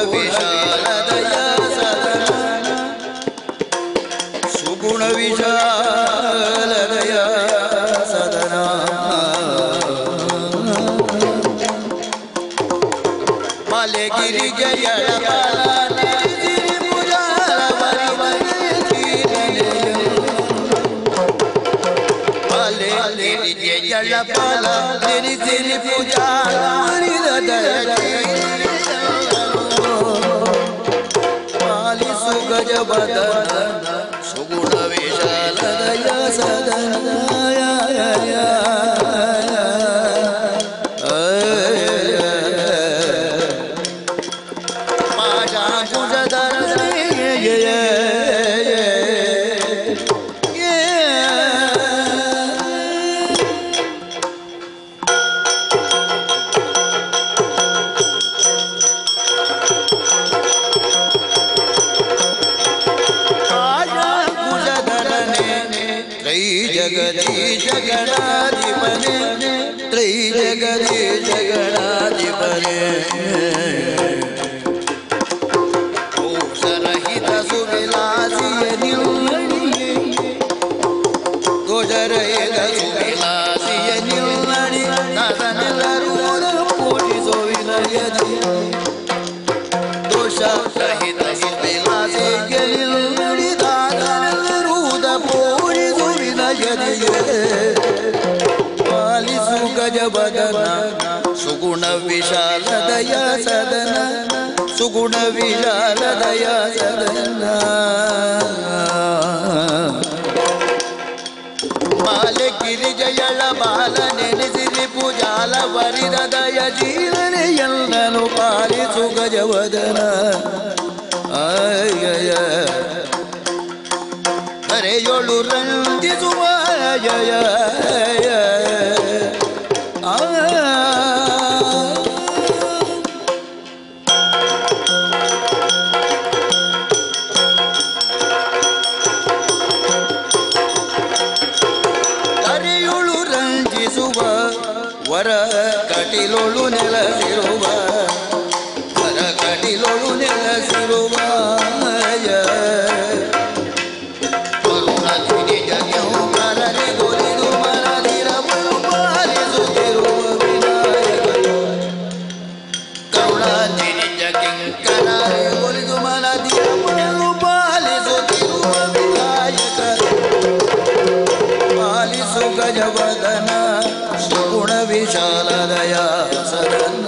ವಿಶಾಲದಯ ಸದನ ಸುಗುಣ ವಿಶಾಲದಯ ಸದನ ಮಲೆಗಿರಿ ಜಯ ಜಳಪಾಲ ಸಿರಿ ಸಿರಿ ಪೂಜಾ ಪಾಲಿಸು ಗಜ ಬದನ ಸುಗುಣ ವಿಶಾಲದಯ ಸದನಯ ತ್ರೈ ಜಗದೀಶ ಗಣಾಧಿಪನೆ ತ್ರೈ ಜಗದೀಶ ಗಣಾಧಿಪನೆ ದೋಷರಹಿತ ಸುವಿಲಾಸಿಯ ನಿಲ್ಲಣಿಯೇ ಗೋಚರಹಿತ ಸುವಿಲಾಸಿಯ ನಿಲ್ಲಣಿ ಅದನ್ನೆಲ್ಲರೂ ಪೂಜಿಸೋ ವಿನಯದಿ ದೋಷ ರಹಿತ ಸುವಿಲಾಸಿಯ ನಿಲ್ಲಣಿ ದಾದನೆಲ್ಲರೂದ ಪೂಜಿಸೋ ವಿನಯದಿಗೆ ಪಾಲಿಸು ಗಜಬದನ ಸುಗುಣ ವಿಶಾಲದಯ ಸದನ ಸುಗುಣ ವಿಶಾಲದಯ ಸದನ ಮಾಲೆ ಗಿರಿಜಯಳ ಬಾಲ ನೆನೆಸಿರಿ ಪೂಜಾಲ ವರಿದಯ ಜೀವನೆಯಲ್ಲನು ಪಾಲಿಸು ಗಜವದನ ಆಯಯ ಕರೆಯೊಳು ರಂಜಿಸುವ ಜಯ ಆ ಕರೆಯುಳು ರಂಜಿಸುವ ವರ ಕಟಿಲೊಳು ನೆಲಸಿರುವ ವರ ಕಟಿಲೊಳು ನೆಲಸಿರುವ ಕರುಣಾಧಿನಿ ಜಗಂಬರನೆ ಗೊಲಿದು ಮನದಿರವಳು ಪಾಲಿಸುತ್ತಿರುವ ವಿನಾಯಕನು ಕರುಣಾಧಿನಿ ಜಗಂಕರನೆ ಗೊಲಿದು ಮನದಿರವಳು ಪಾಲಿಸುತ್ತಿರುವ ವಿನಾಯಕನು ಪಾಲಿಸು ಗಜವದನ ಸುಗುಣ ವಿಶಾಲದಯ ಸದನ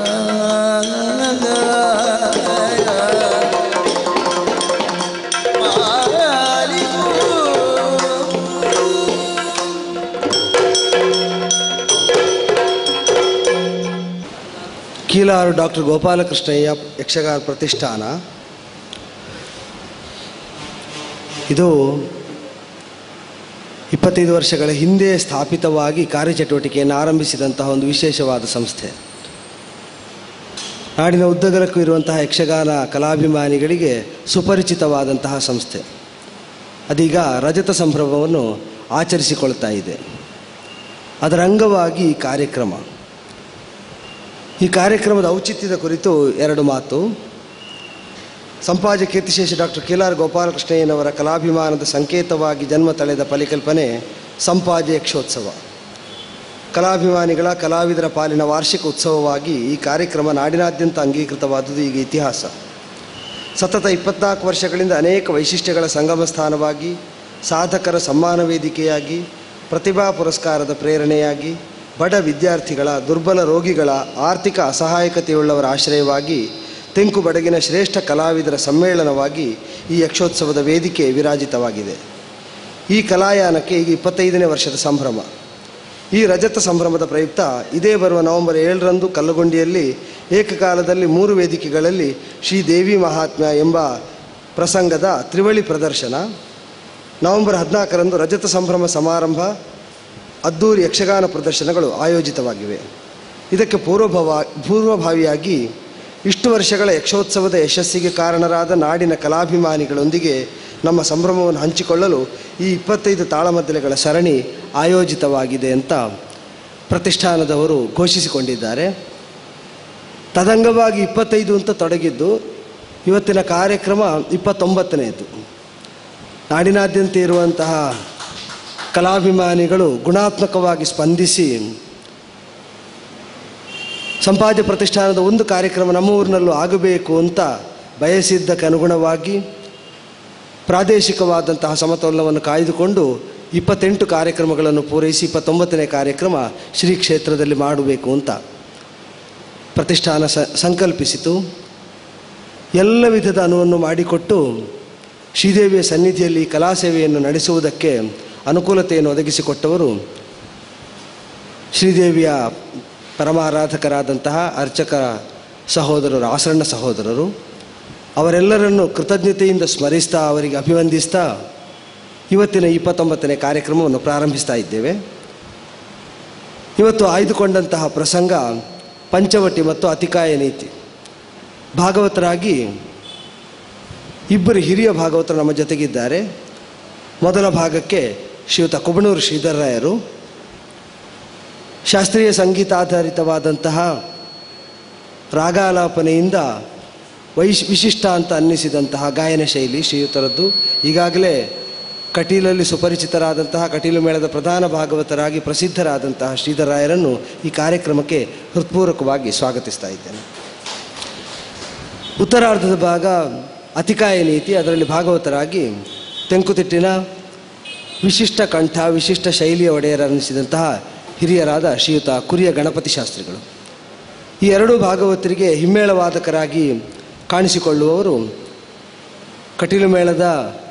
ಕೀಲಾರು ಡಾಕ್ಟರ್ ಗೋಪಾಲಕೃಷ್ಣಯ್ಯ ಯಕ್ಷಗಾನ ಪ್ರತಿಷ್ಠಾನ ಇದು ಇಪ್ಪತ್ತೈದು ವರ್ಷಗಳ ಹಿಂದೆ ಸ್ಥಾಪಿತವಾಗಿ ಕಾರ್ಯಚಟುವಟಿಕೆಯನ್ನು ಆರಂಭಿಸಿದಂತಹ ಒಂದು ವಿಶೇಷವಾದ ಸಂಸ್ಥೆ ನಾಡಿನ ಉದ್ದಗಲಕ್ಕೂ ಇರುವಂತಹ ಯಕ್ಷಗಾನ ಕಲಾಭಿಮಾನಿಗಳಿಗೆ ಸುಪರಿಚಿತವಾದಂತಹ ಸಂಸ್ಥೆ ಅದೀಗ ರಜತ ಸಂಭ್ರಮವನ್ನು ಆಚರಿಸಿಕೊಳ್ತಾ ಇದೆ ಅದರ ಅಂಗವಾಗಿ ಈ ಕಾರ್ಯಕ್ರಮ ಈ ಕಾರ್ಯಕ್ರಮದ ಔಚಿತ್ಯದ ಕುರಿತು ಎರಡು ಮಾತು ಸಂಪಾಜ ಕೀರ್ತಿಶೇಷ ಡಾಕ್ಟರ್ ಕೆ.ಆರ್. ಗೋಪಾಲಕೃಷ್ಣಯ್ಯನವರ ಕಲಾಭಿಮಾನದ ಸಂಕೇತವಾಗಿ ಜನ್ಮ ತಳೆದ ಪರಿಕಲ್ಪನೆ ಸಂಪಾಜ ಯಕ್ಷೋತ್ಸವ ಕಲಾಭಿಮಾನಿಗಳ ಕಲಾವಿದರ ಪಾಲಿನ ವಾರ್ಷಿಕ ಉತ್ಸವವಾಗಿ ಈ ಕಾರ್ಯಕ್ರಮ ನಾಡಿನಾದ್ಯಂತ ಅಂಗೀಕೃತವಾದುದು ಈಗ ಇತಿಹಾಸ ಸತತ ಇಪ್ಪತ್ನಾಲ್ಕು ವರ್ಷಗಳಿಂದ ಅನೇಕ ವೈಶಿಷ್ಟ್ಯಗಳ ಸಂಗಮ ಸ್ಥಾನವಾಗಿ ಸಾಧಕರ ಸಮ್ಮಾನ ವೇದಿಕೆಯಾಗಿ ಪ್ರತಿಭಾ ಪುರಸ್ಕಾರದ ಪ್ರೇರಣೆಯಾಗಿ ಬಡ ವಿದ್ಯಾರ್ಥಿಗಳ ದುರ್ಬಲ ರೋಗಿಗಳ ಆರ್ಥಿಕ ಅಸಹಾಯಕತೆಯುಳ್ಳವರ ಆಶ್ರಯವಾಗಿ ತೆಂಕು ಬಡಗಿನ ಶ್ರೇಷ್ಠ ಕಲಾವಿದರ ಸಮ್ಮೇಳನವಾಗಿ ಈ ಯಕ್ಷೋತ್ಸವದ ವೇದಿಕೆ ವಿರಾಜಿತವಾಗಿದೆ ಈ ಕಲಾಯಾನಕ್ಕೆ ಈಗ ಇಪ್ಪತ್ತೈದನೇ ವರ್ಷದ ಸಂಭ್ರಮ ಈ ರಜತ ಸಂಭ್ರಮದ ಪ್ರಯುಕ್ತ ಇದೇ ಬರುವ ನವೆಂಬರ್ ಏಳರಂದು ಕಲ್ಲಗೊಂಡಿಯಲ್ಲಿ ಏಕಕಾಲದಲ್ಲಿ ಮೂರು ವೇದಿಕೆಗಳಲ್ಲಿ ಶ್ರೀ ದೇವಿ ಮಹಾತ್ಮ್ಯ ಎಂಬ ಪ್ರಸಂಗದ ತ್ರಿವಳಿ ಪ್ರದರ್ಶನ ನವೆಂಬರ್ ಹದಿನಾಲ್ಕರಂದು ರಜತ ಸಂಭ್ರಮ ಸಮಾರಂಭ ಅದ್ದೂರಿ ಯಕ್ಷಗಾನ ಪ್ರದರ್ಶನಗಳು ಆಯೋಜಿತವಾಗಿವೆ ಇದಕ್ಕೆ ಪೂರ್ವಭಾವ ಪೂರ್ವಭಾವಿಯಾಗಿ ಇಷ್ಟು ವರ್ಷಗಳ ಯಕ್ಷೋತ್ಸವದ ಯಶಸ್ಸಿಗೆ ಕಾರಣರಾದ ನಾಡಿನ ಕಲಾಭಿಮಾನಿಗಳೊಂದಿಗೆ ನಮ್ಮ ಸಂಭ್ರಮವನ್ನು ಹಂಚಿಕೊಳ್ಳಲು ಈ ಇಪ್ಪತ್ತೈದು ತಾಳಮದ್ದಲೆಗಳ ಸರಣಿ ಆಯೋಜಿತವಾಗಿದೆ ಅಂತ ಪ್ರತಿಷ್ಠಾನದವರು ಘೋಷಿಸಿಕೊಂಡಿದ್ದಾರೆ ತದಂಗವಾಗಿ ಇಪ್ಪತ್ತೈದು ಅಂತ ತೊಡಗಿದ್ದು ಇವತ್ತಿನ ಕಾರ್ಯಕ್ರಮ ಇಪ್ಪತ್ತೊಂಬತ್ತನೆಯದು ನಾಡಿನಾದ್ಯಂತ ಇರುವಂತಹ ಕಲಾಭಿಮಾನಿಗಳು ಗುಣಾತ್ಮಕವಾಗಿ ಸ್ಪಂದಿಸಿ ಸಂಪಾದ್ಯ ಪ್ರತಿಷ್ಠಾನದ ಒಂದು ಕಾರ್ಯಕ್ರಮ ನಮ್ಮ ಊರಿನಲ್ಲೂ ಆಗಬೇಕು ಅಂತ ಬಯಸಿದ್ದಕ್ಕೆ ಅನುಗುಣವಾಗಿ ಪ್ರಾದೇಶಿಕವಾದಂತಹ ಸಮತೋಲನವನ್ನು ಕಾಯ್ದುಕೊಂಡು ಇಪ್ಪತ್ತೆಂಟು ಕಾರ್ಯಕ್ರಮಗಳನ್ನು ಪೂರೈಸಿ ಇಪ್ಪತ್ತೊಂಬತ್ತನೇ ಕಾರ್ಯಕ್ರಮ ಶ್ರೀ ಕ್ಷೇತ್ರದಲ್ಲಿ ಮಾಡಬೇಕು ಅಂತ ಪ್ರತಿಷ್ಠಾನ ಸ ಸಂಕಲ್ಪಿಸಿತು ಎಲ್ಲ ವಿಧದ ಅನುವನ್ನು ಮಾಡಿಕೊಟ್ಟು ಶ್ರೀದೇವಿಯ ಸನ್ನಿಧಿಯಲ್ಲಿ ಕಲಾ ಸೇವೆಯನ್ನು ನಡೆಸುವುದಕ್ಕೆ ಅನುಕೂಲತೆಯನ್ನು ಒದಗಿಸಿಕೊಟ್ಟವರು ಶ್ರೀದೇವಿಯ ಪರಮಾರಾಧಕರಾದಂತಹ ಅರ್ಚಕ ಸಹೋದರರು ಆಸರಣ ಸಹೋದರರು ಅವರೆಲ್ಲರನ್ನು ಕೃತಜ್ಞತೆಯಿಂದ ಸ್ಮರಿಸ್ತಾ ಅವರಿಗೆ ಅಭಿವಂದಿಸ್ತಾ ಇವತ್ತಿನ ಇಪ್ಪತ್ತೊಂಬತ್ತನೇ ಕಾರ್ಯಕ್ರಮವನ್ನು ಪ್ರಾರಂಭಿಸ್ತಾ ಇದ್ದೇವೆ ಇವತ್ತು ಆಯ್ದುಕೊಂಡಂತಹ ಪ್ರಸಂಗ ಪಂಚವಟಿ ಮತ್ತು ಅತಿಕಾಯ ನೀತಿ ಭಾಗವತರಾಗಿ ಇಬ್ಬರು ಹಿರಿಯ ಭಾಗವತರು ನಮ್ಮ ಜೊತೆಗಿದ್ದಾರೆ ಮೊದಲ ಭಾಗಕ್ಕೆ ಶ್ರೀಯುತ ಕುಬಣೂರು ಶ್ರೀಧರರಾಯರು ಶಾಸ್ತ್ರೀಯ ಸಂಗೀತಾಧಾರಿತವಾದಂತಹ ರಾಗಾಲಾಪನೆಯಿಂದ ವೈಶ್ ವಿಶಿಷ್ಟ ಅಂತ ಅನ್ನಿಸಿದಂತಹ ಗಾಯನ ಶೈಲಿ ಶ್ರೀಯುತರದ್ದು ಈಗಾಗಲೇ ಕಟೀಲಲ್ಲಿ ಸುಪರಿಚಿತರಾದಂತಹ ಕಟೀಲು ಮೇಳದ ಪ್ರಧಾನ ಭಾಗವತರಾಗಿ ಪ್ರಸಿದ್ಧರಾದಂತಹ ಶ್ರೀಧರರಾಯರನ್ನು ಈ ಕಾರ್ಯಕ್ರಮಕ್ಕೆ ಹೃತ್ಪೂರ್ವಕವಾಗಿ ಸ್ವಾಗತಿಸ್ತಾ ಇದ್ದೇನೆ ಉತ್ತರಾರ್ಧದ ಭಾಗ ಅತಿಕಾಯ ನೀತಿ ಅದರಲ್ಲಿ ಭಾಗವತರಾಗಿ ತೆಂಕುತಿಟ್ಟಿನ ವಿಶಿಷ್ಟ ಕಂಠ ವಿಶಿಷ್ಟ ಶೈಲಿಯ ಒಡೆಯರನ್ನಿಸಿದಂತಹ ಹಿರಿಯರಾದ ಶ್ರೀಯುತ ಕುರಿಯ ಗಣಪತಿ ಶಾಸ್ತ್ರಿಗಳು ಈ ಎರಡೂ ಭಾಗವತರಿಗೆ ಹಿಮ್ಮೇಳವಾದಕರಾಗಿ ಕಾಣಿಸಿಕೊಳ್ಳುವವರು ಕಟೀಲು ಮೇಳದ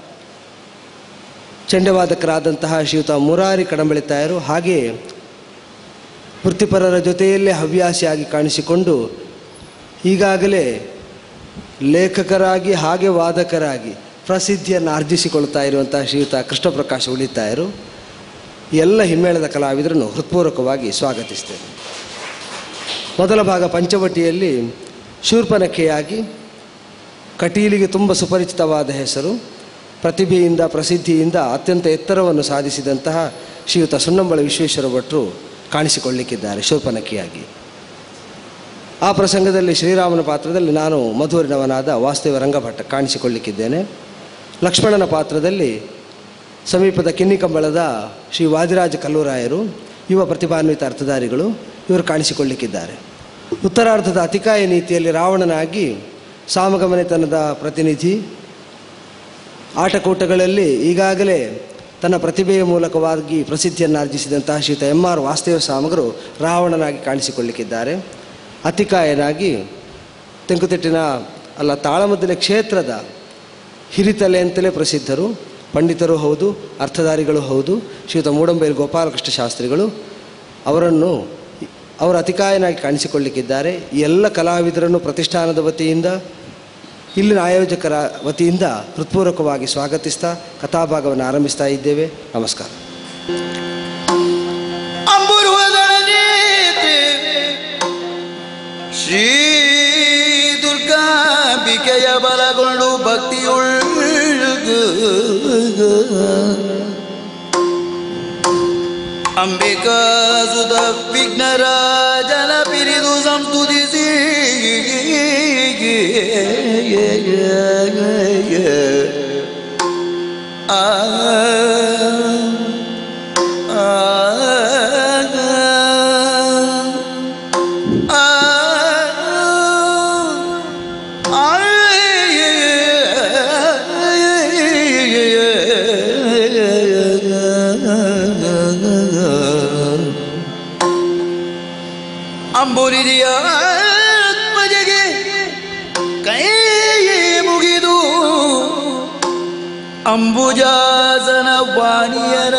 ಚಂಡವಾದಕರಾದಂತಹ ಶ್ರೀಯುತ ಮುರಾರಿ ಕಡಂಬಳಿತಾಯರು ಹಾಗೆಯೇ ವೃತ್ತಿಪರರ ಜೊತೆಯಲ್ಲೇ ಹವ್ಯಾಸಿಯಾಗಿ ಕಾಣಿಸಿಕೊಂಡು ಈಗಾಗಲೇ ಲೇಖಕರಾಗಿ ಹಾಗೆ ವಾದಕರಾಗಿ ಪ್ರಸಿದ್ಧಿಯನ್ನು ಆರ್ಜಿಸಿಕೊಳ್ತಾ ಇರುವಂತಹ ಶ್ರೀಯುತ ಕೃಷ್ಣ ಪ್ರಕಾಶ್ ಉಳಿತಾಯರು ಎಲ್ಲ ಹಿಮ್ಮೇಳದ ಕಲಾವಿದರನ್ನು ಹೃತ್ಪೂರ್ವಕವಾಗಿ ಸ್ವಾಗತಿಸ್ತೇನೆ ಮೊದಲ ಭಾಗ ಪಂಚವಟಿಯಲ್ಲಿ ಶೂರ್ಪನಖೆಯಾಗಿ ಕಟೀಲಿಗೆ ತುಂಬ ಸುಪರಿಚಿತವಾದ ಹೆಸರು ಪ್ರತಿಭೆಯಿಂದ ಪ್ರಸಿದ್ಧಿಯಿಂದ ಅತ್ಯಂತ ಎತ್ತರವನ್ನು ಸಾಧಿಸಿದಂತಹ ಶ್ರೀಯುತ ಸುಣ್ಣಂಬಳ ವಿಶ್ವೇಶ್ವರ ಭಟ್ರು ಕಾಣಿಸಿಕೊಳ್ಳಿಕ್ಕಿದ್ದಾರೆ ಶೂರ್ಪನಖಿಯಾಗಿ ಆ ಪ್ರಸಂಗದಲ್ಲಿ ಶ್ರೀರಾಮನ ಪಾತ್ರದಲ್ಲಿ ನಾನು ಮಧುರಿನವನಾದ ವಾಸ್ತವ ರಂಗಭಟ್ಟ ಕಾಣಿಸಿಕೊಳ್ಳಿಕ್ಕಿದ್ದೇನೆ ಲಕ್ಷ್ಮಣನ ಪಾತ್ರದಲ್ಲಿ ಸಮೀಪದ ಕಿನ್ನಿಕಂಬಳದ ಶ್ರೀ ವಾದಿರಾಜ ಕಲ್ಲೂರಾಯರು ಯುವ ಪ್ರತಿಭಾನ್ವಿತ ಅರ್ಥಧಾರಿಗಳು ಇವರು ಕಾಣಿಸಿಕೊಳ್ಳಿಕ್ಕಿದ್ದಾರೆ ಉತ್ತರಾರ್ಧದ ಅತಿಕಾಯ ನೀತಿಯಲ್ಲಿ ರಾವಣನಾಗಿ ಸಾಮಗಮನೆತನದ ಪ್ರತಿನಿಧಿ ಆಟಕೂಟಗಳಲ್ಲಿ ಈಗಾಗಲೇ ತನ್ನ ಪ್ರತಿಭೆಯ ಮೂಲಕವಾಗಿ ಪ್ರಸಿದ್ಧಿಯನ್ನು ಆರ್ಜಿಸಿದಂತಹ ಶ್ರೀತ ಎಂ ಆರ್ ವಾಸ್ತವ ಸಾಮಗರು ರಾವಣನಾಗಿ ಕಾಣಿಸಿಕೊಳ್ಳಿಕ್ಕಿದ್ದಾರೆ ಅತಿಕಾಯನಾಗಿ ತೆಂಕುತಿಟ್ಟಿನ ಅಲ್ಲ ತಾಳಮದ್ದಲೆ ಕ್ಷೇತ್ರದ ಹಿರಿತಲೆ ಅಂತಲೇ ಪ್ರಸಿದ್ಧರು ಪಂಡಿತರು ಹೌದು ಅರ್ಥಧಾರಿಗಳು ಹೌದು ಶ್ರೀಯುತ ಮೂಡಂಬೈಲ್ ಗೋಪಾಲಕೃಷ್ಣ ಶಾಸ್ತ್ರಿಗಳು ಅವರನ್ನು ಅವರು ಅತಿಕಾಯನಾಗಿ ಕಾಣಿಸಿಕೊಳ್ಳಿಕ್ಕಿದ್ದಾರೆ ಈ ಎಲ್ಲ ಕಲಾವಿದರನ್ನು ಪ್ರತಿಷ್ಠಾನದ ವತಿಯಿಂದ ಇಲ್ಲಿನ ಆಯೋಜಕರ ವತಿಯಿಂದ ಹೃತ್ಪೂರ್ವಕವಾಗಿ ಸ್ವಾಗತಿಸ್ತಾ ಕಥಾಭಾಗವನ್ನು ಆರಂಭಿಸ್ತಾ ಇದ್ದೇವೆ ನಮಸ್ಕಾರ ಅಂಬುರುವದಳ ನೇತ್ರೆ ಶ್ರೀ ದುರ್ಗಾಂಬಿಕೆಯ ಬಲಗೊಂಡು ಭಕ್ತಿಯುಳ್ಳು ಅಂಬಿಕಾ ಸುತ ವಿಘ್ನರಾಜನ ಪಿರಿದು ಸಂಸ್ತುತಿಸಿ ಆ ಅಂಬುರಿದಿಯ ಆತ್ಮಜಗೆ ಕೈ ಮುಗಿದು ಅಂಬುಜಾಸನ ವಾಣಿಯರ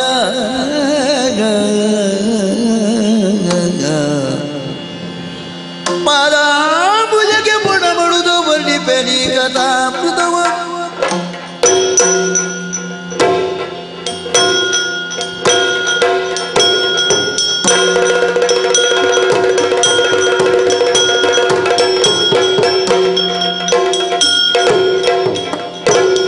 ಪಾದಾಂಬುಜಕ್ಕೆ ಬುಡಮಡುದು ವರ್ಣಿಪೆನಿ ಕಥಾಮೃತವ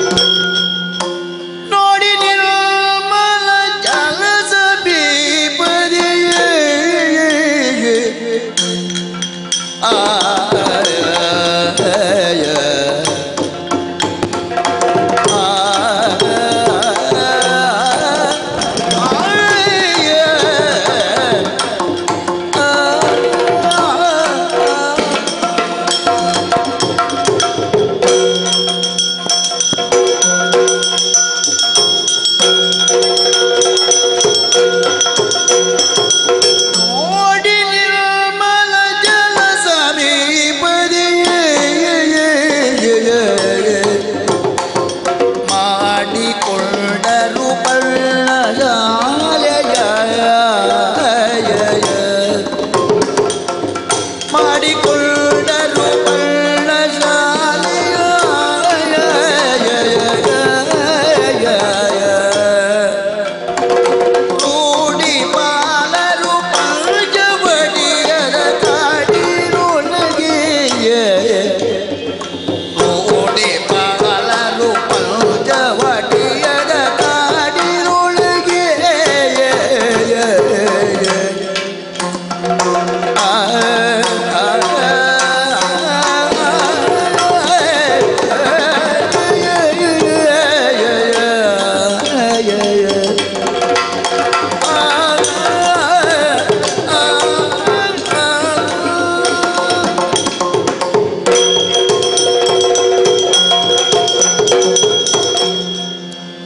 ನೋಡಿ ನಿರ್ಮಲ ಜಲಸ ದೀಪ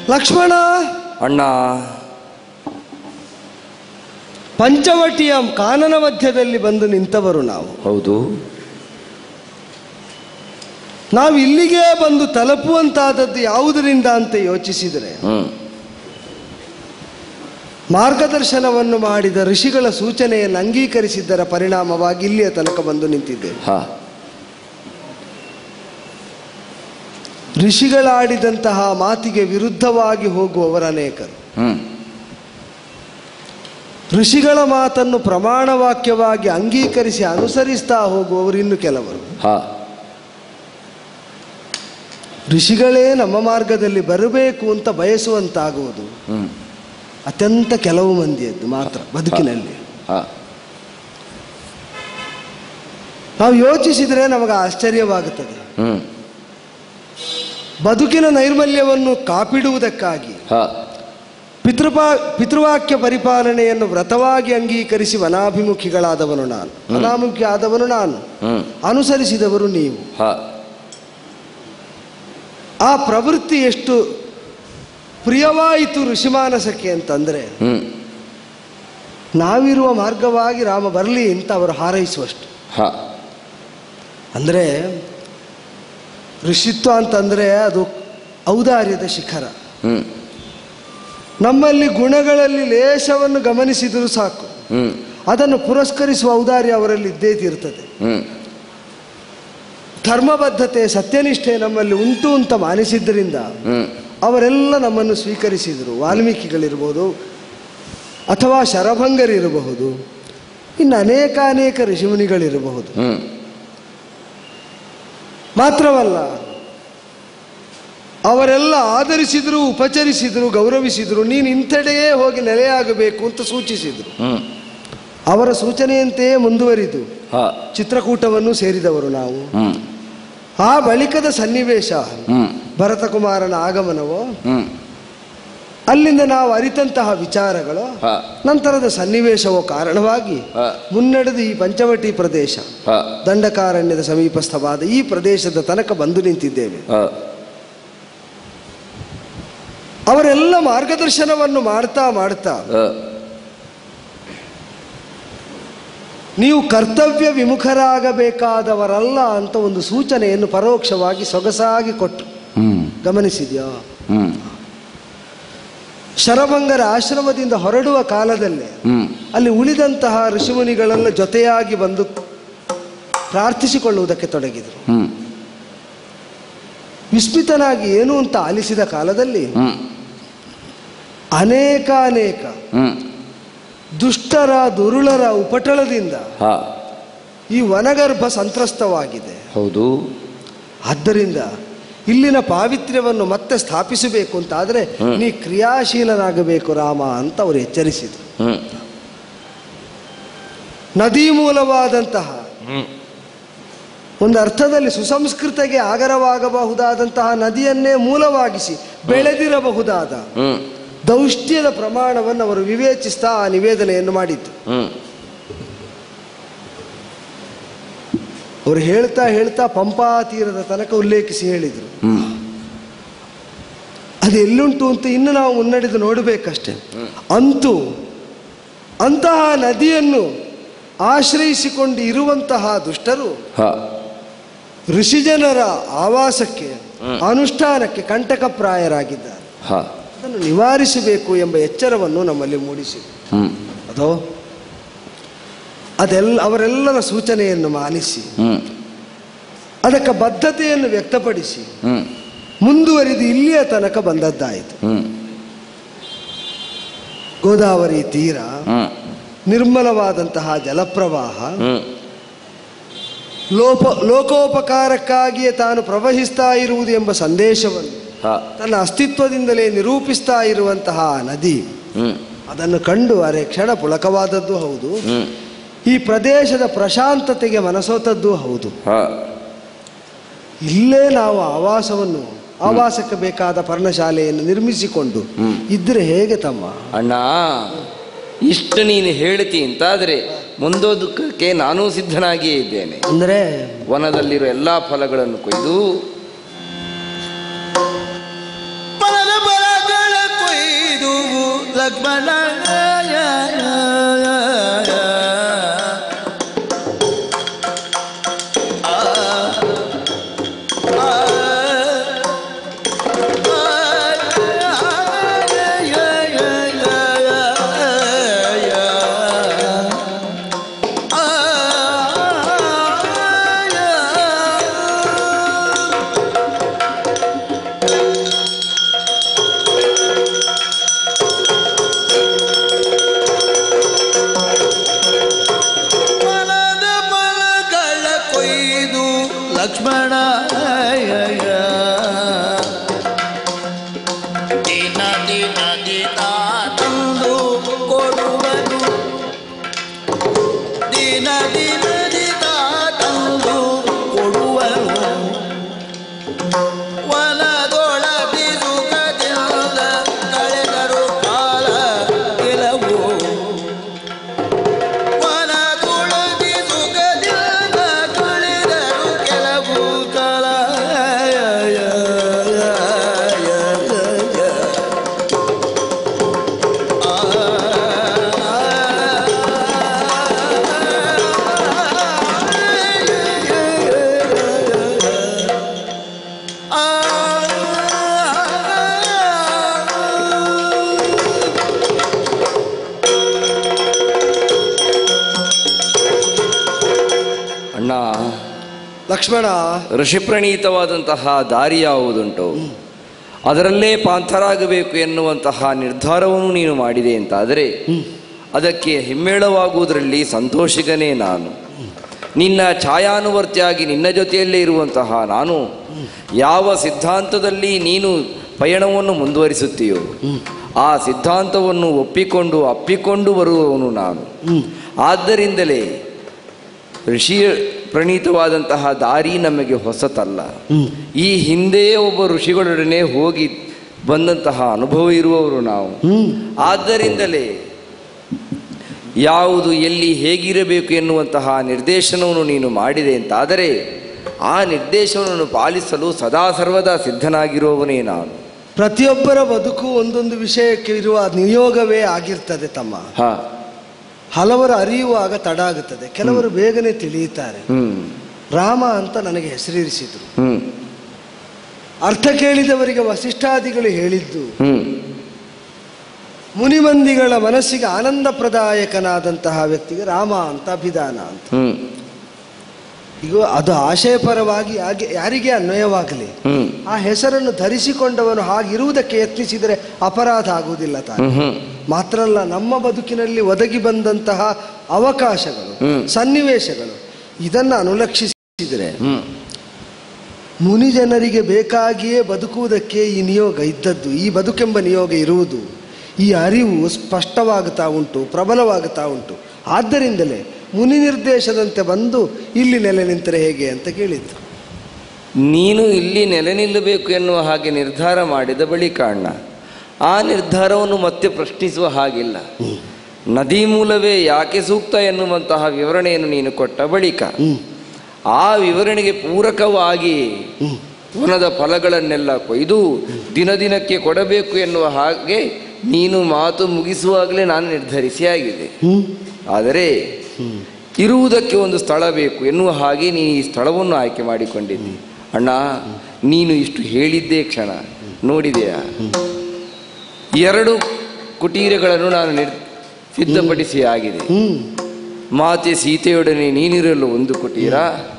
ಲಕ್ಷ್ಮಣ ಅಣ್ಣ ಪಂಚವಟಿಯ ಕಾನನ ಮಧ್ಯದಲ್ಲಿ ಬಂದು ನಿಂತವರು ನಾವು ಹೌದು ನಾವು ಇಲ್ಲಿಗೆ ಬಂದು ತಲುಪುವಂತಾದದ್ದು ಯಾವುದರಿಂದ ಅಂತ ಯೋಚಿಸಿದರೆ ಹ್ಮ್ ಮಾರ್ಗದರ್ಶನವನ್ನು ಮಾಡಿದ ಋಷಿಗಳ ಸೂಚನೆಯನ್ನು ಅಂಗೀಕರಿಸಿದ್ದರ ಪರಿಣಾಮವಾಗಿ ಇಲ್ಲಿಯ ತನಕ ಬಂದು ನಿಂತಿದ್ದೇವೆ ಹಾ ಋಷಿಗಳಾಡಿದಂತಹ ಮಾತಿಗೆ ವಿರುದ್ಧವಾಗಿ ಹೋಗುವವರು ಅನೇಕರು ಹ್ಮ್ ಋಷಿಗಳ ಮಾತನ್ನು ಪ್ರಮಾಣವಾಕ್ಯವಾಗಿ ಅಂಗೀಕರಿಸಿ ಅನುಸರಿಸ್ತಾ ಹೋಗುವವರು ಇನ್ನು ಕೆಲವರು ಹಾ ಋಷಿಗಳೇ ನಮ್ಮ ಮಾರ್ಗದಲ್ಲಿ ಬರಬೇಕು ಅಂತ ಬಯಸುವಂತಾಗುವುದು ಹ್ಮ್ ಅತ್ಯಂತ ಕೆಲವು ಮಂದಿಯದ್ದು ಮಾತ್ರ ಬದುಕಿನಲ್ಲಿ ಹಾ ನಾವು ಯೋಚಿಸಿದರೆ ನಮಗೆ ಆಶ್ಚರ್ಯವಾಗುತ್ತದೆ ಹ್ಮ್ ಬದುಕಿನ ನೈರ್ಮಲ್ಯವನ್ನು ಕಾಪಿಡುವುದಕ್ಕಾಗಿ ಹಾ ಪಿತೃಪಾ ಪಿತೃವಾಕ್ಯ ಪರಿಪಾಲನೆಯನ್ನು ವ್ರತವಾಗಿ ಅಂಗೀಕರಿಸಿ ವನಾಭಿಮುಖಿಗಳಾದವನು ನಾನು ವನಾಮುಖಿ ಆದವನು ನಾನು ಹ್ಮ್ ಅನುಸರಿಸಿದವರು ನೀವು ಹಾ ಆ ಪ್ರವೃತ್ತಿ ಎಷ್ಟು ಪ್ರಿಯವಾಯಿತು ಋಷಿಮಾನಸಕ್ಕೆ ಅಂತಂದರೆ ಹ್ಮ್ ನಾವಿರುವ ಮಾರ್ಗವಾಗಿ ರಾಮ ಬರಲಿ ಅಂತ ಅವರು ಹಾರೈಸುವಷ್ಟು ಹಾ ಅಂದರೆ ಋಷಿತ್ವ ಅಂತಂದರೆ ಅದು ಔದಾರ್ಯದ ಶಿಖರ ಹ್ಮ್ ನಮ್ಮಲ್ಲಿ ಗುಣಗಳಲ್ಲಿ ಲೇಶವನ್ನು ಗಮನಿಸಿದರೂ ಸಾಕು ಹ್ಮ್ ಅದನ್ನು ಪುರಸ್ಕರಿಸುವ ಔದಾರ್ಯ ಅವರಲ್ಲಿ ಇದ್ದೇ ತೀರ್ತದೆ ಹ್ಮ್ ಧರ್ಮಬದ್ಧತೆ ಸತ್ಯನಿಷ್ಠೆ ನಮ್ಮಲ್ಲಿ ಉಂಟು ಅಂತ ಮಾನಿಸಿದ್ದರಿಂದ ಹ್ಮ್ ಅವರೆಲ್ಲ ನಮ್ಮನ್ನು ಸ್ವೀಕರಿಸಿದರು ವಾಲ್ಮೀಕಿಗಳಿರ್ಬೋದು ಅಥವಾ ಶರಭಂಗರಿರಬಹುದು ಇನ್ನು ಅನೇಕ ಅನೇಕ ಋಷಿಮುನಿಗಳಿರಬಹುದು ಹ್ಮ್ ಮಾತ್ರವಲ್ಲ ಅವರೆಲ್ಲ ಆದರಿಸಿದರು ಉಪಚರಿಸಿದರು ಗೌರವಿಸಿದರು ನೀನು ಇಂಥೆಡೆಯೇ ಹೋಗಿ ನೆಲೆಯಾಗಬೇಕು ಅಂತ ಸೂಚಿಸಿದರು ಹ್ಮ್ ಅವರ ಸೂಚನೆಯಂತೆಯೇ ಮುಂದುವರಿದು ಹಾ ಚಿತ್ರಕೂಟವನ್ನು ಸೇರಿದವರು ನಾವು ಹ್ಮ್ ಆ ಬಳಿಕದ ಸನ್ನಿವೇಶ ಹ್ಮ್ ಭರತಕುಮಾರನ ಆಗಮನವೋ ಹ್ಮ್ ಅಲ್ಲಿಂದ ನಾವು ಅರಿತಂತಹ ವಿಚಾರಗಳು ಹಾ ನಂತರದ ಸನ್ನಿವೇಶವೋ ಕಾರಣವಾಗಿ ಹಾ ಮುನ್ನಡೆದು ಈ ಪಂಚವಟಿ ಪ್ರದೇಶ ಹಾ ದಂಡಕಾರಣ್ಯದ ಸಮೀಪಸ್ಥವಾದ ಈ ಪ್ರದೇಶದ ತನಕ ಬಂದು ನಿಂತಿದ್ದೇವೆ ಹಾ ಅವರೆಲ್ಲ ಮಾರ್ಗದರ್ಶನವನ್ನು ಮಾಡ್ತಾ ಮಾಡ್ತಾ ಹಾ ನೀವು ಕರ್ತವ್ಯ ವಿಮುಖರಾಗಬೇಕಾದವರಲ್ಲ ಅಂತ ಒಂದು ಸೂಚನೆಯನ್ನು ಪರೋಕ್ಷವಾಗಿ ಸೊಗಸಾಗಿ ಕೊಟ್ಟರು ಹ್ಮ್ ಗಮನಿಸಿದ್ಯಾ ಹ್ಮ್ ಶರಭಂಗರ ಆಶ್ರಮದಿಂದ ಹೊರಡುವ ಕಾಲದಲ್ಲೇ ಹ್ಮ್ ಅಲ್ಲಿ ಉಳಿದಂತಹ ಋಷಿಮುನಿಗಳೆಲ್ಲ ಜೊತೆಯಾಗಿ ಬಂದು ಪ್ರಾರ್ಥಿಸಿಕೊಳ್ಳುವುದಕ್ಕೆ ತೊಡಗಿದರು ಹ್ಮ್ ವಿಸ್ಮಿತನಾಗಿ ಏನು ಅಂತ ಆಲಿಸಿದ ಕಾಲದಲ್ಲಿ ಹ್ಮ್ ಅನೇಕ ಅನೇಕ ಹ್ಮ್ ದುಷ್ಟರ ದುರುಳರ ಉಪಟಳದಿಂದ ಹಾ ಈ ವನಗರ್ಭ ಸಂತ್ರಸ್ತವಾಗಿದೆ ಹೌದು ಆದ್ದರಿಂದ ಇಲ್ಲಿನ ಪಾವಿತ್ರ್ಯವನ್ನು ಮತ್ತೆ ಸ್ಥಾಪಿಸಬೇಕು ಅಂತಾದರೆ ಹ್ಮ್. ನೀ ಕ್ರಿಯಾಶೀಲನಾಗಬೇಕು ರಾಮ ಅಂತ ಅವರು ಎಚ್ಚರಿಸಿದರು ಹ್ಮ್ ನದಿ ಮೂಲವಾದಂತಹ ಹ್ಮ್ ಒಂದು ಅರ್ಥದಲ್ಲಿ ಸುಸಂಸ್ಕೃತಗೆ ಆಗರವಾಗಬಹುದಾದಂತಹ ನದಿಯನ್ನೇ ಮೂಲವಾಗಿಸಿ ಬೆಳೆದಿರಬಹುದಾದ ಹ್ಮ್ ದೌಷ್ಟ್ಯದ ಪ್ರಮಾಣವನ್ನು ಅವರು ವಿವೇಚಿಸ್ತಾ ಆ ನಿವೇದನೆಯನ್ನು ಮಾಡಿದ್ದು ಹ್ಮ್ ಅವರು ಹೇಳ್ತಾ ಹೇಳ್ತಾ ಪಂಪಾ ತೀರದ ತನಕ ಉಲ್ಲೇಖಿಸಿ ಹೇಳಿದರು ಹ್ಮ್ ಅದು ಎಲ್ಲುಂಟು ಅಂತ ಇನ್ನು ನಾವು ಮುನ್ನಡೆದು ನೋಡಬೇಕಷ್ಟೆ ಅಂತೂ ಅಂತಹ ನದಿಯನ್ನು ಆಶ್ರಯಿಸಿಕೊಂಡು ಇರುವಂತಹ ದುಷ್ಟರು ಹಾ ಋಷಿಜನರ ಆವಾಸಕ್ಕೆ ಅನುಷ್ಠಾನಕ್ಕೆ ಕಂಟಕಪ್ರಾಯರಾಗಿದ್ದಾರೆ ಹಾ ಅದನ್ನು ನಿವಾರಿಸಬೇಕು ಎಂಬ ಎಚ್ಚರವನ್ನು ನಮ್ಮಲ್ಲಿ ಮೂಡಿಸಿದೆ ಹ್ಮ್ ಅದೋ ಅದೆಲ್ಲ ಅವರೆಲ್ಲರ ಸೂಚನೆಯನ್ನು ಮಾನಿಸಿ ಹ್ಮ್ ಅದಕ್ಕೆ ಬದ್ಧತೆಯನ್ನು ವ್ಯಕ್ತಪಡಿಸಿ ಹ್ಮ್ ಮುಂದುವರಿದು ಇಲ್ಲಿಯ ತನಕ ಬಂದದ್ದಾಯಿತು ಹ್ಮ್ ಗೋದಾವರಿ ತೀರ ಹ್ಮ್ ನಿರ್ಮಲವಾದಂತಹ ಜಲಪ್ರವಾಹ ಹ್ಮ್ ಲೋಪ ಲೋಕೋಪಕಾರಕ್ಕಾಗಿಯೇ ತಾನು ಪ್ರವಹಿಸ್ತಾ ಇರುವುದು ಎಂಬ ಸಂದೇಶವನ್ನು ಹಾ ತನ್ನ ಅಸ್ತಿತ್ವದಿಂದಲೇ ನಿರೂಪಿಸ್ತಾ ಇರುವಂತಹ ಆ ನದಿ ಹ್ಮ್ ಅದನ್ನು ಕಂಡು ಅರೆ ಕ್ಷಣ ಪುಳಕವಾದದ್ದು ಹೌದು ಹ್ಮ್ ಈ ಪ್ರದೇಶದ ಪ್ರಶಾಂತತೆಗೆ ಮನಸೋತದ್ದು ಹೌದು ಹಾ ಇಲ್ಲೇ ನಾವು ಆವಾಸವನ್ನು ಆವಾಸಕ್ಕೆ ಬೇಕಾದ ಪರ್ಣಶಾಲೆಯನ್ನು ನಿರ್ಮಿಸಿಕೊಂಡು ಹ್ಮ್. ಇದ್ರೆ ಹೇಗೆ ತಮ್ಮ ಅಣ್ಣ ಇಷ್ಟು ನೀನು ಹೇಳ್ತಿ ಅಂತಾದರೆ ಮುಂದೋದಕ್ಕೆ ನಾನೂ ಸಿದ್ಧನಾಗಿಯೇ ಇದ್ದೇನೆ ಅಂದರೆ ವನದಲ್ಲಿರೋ ಎಲ್ಲಾ ಫಲಗಳನ್ನು ಕೊಯ್ದು ಪರದ ಪರಾಗ ಲಕ್ಷ್ಮಣ ಮನದ ಫಲಗಳ ಕೊಯ್ದು ಲಕ್ಷ್ಮಣ ದಿನ ದಿನ ದಿನ ತಂದು ಕೊಡುವನು ದಿನ ದಿನ ದಿನ ತಂದು ಕೊಡುವನು ವನದೊಳಗೆ ಸುಖದಿಂದ ಕಳೆದರು ಕಾಲ ಕೆಲವು ವನದೊಳಗೆ ಸುಖದಿಂದ ಕಳೆದರು ಕೆಲವು ಕಾಲ ಅಣ್ಣ ಲಕ್ಷ್ಮಣ ಋಷಿಪ್ರಣೀತವಾದಂತಹ ದಾರಿ ಯಾವುದುಂಟು ಅದರಲ್ಲೇ ಪಾಂಥರಾಗಬೇಕು ಎನ್ನುವಂತಹ ನಿರ್ಧಾರವನ್ನು ನೀನು ಮಾಡಿದೆ ಅಂತಾದರೆ ಅದಕ್ಕೆ ಹಿಮ್ಮೇಳವಾಗುವುದರಲ್ಲಿ ಸಂತೋಷಿಗನೇ ನಾನು ನಿನ್ನ ಛಾಯಾನುವರ್ತಿಯಾಗಿ ನಿನ್ನ ಜೊತೆಯಲ್ಲೇ ಇರುವಂತಹ ನಾನು ಯಾವ ಸಿದ್ಧಾಂತದಲ್ಲಿ ನೀನು ಪಯಣವನ್ನು ಮುಂದುವರಿಸುತ್ತೀಯೋ ಆ ಸಿದ್ಧಾಂತವನ್ನು ಒಪ್ಪಿಕೊಂಡು ಅಪ್ಪಿಕೊಂಡು ಬರುವವನು ನಾನು ಆದ್ದರಿಂದಲೇ ಋಷಿ ಪ್ರಣೀತವಾದಂತಹ ದಾರಿ ನಮಗೆ ಹೊಸತಲ್ಲ ಈ ಹಿಂದೆಯೇ ಒಬ್ಬ ಋಷಿಗಳೊಡನೆ ಹೋಗಿ ಬಂದಂತಹ ಅನುಭವ ಇರುವವರು ನಾವು ಆದ್ದರಿಂದಲೇ ಯಾವುದು ಎಲ್ಲಿ ಹೇಗಿರಬೇಕು ಎನ್ನುವಂತಹ ನಿರ್ದೇಶನವನ್ನು ನೀನು ಮಾಡಿದೆ ಅಂತಾದರೆ ಆ ನಿರ್ದೇಶನವನ್ನು ಪಾಲಿಸಲು ಸದಾ ಸರ್ವದಾ ಸಿದ್ಧನಾಗಿರುವವನೇ ನಾನು ಪ್ರತಿಯೊಬ್ಬರ ಬದುಕು ಒಂದೊಂದು ವಿಷಯಕ್ಕೆ ಇರುವ ನಿಯೋಗವೇ ಆಗಿರ್ತದೆ ತಮ್ಮ ಹಾ ಹಲವರು ಅರಿಯುವಾಗ ತಡ ಆಗುತ್ತದೆ ಕೆಲವರು ಬೇಗನೆ ತಿಳಿಯುತ್ತಾರೆ ಹ್ಮ್ ರಾಮ ಅಂತ ನನಗೆ ಹೆಸರಿರಿಸಿದ್ರು ಹ್ಮ್ ಅರ್ಥ ಕೇಳಿದವರಿಗೆ ವಸಿಷ್ಠಾದಿಗಳು ಹೇಳಿದ್ದು ಹ್ಮ್ ಮುನಿಮಂದಿಗಳ ಮನಸ್ಸಿಗೆ ಆನಂದಪ್ರದಾಯಕನಾದಂತಹ ವ್ಯಕ್ತಿಗೆ ರಾಮ ಅಂತ ಅಭಿಧಾನ ಅಂತ ಹ್ಮ್ ಈಗ ಅದು ಆಶಯಪರವಾಗಿ ಯಾಗೆ ಯಾರಿಗೆ ಅನ್ವಯವಾಗಲಿ ಹ್ಮ್ ಆ ಹೆಸರನ್ನು ಧರಿಸಿಕೊಂಡವನು ಹಾಗಿರುವುದಕ್ಕೆ ಯತ್ನಿಸಿದರೆ ಅಪರಾಧ ಆಗುವುದಿಲ್ಲ ತಾನೆ ಹ್ಮ್ ಹ್ಮ್ ಮಾತ್ರ ಅಲ್ಲ ನಮ್ಮ ಬದುಕಿನಲ್ಲಿ ಒದಗಿ ಬಂದಂತಹ ಅವಕಾಶಗಳು ಹ್ಮ್. ಸನ್ನಿವೇಶಗಳು ಇದನ್ನು ಅನುಲಕ್ಷಿಸಿದರೆ ಹ್ಮ್ ಮುನಿ ಜನರಿಗೆ ಬೇಕಾಗಿಯೇ ಬದುಕುವುದಕ್ಕೆ ಈ ನಿಯೋಗ ಇದ್ದದ್ದು ಈ ಬದುಕೆಂಬ ನಿಯೋಗ ಇರುವುದು ಈ ಅರಿವು ಸ್ಪಷ್ಟವಾಗುತ್ತಾ ಉಂಟು ಪ್ರಬಲವಾಗುತ್ತಾ ಉಂಟು ಆದ್ದರಿಂದಲೇ ಮುನಿ ನಿರ್ದೇಶದಂತೆ ಬಂದು ಇಲ್ಲಿ ನೆಲೆ ನಿಂತರೆ ಹೇಗೆ ಅಂತ ಕೇಳಿದ್ದು ನೀನು ಇಲ್ಲಿ ನೆಲೆ ನಿಲ್ಲಬೇಕು ಎನ್ನುವ ಹಾಗೆ ನಿರ್ಧಾರ ಮಾಡಿದ ಬಳಿಕ ಅಣ್ಣ ಆ ನಿರ್ಧಾರವನ್ನು ಮತ್ತೆ ಪ್ರಶ್ನಿಸುವ ಹಾಗಿಲ್ಲ ನದಿ ಮೂಲವೇ ಯಾಕೆ ಸೂಕ್ತ ಎನ್ನುವಂತಹ ವಿವರಣೆಯನ್ನು ನೀನು ಕೊಟ್ಟ ಬಳಿಕ ಆ ವಿವರಣೆಗೆ ಪೂರಕವಾಗಿ ವನದ ಫಲಗಳನ್ನೆಲ್ಲ ಕೊಯ್ದು ದಿನ ದಿನಕ್ಕೆ ಕೊಡಬೇಕು ಎನ್ನುವ ಹಾಗೆ ನೀನು ಮಾತು ಮುಗಿಸುವಾಗಲೇ ನಾನು ನಿರ್ಧರಿಸಿ ಆಗಿದೆ ಆದರೆ ಇರುವುದಕ್ಕೆ ಒಂದು ಸ್ಥಳ ಬೇಕು ಎನ್ನುವ ಹಾಗೆ ನೀನು ಈ ಸ್ಥಳವನ್ನು ಆಯ್ಕೆ ಮಾಡಿಕೊಂಡಿದ್ದಿ ಅಣ್ಣ ನೀನು ಇಷ್ಟು ಹೇಳಿದ್ದೇ ಕ್ಷಣ ನೋಡಿದೆಯಾ ಎರಡು ಕುಟೀರಗಳನ್ನು ನಾನು ನಿರ್ ಸಿದ್ಧಪಡಿಸಿ ಆಗಿದೆ ಹ್ಮ್ ಮಾತೆ ಸೀತೆಯೊಡನೆ ನೀನಿರಲು ಒಂದು ಕುಟೀರ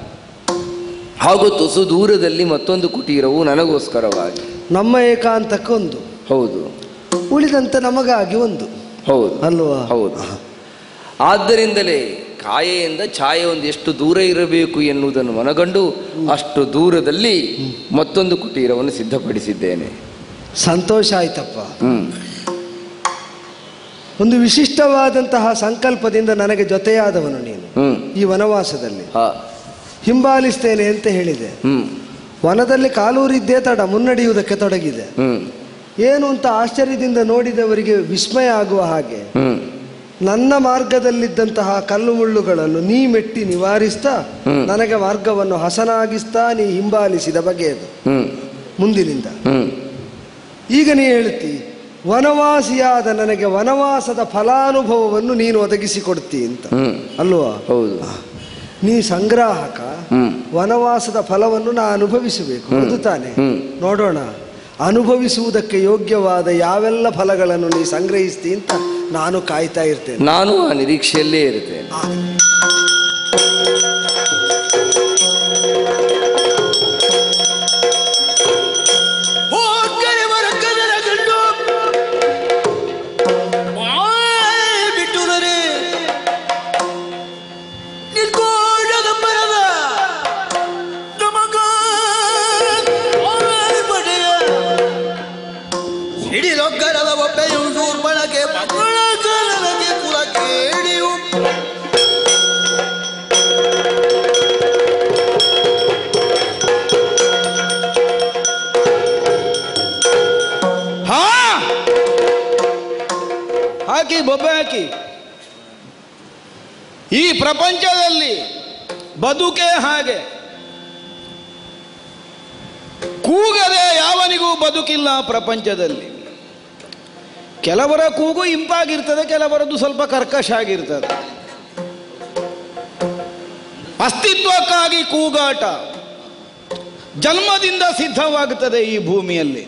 ಹಾಗೂ ತುಸು ದೂರದಲ್ಲಿ ಮತ್ತೊಂದು ಕುಟೀರವು ನನಗೋಸ್ಕರವಾಗಿ ನಮ್ಮ ಏಕಾಂತಕ್ಕೊಂದು ಹೌದು ಉಳಿದಂತೆ ನಮಗಾಗಿ ಒಂದು ಹೌದು ಅಲ್ವಾ ಹೌದು ಆದ್ದರಿಂದಲೇ ಕಾಯೆಯಿಂದ ಛಾಯೆ ಒಂದು ಎಷ್ಟು ದೂರ ಇರಬೇಕು ಎನ್ನುವುದನ್ನು ಮನಗಂಡು ಅಷ್ಟು ದೂರದಲ್ಲಿ ಮತ್ತೊಂದು ಕುಟೀರವನ್ನು ಸಿದ್ಧಪಡಿಸಿದ್ದೇನೆ ಸಂತೋಷ ಆಯ್ತಪ್ಪ ಹ್ಮ್ ಒಂದು ವಿಶಿಷ್ಟವಾದಂತಹ ಸಂಕಲ್ಪದಿಂದ ನನಗೆ ಜೊತೆಯಾದವನು ನೀನು ಹ್ಮ್ ಈ ವನವಾಸದಲ್ಲಿ ಹಾ ಹಿಂಬಾಲಿಸ್ತೇನೆ ಅಂತ ಹೇಳಿದೆ ಹ್ಮ್ ವನದಲ್ಲಿ ಕಾಲೂರಿದ್ದೇ ತಡ ಮುನ್ನಡೆಯುವುದಕ್ಕೆ ತೊಡಗಿದೆ ಹ್ಮ್ ಏನು ಅಂತ ಆಶ್ಚರ್ಯದಿಂದ ನೋಡಿದವರಿಗೆ ವಿಸ್ಮಯ ಆಗುವ ಹಾಗೆ ಹ್ಮ್ ನನ್ನ ಮಾರ್ಗದಲ್ಲಿದ್ದಂತಹ ಕಲ್ಲು ಮುಳ್ಳುಗಳನ್ನು ನೀ ಮೆಟ್ಟಿ ನಿವಾರಿಸ್ತಾ ಹ್ಮ್. ನನಗೆ ಮಾರ್ಗವನ್ನು ಹಸನಾಗಿಸ್ತಾ ನೀ ಹಿಂಬಾಲಿಸಿದ ಬಗೆಯದು ಹ್ಮ್ ಮುಂದಿನಿಂದ ಹ್ಮ್ ಈಗ ನೀ ಹೇಳ್ತಿ ವನವಾಸಿಯಾದ ನನಗೆ ವನವಾಸದ ಫಲಾನುಭವವನ್ನು ನೀನು ಒದಗಿಸಿಕೊಡ್ತಿ ಅಂತ ಹ್ಮ್ ಅಲ್ವಾ ಹೌದು ನೀ ಸಂಗ್ರಾಹಕ ಹ್ಮ್ ವನವಾಸದ ಫಲವನ್ನು ನಾ ಅನುಭವಿಸಬೇಕು ಹೌದು ತಾನೆ ಹ್ಮ್. ನೋಡೋಣ ಅನುಭವಿಸುವುದಕ್ಕೆ ಯೋಗ್ಯವಾದ ಯಾವೆಲ್ಲ ಫಲಗಳನ್ನು ನೀ ಸಂಗ್ರಹಿಸ್ತಿ ಅಂತ ನಾನು ಕಾಯ್ತಾ ಇರ್ತೇನೆ ನಾನು ಆ ನಿರೀಕ್ಷೆಯಲ್ಲೇ ಇರ್ತೇನೆ ಹೋಗರೆ ಕನ್ನಡ ಗಂಡು ಬಾಯ್ ಬಿಟ್ಟುದರೆ ನಿಲ್ಕೋಡದ ಮರದ ನಮಗ ಬಾಯ್ ಬಡೆಯ ಹಿಡಿದೊಗ್ಗರದ ಒಬ್ಬೆಯು ಶೂರ್ಪಣಕ್ಕೆ ಮಕ್ಕಳ ಕಾಲಕ್ಕೆ ಕುಲ ಕೇಳಿಯು ಹಾ ಹಾಕಿ ಬೊಬ್ಬೆ ಹಾಕಿ ಈ ಪ್ರಪಂಚದಲ್ಲಿ ಬದುಕೆ ಹಾಗೆ ಕೂಗದೆ ಯಾವನಿಗೂ ಬದುಕಿಲ್ಲ ಪ್ರಪಂಚದಲ್ಲಿ ಕೆಲವರ ಕೂಗು ಇಂಪಾಗಿರ್ತದೆ ಕೆಲವರದ್ದು ಸ್ವಲ್ಪ ಕರ್ಕಶ ಆಗಿರ್ತದೆ ಅಸ್ತಿತ್ವಕ್ಕಾಗಿ ಕೂಗಾಟ ಜನ್ಮದಿಂದ ಸಿದ್ಧವಾಗುತ್ತದೆ ಈ ಭೂಮಿಯಲ್ಲಿ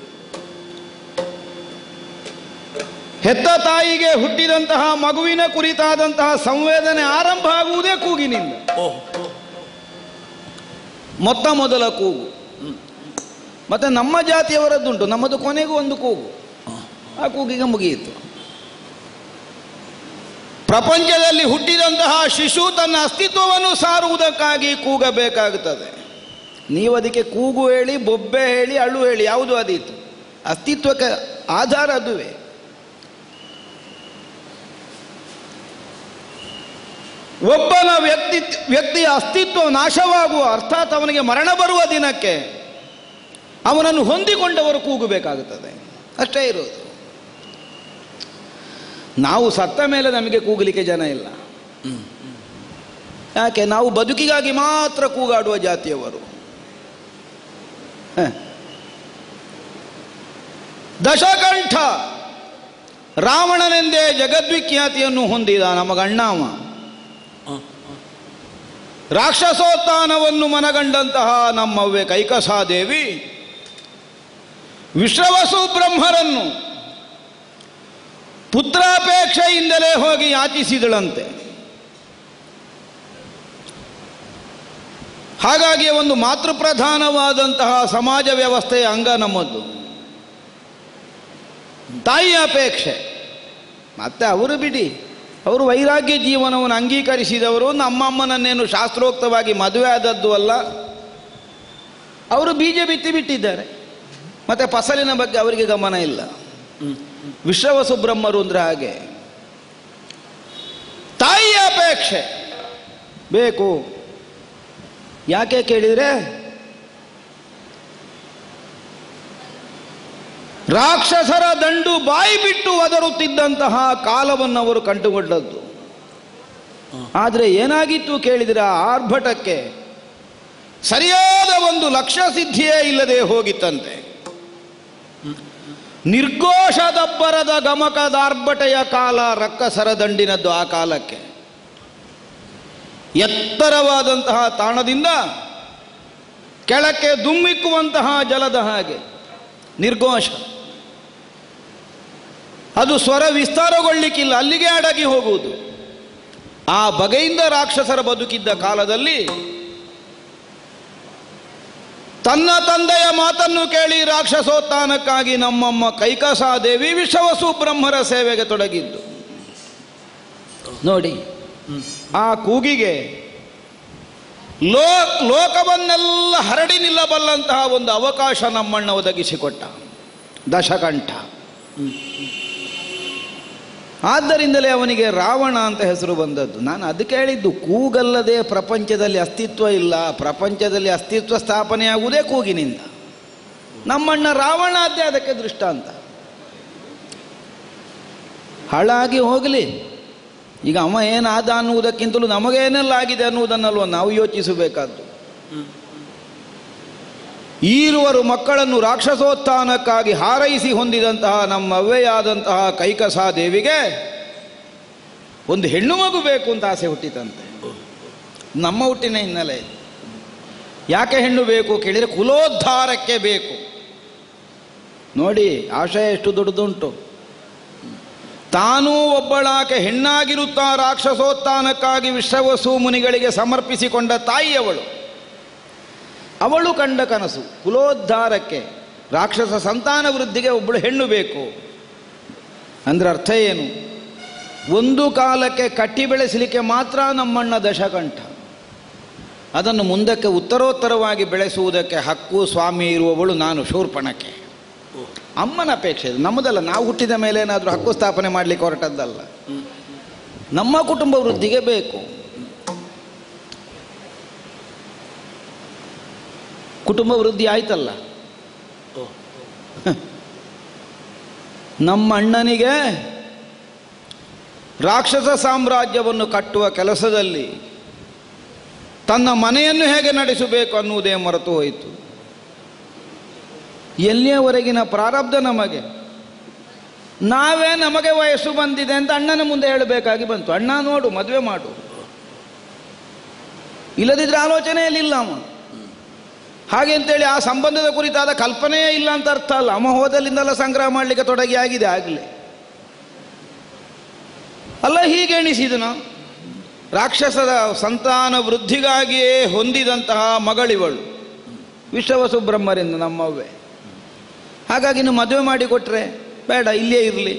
ಹೆತ್ತ ತಾಯಿಗೆ ಹುಟ್ಟಿದಂತಹ ಮಗುವಿನ ಕುರಿತಾದಂತಹ ಸಂವೇದನೆ ಆರಂಭ ಆಗುವುದೇ ಕೂಗಿನಿಂದ ಮೊತ್ತ ಮೊದಲ ಕೂಗು ಮತ್ತೆ ನಮ್ಮ ಜಾತಿಯವರದ್ದುಂಟು ನಮ್ಮದು ಕೊನೆಗೂ ಒಂದು ಕೂಗು ಆ ಕೂಗಿಗೆ ಮುಗಿಯಿತು ಪ್ರಪಂಚದಲ್ಲಿ ಹುಟ್ಟಿದಂತಹ ಶಿಶು ತನ್ನ ಅಸ್ತಿತ್ವವನ್ನು ಸಾರುವುದಕ್ಕಾಗಿ ಕೂಗಬೇಕಾಗುತ್ತದೆ ನೀವು ಅದಕ್ಕೆ ಕೂಗು ಹೇಳಿ ಬೊಬ್ಬೆ ಹೇಳಿ ಅಳು ಹೇಳಿ ಯಾವುದು ಅದೀತು ಅಸ್ತಿತ್ವಕ್ಕೆ ಆಧಾರ ಅದುವೇ ಒಬ್ಬನ ವ್ಯಕ್ತಿ ವ್ಯಕ್ತಿಯ ಅಸ್ತಿತ್ವ ನಾಶವಾಗುವ ಅರ್ಥಾತ್ ಅವನಿಗೆ ಮರಣ ಬರುವ ದಿನಕ್ಕೆ ಅವನನ್ನು ಹೊಂದಿಕೊಂಡವರು ಕೂಗಬೇಕಾಗುತ್ತದೆ ಅಷ್ಟೇ ಇರೋದು ನಾವು ಸತ್ತ ಮೇಲೆ ನಮಗೆ ಕೂಗಲಿಕ್ಕೆ ಜನ ಇಲ್ಲ ಯಾಕೆ ನಾವು ಬದುಕಿಗಾಗಿ ಮಾತ್ರ ಕೂಗಾಡುವ ಜಾತಿಯವರು ಹ. ದಶಕಂಠ ರಾವಣನೆಂದೇ ಜಗದ್ವಿಖ್ಯಾತಿಯನ್ನು ಹೊಂದಿದ ನಮಗಣ್ಣವ ರಾಕ್ಷಸೋತ್ಥಾನವನ್ನು ಮನಗಂಡಂತಹ ನಮ್ಮವ್ವೆ ಕೈಕಸಾದೇವಿ ವಿಶ್ರವಸು ಬ್ರಹ್ಮರನ್ನು ಪುತ್ರಾಪೇಕ್ಷೆಯಿಂದಲೇ ಹೋಗಿ ಯಾಚಿಸಿದಳಂತೆ ಹಾಗಾಗಿ ಒಂದು ಮಾತೃಪ್ರಧಾನವಾದಂತಹ ಸಮಾಜ ವ್ಯವಸ್ಥೆಯ ಅಂಗ ನಮ್ಮದು ತಾಯಿಯ ಅಪೇಕ್ಷೆ ಮತ್ತೆ ಅವರು ಬಿಡಿ ಅವರು ವೈರಾಗ್ಯ ಜೀವನವನ್ನು ಅಂಗೀಕರಿಸಿದವರು ನಮ್ಮಮ್ಮನನ್ನೇನು ಶಾಸ್ತ್ರೋಕ್ತವಾಗಿ ಮದುವೆ ಆದದ್ದು ಅಲ್ಲ ಅವರು ಬೀಜ ಬಿತ್ತಿ ಬಿಟ್ಟಿದ್ದಾರೆ ಮತ್ತೆ ಫಸಲಿನ ಬಗ್ಗೆ ಅವರಿಗೆ ಗಮನ ಇಲ್ಲ ವಿಶ್ರವಸು ಬ್ರಹ್ಮರು ಅಂದ್ರೆ ಹಾಗೆ ತಾಯಿಯ ಅಪೇಕ್ಷೆ ಬೇಕು ಯಾಕೆ ಕೇಳಿದ್ರೆ ರಾಕ್ಷಸರ ದಂಡು ಬಾಯಿ ಬಿಟ್ಟು ಒದರುತ್ತಿದ್ದಂತಹ ಕಾಲವನ್ನು ಅವರು ಕಂಡುಕೊಂಡದ್ದು ಆದರೆ ಏನಾಗಿತ್ತು ಕೇಳಿದರೆ ಆ ಆರ್ಭಟಕ್ಕೆ ಸರಿಯಾದ ಒಂದು ಲಕ್ಷ್ಯ ಸಿದ್ಧಿಯೇ ಇಲ್ಲದೆ ಹೋಗಿತ್ತಂತೆ ನಿರ್ಘೋಷದಬ್ಬರದ ಗಮಕದಾರ್ಭಟೆಯ ಕಾಲ ರಕ್ಕಸರ ದಂಡಿನದ್ದು ಆ ಕಾಲಕ್ಕೆ ಎತ್ತರವಾದಂತಹ ತಾಣದಿಂದ ಕೆಳಕ್ಕೆ ದುಮ್ಮಿಕ್ಕುವಂತಹ ಜಲದ ಹಾಗೆ ನಿರ್ಘೋಷ ಅದು ಸ್ವರ ವಿಸ್ತಾರಗೊಳ್ಳಿಕ್ಕಿಲ್ಲ ಅಲ್ಲಿಗೆ ಅಡಗಿ ಹೋಗುವುದು ಆ ಬಗೆಯಿಂದ ರಾಕ್ಷಸರ ಬದುಕಿದ್ದ ಕಾಲದಲ್ಲಿ ತನ್ನ ತಂದೆಯ ಮಾತನ್ನು ಕೇಳಿ ರಾಕ್ಷಸೋತ್ಥಾನಕ್ಕಾಗಿ ನಮ್ಮಮ್ಮ ಕೈಕಸಾದೇವಿ ವಿಶ್ವವಸು ಬ್ರಹ್ಮರ ಸೇವೆಗೆ ತೊಡಗಿದ್ದು ನೋಡಿ ಆ ಕೂಗಿಗೆ ಲೋ ಲೋಕವನ್ನೆಲ್ಲ ಹರಡಿ ನಿಲ್ಲಬಲ್ಲಂತಹ ಒಂದು ಅವಕಾಶ ನಮ್ಮಣ್ಣ ಒದಗಿಸಿಕೊಟ್ಟ ದಶಕಂಠ ಆದ್ದರಿಂದಲೇ ಅವನಿಗೆ ರಾವಣ ಅಂತ ಹೆಸರು ಬಂದದ್ದು ನಾನು ಅದಕ್ಕೆ ಹೇಳಿದ್ದು ಕೂಗಲ್ಲದೆ ಪ್ರಪಂಚದಲ್ಲಿ ಅಸ್ತಿತ್ವ ಇಲ್ಲ ಪ್ರಪಂಚದಲ್ಲಿ ಅಸ್ತಿತ್ವ ಸ್ಥಾಪನೆಯಾಗುವುದೇ ಕೂಗಿನಿಂದ ನಮ್ಮಣ್ಣ ರಾವಣ ಅದೇ ಅದಕ್ಕೆ ದೃಷ್ಟಾಂತ ಹಾಳಾಗಿ ಹೋಗಲಿ ಈಗ ಅವ ಏನಾದ ಅನ್ನುವುದಕ್ಕಿಂತಲೂ ನಮಗೇನೆಲ್ಲ ಆಗಿದೆ ಅನ್ನುವುದನ್ನಲ್ವ ನಾವು ಯೋಚಿಸಬೇಕಾದ್ದು ಈರುವರು ಮಕ್ಕಳನ್ನು ರಾಕ್ಷಸೋತ್ಥಾನಕ್ಕಾಗಿ ಹಾರೈಸಿ ಹೊಂದಿದಂತಹ ನಮ್ಮ ಅವ್ವೆಯಾದಂತಹ ಕೈಕಸಾ ದೇವಿಗೆ ಒಂದು ಹೆಣ್ಣು ಮಗು ಬೇಕು ಅಂತ ಆಸೆ ಹುಟ್ಟಿತಂತೆ ನಮ್ಮ ಹುಟ್ಟಿನ ಹಿನ್ನೆಲೆ ಇದು. ಯಾಕೆ ಹೆಣ್ಣು ಬೇಕು ಕೇಳಿದರೆ ಕುಲೋದ್ಧಾರಕ್ಕೆ ಬೇಕು ನೋಡಿ ಆಶಯ ಎಷ್ಟು ದೊಡ್ಡದುಂಟು ತಾನೂ ಒಬ್ಬಳಾಕೆ ಹೆಣ್ಣಾಗಿರುತ್ತಾ ರಾಕ್ಷಸೋತ್ಥಾನಕ್ಕಾಗಿ ವಿಶ್ವವಸು ಮುನಿಗಳಿಗೆ ಸಮರ್ಪಿಸಿಕೊಂಡ ತಾಯಿಯವಳು ಅವಳು ಕಂಡ ಕನಸು ಕುಲೋದ್ಧಾರಕ್ಕೆ ರಾಕ್ಷಸ ಸಂತಾನ ವೃದ್ಧಿಗೆ ಒಬ್ಬಳು ಹೆಣ್ಣು ಬೇಕು ಅಂದ್ರೆ ಅರ್ಥ ಏನು ಒಂದು ಕಾಲಕ್ಕೆ ಕಟ್ಟಿ ಬೆಳೆಸಲಿಕ್ಕೆ ಮಾತ್ರ ನಮ್ಮಣ್ಣ ದಶಕಂಠ ಅದನ್ನು ಮುಂದಕ್ಕೆ ಉತ್ತರೋತ್ತರವಾಗಿ ಬೆಳೆಸುವುದಕ್ಕೆ ಹಕ್ಕು ಸ್ವಾಮಿ ಇರುವವಳು ನಾನು ಶೂರ್ಪಣಕ್ಕೆ ಅಮ್ಮನ ಅಪೇಕ್ಷೆ ಇದು ನಮ್ಮದಲ್ಲ ನಾವು ಹುಟ್ಟಿದ ಮೇಲೆ ಏನಾದರೂ ಹಕ್ಕು ಸ್ಥಾಪನೆ ಮಾಡಲಿಕ್ಕೆ ಹೊರಟದ್ದಲ್ಲ ನಮ್ಮ ಕುಟುಂಬ ವೃದ್ಧಿಗೆ ಬೇಕು ಕುಟುಂಬ ವೃದ್ಧಿ ಆಯ್ತಲ್ಲ ನಮ್ಮ ಅಣ್ಣನಿಗೆ ರಾಕ್ಷಸ ಸಾಮ್ರಾಜ್ಯವನ್ನು ಕಟ್ಟುವ ಕೆಲಸದಲ್ಲಿ ತನ್ನ ಮನೆಯನ್ನು ಹೇಗೆ ನಡೆಸಬೇಕು ಅನ್ನುವುದೇ ಮರೆತು ಹೋಯಿತು ಎಲ್ಲಿಯವರೆಗಿನ ಪ್ರಾರಬ್ಧ ನಮಗೆ ನಾವೇ ನಮಗೆ ವಯಸ್ಸು ಬಂದಿದೆ ಅಂತ ಅಣ್ಣನ ಮುಂದೆ ಹೇಳಬೇಕಾಗಿ ಬಂತು ಅಣ್ಣ ನೋಡು ಮದುವೆ ಮಾಡು ಇಲ್ಲದಿದ್ರೆ ಆಲೋಚನೆಯಲ್ಲಿಲ್ಲ ಅವ ಹಾಗೆ ಅಂತೇಳಿ ಆ ಸಂಬಂಧದ ಕುರಿತಾದ ಕಲ್ಪನೆಯೇ ಇಲ್ಲ ಅಂತ ಅರ್ಥ ಅಲ್ಲ ಅಮ್ಮ ಹೋದಲ್ಲಿಂದೆಲ್ಲ ಸಂಗ್ರಹ ಮಾಡಲಿಕ್ಕೆ ತೊಡಗಿ ಆಗಿದೆ ಆಗಲೇ ಅಲ್ಲ ಹೀಗೆ ಎಣಿಸಿದನು ರಾಕ್ಷಸದ ಸಂತಾನ ವೃದ್ಧಿಗಾಗಿಯೇ ಹೊಂದಿದಂತಹ ಮಗಳಿವಳು ವಿಶ್ವವಸು ಬ್ರಹ್ಮರಿಂದ ನಮ್ಮವ್ವೆ ಹಾಗಾಗಿ ಇನ್ನು ಮದುವೆ ಮಾಡಿ ಕೊಟ್ರೆ ಬೇಡ ಇಲ್ಲೇ ಇರಲಿ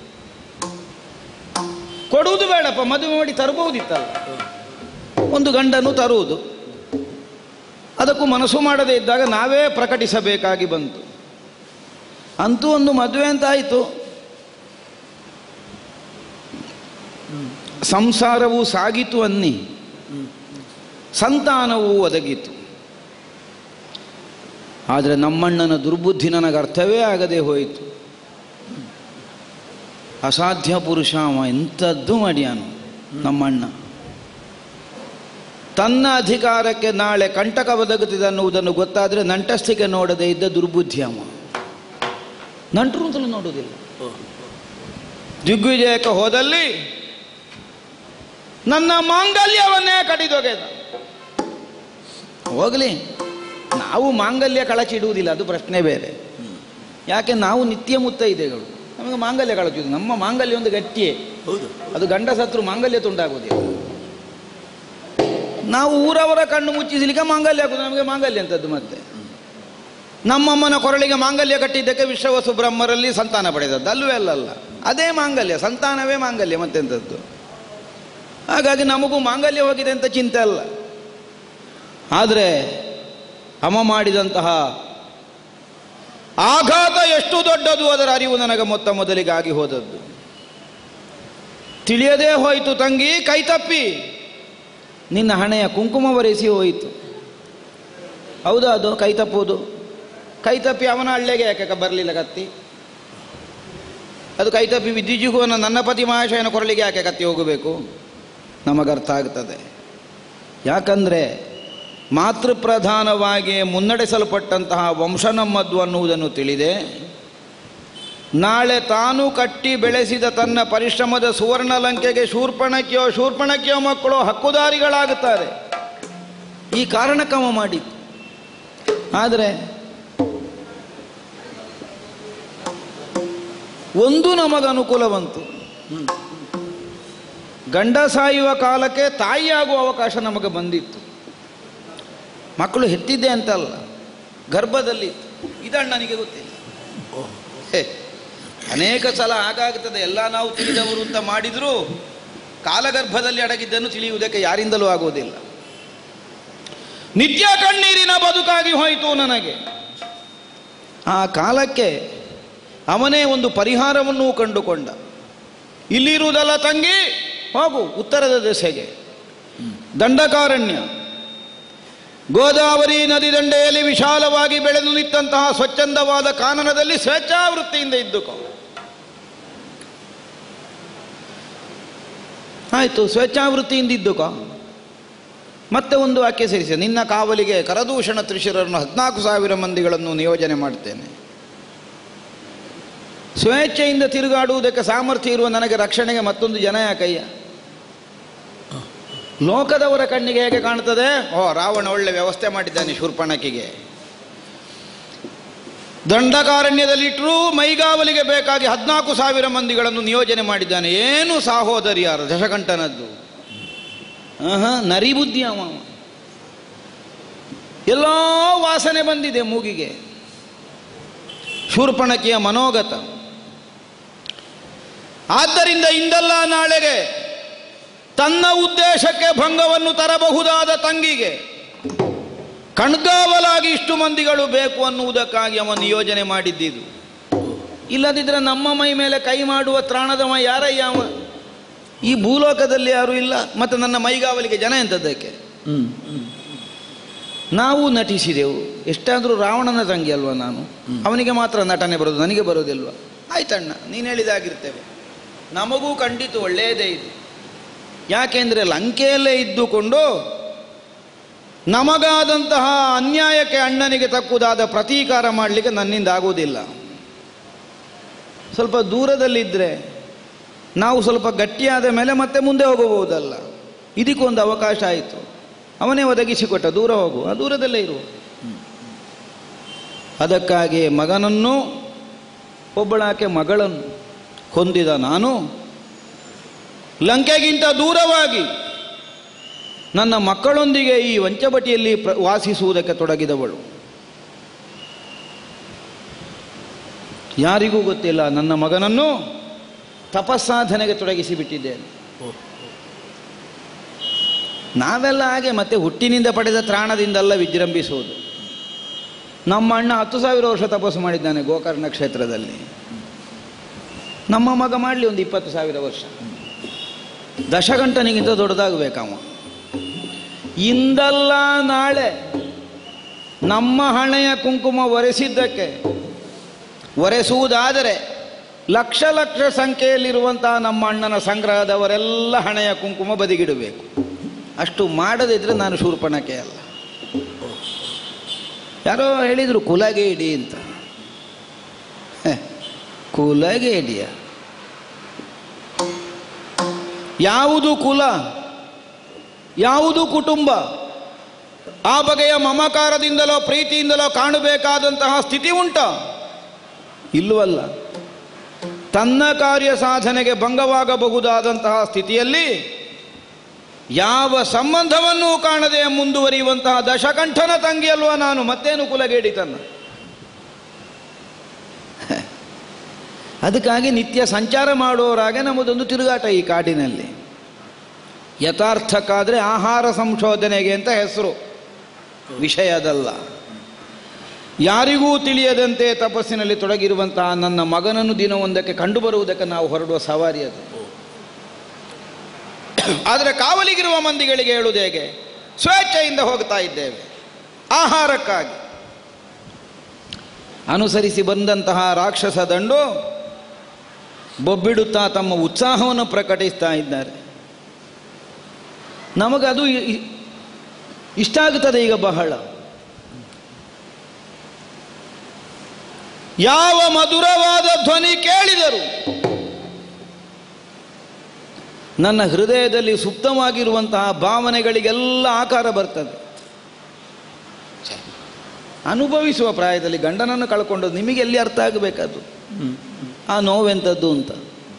ಕೊಡುವುದು ಬೇಡಪ್ಪ ಮದುವೆ ಮಾಡಿ ತರಬಹುದಿತ್ತಲ್ಲ ಒಂದು ಗಂಡನು ತರುವುದು ಅದಕ್ಕೂ ಮನಸ್ಸು ಮಾಡದೇ ಇದ್ದಾಗ ನಾವೇ ಪ್ರಕಟಿಸಬೇಕಾಗಿ ಬಂತು ಅಂತೂ ಒಂದು ಮದುವೆ ಅಂತ ಆಯಿತು ಸಂಸಾರವು ಸಾಗಿತು ಅನ್ನಿ ಸಂತಾನವೂ ಒದಗಿತು ಆದರೆ ನಮ್ಮಣ್ಣನ ದುರ್ಬುದ್ಧಿ ನನಗೆ ಅರ್ಥವೇ ಆಗದೆ ಹೋಯಿತು ಅಸಾಧ್ಯ ಪುರುಷ ಅವ ಎಂಥದ್ದು ಮಾಡ್ಯಾನು ನಮ್ಮಣ್ಣ ತನ್ನ ಅಧಿಕಾರಕ್ಕೆ ನಾಳೆ ಕಂಟಕ ಒದಗುತ್ತಿದೆ ಅನ್ನುವುದನ್ನು ಗೊತ್ತಾದರೆ ನಂಟಸ್ತಿಕೆ ನೋಡದೆ ಇದ್ದ ದುರ್ಬುದ್ಧಿ ಅವ ನಂಟರು ಅಂತಲೂ ನೋಡುವುದಿಲ್ಲ ದಿಗ್ವಿಜಯಕ್ಕೆ ಹೋದಲ್ಲಿ ನನ್ನ ಮಾಂಗಲ್ಯವನ್ನೇ ಕಡಿದೊಗೆದ ಹೋಗಲಿ ನಾವು ಮಾಂಗಲ್ಯ ಕಳಚಿಡುವುದಿಲ್ಲ ಅದು ಪ್ರಶ್ನೆ ಬೇರೆ ಯಾಕೆ ನಾವು ನಿತ್ಯ ಮುತ್ತೈದೆಗಳು ನಮಗೆ ಮಾಂಗಲ್ಯ ಕಳಚುವುದು ನಮ್ಮ ಮಾಂಗಲ್ಯ ಒಂದು ಗಟ್ಟಿಯೇ ಹೌದು ಅದು ಗಂಡ ಸತ್ರು ಮಾಂಗಲ್ಯ ತುಂಡಾಗುವುದಿಲ್ಲ ನಾವು ಊರವರ ಕಣ್ಣು ಮುಚ್ಚಿಸಲಿಕ್ಕೆ ಮಾಂಗಲ್ಯ ಹಾಕುದು ನಮಗೆ ಮಾಂಗಲ್ಯ ಅಂತದ್ದು ಮತ್ತೆ ನಮ್ಮಮ್ಮನ ಕೊರಳಿಗೆ ಮಾಂಗಲ್ಯ ಕಟ್ಟಿದ್ದಕ್ಕೆ ವಿಶ್ವವಸು ಬ್ರಹ್ಮರಲ್ಲಿ ಸಂತಾನ ಪಡೆದದ್ದು ಅಲ್ಲವೇ ಅಲ್ಲಲ್ಲ ಅದೇ ಮಾಂಗಲ್ಯ ಸಂತಾನವೇ ಮಾಂಗಲ್ಯ ಮತ್ತೆಂಥದ್ದು ಹಾಗಾಗಿ ನಮಗೂ ಮಾಂಗಲ್ಯ ಹೋಗಿದೆ ಅಂತ ಚಿಂತೆ ಅಲ್ಲ ಆದರೆ ಅಮ ಮಾಡಿದಂತಹ ಆಘಾತ ಎಷ್ಟು ದೊಡ್ಡದು ಅದರ ಅರಿವು ನನಗೆ ಮೊತ್ತ ಮೊದಲಿಗಾಗಿ ಹೋದದ್ದು ತಿಳಿಯದೇ ಹೋಯಿತು ತಂಗಿ ಕೈ ತಪ್ಪಿ ನಿನ್ನ ಹಣೆಯ ಕುಂಕುಮ ಒರೆಸಿ ಹೋಯಿತು ಹೌದಾ ಅದು ಕೈ ತಪ್ಪುವುದು ಕೈ ತಪ್ಪಿ ಅವನ ಹಳ್ಳೆಗೆ ಯಾಕೆ ಬರಲಿಲ್ಲ ಕತ್ತಿ ಅದು ಕೈ ತಪ್ಪಿ ವಿದ್ಯುಜುಗುವನ ನನ್ನ ಪತಿ ಮಹಾಶಯನ ಕೊರಳಿಗೆ ಯಾಕೆ ಕತ್ತಿ ಹೋಗಬೇಕು ನಮಗರ್ಥ ಆಗ್ತದೆ ಯಾಕಂದರೆ ಮಾತೃಪ್ರಧಾನವಾಗಿ ಮುನ್ನಡೆಸಲ್ಪಟ್ಟಂತಹ ವಂಶ ನಮ್ಮದ್ದು ಅನ್ನುವುದನ್ನು ತಿಳಿದೆ ನಾಳೆ ತಾನು ಕಟ್ಟಿ ಬೆಳೆಸಿದ ತನ್ನ ಪರಿಶ್ರಮದ ಸುವರ್ಣ ಲಂಕೆಗೆ ಶೂರ್ಪಣಕ್ಕೆಯೋ ಶೂರ್ಪಣಕ್ಕೆಯೋ ಮಕ್ಕಳು ಹಕ್ಕುದಾರಿಗಳಾಗುತ್ತಾರೆ ಈ ಕಾರಣಕ್ಕವ ಮಾಡಿದ್ದು ಆದರೆ ಒಂದು ನಮಗೆ ಅನುಕೂಲ ಬಂತು ಗಂಡ ಸಾಯುವ ಕಾಲಕ್ಕೆ ತಾಯಿಯಾಗುವ ಅವಕಾಶ ನಮಗೆ ಬಂದಿತ್ತು ಮಕ್ಕಳು ಹೆತ್ತಿದ್ದೆ ಅಂತಲ್ಲ ಗರ್ಭದಲ್ಲಿ ಇದಣ್ಣನಿಗೆ ಗೊತ್ತಿಲ್ಲ ಹೇ, ಅನೇಕ ಸಲ ಹಾಗಾಗ್ತದೆ ಎಲ್ಲ ನಾವು ತಿಳಿದವರು ಅಂತ ಮಾಡಿದರೂ ಕಾಲಗರ್ಭದಲ್ಲಿ ಅಡಗಿದ್ದನ್ನು ತಿಳಿಯುವುದಕ್ಕೆ ಯಾರಿಂದಲೂ ಆಗುವುದಿಲ್ಲ ನಿತ್ಯ ಕಣ್ಣೀರಿನ ಬದುಕಾಗಿ ಹೋಯಿತು ನನಗೆ ಆ ಕಾಲಕ್ಕೆ ಅವನೇ ಒಂದು ಪರಿಹಾರವನ್ನು ಕಂಡುಕೊಂಡ ಇಲ್ಲಿರುವುದಲ್ಲ ತಂಗಿ ಹೋಗು ಉತ್ತರದ ದೆಸೆಗೆ ದಂಡಕಾರಣ್ಯ ಗೋದಾವರಿ ನದಿ ದಂಡೆಯಲ್ಲಿ ವಿಶಾಲವಾಗಿ ಬೆಳೆದು ನಿಂತಹ ಸ್ವಚ್ಛಂದವಾದ ಕಾನನದಲ್ಲಿ ಸ್ವೇಚ್ಛಾವೃತ್ತಿಯಿಂದ ಇದ್ದುಕೋ ಆಯಿತು ಸ್ವೇಚ್ಛಾವೃತ್ತಿಯಿಂದ ಇದ್ದುಕೋ ಮತ್ತೆ ಒಂದು ವಾಕ್ಯ ಸೇರಿಸಿ ನಿನ್ನ ಕಾವಲಿಗೆ ಕರದೂಷಣ ತ್ರಿಶಿರರನ್ನು ಹದಿನಾಲ್ಕು ಸಾವಿರ ಮಂದಿಗಳನ್ನು ನಿಯೋಜನೆ ಮಾಡ್ತೇನೆ ಸ್ವೇಚ್ಛೆಯಿಂದ ತಿರುಗಾಡುವುದಕ್ಕೆ ಸಾಮರ್ಥ್ಯ ಇರುವ ನನಗೆ ರಕ್ಷಣೆಗೆ ಮತ್ತೊಂದು ಜನ ಯಾಕಯ್ಯ ಲೋಕದವರ ಕಣ್ಣಿಗೆ ಹೇಗೆ ಕಾಣ್ತದೆ ಓ ರಾವಣ ಒಳ್ಳೆ ವ್ಯವಸ್ಥೆ ಮಾಡಿದ್ದಾನೆ ಶೂರ್ಪಣಕಿಗೆ ದಂಡಕಾರಣ್ಯದಲ್ಲಿಟ್ಟರೂ ಮೈಗಾವಲಿಗೆ ಬೇಕಾಗಿ ಹದಿನಾಲ್ಕು ಸಾವಿರ ಮಂದಿಗಳನ್ನು ನಿಯೋಜನೆ ಮಾಡಿದ್ದಾನೆ ಏನು ಸಾಹೋದರಿಯಾರ ದಶಕಂಠನದ್ದು ಆಹಾ ನರಿ ಬುದ್ಧಿ ಅವ ಎಲ್ಲೋ ವಾಸನೆ ಬಂದಿದೆ ಮೂಗಿಗೆ ಶೂರ್ಪಣಕಿಯ ಮನೋಗತ ಆದ್ದರಿಂದ ಇಂದಲ್ಲ ನಾಳೆಗೆ ತನ್ನ ಉದ್ದೇಶಕ್ಕೆ ಭಂಗವನ್ನು ತರಬಹುದಾದ ತಂಗಿಗೆ ಕಣ್ಗಾವಲಾಗಿ ಇಷ್ಟು ಮಂದಿಗಳು ಬೇಕು ಅನ್ನುವುದಕ್ಕಾಗಿ ಅವ ನಿಯೋಜನೆ ಮಾಡಿದ್ದಿದು ಇಲ್ಲದಿದ್ದರೆ ನಮ್ಮ ಮೈ ಮೇಲೆ ಕೈ ಮಾಡುವ ತ್ರಾಣದವ ಯಾರಯ್ಯ ಅವ ಈ ಭೂಲೋಕದಲ್ಲಿ ಯಾರೂ ಇಲ್ಲ ಮತ್ತು ನನ್ನ ಮೈಗಾವಲಿಗೆ ಜನ ಎಂಥದ್ದಕ್ಕೆ ನಾವು ನಟಿಸಿದೆವು ಎಷ್ಟಾದರೂ ರಾವಣನ ತಂಗಿ ಅಲ್ವಾ ನಾನು ಅವನಿಗೆ ಮಾತ್ರ ನಟನೆ ಬರೋದು ನನಗೆ ಬರೋದಿಲ್ವಾ ಆಯ್ತಣ್ಣ ನೀನು ಹೇಳಿದಾಗಿರ್ತೇವೆ ನಮಗೂ ಖಂಡಿತ ಒಳ್ಳೆಯದೇ ಇದು ಯಾಕೆಂದರೆ ಲಂಕೆಯಲ್ಲೇ ಇದ್ದುಕೊಂಡು ನಮಗಾದಂತಹ ಅನ್ಯಾಯಕ್ಕೆ ಅಣ್ಣನಿಗೆ ತಕ್ಕುದಾದ ಪ್ರತೀಕಾರ ಮಾಡಲಿಕ್ಕೆ ನನ್ನಿಂದ ಆಗುವುದಿಲ್ಲ ಸ್ವಲ್ಪ ದೂರದಲ್ಲಿದ್ದರೆ ನಾವು ಸ್ವಲ್ಪ ಗಟ್ಟಿಯಾದ ಮೇಲೆ ಮತ್ತೆ ಮುಂದೆ ಹೋಗಬಹುದಲ್ಲ ಇದಕ್ಕೊಂದು ಅವಕಾಶ ಆಯಿತು ಅವನೇ ಒದಗಿಸಿಕೊಟ್ಟ ದೂರ ಹೋಗು ಆ ದೂರದಲ್ಲೇ ಇರು ಅದಕ್ಕಾಗಿ ಮಗನನ್ನು ಒಬ್ಬಳಾಕೆ ಮಗಳನ್ನು ಹೊಂದಿದ ನಾನು ಲಂಕೆಗಿಂತ ದೂರವಾಗಿ ನನ್ನ ಮಕ್ಕಳೊಂದಿಗೆ ಈ ವಂಚಬಟಿಯಲ್ಲಿ ಪ್ರ ವಾಸಿಸುವುದಕ್ಕೆ ತೊಡಗಿದವಳು ಯಾರಿಗೂ ಗೊತ್ತಿಲ್ಲ ನನ್ನ ಮಗನನ್ನು ತಪಸ್ಸಾಧನೆಗೆ ತೊಡಗಿಸಿ ಬಿಟ್ಟಿದ್ದೇನೆ ನಾವೆಲ್ಲ ಹಾಗೆ ಮತ್ತೆ ಹುಟ್ಟಿನಿಂದ ಪಡೆದ ತ್ರಾಣದಿಂದಲ್ಲ ವಿಜೃಂಭಿಸುವುದು ನಮ್ಮ ಅಣ್ಣ ಹತ್ತು ಸಾವಿರ ವರ್ಷ ತಪಸ್ಸು ಮಾಡಿದ್ದಾನೆ ಗೋಕರ್ಣ ಕ್ಷೇತ್ರದಲ್ಲಿ ನಮ್ಮ ಮಗ ಮಾಡಲಿ ಒಂದು ಇಪ್ಪತ್ತು ಸಾವಿರ ವರ್ಷ ದಶಗಂಟನಿಗಿಂತ ದೊಡ್ಡದಾಗಬೇಕವ ಇಂದಲ್ಲ ನಾಳೆ ನಮ್ಮ ಹಣೆಯ ಕುಂಕುಮ ಒರೆಸಿದ್ದಕ್ಕೆ ಒರೆಸುವುದಾದರೆ ಲಕ್ಷ ಲಕ್ಷ ಸಂಖ್ಯೆಯಲ್ಲಿರುವಂತಹ ನಮ್ಮ ಅಣ್ಣನ ಸಂಗ್ರಹದವರೆಲ್ಲ ಹಣೆಯ ಕುಂಕುಮ ಬದಿಗಿಡಬೇಕು ಅಷ್ಟು ಮಾಡದಿದ್ರೆ ನಾನು ಶೂರ್ಪಣಕ್ಕೆ ಅಲ್ಲ ಯಾರೋ ಹೇಳಿದರು ಕುಲಗೇಡಿ ಅಂತ ಹೆ, ಕುಲಗೇಡಿಯ ಯಾವುದು ಕುಲ ಯಾವುದು ಕುಟುಂಬ ಆ ಬಗೆಯ ಮಮಕಾರದಿಂದಲೋ ಪ್ರೀತಿಯಿಂದಲೋ ಕಾಣಬೇಕಾದಂತಹ ಸ್ಥಿತಿ ಉಂಟ ಇಲ್ಲವಲ್ಲ ತನ್ನ ಕಾರ್ಯ ಸಾಧನೆಗೆ ಭಂಗವಾಗಬಹುದಾದಂತಹ ಸ್ಥಿತಿಯಲ್ಲಿ ಯಾವ ಸಂಬಂಧವನ್ನೂ ಕಾಣದೆ ಮುಂದುವರಿಯುವಂತಹ ದಶಕಂಠನ ತಂಗಿ ಅಲ್ವಾ ನಾನು ಮತ್ತೇನು ಕುಲಗೇಡಿ ತನ್ನ ಅದಕ್ಕಾಗಿ ನಿತ್ಯ ಸಂಚಾರ ಮಾಡುವವರಾಗೆ ನಮ್ಮದೊಂದು ತಿರುಗಾಟ ಈ ಕಾಡಿನಲ್ಲಿ ಯಥಾರ್ಥಕ್ಕಾದರೆ ಆಹಾರ ಸಂಶೋಧನೆಗೆ ಅಂತ ಹೆಸರು ವಿಷಯದಲ್ಲ ಯಾರಿಗೂ ತಿಳಿಯದಂತೆ ತಪಸ್ಸಿನಲ್ಲಿ ತೊಡಗಿರುವಂತಹ ನನ್ನ ಮಗನನ್ನು ದಿನವೊಂದಕ್ಕೆ ಕಂಡುಬರುವುದಕ್ಕೆ ನಾವು ಹೊರಡುವ ಸವಾರಿ ಅದು ಆದರೆ ಕಾವಲಿಗಿರುವ ಮಂದಿಗಳಿಗೆ ಹೇಳುವುದು ಹೇಗೆ ಸ್ವೇಚ್ಛೆಯಿಂದ ಹೋಗ್ತಾ ಇದ್ದೇವೆ ಆಹಾರಕ್ಕಾಗಿ ಅನುಸರಿಸಿ ಬಂದಂತಹ ರಾಕ್ಷಸ ದಂಡು ಬೊಬ್ಬಿಡುತ್ತಾ ತಮ್ಮ ಉತ್ಸಾಹವನ್ನು ಪ್ರಕಟಿಸ್ತಾ ಇದ್ದಾರೆ ನಮಗದು ಇ- ಇ- ಇಷ್ಟ ಆಗುತ್ತದೆ ಈಗ ಬಹಳ ಯಾವ ಮಧುರವಾದ ಧ್ವನಿ ಕೇಳಿದರು ನನ್ನ ಹೃದಯದಲ್ಲಿ ಸುಪ್ತವಾಗಿರುವಂತಹ ಭಾವನೆಗಳಿಗೆಲ್ಲ ಆಕಾರ ಬರ್ತದೆ ಛೆ, ಅನುಭವಿಸುವ ಪ್ರಾಯದಲ್ಲಿ ಗಂಡನನ್ನು ಕಳ್ಕೊಂಡು ನಿಮಗೆ ಎಲ್ಲಿ ಅರ್ಥ ಆಗಬೇಕದು ಆ ನೋವೆಂಥದ್ದು ಅಂತ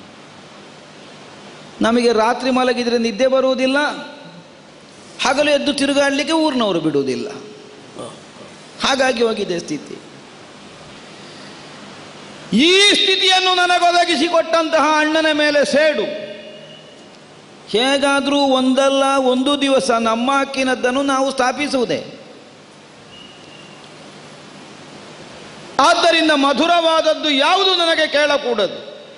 ನಮಗೆ ರಾತ್ರಿ ಮಲಗಿದರೆ ನಿದ್ದೆ ಬರುವುದಿಲ್ಲ ಹಗಲು ಎದ್ದು ತಿರುಗಾಡಲಿಕ್ಕೆ ಊರಿನವರು ಬಿಡುವುದಿಲ್ಲ ಹಾಗಾಗಿ ಹೋಗಿದೆ ಸ್ಥಿತಿ ಈ ಸ್ಥಿತಿಯನ್ನು ನನಗೊದಗಿಸಿಕೊಟ್ಟಂತಹ ಅಣ್ಣನ ಮೇಲೆ ಸೇಡು ಹೇಗಾದರೂ ಒಂದಲ್ಲ ಒಂದು ದಿವಸ ನಮ್ಮ ಹಕ್ಕಿನದ್ದನ್ನು ನಾವು ಸ್ಥಾಪಿಸುವುದೇ ಆದ್ದರಿಂದ ಮಧುರವಾದದ್ದು ಯಾವುದು ನನಗೆ ಕೇಳಕೂಡದು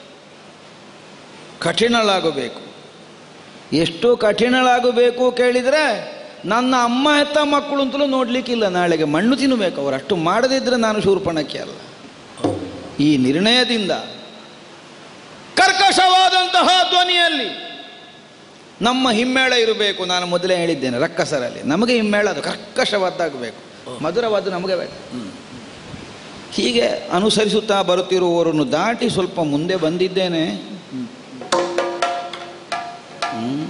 ಕಠಿಣಳಾಗಬೇಕು ಎಷ್ಟು ಕಠಿಣಳಾಗಬೇಕು ಕೇಳಿದರೆ ನನ್ನ ಅಮ್ಮ ಹೆತ್ತ ಮಕ್ಕಳು ಅಂತಲೂ ನೋಡಲಿಕ್ಕಿಲ್ಲ ನಾಳೆಗೆ ಮಣ್ಣು ತಿನ್ನಬೇಕು ಅವರು ಅಷ್ಟು ಮಾಡದಿದ್ದರೆ ನಾನು ಶೂರ್ಪಣಕ್ಕೆ ಅಲ್ಲ ಈ ನಿರ್ಣಯದಿಂದ ಕರ್ಕಶವಾದಂತಹ ಧ್ವನಿಯಲ್ಲಿ ನಮ್ಮ ಹಿಮ್ಮೇಳ ಇರಬೇಕು ನಾನು ಮೊದಲೇ ಹೇಳಿದ್ದೇನೆ ರಕ್ಕಸರಲ್ಲಿ ನಮಗೆ ಹಿಮ್ಮೇಳ ಅದು ಕರ್ಕಶವಾದ್ದಾಗಬೇಕು ಮಧುರವಾದ್ದು ನಮಗೆ ಬೇಕು ಹೀಗೆ ಅನುಸರಿಸುತ್ತಾ ಬರುತ್ತಿರುವವರನ್ನು ದಾಟಿ ಸ್ವಲ್ಪ ಮುಂದೆ ಬಂದಿದ್ದೇನೆ ಹ್ಮ್.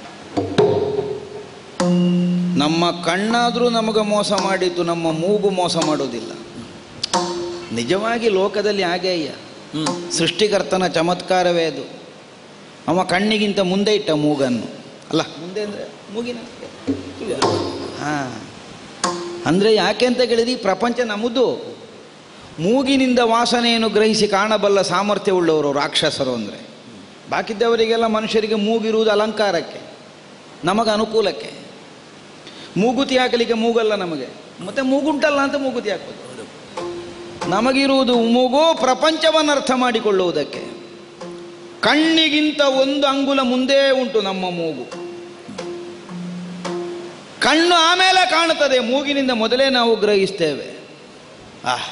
ನಮ್ಮ ಕಣ್ಣಾದರೂ ನಮಗೆ ಮೋಸ ಮಾಡಿದ್ದು ನಮ್ಮ ಮೂಗು ಮೋಸ ಮಾಡೋದಿಲ್ಲ ನಿಜವಾಗಿ ಲೋಕದಲ್ಲಿ ಹಾಗೆ ಅಯ್ಯ ಸೃಷ್ಟಿಕರ್ತನ ಚಮತ್ಕಾರವೇ ಅದು ಅವ ಕಣ್ಣಿಗಿಂತ ಮುಂದೆ ಇಟ್ಟ ಮೂಗನ್ನು ಅಲ್ಲ ಮುಂದೆ ಅಂದರೆ ಮೂಗಿನ ಹಾಂ ಅಂದರೆ ಯಾಕೆ ಅಂತ ಕೇಳಿದ್ರೆ ಈ ಪ್ರಪಂಚ ನಮ್ಮದು ಮೂಗಿನಿಂದ ವಾಸನೆಯನ್ನು ಗ್ರಹಿಸಿ ಕಾಣಬಲ್ಲ ಸಾಮರ್ಥ್ಯವುಳ್ಳವರು ರಾಕ್ಷಸರು ಅಂದರೆ ಬಾಕಿದ್ದವರಿಗೆಲ್ಲ ಮನುಷ್ಯರಿಗೆ ಮೂಗಿರುವುದು ಅಲಂಕಾರಕ್ಕೆ ನಮಗೆ ಅನುಕೂಲಕ್ಕೆ ಮೂಗುತಿ ಹಾಕಲಿಕ್ಕೆ ಮೂಗಲ್ಲ ನಮಗೆ ಮತ್ತೆ ಮೂಗುಂಟಲ್ಲ ಅಂತ ಮೂಗುತಿ ಹಾಕೋದು ನಮಗಿರುವುದು ಮೂಗು ಪ್ರಪಂಚವನ್ನು ಅರ್ಥ ಮಾಡಿಕೊಳ್ಳುವುದಕ್ಕೆ ಕಣ್ಣಿಗಿಂತ ಒಂದು ಅಂಗುಲ ಮುಂದೆ ಉಂಟು ನಮ್ಮ ಮೂಗು ಕಣ್ಣು ಆಮೇಲೆ ಕಾಣುತ್ತದೆ ಮೂಗಿನಿಂದ ಮೊದಲೇ ನಾವು ಗ್ರಹಿಸ್ತೇವೆ ಆಹ್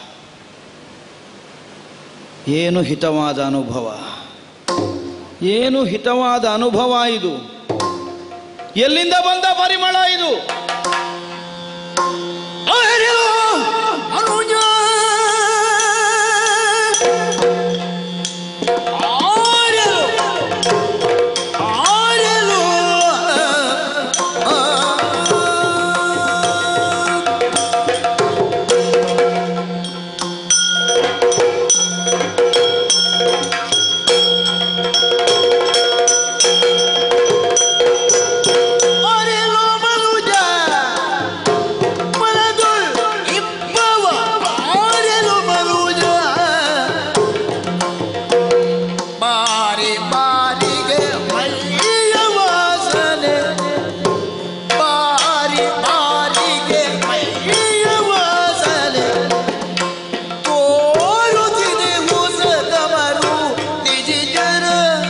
ಏನು ಹಿತವಾದ ಅನುಭವ ಏನು ಹಿತವಾದ ಅನುಭವ ಇದು ಎಲ್ಲಿಂದ ಬಂದ ಪರಿಮಳ ಇದು ಆರ್ಯೋ ಅನುಜ ಆರ್ಯೋ ಆರ್ಯೋ ಆರ್ಯೋ ಮನುಜ ಮನದುಳ್ ಇಬ್ಬವ ಆರ್ಯಲು ಮನುಜ ಬಾರಿ ಬಾರಿಗೆ ಮೈಯ ವಾಸನೆ ಬಾರಿ ಬಾರಿಗೆ ಮೈಯ ವಾಸನೆ ತೋರುತ್ತಿದೆ ಹೊಸದವರು ನಿಜಿಜರ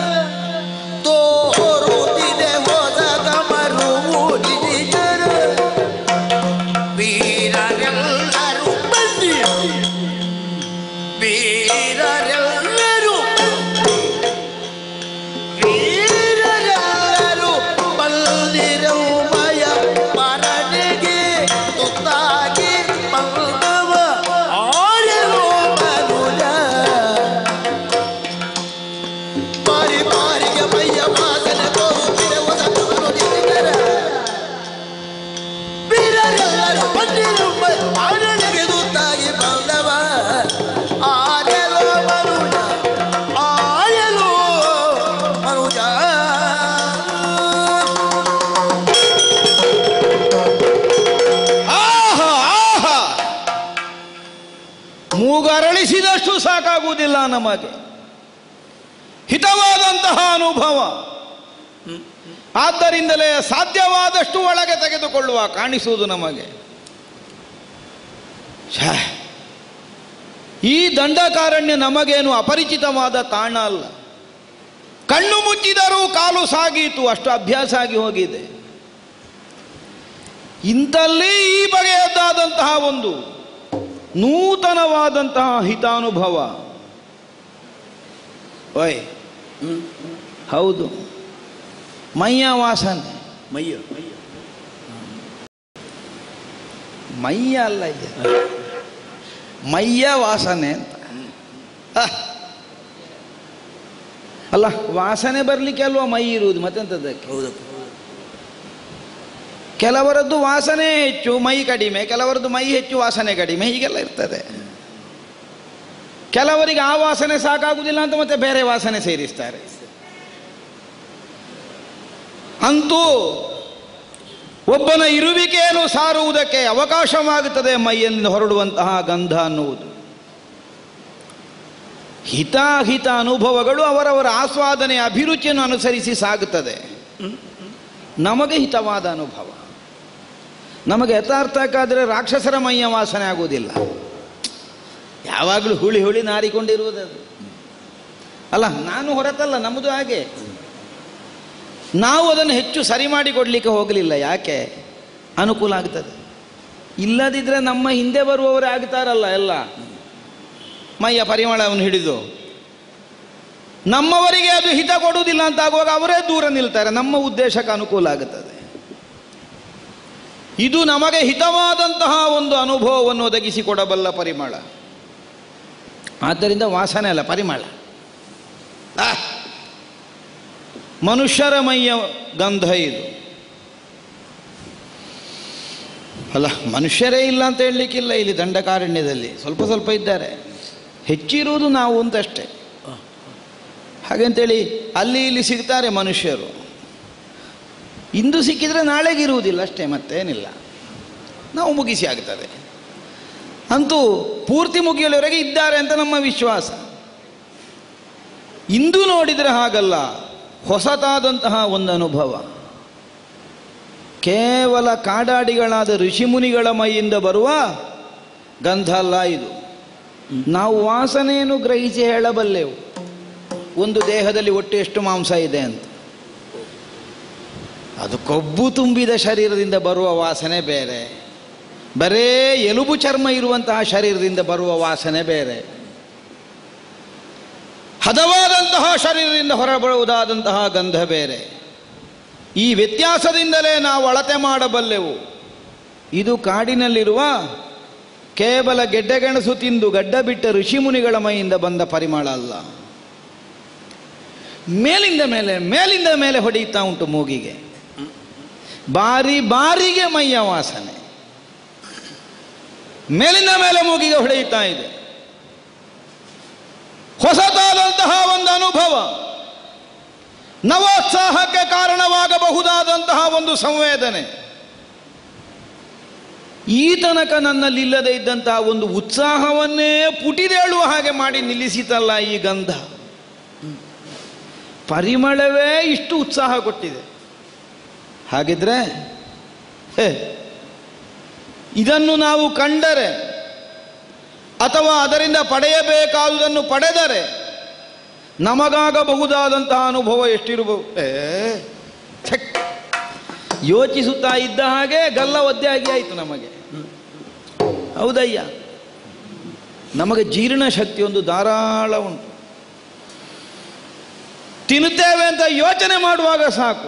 ತೋರುತ್ತಿದೆ ಹೊಸದವರು ನಿಜಿಜರ ವೀರರೆಲ್ಲರೂ ಬನ್ನಿ ವೀರರೆಲ್ಲರೂ ವೀರರೆಲ್ಲರೂ ಬಲ್ಲಿರಮಯ ಪರನೆಗೆ ತುತ್ತಾಗಿ ಬಂದವ ಆರೆಲೋ ಮನುಜ ಬಾರಿ ಬಾರಿಗೆ ಮೈಯ ವಾಸನೆ ತೋರುತ್ತಿದೆ ಹೊಸದವರು ನಿಜಿಗರ ವೀರರೆಲ್ಲರೂ ಬಂದಿರುವ ಆನೆಗೆ ತುತ್ತಾಗಿ ಬಂದವ ಆನೆಲೋ ಮನುಜ ಆನೆಲೋ ಮನುಜ ಆಹಾ ಆಹಾ ಮೂಗರಳಿಸಿದಷ್ಟು ಸಾಕಾಗುವುದಿಲ್ಲ ನಮಗೆ ಹಿತವಾದಂತಹ ಅನುಭವ ಆದ್ದರಿಂದಲೇ ಸಾಧ್ಯವಾದಷ್ಟು ಒಳಗೆ ತೆಗೆದುಕೊಳ್ಳುವ ಕಾಣಿಸುವುದು ನಮಗೆ ಛೇ, ಈ ದಂಡಕಾರಣ್ಯ ನಮಗೇನು ಅಪರಿಚಿತವಾದ ತಾಣ ಅಲ್ಲ ಕಣ್ಣು ಮುಚ್ಚಿದರೂ ಕಾಲು ಸಾಗೀತು ಅಷ್ಟು ಅಭ್ಯಾಸ ಆಗಿ ಹೋಗಿದೆ ಇಂಥಲ್ಲಿ ಈ ಬಗೆಯದ್ದಾದಂತಹ ಒಂದು ನೂತನವಾದಂತಹ ಹಿತಾನುಭವ ಓಯ್ ಹೌದು ಮೈಯ ವಾಸನೆ ಮಯ್ಯ ಮೈಯ ಅಲ್ಲ ಇದು ಮೈಯ ವಾಸನೆ ಅಂತ ಅಹ್. ಅಲ್ಲ ವಾಸನೆ ಬರಲಿಕ್ಕೆ ಅಲ್ವಾ ಮೈ ಇರುವುದು ಮತ್ತೆಂಥದ್ದಕ್ಕೆ ಹೌದಪ್ಪ ಕೆಲವರದ್ದು ವಾಸನೆ ಹೆಚ್ಚು ಮೈ ಕಡಿಮೆ ಕೆಲವರದ್ದು ಮೈ ಹೆಚ್ಚು ವಾಸನೆ ಕಡಿಮೆ ಹೀಗೆಲ್ಲ ಇರ್ತದೆ ಕೆಲವರಿಗೆ ಆ ವಾಸನೆ ಸಾಕಾಗುವುದಿಲ್ಲ ಅಂತ ಮತ್ತೆ ಬೇರೆ ವಾಸನೆ ಸೇರಿಸ್ತಾರೆ ಅಂತೂ ಒಬ್ಬನ ಇರುವಿಕೆಯನ್ನು ಸಾರುವುದಕ್ಕೆ ಅವಕಾಶವಾಗುತ್ತದೆ ಮೈಯಲ್ಲಿ ಹೊರಡುವಂತಹ ಗಂಧ ಅನ್ನುವುದು ಹಿತಾಹಿತ ಅನುಭವಗಳು ಅವರವರ ಆಸ್ವಾದನೆಯ ಅಭಿರುಚಿಯನ್ನು ಅನುಸರಿಸಿ ಸಾಗುತ್ತದೆ ನಮಗೆ ಹಿತವಾದ ಅನುಭವ ನಮಗೆ ಯಥಾರ್ಥಕ್ಕಾದರೆ ರಾಕ್ಷಸರ ಮೈಯ ವಾಸನೆ ಆಗುವುದಿಲ್ಲ ಯಾವಾಗಲೂ ಹುಳಿ ಹುಳಿ ನಾರಿಕೊಂಡಿರುವುದದು ಅಲ್ಲ ನಾನು ಹೊರತಲ್ಲ ನಮ್ಮದು ಹಾಗೆ ನಾವು ಅದನ್ನು ಹೆಚ್ಚು ಸರಿ ಮಾಡಿಕೊಡ್ಲಿಕ್ಕೆ ಹೋಗಲಿಲ್ಲ ಯಾಕೆ ಅನುಕೂಲ ಆಗ್ತದೆ ಇಲ್ಲದಿದ್ದರೆ ನಮ್ಮ ಹಿಂದೆ ಬರುವವರೇ ಆಗ್ತಾರಲ್ಲ ಎಲ್ಲ ಮೈಯ ಪರಿಮಳವನ್ನು ಹಿಡಿದು ನಮ್ಮವರಿಗೆ ಅದು ಹಿತ ಕೊಡುವುದಿಲ್ಲ ಅಂತ ಆಗುವಾಗ ಅವರೇ ದೂರ ನಿಲ್ತಾರೆ ನಮ್ಮ ಉದ್ದೇಶಕ್ಕೆ ಅನುಕೂಲ ಆಗುತ್ತದೆ ಇದು ನಮಗೆ ಹಿತವಾದಂತಹ ಒಂದು ಅನುಭವವನ್ನು ಒದಗಿಸಿಕೊಡಬಲ್ಲ ಪರಿಮಳ ಆದ್ದರಿಂದ ವಾಸನೆ ಅಲ್ಲ ಪರಿಮಳ ಆಹ್! ಮನುಷ್ಯರ ಮೈಯ ಗಂಧ ಇದು ಅಲ್ಲ ಮನುಷ್ಯರೇ ಇಲ್ಲ ಅಂತ ಹೇಳಲಿಕ್ಕಿಲ್ಲ ಇಲ್ಲಿ ದಂಡಕಾರಣ್ಯದಲ್ಲಿ ಸ್ವಲ್ಪ ಸ್ವಲ್ಪ ಇದ್ದಾರೆ ಹೆಚ್ಚಿರುವುದು ನಾವು ಅಂತಷ್ಟೇ ಹಾಗಂತೇಳಿ ಅಲ್ಲಿ ಇಲ್ಲಿ ಸಿಗ್ತಾರೆ ಮನುಷ್ಯರು ಇಂದು ಸಿಕ್ಕಿದರೆ ನಾಳೆಗಿರುವುದಿಲ್ಲ ಅಷ್ಟೇ ಮತ್ತೇನಿಲ್ಲ ನಾವು ಮುಗಿಸಿ ಆಗ್ತದೆ ಅಂತೂ ಪೂರ್ತಿ ಮುಗಿಯಲಿವರೆಗೆ ಇದ್ದಾರೆ ಅಂತ ನಮ್ಮ ವಿಶ್ವಾಸ ಇಂದು ನೋಡಿದರೆ ಹಾಗಲ್ಲ ಹೊಸತಾದಂತಹ ಒಂದು ಅನುಭವ ಕೇವಲ ಕಾಡಾಡಿಗಳಾದ ಋಷಿಮುನಿಗಳ ಮೈಯಿಂದ ಬರುವ ಗಂಧ ಅಲ್ಲ ಇದು ನಾವು ವಾಸನೆಯನ್ನು ಗ್ರಹಿಸಿ ಹೇಳಬಲ್ಲೆವು ಒಂದು ದೇಹದಲ್ಲಿ ಒಟ್ಟು ಎಷ್ಟು ಮಾಂಸ ಇದೆ ಅಂತ ಅದು ಕೊಬ್ಬು ತುಂಬಿದ ಶರೀರದಿಂದ ಬರುವ ವಾಸನೆ ಬೇರೆ ಬರೇ ಎಲುಬು ಚರ್ಮ ಇರುವಂತಹ ಶರೀರದಿಂದ ಬರುವ ವಾಸನೆ ಬೇರೆ ಹದವಾದಂತಹ ಶರೀರದಿಂದ ಹೊರಬರುವುದಾದಂತಹ ಗಂಧ ಬೇರೆ ಈ ವ್ಯತ್ಯಾಸದಿಂದಲೇ ನಾವು ಅಳತೆ ಮಾಡಬಲ್ಲೆವು ಇದು ಕಾಡಿನಲ್ಲಿರುವ ಕೇವಲ ಗೆಡ್ಡೆಗೆಣಸು ತಿಂದು ಗಡ್ಡ ಬಿಟ್ಟ ಋಷಿಮುನಿಗಳ ಮೈಯಿಂದ ಬಂದ ಪರಿಮಳ ಅಲ್ಲ ಮೇಲಿಂದ ಮೇಲೆ ಮೇಲಿಂದ ಮೇಲೆ ಹೊಡೆಯುತ್ತಾ ಉಂಟು ಮೂಗಿಗೆ ಬಾರಿ ಬಾರಿಗೆ ಮೈಯ ವಾಸನೆ ಮೇಲಿಂದ ಮೇಲೆ ಮೂಗಿಗೆ ಹೊಡೆಯುತ್ತಾ ಇದೆ ಹೊಸತಾದಂತಹ ಒಂದು ಅನುಭವ ನವೋತ್ಸಾಹಕ್ಕೆ ಕಾರಣವಾಗಬಹುದಾದಂತಹ ಒಂದು ಸಂವೇದನೆ ಈ ತನಕ ನನ್ನಲ್ಲಿ ಇಲ್ಲದೆ ಇದ್ದಂತಹ ಒಂದು ಉತ್ಸಾಹವನ್ನೇ ಪುಟಿದೇಳುವ ಹಾಗೆ ಮಾಡಿ ನಿಲ್ಲಿಸಿತಲ್ಲ ಈ ಗಂಧ ಪರಿಮಳವೇ ಇಷ್ಟು ಉತ್ಸಾಹ ಕೊಟ್ಟಿದೆ ಹಾಗಿದ್ರೆ ಹೇ ಇದನ್ನು ನಾವು ಕಂಡರೆ ಅಥವಾ ಅದರಿಂದ ಪಡೆಯಬೇಕಾದುದನ್ನು ಪಡೆದರೆ ನಮಗಾಗಬಹುದಾದಂತಹ ಅನುಭವ ಎಷ್ಟಿರಬಹುದು ಏ ಛಕ್. ಯೋಚಿಸುತ್ತಾ ಇದ್ದ ಹಾಗೆ ಗಲ್ಲ ಒದ್ದೆ ಆಗಿ ಆಯಿತು ನಮಗೆ ಹೌದಯ್ಯ ನಮಗೆ ಜೀರ್ಣ ಶಕ್ತಿ ಒಂದು ಧಾರಾಳ ಉಂಟು ತಿನ್ನುತ್ತೇವೆ ಅಂತ ಯೋಚನೆ ಮಾಡುವಾಗ ಸಾಕು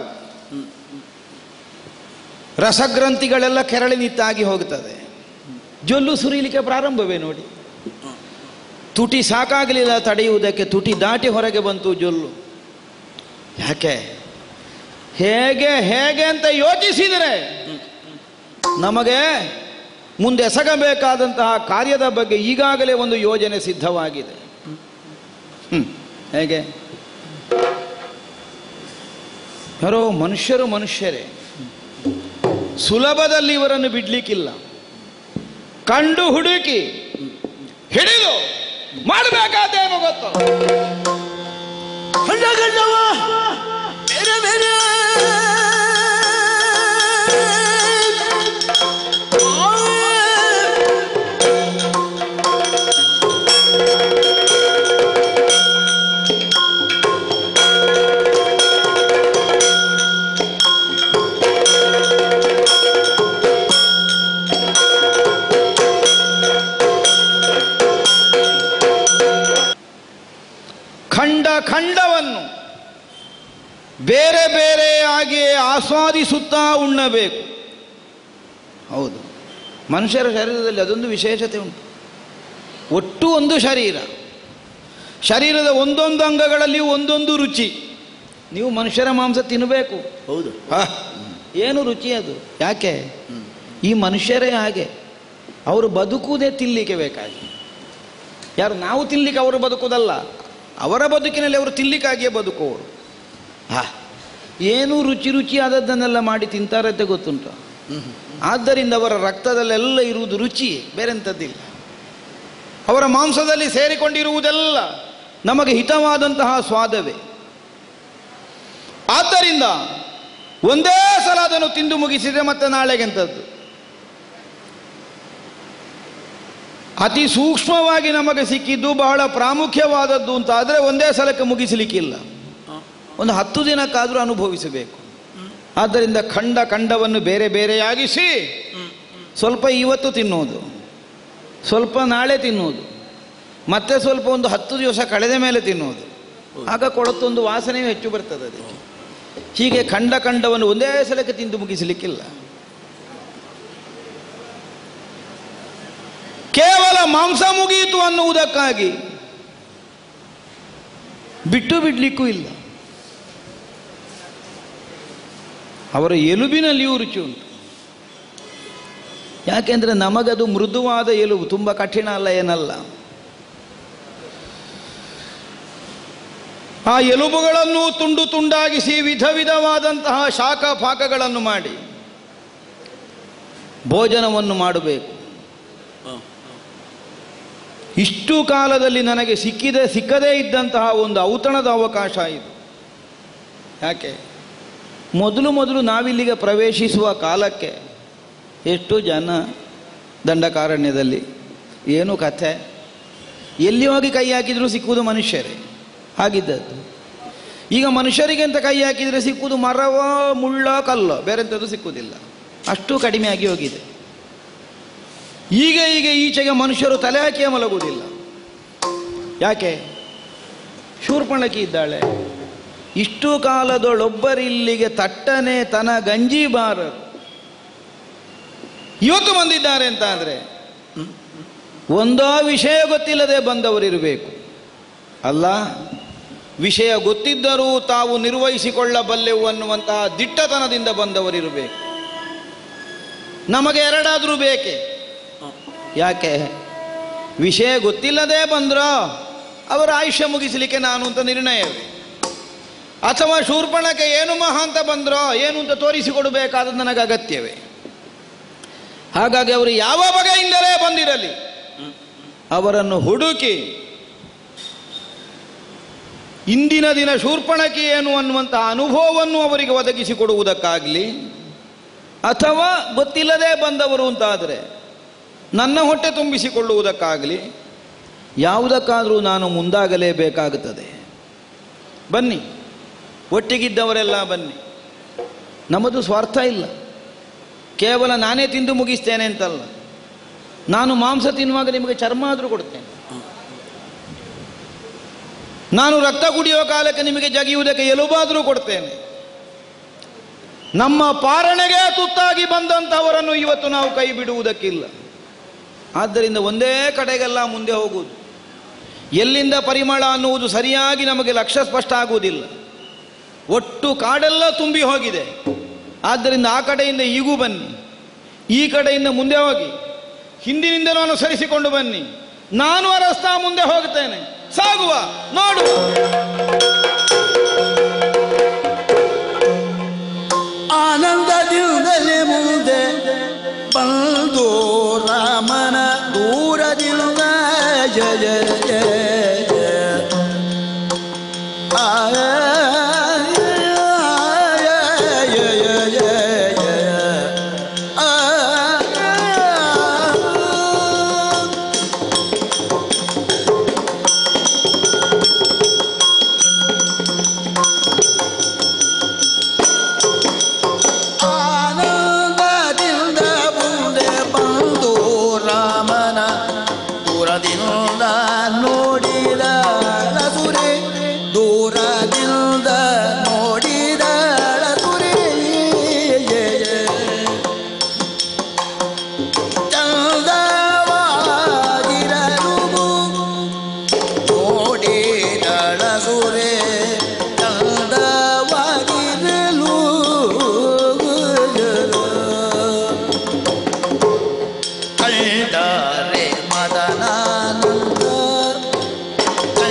ರಸಗ್ರಂಥಿಗಳೆಲ್ಲ ಕೆರಳಿ ನಿತ್ತಾಗಿ ಹೋಗ್ತದೆ ಜೊಲ್ಲು ಸುರಿಲಿಕ್ಕೆ ಪ್ರಾರಂಭವೇ ನೋಡಿ ತುಟಿ ಸಾಕಾಗಲಿಲ್ಲ ತಡೆಯುವುದಕ್ಕೆ ತುಟಿ ದಾಟಿ ಹೊರಗೆ ಬಂತು ಜೊಲ್ಲು ಯಾಕೆ ಹೇಗೆ ಹೇಗೆ ಅಂತ ಯೋಚಿಸಿದರೆ ನಮಗೆ ಮುಂದೆ ಎಸಗಬೇಕಾದಂತಹ ಕಾರ್ಯದ ಬಗ್ಗೆ ಈಗಾಗಲೇ ಒಂದು ಯೋಜನೆ ಸಿದ್ಧವಾಗಿದೆ ಹ್ಮ್. ಹೇಗೆ ಯಾರೋ ಮನುಷ್ಯರು ಮನುಷ್ಯರೇ ಸುಲಭದಲ್ಲಿ ಇವರನ್ನು ಬಿಡ್ಲಿಕ್ಕಿಲ್ಲ ಕಂಡು ಹುಡುಕಿ ಹಿಡಿದು ಮಾಡಬೇಕಾದೇನು ಗೊತ್ತು ಗಂಡ ಗಂಡವ ಬೇರೆ ಬೇರೆ ಖಂಡ ಖಂಡವನ್ನು ಬೇರೆ ಬೇರೆಯಾಗಿ ಆಸ್ವಾದಿಸುತ್ತಾ ಉಣ್ಣಬೇಕು ಹೌದು ಮನುಷ್ಯರ ಶರೀರದಲ್ಲಿ ಅದೊಂದು ವಿಶೇಷತೆ ಉಂಟು ಒಟ್ಟು ಒಂದು ಶರೀರ ಶರೀರದ ಒಂದೊಂದು ಅಂಗಗಳಲ್ಲಿ ಒಂದೊಂದು ರುಚಿ ನೀವು ಮನುಷ್ಯರ ಮಾಂಸ ತಿನ್ನಬೇಕು ಹೌದು ಆಹ್, ಏನು ರುಚಿ ಅದು ಯಾಕೆ ಈ ಮನುಷ್ಯರೇ ಹಾಗೆ ಅವರು ಬದುಕುವುದೇ ತಿನ್ನಲಿಕ್ಕೆ ಬೇಕಾಗಿ ಯಾರು ನಾವು ತಿನ್ನಲಿಕ್ಕೆ ಅವರು ಬದುಕುವುದಲ್ಲ ಅವರ ಬದುಕಿನಲ್ಲಿ ಅವರು ತಿನ್ನಲಿಕ್ಕಾಗಿಯೇ ಬದುಕುವವರು ಹಾ ಏನು ರುಚಿ ರುಚಿ ಆದದ್ದನ್ನೆಲ್ಲ ಮಾಡಿ ತಿಂತಾರೆ ಅಂತ ಗೊತ್ತುಂಟು ಆದ್ದರಿಂದ ಅವರ ರಕ್ತದಲ್ಲೆಲ್ಲ ಇರುವುದು ರುಚಿ ಬೇರೆಂಥದ್ದಿಲ್ಲ ಅವರ ಮಾಂಸದಲ್ಲಿ ಸೇರಿಕೊಂಡಿರುವುದೆಲ್ಲ ನಮಗೆ ಹಿತವಾದಂತಹ ಸ್ವಾದವೇ ಆದ್ದರಿಂದ ಒಂದೇ ಸಲ ಅದನ್ನು ತಿಂದು ಮುಗಿಸಿದರೆ ಮತ್ತೆ ನಾಳೆಗೆಂಥದ್ದು ಅತಿ ಸೂಕ್ಷ್ಮವಾಗಿ ನಮಗೆ ಸಿಕ್ಕಿದ್ದು ಬಹಳ ಪ್ರಾಮುಖ್ಯವಾದದ್ದು ಅಂತ ಆದರೆ ಒಂದೇ ಸಲಕ್ಕೆ ಮುಗಿಸಲಿಕ್ಕಿಲ್ಲ ಒಂದು ಹತ್ತು ದಿನಕ್ಕಾದರೂ ಅನುಭವಿಸಬೇಕು ಆದ್ದರಿಂದ ಖಂಡ ಖಂಡವನ್ನು ಬೇರೆ ಬೇರೆಯಾಗಿಸಿ ಸ್ವಲ್ಪ ಇವತ್ತು ತಿನ್ನುವುದು ಸ್ವಲ್ಪ ನಾಳೆ ತಿನ್ನುವುದು ಮತ್ತೆ ಸ್ವಲ್ಪ ಒಂದು ಹತ್ತು ದಿವಸ ಕಳೆದ ಮೇಲೆ ತಿನ್ನುವುದು ಆಗ ಕೊಳತೊಂದು ವಾಸನೆಯೂ ಹೆಚ್ಚು ಬರ್ತದೆ ಅದಕ್ಕೆ ಹೀಗೆ ಖಂಡ ಖಂಡವನ್ನು ಒಂದೇ ಸಲಕ್ಕೆ ತಿಂದು ಮುಗಿಸಲಿಕ್ಕಿಲ್ಲ ಕೇವಲ ಮಾಂಸ ಮುಗಿಯಿತು ಅನ್ನುವುದಕ್ಕಾಗಿ ಬಿಟ್ಟು ಬಿಡ್ಲಿಕ್ಕೂ ಇಲ್ಲ ಅವರ ಎಲುಬಿನಲ್ಲಿಯೂ ರುಚಿ ಉಂಟು ಯಾಕೆಂದ್ರೆ ನಮಗದು ಮೃದುವಾದ ಎಲುಬು ತುಂಬ ಕಠಿಣ ಅಲ್ಲ ಏನಲ್ಲ ಆ ಎಲುಬುಗಳನ್ನು ತುಂಡು ತುಂಡಾಗಿಸಿ ವಿಧ ವಿಧವಾದಂತಹ ಶಾಖ ಪಾಕಗಳನ್ನು ಮಾಡಿ ಭೋಜನವನ್ನು ಮಾಡಬೇಕು ಇಷ್ಟು ಕಾಲದಲ್ಲಿ ನನಗೆ ಸಿಕ್ಕಿದೆ ಸಿಕ್ಕದೇ ಇದ್ದಂತಹ ಒಂದು ಔತಣದ ಅವಕಾಶ ಇದು ಯಾಕೆ ಮೊದಲು ಮೊದಲು ನಾವಿಲ್ಲಿಗೆ ಪ್ರವೇಶಿಸುವ ಕಾಲಕ್ಕೆ ಎಷ್ಟು ಜನ ದಂಡಕಾರಣ್ಯದಲ್ಲಿ ಏನು ಕಥೆ ಎಲ್ಲಿ ಹೋಗಿ ಕೈ ಹಾಕಿದರೂ ಸಿಕ್ಕುವುದು ಮನುಷ್ಯರೇ ಹಾಗಿದ್ದದ್ದು ಈಗ ಮನುಷ್ಯರಿಗೆ ಅಂತ ಕೈ ಹಾಕಿದರೆ ಸಿಕ್ಕುವುದು ಮರವ ಮುಳ್ಳ ಕಲ್ಲೋ ಬೇರೆಂಥದ್ದು ಸಿಕ್ಕುವುದಿಲ್ಲ ಅಷ್ಟು ಕಡಿಮೆ ಆಗಿ ಹೋಗಿದೆ ಈಗ ಈಗ ಈಚೆಗೆ ಮನುಷ್ಯರು ತಲೆ ಹಾಕಿಯೇ ಮಲಗುವುದಿಲ್ಲ ಯಾಕೆ ಶೂರ್ಪಣಕಿ ಇದ್ದಾಳೆ ಇಷ್ಟು ಕಾಲದೊಳೊಬ್ಬರಿಲ್ಲಿಗೆ ತಟ್ಟನೆ ತನ ಗಂಜಿ ಬಾರರು ಇವತ್ತು ಬಂದಿದ್ದಾರೆ ಅಂತ ಅಂದರೆ ಒಂದೋ ವಿಷಯ ಗೊತ್ತಿಲ್ಲದೆ ಬಂದವರಿರಬೇಕು ಅಲ್ಲ ವಿಷಯ ಗೊತ್ತಿದ್ದರೂ ತಾವು ನಿರ್ವಹಿಸಿಕೊಳ್ಳಬಲ್ಲೆವು ಅನ್ನುವಂತಹ ದಿಟ್ಟತನದಿಂದ ಬಂದವರಿರಬೇಕು ನಮಗೆ ಎರಡಾದರೂ ಬೇಕೆ ಯಾಕೆ ವಿಷಯ ಗೊತ್ತಿಲ್ಲದೆ ಬಂದ್ರೋ ಅವರ ಆಯುಷ್ಯ ಮುಗಿಸಲಿಕ್ಕೆ ನಾನು ಅಂತ ನಿರ್ಣಯವೇ ಅಥವಾ ಶೂರ್ಪಣಕ್ಕೆ ಏನು ಮಹಾ ಅಂತ ಬಂದ್ರೋ ಏನು ಅಂತ ತೋರಿಸಿಕೊಡಬೇಕಾದ ನನಗೆ ಅಗತ್ಯವೇ ಹಾಗಾಗಿ ಅವರು ಯಾವ ಬಗೆಯಿಂದಲೇ ಬಂದಿರಲಿ ಅವರನ್ನು ಹುಡುಕಿ ಇಂದಿನ ದಿನ ಶೂರ್ಪಣಕಿ ಏನು ಅನ್ನುವಂತಹ ಅನುಭವವನ್ನು ಅವರಿಗೆ ಒದಗಿಸಿಕೊಡುವುದಕ್ಕಾಗಲಿ ಅಥವಾ ಗೊತ್ತಿಲ್ಲದೆ ಬಂದವರು ಅಂತಾದರೆ ನನ್ನ ಹೊಟ್ಟೆ ತುಂಬಿಸಿಕೊಳ್ಳುವುದಕ್ಕಾಗಲಿ ಯಾವುದಕ್ಕಾದರೂ ನಾನು ಮುಂದಾಗಲೇಬೇಕಾಗುತ್ತದೆ ಬನ್ನಿ ಒಟ್ಟಿಗಿದ್ದವರೆಲ್ಲ ಬನ್ನಿ ನಮ್ಮದು ಸ್ವಾರ್ಥ ಇಲ್ಲ ಕೇವಲ ನಾನೇ ತಿಂದು ಮುಗಿಸ್ತೇನೆ ಅಂತಲ್ಲ ನಾನು ಮಾಂಸ ತಿನ್ನುವಾಗ ನಿಮಗೆ ಚರ್ಮ ಆದರೂ ಕೊಡ್ತೇನೆ ನಾನು ರಕ್ತ ಕುಡಿಯುವ ಕಾಲಕ್ಕೆ ನಿಮಗೆ ಜಗಿಯುವುದಕ್ಕೆ ಎಲುಬಾದರೂ ಕೊಡ್ತೇನೆ ನಮ್ಮ ಪಾರಣೆಗೆ ತುತ್ತಾಗಿ ಬಂದಂಥವರನ್ನು ಇವತ್ತು ನಾವು ಕೈ ಬಿಡುವುದಕ್ಕಿಲ್ಲ ಆದ್ದರಿಂದ ಒಂದೇ ಕಡೆಗೆಲ್ಲ ಮುಂದೆ ಹೋಗುವುದು ಎಲ್ಲಿಂದ ಪರಿಮಳ ಅನ್ನುವುದು ಸರಿಯಾಗಿ ನಮಗೆ ಲಕ್ಷ್ಯ ಸ್ಪಷ್ಟ ಆಗುವುದಿಲ್ಲ ಒಟ್ಟು ಕಾಡೆಲ್ಲ ತುಂಬಿ ಹೋಗಿದೆ ಆದ್ದರಿಂದ ಆ ಕಡೆಯಿಂದ ಈಗೂ ಬನ್ನಿ ಈ ಕಡೆಯಿಂದ ಮುಂದೆ ಹೋಗಿ ಹಿಂದಿನಿಂದಲೂ ಅನುಸರಿಸಿಕೊಂಡು ಬನ್ನಿ ನಾನು ಅರಸ್ತಾ ಮುಂದೆ ಹೋಗ್ತೇನೆ ಸಾಗುವ ನೋಡುವ ಆನಂದದಿಂದಲೇ ಮುಂದೆ ಬಂದು ರಾಮನ ದೂರದಿಂದ ಜಯ ಜಯ ಜಯ ಆ, ಜಯ ಜಯ ಜಯ ಆ, ಆನಂದದಿಂದ ಮುಂದೆ ಬಂದು ರಾಮನ ದೂರದಿಂದ ನೋಡಿದ ಸುರೆ ದೂರದಿಂದ ನೋಡಿದ ಸುರೆ ಚಂದವಾಗಿರಲು ನೋಡಿದಳ ಸುರೆ ಚಂದವಾಗಿರಲು ಕಂಡರೆ ಮದನಾನಂದ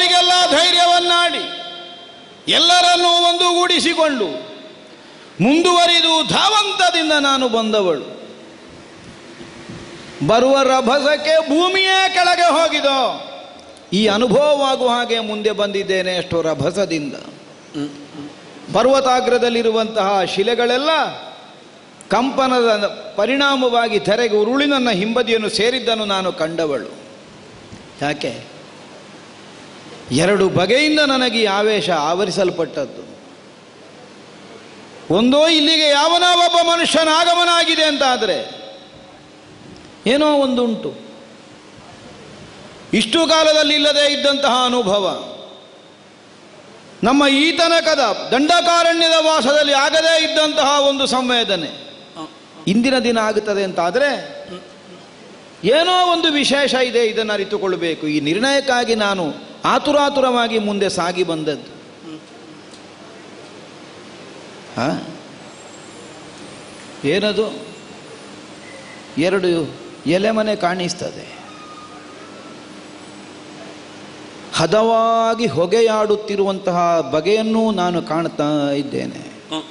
ಅವರಿಗೆಲ್ಲ ಧೈರ್ಯವನ್ನಾಡಿ ಎಲ್ಲರನ್ನೂ ಒಂದುಗೂಡಿಸಿಕೊಂಡು ಮುಂದುವರಿದು ಧಾವಂತದಿಂದ ನಾನು ಬಂದವಳು ಬರುವ ರಭಸಕ್ಕೆ ಭೂಮಿಯೇ ಕೆಳಗೆ ಹೋಗಿದೋ ಈ ಅನುಭವವಾಗುವ ಹಾಗೆ ಮುಂದೆ ಬಂದಿದ್ದೇನೆ ಎಷ್ಟೋ ರಭಸದಿಂದ ಪರ್ವತಾಗ್ರದಲ್ಲಿರುವಂತಹ ಶಿಲೆಗಳೆಲ್ಲ ಕಂಪನದ ಪರಿಣಾಮವಾಗಿ ತೆರೆಗೆ ಉರುಳಿ ನನ್ನ ಹಿಂಬದಿಯನ್ನು ಸೇರಿದ್ದನ್ನು ನಾನು ಕಂಡವಳು ಯಾಕೆ ಎರಡು ಬಗೆಯಿಂದ ನನಗೆ ಈ ಆವೇಶ ಆವರಿಸಲ್ಪಟ್ಟದ್ದು ಒಂದೋ ಇಲ್ಲಿಗೆ ಯಾವನ ಒಬ್ಬ ಮನುಷ್ಯನ ಆಗಮನ ಆಗಿದೆ ಅಂತ ಆದರೆ ಏನೋ ಒಂದುಂಟು ಇಷ್ಟು ಕಾಲದಲ್ಲಿ ಇಲ್ಲದೆ ಇದ್ದಂತಹ ಅನುಭವ ನಮ್ಮ ಈ ತನಕದ ದಂಡಕಾರಣ್ಯದ ವಾಸದಲ್ಲಿ ಆಗದೇ ಇದ್ದಂತಹ ಒಂದು ಸಂವೇದನೆ ಇಂದಿನ ದಿನ ಆಗುತ್ತದೆ ಅಂತ ಆದರೆ ಏನೋ ಒಂದು ವಿಶೇಷ ಇದೆ ಇದನ್ನು ಅರಿತುಕೊಳ್ಳಬೇಕು ಈ ನಿರ್ಣಯಕ್ಕಾಗಿ ನಾನು ಆತುರಾತುರವಾಗಿ ಮುಂದೆ ಸಾಗಿ ಬಂದದ್ದು ಆ? ಏನದು ಎರಡು ಎಲೆಮನೆ ಕಾಣಿಸ್ತದೆ ಹದವಾಗಿ ಹೊಗೆಯಾಡುತ್ತಿರುವಂತಹ ಬಗೆಯನ್ನೂ ನಾನು ಕಾಣ್ತಾ ಇದ್ದೇನೆ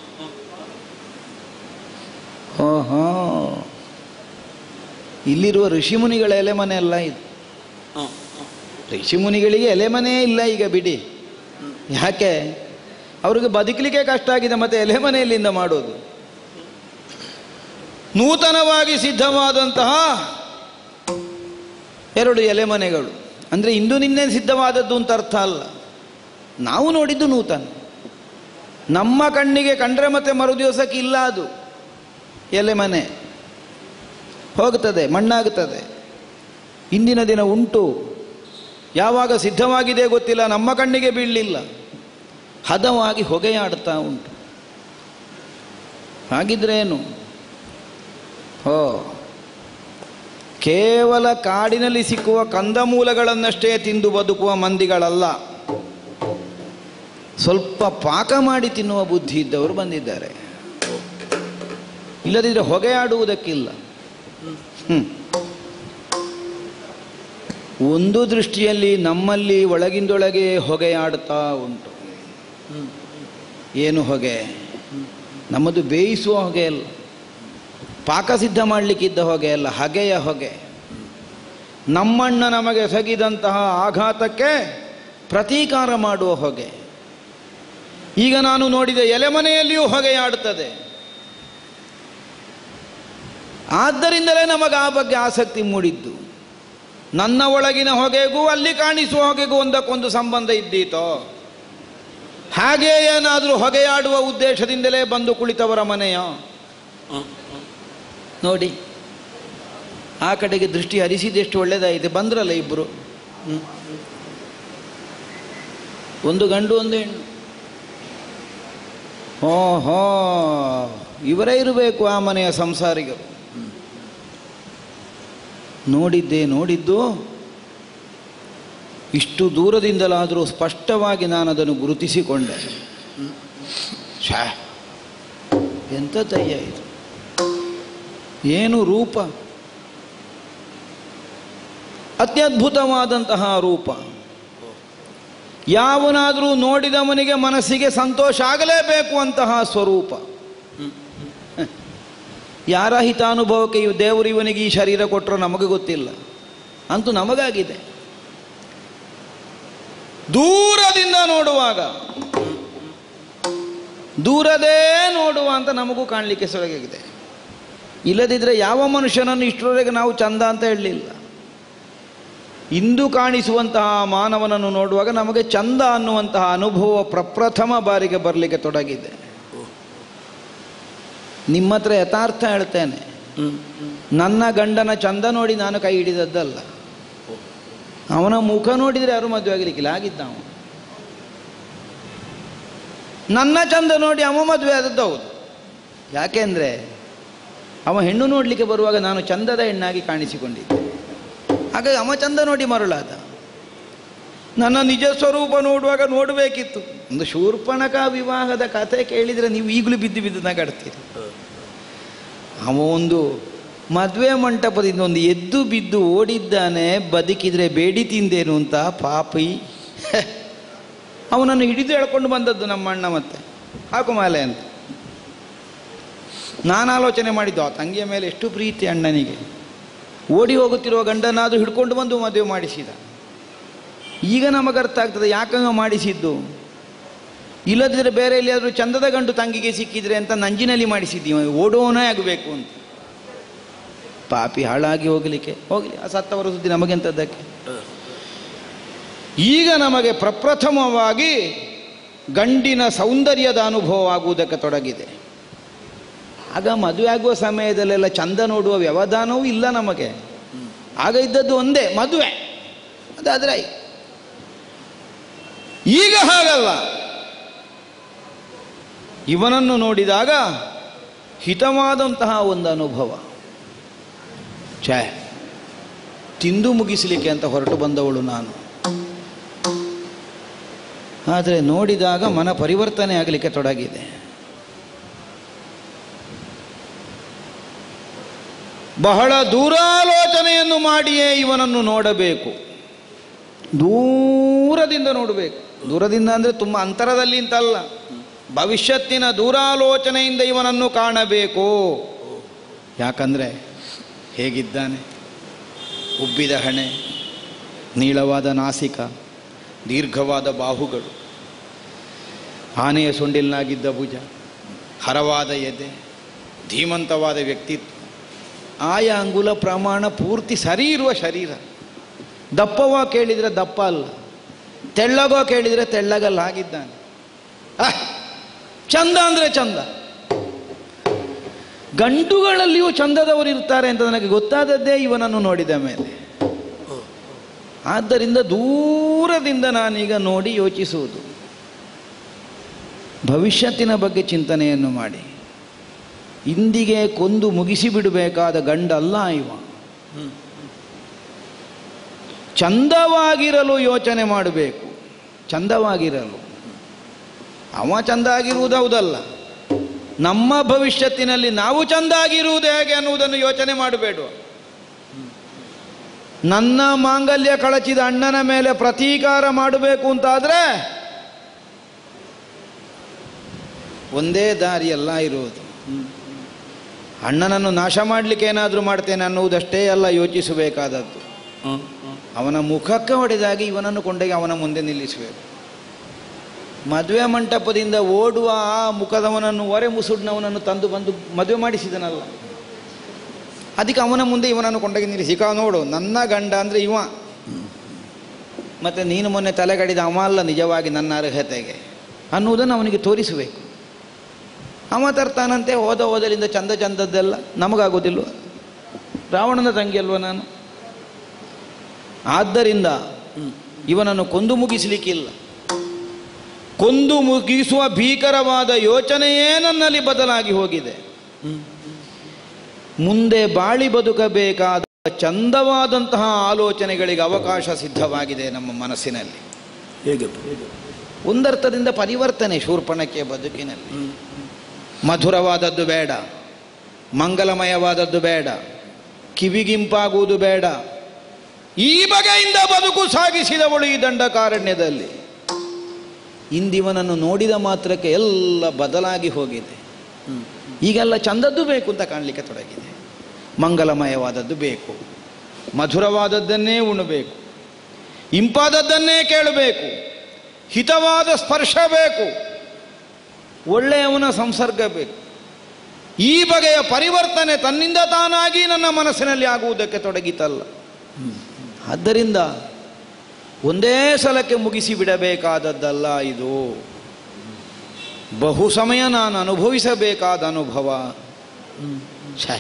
ಓಹೋ ಇಲ್ಲಿರುವ ಋಷಿಮುನಿಗಳ ಎಲೆಮನೆ ಅಲ್ಲ ಇದು ಋಷಿಮುನಿಗಳಿಗೆ ಎಲೆಮನೆ ಇಲ್ಲ ಈಗ ಬಿಡಿ ಯಾಕೆ ಅವ್ರಿಗೆ ಬದುಕಲಿಕ್ಕೆ ಕಷ್ಟ ಆಗಿದೆ ಮತ್ತೆ ಎಲೆಮನೆಯಲ್ಲಿಂದ ಮಾಡೋದು ನೂತನವಾಗಿ ಸಿದ್ಧವಾದಂತಹ ಎರಡು ಎಲೆಮನೆಗಳು ಅಂದರೆ ಇಂದು ನಿನ್ನೆ ಸಿದ್ಧವಾದದ್ದು ಅಂತ ಅರ್ಥ ಅಲ್ಲ ನಾವು ನೋಡಿದ್ದು ನೂತನ ನಮ್ಮ ಕಣ್ಣಿಗೆ ಕಂಡ್ರೆ ಮತ್ತೆ ಮರು ದಿವಸಕ್ಕೆ ಇಲ್ಲ ಅದು ಎಲೆಮನೆ ಹೋಗುತ್ತದೆ ಮಣ್ಣಾಗುತ್ತದೆ ಇಂದಿನ ದಿನ ಉಂಟು ಯಾವಾಗ ಸಿದ್ಧವಾಗಿದೆ ಗೊತ್ತಿಲ್ಲ ನಮ್ಮ ಕಣ್ಣಿಗೆ ಬೀಳಲಿಲ್ಲ ಹದವಾಗಿ ಹೊಗೆಯಾಡ್ತಾ ಉಂಟು ಹಾಗಿದ್ರೆ ಏನು ಓ ಕೇವಲ ಕಾಡಿನಲ್ಲಿ ಸಿಕ್ಕುವ ಕಂದಮೂಲಗಳನ್ನಷ್ಟೇ ತಿಂದು ಬದುಕುವ ಮಂದಿಗಳಲ್ಲ ಸ್ವಲ್ಪ ಪಾಕ ಮಾಡಿ ತಿನ್ನುವ ಬುದ್ಧಿ ಇದ್ದವರು ಬಂದಿದ್ದಾರೆ ಇಲ್ಲದಿದ್ದರೆ ಹೊಗೆಯಾಡುವುದಕ್ಕಿಲ್ಲ ಹ್ಮ್. ಒಂದು ದೃಷ್ಟಿಯಲ್ಲಿ ನಮ್ಮಲ್ಲಿ ಒಳಗಿಂದೊಳಗೆ ಹೊಗೆಯಾಡ್ತಾ ಉಂಟು ಏನು ಹೊಗೆ ನಮ್ಮದು ಬೇಯಿಸುವ ಹೊಗೆ ಅಲ್ಲ ಪಾಕ ಸಿದ್ಧ ಮಾಡಲಿಕ್ಕಿದ್ದ ಹೊಗೆ ಅಲ್ಲ ಹಗೆಯ ಹೊಗೆ ನಮ್ಮಣ್ಣ ನಮಗೆ ಸಗಿದಂತಹ ಆಘಾತಕ್ಕೆ ಪ್ರತೀಕಾರ ಮಾಡುವ ಹೊಗೆ ಈಗ ನಾನು ನೋಡಿದ ಎಲೆಮನೆಯಲ್ಲಿಯೂ ಹೊಗೆಯಾಡುತ್ತದೆ ಆದ್ದರಿಂದಲೇ ನಮಗೆ ಆ ಬಗ್ಗೆ ಆಸಕ್ತಿ ಮೂಡಿದ್ದು ನನ್ನ ಒಳಗಿನ ಹೊಗೆಗೂ ಅಲ್ಲಿ ಕಾಣಿಸುವ ಹೊಗೆಗೂ ಒಂದಕ್ಕೊಂದು ಸಂಬಂಧ ಇದ್ದೀತೋ ಹಾಗೆ ಏನಾದರೂ ಹೊಗೆಯಾಡುವ ಉದ್ದೇಶದಿಂದಲೇ ಬಂದು ಕುಳಿತವರ ಮನೆಯ ನೋಡಿ ಆ ಕಡೆಗೆ ದೃಷ್ಟಿ ಹರಿಸಿದೆಷ್ಟು ಒಳ್ಳೆಯದಾಯಿತು ಬಂದ್ರಲ್ಲ ಇಬ್ಬರು ಒಂದು ಗಂಡು ಒಂದು ಹೆಣ್ಣು ಓಹೋ ಇವರೇ ಇರಬೇಕು ಆ ಮನೆಯ ಸಂಸಾರಿಗರು ನೋಡಿದ್ದೆ ನೋಡಿದ್ದು ಇಷ್ಟು ದೂರದಿಂದಲಾದರೂ ಸ್ಪಷ್ಟವಾಗಿ ನಾನು ಅದನ್ನು ಗುರುತಿಸಿಕೊಂಡೆ ಛೇ ಎಂಥ ತಯ್ಯ ಇದು ಏನು ರೂಪ ಅತ್ಯದ್ಭುತವಾದಂತಹ ರೂಪ ಯಾವನಾದರೂ ನೋಡಿದವನಿಗೆ ಮನಸ್ಸಿಗೆ ಸಂತೋಷ ಆಗಲೇಬೇಕು ಅಂತಹ ಸ್ವರೂಪ ಯಾರ ಹಿತಾನುಭವಕ್ಕೆ ಇವ್ ದೇವರು ಇವನಿಗೆ ಈ ಶರೀರ ಕೊಟ್ಟರೋ ನಮಗೆ ಗೊತ್ತಿಲ್ಲ ಅಂತೂ ನಮಗಾಗಿದೆ ದೂರದಿಂದ ನೋಡುವಾಗ ದೂರದೇ ನೋಡುವ ಅಂತ ನಮಗೂ ಕಾಣಲಿಕ್ಕೆ ಸೊರಗಿದೆ ಇಲ್ಲದಿದ್ದರೆ ಯಾವ ಮನುಷ್ಯನನ್ನು ಇಷ್ಟರವರೆಗೆ ನಾವು ಚಂದ ಅಂತ ಹೇಳಲಿಲ್ಲ ಇಂದು ಕಾಣಿಸುವಂತಹ ಮಾನವನನ್ನು ನೋಡುವಾಗ ನಮಗೆ ಚಂದ ಅನ್ನುವಂತಹ ಅನುಭವ ಪ್ರಪ್ರಥಮ ಬಾರಿಗೆ ಬರಲಿಕ್ಕೆ ತೊಡಗಿದೆ ನಿಮ್ಮ ಹತ್ರ ಯಥಾರ್ಥ ಹೇಳ್ತೇನೆ ನನ್ನ ಗಂಡನ ಚಂದ ನೋಡಿ ನಾನು ಕೈ ಹಿಡಿದದ್ದಲ್ಲ ಅವನ ಮುಖ ನೋಡಿದರೆ ಯಾರು ಮದುವೆ ಆಗಲಿಕ್ಕಿಲ್ಲ ಆಗಿದ್ದ ಅವನು ನನ್ನ ಚಂದ ನೋಡಿ ಅವ ಮದುವೆ ಆದದ್ದು ಹೌದು ಯಾಕೆಂದರೆ ಅವ ಹೆಣ್ಣು ನೋಡಲಿಕ್ಕೆ ಬರುವಾಗ ನಾನು ಚಂದದ ಹೆಣ್ಣಾಗಿ ಕಾಣಿಸಿಕೊಂಡಿದ್ದೆ ಹಾಗಾಗಿ ಅವ ಚಂದ ನೋಡಿ ಮರಳಾದ ನನ್ನ ನಿಜ ಸ್ವರೂಪ ನೋಡುವಾಗ ನೋಡಬೇಕಿತ್ತು ಒಂದು ಶೂರ್ಪಣಕ ವಿವಾಹದ ಕಥೆ ಕೇಳಿದರೆ ನೀವು ಈಗಲೂ ಬಿದ್ದು ಬಿದ್ದು ನಗಾಡ್ತೀರಿ ಅವ ಒಂದು ಮದುವೆ ಮಂಟಪದಿಂದ ಒಂದು ಎದ್ದು ಬಿದ್ದು ಓಡಿದ್ದಾನೆ ಬದುಕಿದ್ರೆ ಬೇಡಿ ತಿಂದೇನು ಅಂತ ಪಾಪಿ ಅವನನ್ನು ಹಿಡಿದು ಎಳ್ಕೊಂಡು ಬಂದದ್ದು ನಮ್ಮ ಅಣ್ಣ ಮತ್ತೆ ಹಾಕು ಮಾಲೆ ಅಂತ ನಾನು ಆಲೋಚನೆ ಮಾಡಿದ್ದು ಆ ತಂಗಿಯ ಮೇಲೆ ಎಷ್ಟು ಪ್ರೀತಿ ಅಣ್ಣನಿಗೆ ಓಡಿ ಹೋಗುತ್ತಿರುವ ಗಂಡನಾದರೂ ಹಿಡ್ಕೊಂಡು ಬಂದು ಮದುವೆ ಮಾಡಿಸಿದ ಈಗ ನಮಗೆ ಅರ್ಥ ಆಗ್ತದೆ ಯಾಕಂಗ ಮಾಡಿಸಿದ್ದು ಇಲ್ಲದಿದ್ದರೆ ಬೇರೆ ಎಲ್ಲಿಯಾದರೂ ಚಂದದ ಗಂಡು ತಂಗಿಗೆ ಸಿಕ್ಕಿದ್ರೆ ಅಂತ ನಂಜಿನಲ್ಲಿ ಮಾಡಿಸಿದ್ದೀವಿ ಓಡೋನೇ ಆಗಬೇಕು ಅಂತ ಪಾಪಿ ಹಾಳಾಗಿ ಹೋಗಲಿಕ್ಕೆ ಹೋಗಲಿ ಆ ಸತ್ತವರ ಸುದ್ದಿ ನಮಗೆಂಥದ್ದಕ್ಕೆ ಈಗ ನಮಗೆ ಪ್ರಪ್ರಥಮವಾಗಿ ಗಂಡಿನ ಸೌಂದರ್ಯದ ಅನುಭವ ಆಗುವುದಕ್ಕೆ ತೊಡಗಿದೆ ಆಗ ಮದುವೆ ಆಗುವ ಸಮಯದಲ್ಲೆಲ್ಲ ಚಂದ ನೋಡುವ ವ್ಯವಧಾನವೂ ಇಲ್ಲ ನಮಗೆ ಆಗ ಇದ್ದದ್ದು ಒಂದೇ ಮದುವೆ ಅದಾದ್ರೆ ಆಯ್ತು. ಈಗ ಹಾಗಲ್ಲ ಇವನನ್ನು ನೋಡಿದಾಗ ಹಿತವಾದಂತಹ ಒಂದು ಅನುಭವ ಛೇ ತಿಂದು ಮುಗಿಸಲಿಕ್ಕೆ ಅಂತ ಹೊರಟು ಬಂದವಳು ನಾನು ಆದರೆ ನೋಡಿದಾಗ ಮನ ಪರಿವರ್ತನೆ ಆಗಲಿಕ್ಕೆ ತೊಡಗಿದೆ ಬಹಳ ದೂರಾಲೋಚನೆಯನ್ನು ಮಾಡಿಯೇ ಇವನನ್ನು ನೋಡಬೇಕು ದೂರದಿಂದ ನೋಡಬೇಕು ದೂರದಿಂದ ಅಂದರೆ ತುಂಬ ಅಂತರದಲ್ಲಿ ಅಂತಲ್ಲ ಭವಿಷ್ಯತ್ತಿನ ದೂರಾಲೋಚನೆಯಿಂದ ಇವನನ್ನು ಕಾಣಬೇಕು ಯಾಕಂದರೆ ಹೇಗಿದ್ದಾನೆ ಉಬ್ಬಿದ ಹಣೆ ನೀಳವಾದ ನಾಸಿಕ ದೀರ್ಘವಾದ ಬಾಹುಗಳು ಆನೆಯ ಸೊಂಡಿಲ್ನಾಗಿದ್ದ ಭುಜ ಹರವಾದ ಎದೆ ಧೀಮಂತವಾದ ವ್ಯಕ್ತಿತ್ವ ಆಯಾ ಅಂಗುಲ ಪ್ರಮಾಣ ಪೂರ್ತಿ ಸರಿ ಇರುವ ಶರೀರ ದಪ್ಪವ ಕೇಳಿದರೆ ದಪ್ಪ ಅಲ್ಲ ತೆಳ್ಳಗೋ ಕೇಳಿದರೆ ತೆಳ್ಳಗಲ್ಲ ಆಗಿದ್ದಾನೆ ಆಹ್! ಚಂದ ಅಂದರೆ ಚಂದ ಗಂಡುಗಳಲ್ಲಿಯೂ ಚಂದದವರು ಇರ್ತಾರೆ ಅಂತ ನನಗೆ ಗೊತ್ತಾದದ್ದೇ ಇವನನ್ನು ನೋಡಿದ ಮೇಲೆ ಆದ್ದರಿಂದ ದೂರದಿಂದ ನಾನೀಗ ನೋಡಿ ಯೋಚಿಸುವುದು ಭವಿಷ್ಯತ್ತಿನ ಬಗ್ಗೆ ಚಿಂತನೆಯನ್ನು ಮಾಡಿ ಇಂದಿಗೆ ಕೊಂದು ಮುಗಿಸಿ ಬಿಡಬೇಕಾದ ಗಂಡಲ್ಲ ಇವ ಚಂದವಾಗಿರಲು ಯೋಚನೆ ಮಾಡಬೇಕು ಚಂದವಾಗಿರಲು ಅವ ಚಂದ ಆಗಿರುವುದು ಹೌದಲ್ಲ ನಮ್ಮ ಭವಿಷ್ಯತ್ತಿನಲ್ಲಿ ನಾವು ಚಂದ ಆಗಿರುವುದು ಹೇಗೆ ಅನ್ನುವುದನ್ನು ಯೋಚನೆ ಮಾಡಬೇಡ ನನ್ನ ಮಾಂಗಲ್ಯ ಕಳಚಿದ ಅಣ್ಣನ ಮೇಲೆ ಪ್ರತೀಕಾರ ಮಾಡಬೇಕು ಅಂತಾದರೆ ಒಂದೇ ದಾರಿಯಲ್ಲ ಇರುವುದು ಅಣ್ಣನನ್ನು ನಾಶ ಮಾಡಲಿಕ್ಕೆ ಏನಾದರೂ ಮಾಡ್ತೇನೆ ಅನ್ನುವುದಷ್ಟೇ ಅಲ್ಲ ಯೋಚಿಸಬೇಕಾದದ್ದು ಅವನ ಮುಖಕ್ಕೆ ಹೊಡೆದಾಗಿ ಇವನನ್ನು ಕೊಂಡೋಗಿ ಅವನ ಮುಂದೆ ನಿಲ್ಲಿಸಬೇಕು ಮದುವೆ ಮಂಟಪದಿಂದ ಓಡುವ ಆ ಮುಖದವನನ್ನು ಒರೆ ಮುಸುಡ್ನವನನ್ನು ತಂದು ಬಂದು ಮದುವೆ ಮಾಡಿಸಿದನಲ್ಲ ಅದಕ್ಕೆ ಅವನ ಮುಂದೆ ಇವನನ್ನು ಕೊಂಡೋಗಿ ನಿಲ್ಲಿಸಿ ಈಗ ನೋಡು ನನ್ನ ಗಂಡ ಅಂದರೆ ಇವ ಮತ್ತು ನೀನು ಮೊನ್ನೆ ತಲೆಗಡಿದ ಅವ ಅಲ್ಲ ನಿಜವಾಗಿ ನನ್ನ ಅರ್ಹತೆಗೆ ಅನ್ನುವುದನ್ನು ಅವನಿಗೆ ತೋರಿಸಬೇಕು ಅವ ತರ್ತಾನಂತೆ ಹೋದ ಹೋದಲಿಂದ ಚಂದ ಚಂದದ್ದೆಲ್ಲ ನಮಗಾಗೋದಿಲ್ವ ರಾವಣನ ತಂಗಿ ಅಲ್ವ ನಾನು ಆದ್ದರಿಂದ ಇವನನ್ನು ಕೊಂದು ಮುಗಿಸಲಿಕ್ಕಿಲ್ಲ ಕೊಂದು ಮುಗಿಸುವ ಭೀಕರವಾದ ಯೋಚನೆಯೇ ನನ್ನಲ್ಲಿ ಬದಲಾಗಿ ಹೋಗಿದೆ ಮುಂದೆ ಬಾಳಿ ಬದುಕಬೇಕಾದ ಚಂದವಾದಂತಹ ಆಲೋಚನೆಗಳಿಗೆ ಅವಕಾಶ ಸಿದ್ಧವಾಗಿದೆ ನಮ್ಮ ಮನಸ್ಸಿನಲ್ಲಿ ಹೇಗೆ ಒಂದರ್ಥದಿಂದ ಪರಿವರ್ತನೆ ಶೂರ್ಪಣಕ್ಕೆ ಬದುಕಿನಲ್ಲಿ ಮಧುರವಾದದ್ದು ಬೇಡ ಮಂಗಲಮಯವಾದದ್ದು ಬೇಡ ಕಿವಿಗಿಂಪಾಗುವುದು ಬೇಡ ಈ ಬಗೆಯಿಂದ ಬದುಕು ಸಾಗಿಸಿದವಳು ಈ ದಂಡಕಾರಣ್ಯದಲ್ಲಿ ಇಂದಿವನನ್ನು ನೋಡಿದ ಮಾತ್ರಕ್ಕೆ ಎಲ್ಲ ಬದಲಾಗಿ ಹೋಗಿದೆ ಈಗೆಲ್ಲ ಚಂದದ್ದು ಬೇಕು ಅಂತ ಕಾಣಲಿಕ್ಕೆ ತೊಡಗಿದೆ ಮಂಗಲಮಯವಾದದ್ದು ಬೇಕು ಮಧುರವಾದದ್ದನ್ನೇ ಉಣಬೇಕು ಇಂಪಾದದ್ದನ್ನೇ ಕೇಳಬೇಕು ಹಿತವಾದ ಸ್ಪರ್ಶ ಬೇಕು ಒಳ್ಳೆಯವನ ಸಂಸರ್ಗ ಬೇಕು ಈ ಬಗೆಯ ಪರಿವರ್ತನೆ ತನ್ನಿಂದ ತಾನಾಗಿ ನನ್ನ ಮನಸ್ಸಿನಲ್ಲಿ ಆಗುವುದಕ್ಕೆ ತೊಡಗಿತಲ್ಲ ಆದ್ದರಿಂದ ಒಂದೇ ಸಲಕ್ಕೆ ಮುಗಿಸಿ ಬಿಡಬೇಕಾದದ್ದಲ್ಲ ಇದು ಬಹು ಸಮಯ ನಾನು ಅನುಭವಿಸಬೇಕಾದ ಅನುಭವ ಛೇ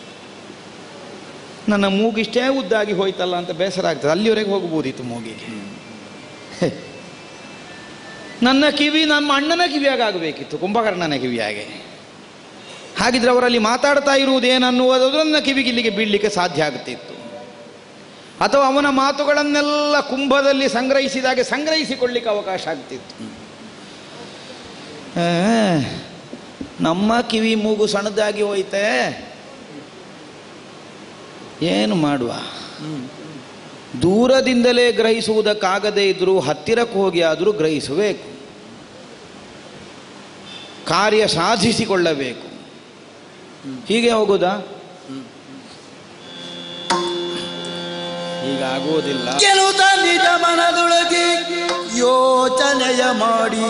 ನನ್ನ ಮೂಗಿಷ್ಟೇ ಉದ್ದಾಗಿ ಹೋಯ್ತಲ್ಲ ಅಂತ ಬೇಸರ ಆಗ್ತದೆ ಅಲ್ಲಿವರೆಗೆ ಹೋಗ್ಬೋದಿತ್ತು ಮೂಗಿಗೆ ಹೆ. ನನ್ನ ಕಿವಿ ನಮ್ಮ ಅಣ್ಣನ ಕಿವಿಯಾಗ ಆಗಬೇಕಿತ್ತು ಕುಂಭಕರ್ಣನ ಕಿವಿಯಾಗೆ ಹಾಗಿದ್ರೆ ಅವರಲ್ಲಿ ಮಾತಾಡ್ತಾ ಇರುವುದೇನನ್ನುವುದು ನನ್ನ ಕಿವಿಗೆ ಇಲ್ಲಿಗೆ ಬೀಳಲಿಕ್ಕೆ ಸಾಧ್ಯ ಆಗ್ತಿತ್ತು ಅಥವಾ ಅವನ ಮಾತುಗಳನ್ನೆಲ್ಲ ಕುಂಭದಲ್ಲಿ ಸಂಗ್ರಹಿಸಿದಾಗೆ ಸಂಗ್ರಹಿಸಿಕೊಳ್ಳಿಕ್ಕೆ ಅವಕಾಶ ಆಗ್ತಿತ್ತು ಆ, ನಮ್ಮ ಕಿವಿ ಮೂಗು ಸಣ್ಣದಾಗಿ ಹೋಯ್ತೆ ಏನು ಮಾಡುವ ದೂರದಿಂದಲೇ ಗ್ರಹಿಸುವುದಕ್ಕಾಗದೇ ಇದ್ದರೂ ಹತ್ತಿರಕ್ಕೆ ಹೋಗಿ ಆದರೂ ಗ್ರಹಿಸಬೇಕು ಕಾರ್ಯ ಸಾಧಿಸಿಕೊಳ್ಳಬೇಕು ಹೀಗೆ ಹೋಗುದಾ ಹೀಗಾಗುವುದಿಲ್ಲ ಗೆಲುತ ನಿಜ ಮನದೊಳಗೆ ಯೋಚನೆಯ ಮಾಡಿ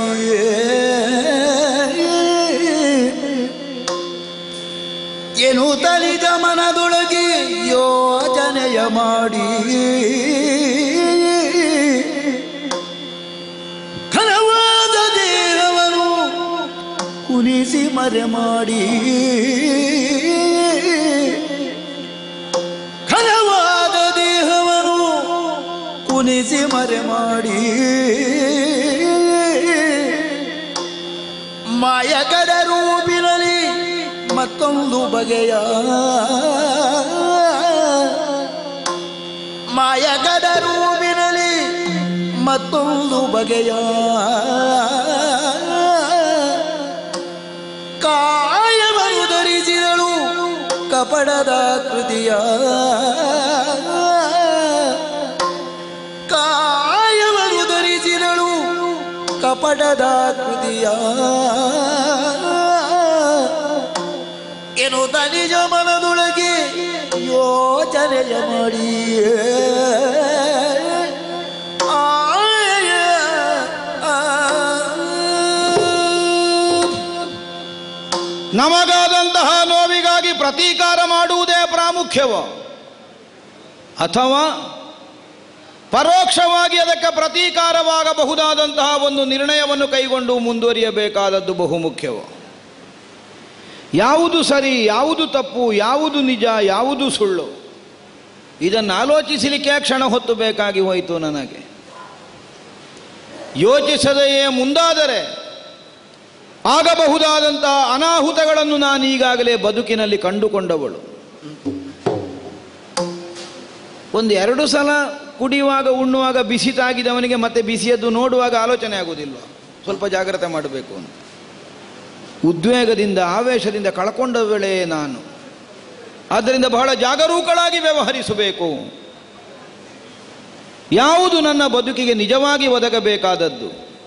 ಎನ್ನುತ್ತ ನಿಜ ಮನದೊಳಗೆ ಯೋಚನೆಯ ಮಾಡಿ ಘನವಾದ ದೇಹವನ್ನು ಕುಣಿಸಿ ಮರೆ ಮಾಡಿ ಘನವಾದ ದೇಹವನ್ನು ಕುಣಿಸಿ ಮರೆ ಮಾಡಿ ಮಾಯಕದ ರೂಪಿನಲ್ಲಿ ಮತ್ತೊಂದು ಬಗೆಯ ಮಾಯಕದ ರೂಪಿನಲ್ಲಿ ಮತ್ತೊಂದು ಬಗೆಯ ಕಾಯವನ್ನು ಧರಿಸಿದಳು ಕಪಡದ ಕೃತಿಯ ಕಾಯವನ್ನು ಧರಿಸಿದಳು ಕಪಟದ ಕೃತಿಯ ಏನು ನಿಜ ಮನದೊಳಗೆ ಯೋಚನೆಯ ಮಾಡಿ ಆಯ, ಆ, ನಮಗಾದಂತಹ ನೋವಿಗಾಗಿ ಪ್ರತೀಕಾರ ಮಾಡುವುದೇ ಪ್ರಾಮುಖ್ಯವೋ ಅಥವಾ ಪರೋಕ್ಷವಾಗಿ ಅದಕ್ಕೆ ಪ್ರತೀಕಾರವಾಗಬಹುದಾದಂತಹ ಒಂದು ನಿರ್ಣಯವನ್ನು ಕೈಗೊಂಡು ಮುಂದುವರಿಯಬೇಕಾದದ್ದು ಬಹುಮುಖ್ಯವೋ ಯಾವುದು ಸರಿ ಯಾವುದು ತಪ್ಪು ಯಾವುದು ನಿಜ ಯಾವುದು ಸುಳ್ಳು ಇದನ್ನು ಆಲೋಚಿಸಲಿಕ್ಕೆ ಕ್ಷಣ ಹೊತ್ತು ಬೇಕಾಗಿ ಹೋಯಿತು ನನಗೆ ಯೋಚಿಸದೆಯೇ ಮುಂದಾದರೆ ಆಗಬಹುದಾದಂತಹ ಅನಾಹುತಗಳನ್ನು ನಾನು ಈಗಾಗಲೇ ಬದುಕಿನಲ್ಲಿ ಕಂಡುಕೊಂಡವಳು ಒಂದು ಎರಡು ಸಲ ಕುಡಿಯುವಾಗ ಉಣ್ಣುವಾಗ ಬಿಸಿ ತಾಗಿದವನಿಗೆ ಮತ್ತೆ ಬಿಸಿಯದ್ದು ನೋಡುವಾಗ ಆಲೋಚನೆ ಆಗುವುದಿಲ್ಲ ಸ್ವಲ್ಪ ಜಾಗ್ರತೆ ಮಾಡಬೇಕು ಅಂತ ಉದ್ವೇಗದಿಂದ ಆವೇಶದಿಂದ ಕಳ್ಕೊಂಡವಳೇ ನಾನು ಆದ್ದರಿಂದ ಬಹಳ ಜಾಗರೂಕಳಾಗಿ ವ್ಯವಹರಿಸಬೇಕು ಯಾವುದು ನನ್ನ ಬದುಕಿಗೆ ನಿಜವಾಗಿ ಒದಗಬೇಕಾದದ್ದು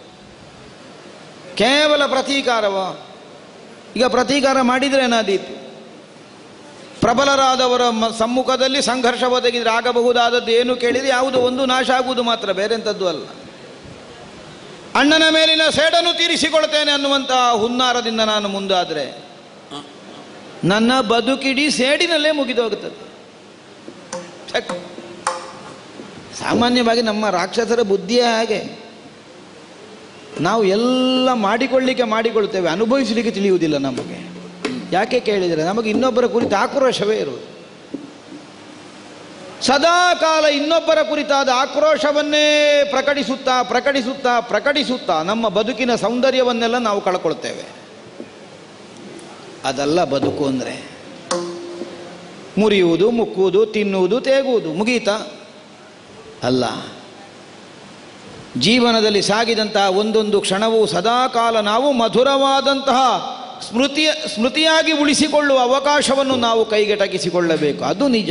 ಕೇವಲ ಪ್ರತೀಕಾರವ ಈಗ ಪ್ರತೀಕಾರ ಮಾಡಿದರೆ ಏನಾದೀತು ಪ್ರಬಲರಾದವರ ಮ- ಸಮ್ಮುಖದಲ್ಲಿ ಸಂಘರ್ಷ ಒದಗಿದ್ರೆ ಆಗಬಹುದಾದದ್ದು ಏನು ಕೇಳಿದರೆ ಯಾವುದು ಒಂದು ನಾಶ ಆಗುವುದು ಮಾತ್ರ ಬೇರೆಂಥದ್ದು ಅಲ್ಲ ಅಣ್ಣನ ಮೇಲಿನ ಸೇಡನ್ನು ತೀರಿಸಿಕೊಳ್ತೇನೆ ಅನ್ನುವಂತಹ ಹುನ್ನಾರದಿಂದ ನಾನು ಮುಂದಾದರೆ ನನ್ನ ಬದುಕಿಡೀ ಸೇಡಿನಲ್ಲೇ ಮುಗಿದೋಗುತ್ತದೆ ಛಕ್. ಸಾಮಾನ್ಯವಾಗಿ ನಮ್ಮ ರಾಕ್ಷಸರ ಬುದ್ಧಿಯೇ ಹಾಗೆ ನಾವು ಎಲ್ಲ ಮಾಡಿಕೊಳ್ಳಿಕ್ಕೆ ಮಾಡಿಕೊಳ್ತೇವೆ ಅನುಭವಿಸಲಿಕ್ಕೆ ತಿಳಿಯುವುದಿಲ್ಲ ನಮಗೆ ಯಾಕೆ ಕೇಳಿದರೆ ನಮಗೆ ಇನ್ನೊಬ್ಬರ ಕುರಿತು ಆಕ್ರೋಶವೇ ಇರುವುದು ಸದಾ ಕಾಲ ಇನ್ನೊಬ್ಬರ ಕುರಿತಾದ ಆಕ್ರೋಶವನ್ನೇ ಪ್ರಕಟಿಸುತ್ತಾ ಪ್ರಕಟಿಸುತ್ತಾ ಪ್ರಕಟಿಸುತ್ತಾ ನಮ್ಮ ಬದುಕಿನ ಸೌಂದರ್ಯವನ್ನೆಲ್ಲ ನಾವು ಕಳ್ಕೊಳ್ತೇವೆ ಅದಲ್ಲ ಬದುಕು ಅಂದರೆ ಮುರಿಯುವುದು ಮುಕ್ಕುವುದು ತಿನ್ನುವುದು ತೇಗುವುದು ಮುಗೀತಾ ಅಲ್ಲ ಜೀವನದಲ್ಲಿ ಸಾಗಿದಂತಹ ಒಂದೊಂದು ಕ್ಷಣವೂ ಸದಾಕಾಲ ನಾವು ಮಧುರವಾದಂತಹ ಸ್ಮೃತಿಯ ಸ್ಮೃತಿಯಾಗಿ ಉಳಿಸಿಕೊಳ್ಳುವ ಅವಕಾಶವನ್ನು ನಾವು ಕೈಗೆಟಕಿಸಿಕೊಳ್ಳಬೇಕು ಅದು ನಿಜ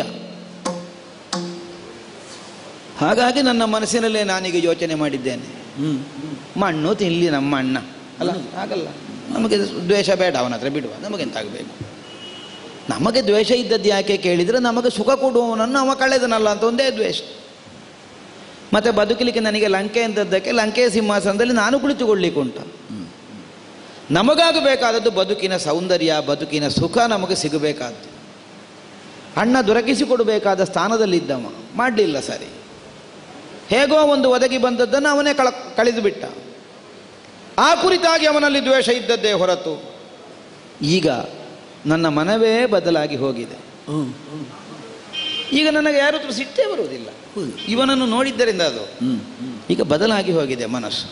ಹಾಗಾಗಿ ನನ್ನ ಮನಸ್ಸಿನಲ್ಲೇ ನಾನೀಗ ಯೋಚನೆ ಮಾಡಿದ್ದೇನೆ ಮಣ್ಣು ತಿನ್ಲಿ ನಮ್ಮ ಅಣ್ಣ ಅಲ್ಲ ಹಾಗಲ್ಲ ನಮಗೆ ದ್ವೇಷ ಬೇಡ ಅವನ ಹತ್ರ ಬಿಡುವ ನಮಗೆಂತಾಗಬೇಕು ನಮಗೆ ದ್ವೇಷ ಇದ್ದದ್ದು ಯಾಕೆ ಕೇಳಿದರೆ ನಮಗೆ ಸುಖ ಕೊಡುವವನನ್ನು ಅವ ಕಳೆದನಲ್ಲ ಅಂತ ಒಂದೇ ದ್ವೇಷ ಮತ್ತೆ ಬದುಕಲಿಕ್ಕೆ ನನಗೆ ಲಂಕೆ ಅಂತದ್ದಕ್ಕೆ ಲಂಕೆಯ ಸಿಂಹಾಸನದಲ್ಲಿ ನಾನು ಕುಳಿತುಕೊಳ್ಳಿಕ್ಕೆ ಉಂಟು ನಮಗಾಗಬೇಕಾದದ್ದು ಬದುಕಿನ ಸೌಂದರ್ಯ ಬದುಕಿನ ಸುಖ ನಮಗೆ ಸಿಗಬೇಕಾದ್ದು ಅಣ್ಣ ದೊರಕಿಸಿಕೊಡಬೇಕಾದ ಸ್ಥಾನದಲ್ಲಿದ್ದವ ಮಾಡಲಿಲ್ಲ ಸರಿ ಹೇಗೋ ಒಂದು ಒದಗಿ ಬಂದದ್ದನ್ನು ಅವನೇ ಕಳ ಕಳೆದು ಬಿಟ್ಟ ಆ ಕುರಿತಾಗಿ ಅವನಲ್ಲಿ ದ್ವೇಷ ಇದ್ದದ್ದೇ ಹೊರತು ಈಗ ನನ್ನ ಮನವೇ ಬದಲಾಗಿ ಹೋಗಿದೆ ಈಗ ನನಗೆ ಯಾರ ಹತ್ರ ಸಿಟ್ಟೇ ಬರುವುದಿಲ್ಲ ಇವನನ್ನು ನೋಡಿದ್ದರಿಂದ ಅದು ಈಗ ಬದಲಾಗಿ ಹೋಗಿದೆ ಮನಸ್ಸು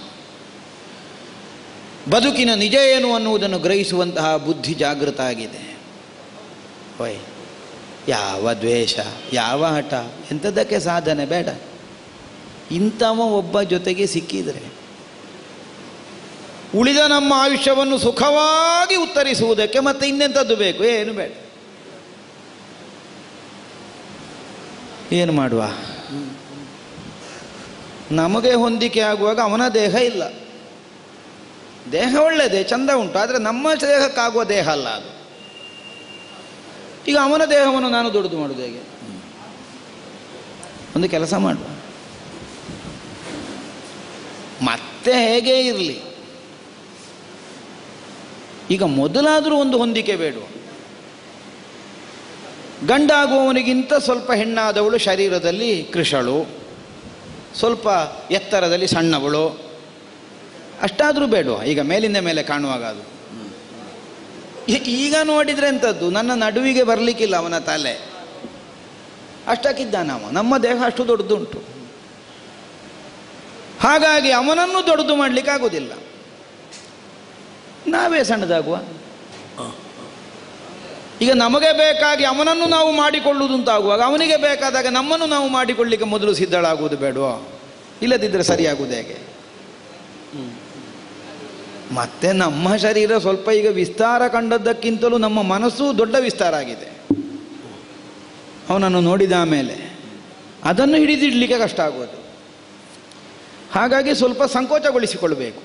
ಬದುಕಿನ ನಿಜ ಏನು ಅನ್ನುವುದನ್ನು ಗ್ರಹಿಸುವಂತಹ ಬುದ್ಧಿ ಜಾಗೃತ ಆಗಿದೆ ಹೊಯ್ ಯಾವ ದ್ವೇಷ ಯಾವ ಹಠ ಎಂಥದ್ದಕ್ಕೆ ಸಾಧನೆ ಬೇಡ ಇಂಥವ ಒಬ್ಬ ಜೊತೆಗೆ ಸಿಕ್ಕಿದರೆ ಉಳಿದ ನಮ್ಮ ಆಯುಷ್ಯವನ್ನು ಸುಖವಾಗಿ ಉತ್ತರಿಸುವುದಕ್ಕೆ ಮತ್ತೆ ಇನ್ನೆಂಥದ್ದು ಬೇಕು ಏನು ಬೇಡ ಏನು ಮಾಡುವ ನಮಗೆ ಹೊಂದಿಕೆ ಆಗುವಾಗ ಅವನ ದೇಹ ಇಲ್ಲ ದೇಹ ಒಳ್ಳೆಯದೇ ಚಂದ ಉಂಟು ಆದರೆ ನಮ್ಮ ದೇಹಕ್ಕಾಗುವ ದೇಹ ಅಲ್ಲ ಅದು ಈಗ ಅವನ ದೇಹವನ್ನು ನಾನು ದೊಡ್ಡದು ಮಾಡುವುದು ಹೇಗೆ ಒಂದು ಕೆಲಸ ಮಾಡುವ ಮತ್ತೆ ಹೇಗೆ ಇರಲಿ ಈಗ ಮೊದಲಾದರೂ ಒಂದು ಹೊಂದಿಕೆ ಬೇಡುವ ಗಂಡಾಗುವವನಿಗಿಂತ ಸ್ವಲ್ಪ ಹೆಣ್ಣಾದವಳು ಶರೀರದಲ್ಲಿ ಕೃಷಳು ಸ್ವಲ್ಪ ಎತ್ತರದಲ್ಲಿ ಸಣ್ಣವಳು ಅಷ್ಟಾದರೂ ಬೇಡುವ ಈಗ ಮೇಲಿಂದ ಮೇಲೆ ಕಾಣುವಾಗ ಅದು ಈ- ಈಗ ನೋಡಿದ್ರೆ ಎಂಥದ್ದು ನನ್ನ ನಡುವಿಗೆ ಬರಲಿಕ್ಕಿಲ್ಲ ಅವನ ತಲೆ ಅಷ್ಟಕ್ಕಿದ್ದಾನ ಅವ ನಮ್ಮ ದೇಹ ಅಷ್ಟು ದೊಡ್ಡದುಂಟು ಹಾಗಾಗಿ ಅವನನ್ನು ದೊಡ್ಡದು ಮಾಡಲಿಕ್ಕೆ ಆಗೋದಿಲ್ಲ ನಾವೇ ಸಣ್ಣದಾಗುವ ಈಗ ನಮಗೆ ಬೇಕಾಗಿ ಅವನನ್ನು ನಾವು ಮಾಡಿಕೊಳ್ಳುವುದು ಅಂತ ಆಗುವಾಗ ಅವನಿಗೆ ಬೇಕಾದಾಗ ನಮ್ಮನ್ನು ನಾವು ಮಾಡಿಕೊಳ್ಳಿಕ್ಕೆ ಮೊದಲು ಸಿದ್ಧಳಾಗುವುದು ಬೇಡವೋ ಇಲ್ಲದಿದ್ದರೆ ಸರಿಯಾಗುವುದು ಹೇಗೆ ಮತ್ತೆ ನಮ್ಮ ಶರೀರ ಸ್ವಲ್ಪ ಈಗ ವಿಸ್ತಾರ ಕಂಡದ್ದಕ್ಕಿಂತಲೂ ನಮ್ಮ ಮನಸ್ಸು ದೊಡ್ಡ ವಿಸ್ತಾರ ಆಗಿದೆ ಅವನನ್ನು ನೋಡಿದ ಮೇಲೆ ಅದನ್ನು ಹಿಡಿದಿಡ್ಲಿಕ್ಕೆ ಕಷ್ಟ ಆಗೋದು ಹಾಗಾಗಿ ಸ್ವಲ್ಪ ಸಂಕೋಚಗೊಳಿಸಿಕೊಳ್ಬೇಕು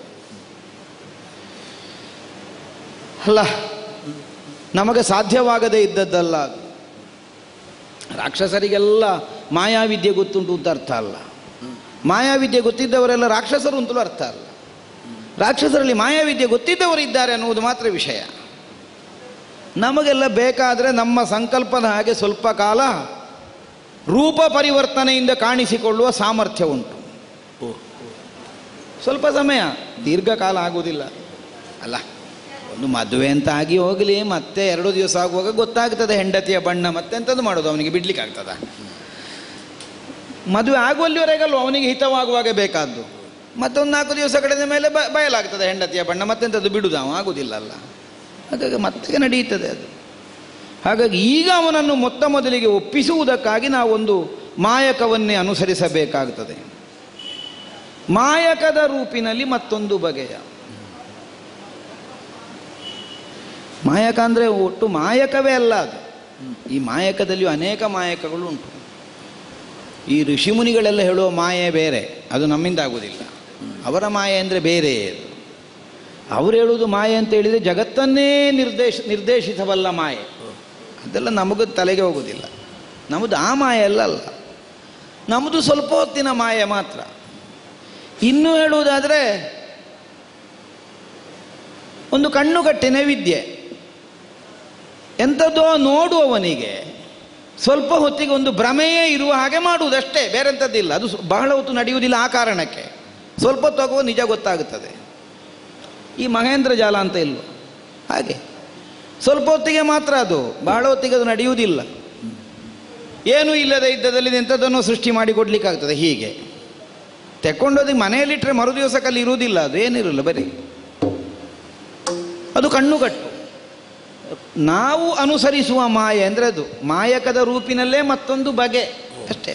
ಅಲ್ಲ ನಮಗೆ ಸಾಧ್ಯವಾಗದೇ ಇದ್ದದ್ದಲ್ಲ ಅದು ರಾಕ್ಷಸರಿಗೆಲ್ಲ ಮಾಯಾವಿದ್ಯೆ ಗೊತ್ತುಂಟು ಅಂತ ಅರ್ಥ ಅಲ್ಲ ಮಾಯಾವಿದ್ಯೆ ಗೊತ್ತಿದ್ದವರೆಲ್ಲ ರಾಕ್ಷಸರು ಅಂತಲೂ ಅರ್ಥ ಅಲ್ಲ ರಾಕ್ಷಸರಲ್ಲಿ ಮಾಯಾವಿದ್ಯೆ ಗೊತ್ತಿದ್ದವರು ಇದ್ದಾರೆ ಅನ್ನುವುದು ಮಾತ್ರ ವಿಷಯ ನಮಗೆಲ್ಲ ಬೇಕಾದರೆ ನಮ್ಮ ಸಂಕಲ್ಪದ ಹಾಗೆ ಸ್ವಲ್ಪ ಕಾಲ ರೂಪ ಪರಿವರ್ತನೆಯಿಂದ ಕಾಣಿಸಿಕೊಳ್ಳುವ ಸಾಮರ್ಥ್ಯ ಉಂಟು ಸ್ವಲ್ಪ ಸಮಯ ದೀರ್ಘಕಾಲ ಆಗುವುದಿಲ್ಲ ಅಲ್ಲ ಒಂದು ಮದುವೆ ಅಂತ ಆಗಿ ಹೋಗಲಿ ಮತ್ತೆ ಎರಡು ದಿವಸ ಆಗುವಾಗ ಗೊತ್ತಾಗ್ತದೆ ಹೆಂಡತಿಯ ಬಣ್ಣ ಮತ್ತೆ ಎಂಥದ್ದು ಮಾಡೋದು ಅವನಿಗೆ ಬಿಡ್ಲಿಕ್ಕೆ ಆಗ್ತದ ಮದುವೆ ಆಗುವಲ್ಲಿವರೆಗಲ್ವ ಅವನಿಗೆ ಹಿತವಾಗುವಾಗ ಬೇಕಾದ್ದು ಮತ್ತೊಂದು ನಾಲ್ಕು ದಿವಸ ಕಳೆದ ಮೇಲೆ ಬ ಬಯಲಾಗ್ತದೆ ಹೆಂಡತಿಯ ಬಣ್ಣ ಮತ್ತೆಂಥದ್ದು ಬಿಡುದು ಅವ ಆಗುವುದಿಲ್ಲ ಅಲ್ಲ ಹಾಗಾಗಿ ಮತ್ತೆ ನಡೆಯುತ್ತದೆ ಅದು ಹಾಗಾಗಿ ಈಗ ಅವನನ್ನು ಮೊತ್ತ ಮೊದಲಿಗೆ ಒಪ್ಪಿಸುವುದಕ್ಕಾಗಿ ನಾವೊಂದು ಮಾಯಕವನ್ನೇ ಅನುಸರಿಸಬೇಕಾಗ್ತದೆ ಮಾಯಕದ ರೂಪಿನಲ್ಲಿ ಮತ್ತೊಂದು ಬಗೆಯ ಮಾಯಕ ಅಂದರೆ ಒಟ್ಟು ಮಾಯಕವೇ ಅಲ್ಲ ಅದು ಈ ಮಾಯಕದಲ್ಲಿಯೂ ಅನೇಕ ಮಾಯಕಗಳು ಉಂಟು ಈ ಋಷಿಮುನಿಗಳೆಲ್ಲ ಹೇಳುವ ಮಾಯೆ ಬೇರೆ ಅದು ನಮ್ಮಿಂದ ಆಗುವುದಿಲ್ಲ ಅವರ ಮಾಯೆ ಅಂದರೆ ಬೇರೆ ಅದು ಅವ್ರು ಹೇಳುವುದು ಮಾಯೆ ಅಂತ ಹೇಳಿದರೆ ಜಗತ್ತನ್ನೇ ನಿರ್ದೇಶ ನಿರ್ದೇಶಿಸಬಲ್ಲ ಮಾಯೆ ಅದೆಲ್ಲ ನಮಗೂ ತಲೆಗೆ ಹೋಗೋದಿಲ್ಲ ನಮ್ಮದು ಆ ಮಾಯೆ ಎಲ್ಲ ಅಲ್ಲ ನಮ್ಮದು ಸ್ವಲ್ಪ ಹೊತ್ತಿನ ಮಾಯೆ ಮಾತ್ರ ಇನ್ನೂ ಹೇಳುವುದಾದರೆ ಒಂದು ಕಣ್ಣುಗಟ್ಟಿನ ವಿದ್ಯೆ ಎಂಥದ್ದೋ ನೋಡುವವನಿಗೆ ಸ್ವಲ್ಪ ಹೊತ್ತಿಗೆ ಒಂದು ಭ್ರಮೆಯೇ ಇರುವ ಹಾಗೆ ಮಾಡುವುದಷ್ಟೇ ಬೇರೆಂಥದ್ದಿಲ್ಲ ಅದು ಸ್ವ- ಬಹಳ ಹೊತ್ತು ನಡೆಯುವುದಿಲ್ಲ ಆ ಕಾರಣಕ್ಕೆ ಸ್ವಲ್ಪ ಹೊತ್ತು ಆಗುವ ನಿಜ ಗೊತ್ತಾಗುತ್ತದೆ ಈ ಮಹೇಂದ್ರ ಜಾಲ ಅಂತ ಇಲ್ವ ಹಾಗೆ ಸ್ವಲ್ಪ ಹೊತ್ತಿಗೆ ಮಾತ್ರ ಅದು ಬಹಳ ಹೊತ್ತಿಗೆ ಅದು ನಡೆಯುವುದಿಲ್ಲ ಏನೂ ಇಲ್ಲದೆ ಇದ್ದದಲ್ಲಿ ಎಂಥದ್ದನ್ನು ಸೃಷ್ಟಿ ಮಾಡಿ ಕೊಡ್ಲಿಕ್ಕಾಗ್ತದೆ ಹೀಗೆ ತೆಕ್ಕೊಂಡೋದಿ ಮನೆಯಲ್ಲಿಟ್ಟರೆ ಮರು ದಿವಸಕ್ಕಲ್ಲಿ ಇರುವುದಿಲ್ಲ ಅದು ಏನಿರಲ್ಲ ಬರೀ ಅದು ಕಣ್ಣುಗಟ್ಟು ನಾವು ಅನುಸರಿಸುವ ಮಾಯೆ ಅಂದರೆ ಅದು ಮಾಯಕದ ರೂಪಿನಲ್ಲೇ ಮತ್ತೊಂದು ಬಗೆ ಅಷ್ಟೇ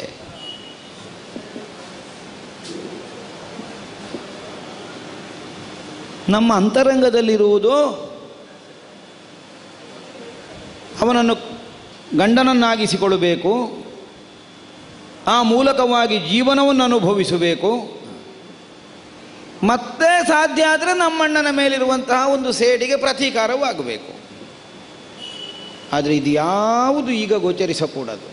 ನಮ್ಮ ಅಂತರಂಗದಲ್ಲಿರುವುದು ಅವನನ್ನು ಗಂಡನನ್ನಾಗಿಸಿಕೊಳ್ಳಬೇಕು ಆ ಮೂಲಕವಾಗಿ ಜೀವನವನ್ನು ಅನುಭವಿಸಬೇಕು ಮತ್ತೆ ಸಾಧ್ಯ ಆದರೆ ನಮ್ಮಣ್ಣನ ಮೇಲಿರುವಂತಹ ಒಂದು ಸೇಡಿಗೆ ಪ್ರತೀಕಾರವೂ ಆಗಬೇಕು ಆದರೆ ಇದು ಯಾವುದು ಈಗ ಗೋಚರಿಸಕೂಡದು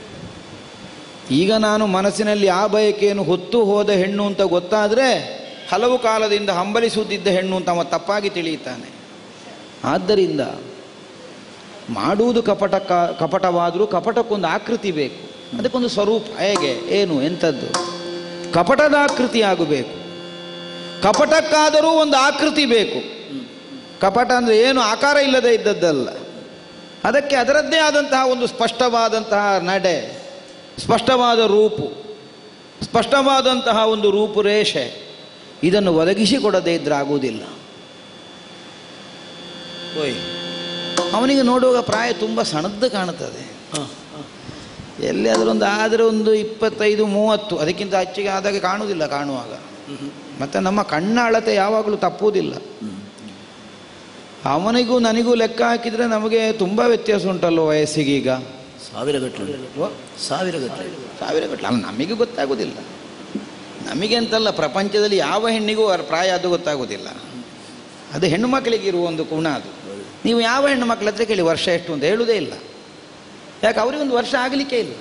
ಈಗ ನಾನು ಮನಸ್ಸಿನಲ್ಲಿ ಆ ಬಯಕೆಯನ್ನು ಹೊತ್ತು ಹೋದ ಹೆಣ್ಣು ಅಂತ ಗೊತ್ತಾದರೆ ಹಲವು ಕಾಲದಿಂದ ಹಂಬಲಿಸುತ್ತಿದ್ದ ಹೆಣ್ಣು ಅಂತ ಅವ ತಪ್ಪಾಗಿ ತಿಳಿಯುತ್ತಾನೆ ಆದ್ದರಿಂದ ಮಾಡುವುದು ಕಪಟಕ ಕಪಟವಾದರೂ ಕಪಟಕ್ಕೊಂದು ಆಕೃತಿ ಬೇಕು ಅದಕ್ಕೊಂದು ಸ್ವರೂಪ ಹೇಗೆ ಏನು ಎಂಥದ್ದು ಕಪಟದ ಆಕೃತಿ ಆಗಬೇಕು ಕಪಟಕ್ಕಾದರೂ ಒಂದು ಆಕೃತಿ ಬೇಕು ಕಪಟ ಅಂದರೆ ಏನು ಆಕಾರ ಇಲ್ಲದೆ ಇದ್ದದ್ದಲ್ಲ ಅದಕ್ಕೆ ಅದರದ್ದೇ ಆದಂತಹ ಒಂದು ಸ್ಪಷ್ಟವಾದಂತಹ ನಡೆ ಸ್ಪಷ್ಟವಾದ ರೂಪು ಸ್ಪಷ್ಟವಾದಂತಹ ಒಂದು ರೂಪುರೇಷೆ ಇದನ್ನು ಒದಗಿಸಿಕೊಡದೇ ಇದ್ರೆ ಆಗುವುದಿಲ್ಲ ಓಯ್ ಅವನಿಗೆ ನೋಡುವಾಗ ಪ್ರಾಯ ತುಂಬ ಸಣ್ಣದ್ದು ಕಾಣುತ್ತದೆ ಎಲ್ಲಿಯಾದರೂ ಒಂದು ಆದರೆ ಒಂದು ಇಪ್ಪತ್ತೈದು ಮೂವತ್ತು ಅದಕ್ಕಿಂತ ಹೆಚ್ಚಿಗೆ ಆದಾಗ ಕಾಣುವುದಿಲ್ಲ ಕಾಣುವಾಗ ಮತ್ತು ನಮ್ಮ ಕಣ್ಣ ಅಳತೆ ಯಾವಾಗಲೂ ತಪ್ಪುವುದಿಲ್ಲ ಅವನಿಗೂ ನನಗೂ ಲೆಕ್ಕ ಹಾಕಿದರೆ ನಮಗೆ ತುಂಬ ವ್ಯತ್ಯಾಸ ಉಂಟಲ್ಲೋ ವಯಸ್ಸಿಗೀಗ ಸಾವಿರ ಗಟ್ಟಲೆ ಸಾವಿರ ಗಟ್ಟಲೆ ಸಾವಿರ ಗಟ್ಟಲೆ ಅಲ್ಲ ನಮಗೆ ಗೊತ್ತಾಗೋದಿಲ್ಲ ನಮಗೆ ಅಂತಲ್ಲ ಪ್ರಪಂಚದಲ್ಲಿ ಯಾವ ಹೆಣ್ಣಿಗೂ ಅವ್ರ ಪ್ರಾಯ ಅದು ಗೊತ್ತಾಗೋದಿಲ್ಲ ಅದು ಹೆಣ್ಣು ಮಕ್ಕಳಿಗೆ ಇರುವ ಒಂದು ಗುಣ ಅದು ನೀವು ಯಾವ ಹೆಣ್ಣು ಮಕ್ಕಳ ಹತ್ರ ಕೇಳಿ ವರ್ಷ ಎಷ್ಟು ಅಂತ ಹೇಳುವುದೇ ಇಲ್ಲ ಯಾಕೆ ಅವರಿಗೊಂದು ವರ್ಷ ಆಗಲಿಕ್ಕೆ ಇಲ್ಲ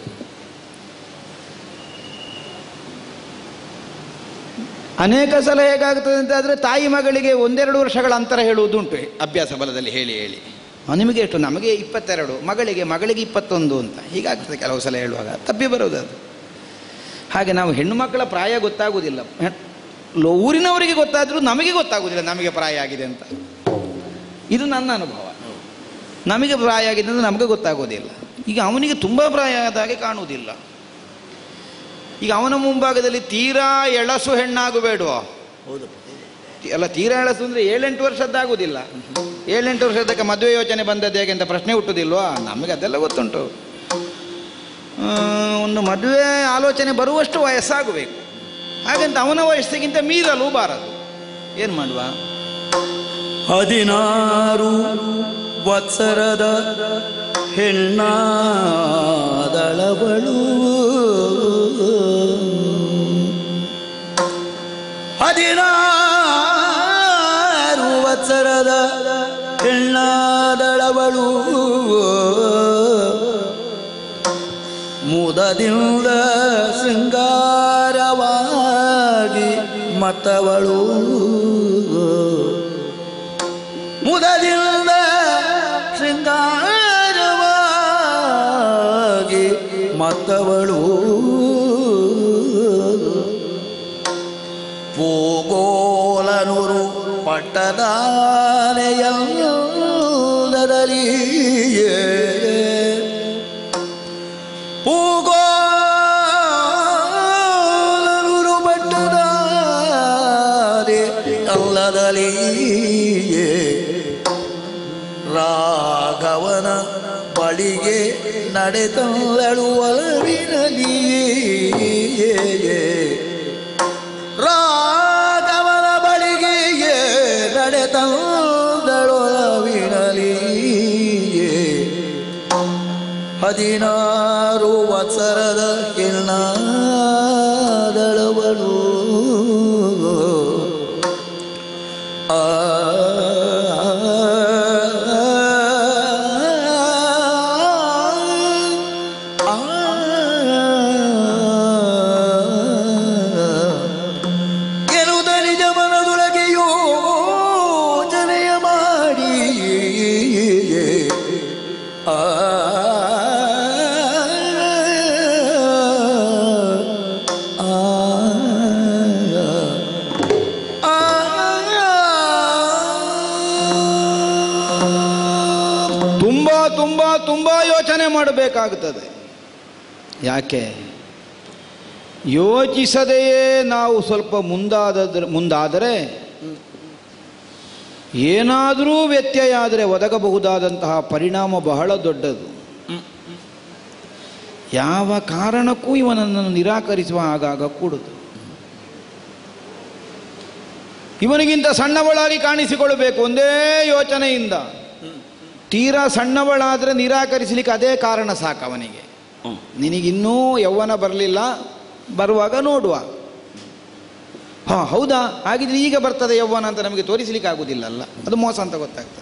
ಅನೇಕ ಸಲ ಹೇಗಾಗ್ತದೆ ಅಂತ ಆದರೆ ತಾಯಿ ಮಗಳಿಗೆ ಒಂದೆರಡು ವರ್ಷಗಳ ಅಂತರ ಹೇಳುವುದುಂಟು ಅಭ್ಯಾಸ ಬಲದಲ್ಲಿ ಹೇಳಿ ಹೇಳಿ ಆ, ನಿಮಗೆ ಎಷ್ಟು ನಮಗೆ ಇಪ್ಪತ್ತೆರಡು ಮಗಳಿಗೆ ಮಗಳಿಗೆ ಇಪ್ಪತ್ತೊಂದು ಅಂತ ಹೀಗಾಗ್ತದೆ ಕೆಲವು ಸಲ ಹೇಳುವಾಗ ತಪ್ಪಿ ಬರೋದು ಅದು ಹಾಗೆ ನಾವು ಹೆಣ್ಣು ಮಕ್ಕಳ ಪ್ರಾಯ ಗೊತ್ತಾಗುವುದಿಲ್ಲ ಹೆ- ಲೋ- ಊರಿನವರಿಗೆ ಗೊತ್ತಾದರೂ ನಮಗೆ ಗೊತ್ತಾಗುವುದಿಲ್ಲ ನಮಗೆ ಪ್ರಾಯ ಆಗಿದೆ ಅಂತ ಇದು ನನ್ನ ಅನುಭವ ನಮಗೆ ಪ್ರಾಯ ಆಗಿದೆ ಅಂದರೆ ನಮಗೆ ಗೊತ್ತಾಗೋದಿಲ್ಲ ಈಗ ಅವನಿಗೆ ತುಂಬ ಪ್ರಾಯ ಆದ ಹಾಗೆ ಕಾಣುವುದಿಲ್ಲ ಈಗ ಅವನ ಮುಂಭಾಗದಲ್ಲಿ ತೀರಾ ಎಳಸು ಹೆಣ್ಣಾಗಬೇಡುವ ಅಲ್ಲ ತೀರಾ ಎಳಸು ಅಂದರೆ ಏಳೆಂಟು ವರ್ಷದ್ದಾಗುವುದಿಲ್ಲ ಏಳೆಂಟು ವರ್ಷದಕ್ಕೆ ಮದುವೆ ಯೋಚನೆ ಬಂದದ್ದು ಹೇಗೆ ಅಂತ ಪ್ರಶ್ನೆ ಹುಟ್ಟುದಿಲ್ವಾ ನಮಗೆ ಅದೆಲ್ಲ ಗೊತ್ತುಂಟು ಆ, ಒಂದು ಮದುವೆ ಆಲೋಚನೆ ಬರುವಷ್ಟು ವಯಸ್ಸಾಗಬೇಕು ಹಾಗಂತ ಅವನ ವಯಸ್ಸಿಗಿಂತ ಮೀರಲು ಬಾರದು ಏನು ಮಾಡುವ ಹದಿನಾರು ವತ್ಸರದ ಹೆಣ್ಣಾದಳವಳು ಹದಿನಾರು ವತ್ಸರದ ಹೆಣ್ಣಾದಳವಳು ಮುದದಿಂದ ಶೃಂಗಾರವಾಗಿ ಮತವಳು ಮುದದಿಂದ ಶೃಂಗಾರವಾಗಿ ಮತ್ತವಳು ಪೂಗೋಲನೂರು ಪಟ್ಟದಾನೆಯಲ್ಲದರಿಯೇ ಪೂಗೋಲನೂರು ಪಟ್ಟದಾನೆ ಅಲ್ಲದಲಿಯೇ ರಾಘವನ ಬಳಿಗೆ ನಡೆತಲ್ಲಳು ಒಲವಿನಲಿಯೇ ರಾಘವನ ಬಳಿಗೆ ನಡೆತಲ್ಲಳು ಒಲವಿನಲಿಯೇ ಹದಿನಾರು ವತ್ಸರದ ಕಿರಣದಳವಳು ಆ ಗೆಲುವುದ ನಿಜ ಮನದೊಳಗೆ ಯೋಚನೆಯ ಮಾಡಿ ಆ ತುಂಬ ತುಂಬ ತುಂಬ ಯೋಚನೆ ಮಾಡಬೇಕಾಗುತ್ತದೆ ಯಾಕೆ ಯೋಚಿಸದೆಯೇ ನಾವು ಸ್ವಲ್ಪ ಮುಂದಾದ ಮುಂದಾದರೆ ಏನಾದರೂ ವ್ಯತ್ಯಯ ಆದರೆ ಒದಗಬಹುದಾದಂತಹ ಪರಿಣಾಮ ಬಹಳ ದೊಡ್ಡದು ಯಾವ ಕಾರಣಕ್ಕೂ ಇವನನ್ನು ನಿರಾಕರಿಸುವ ಆಗಾಗ ಕೂಡುದು ಇವನಿಗಿಂತ ಸಣ್ಣವಳಾಗಿ ಕಾಣಿಸಿಕೊಳ್ಳಬೇಕು ಒಂದೇ ಯೋಚನೆಯಿಂದ ತೀರಾ ಸಣ್ಣವಳಾದರೆ ನಿರಾಕರಿಸಲಿಕ್ಕೆ ಅದೇ ಕಾರಣ ಸಾಕು ಅವನಿಗೆ ನಿನಗಿನ್ನೂ ಯೌವನ ಬರಲಿಲ್ಲ ಬರುವಾಗ ನೋಡುವ ಹಾಂ ಹೌದಾ ಹಾಗಿದ್ರೆ ಈಗ ಬರ್ತದೆ ಯೌವನ ಅಂತ ನಮಗೆ ತೋರಿಸಲಿಕ್ಕೆ ಆಗುವುದಿಲ್ಲಲ್ಲ ಅದು ಮೋಸ ಅಂತ ಗೊತ್ತಾಗ್ತದೆ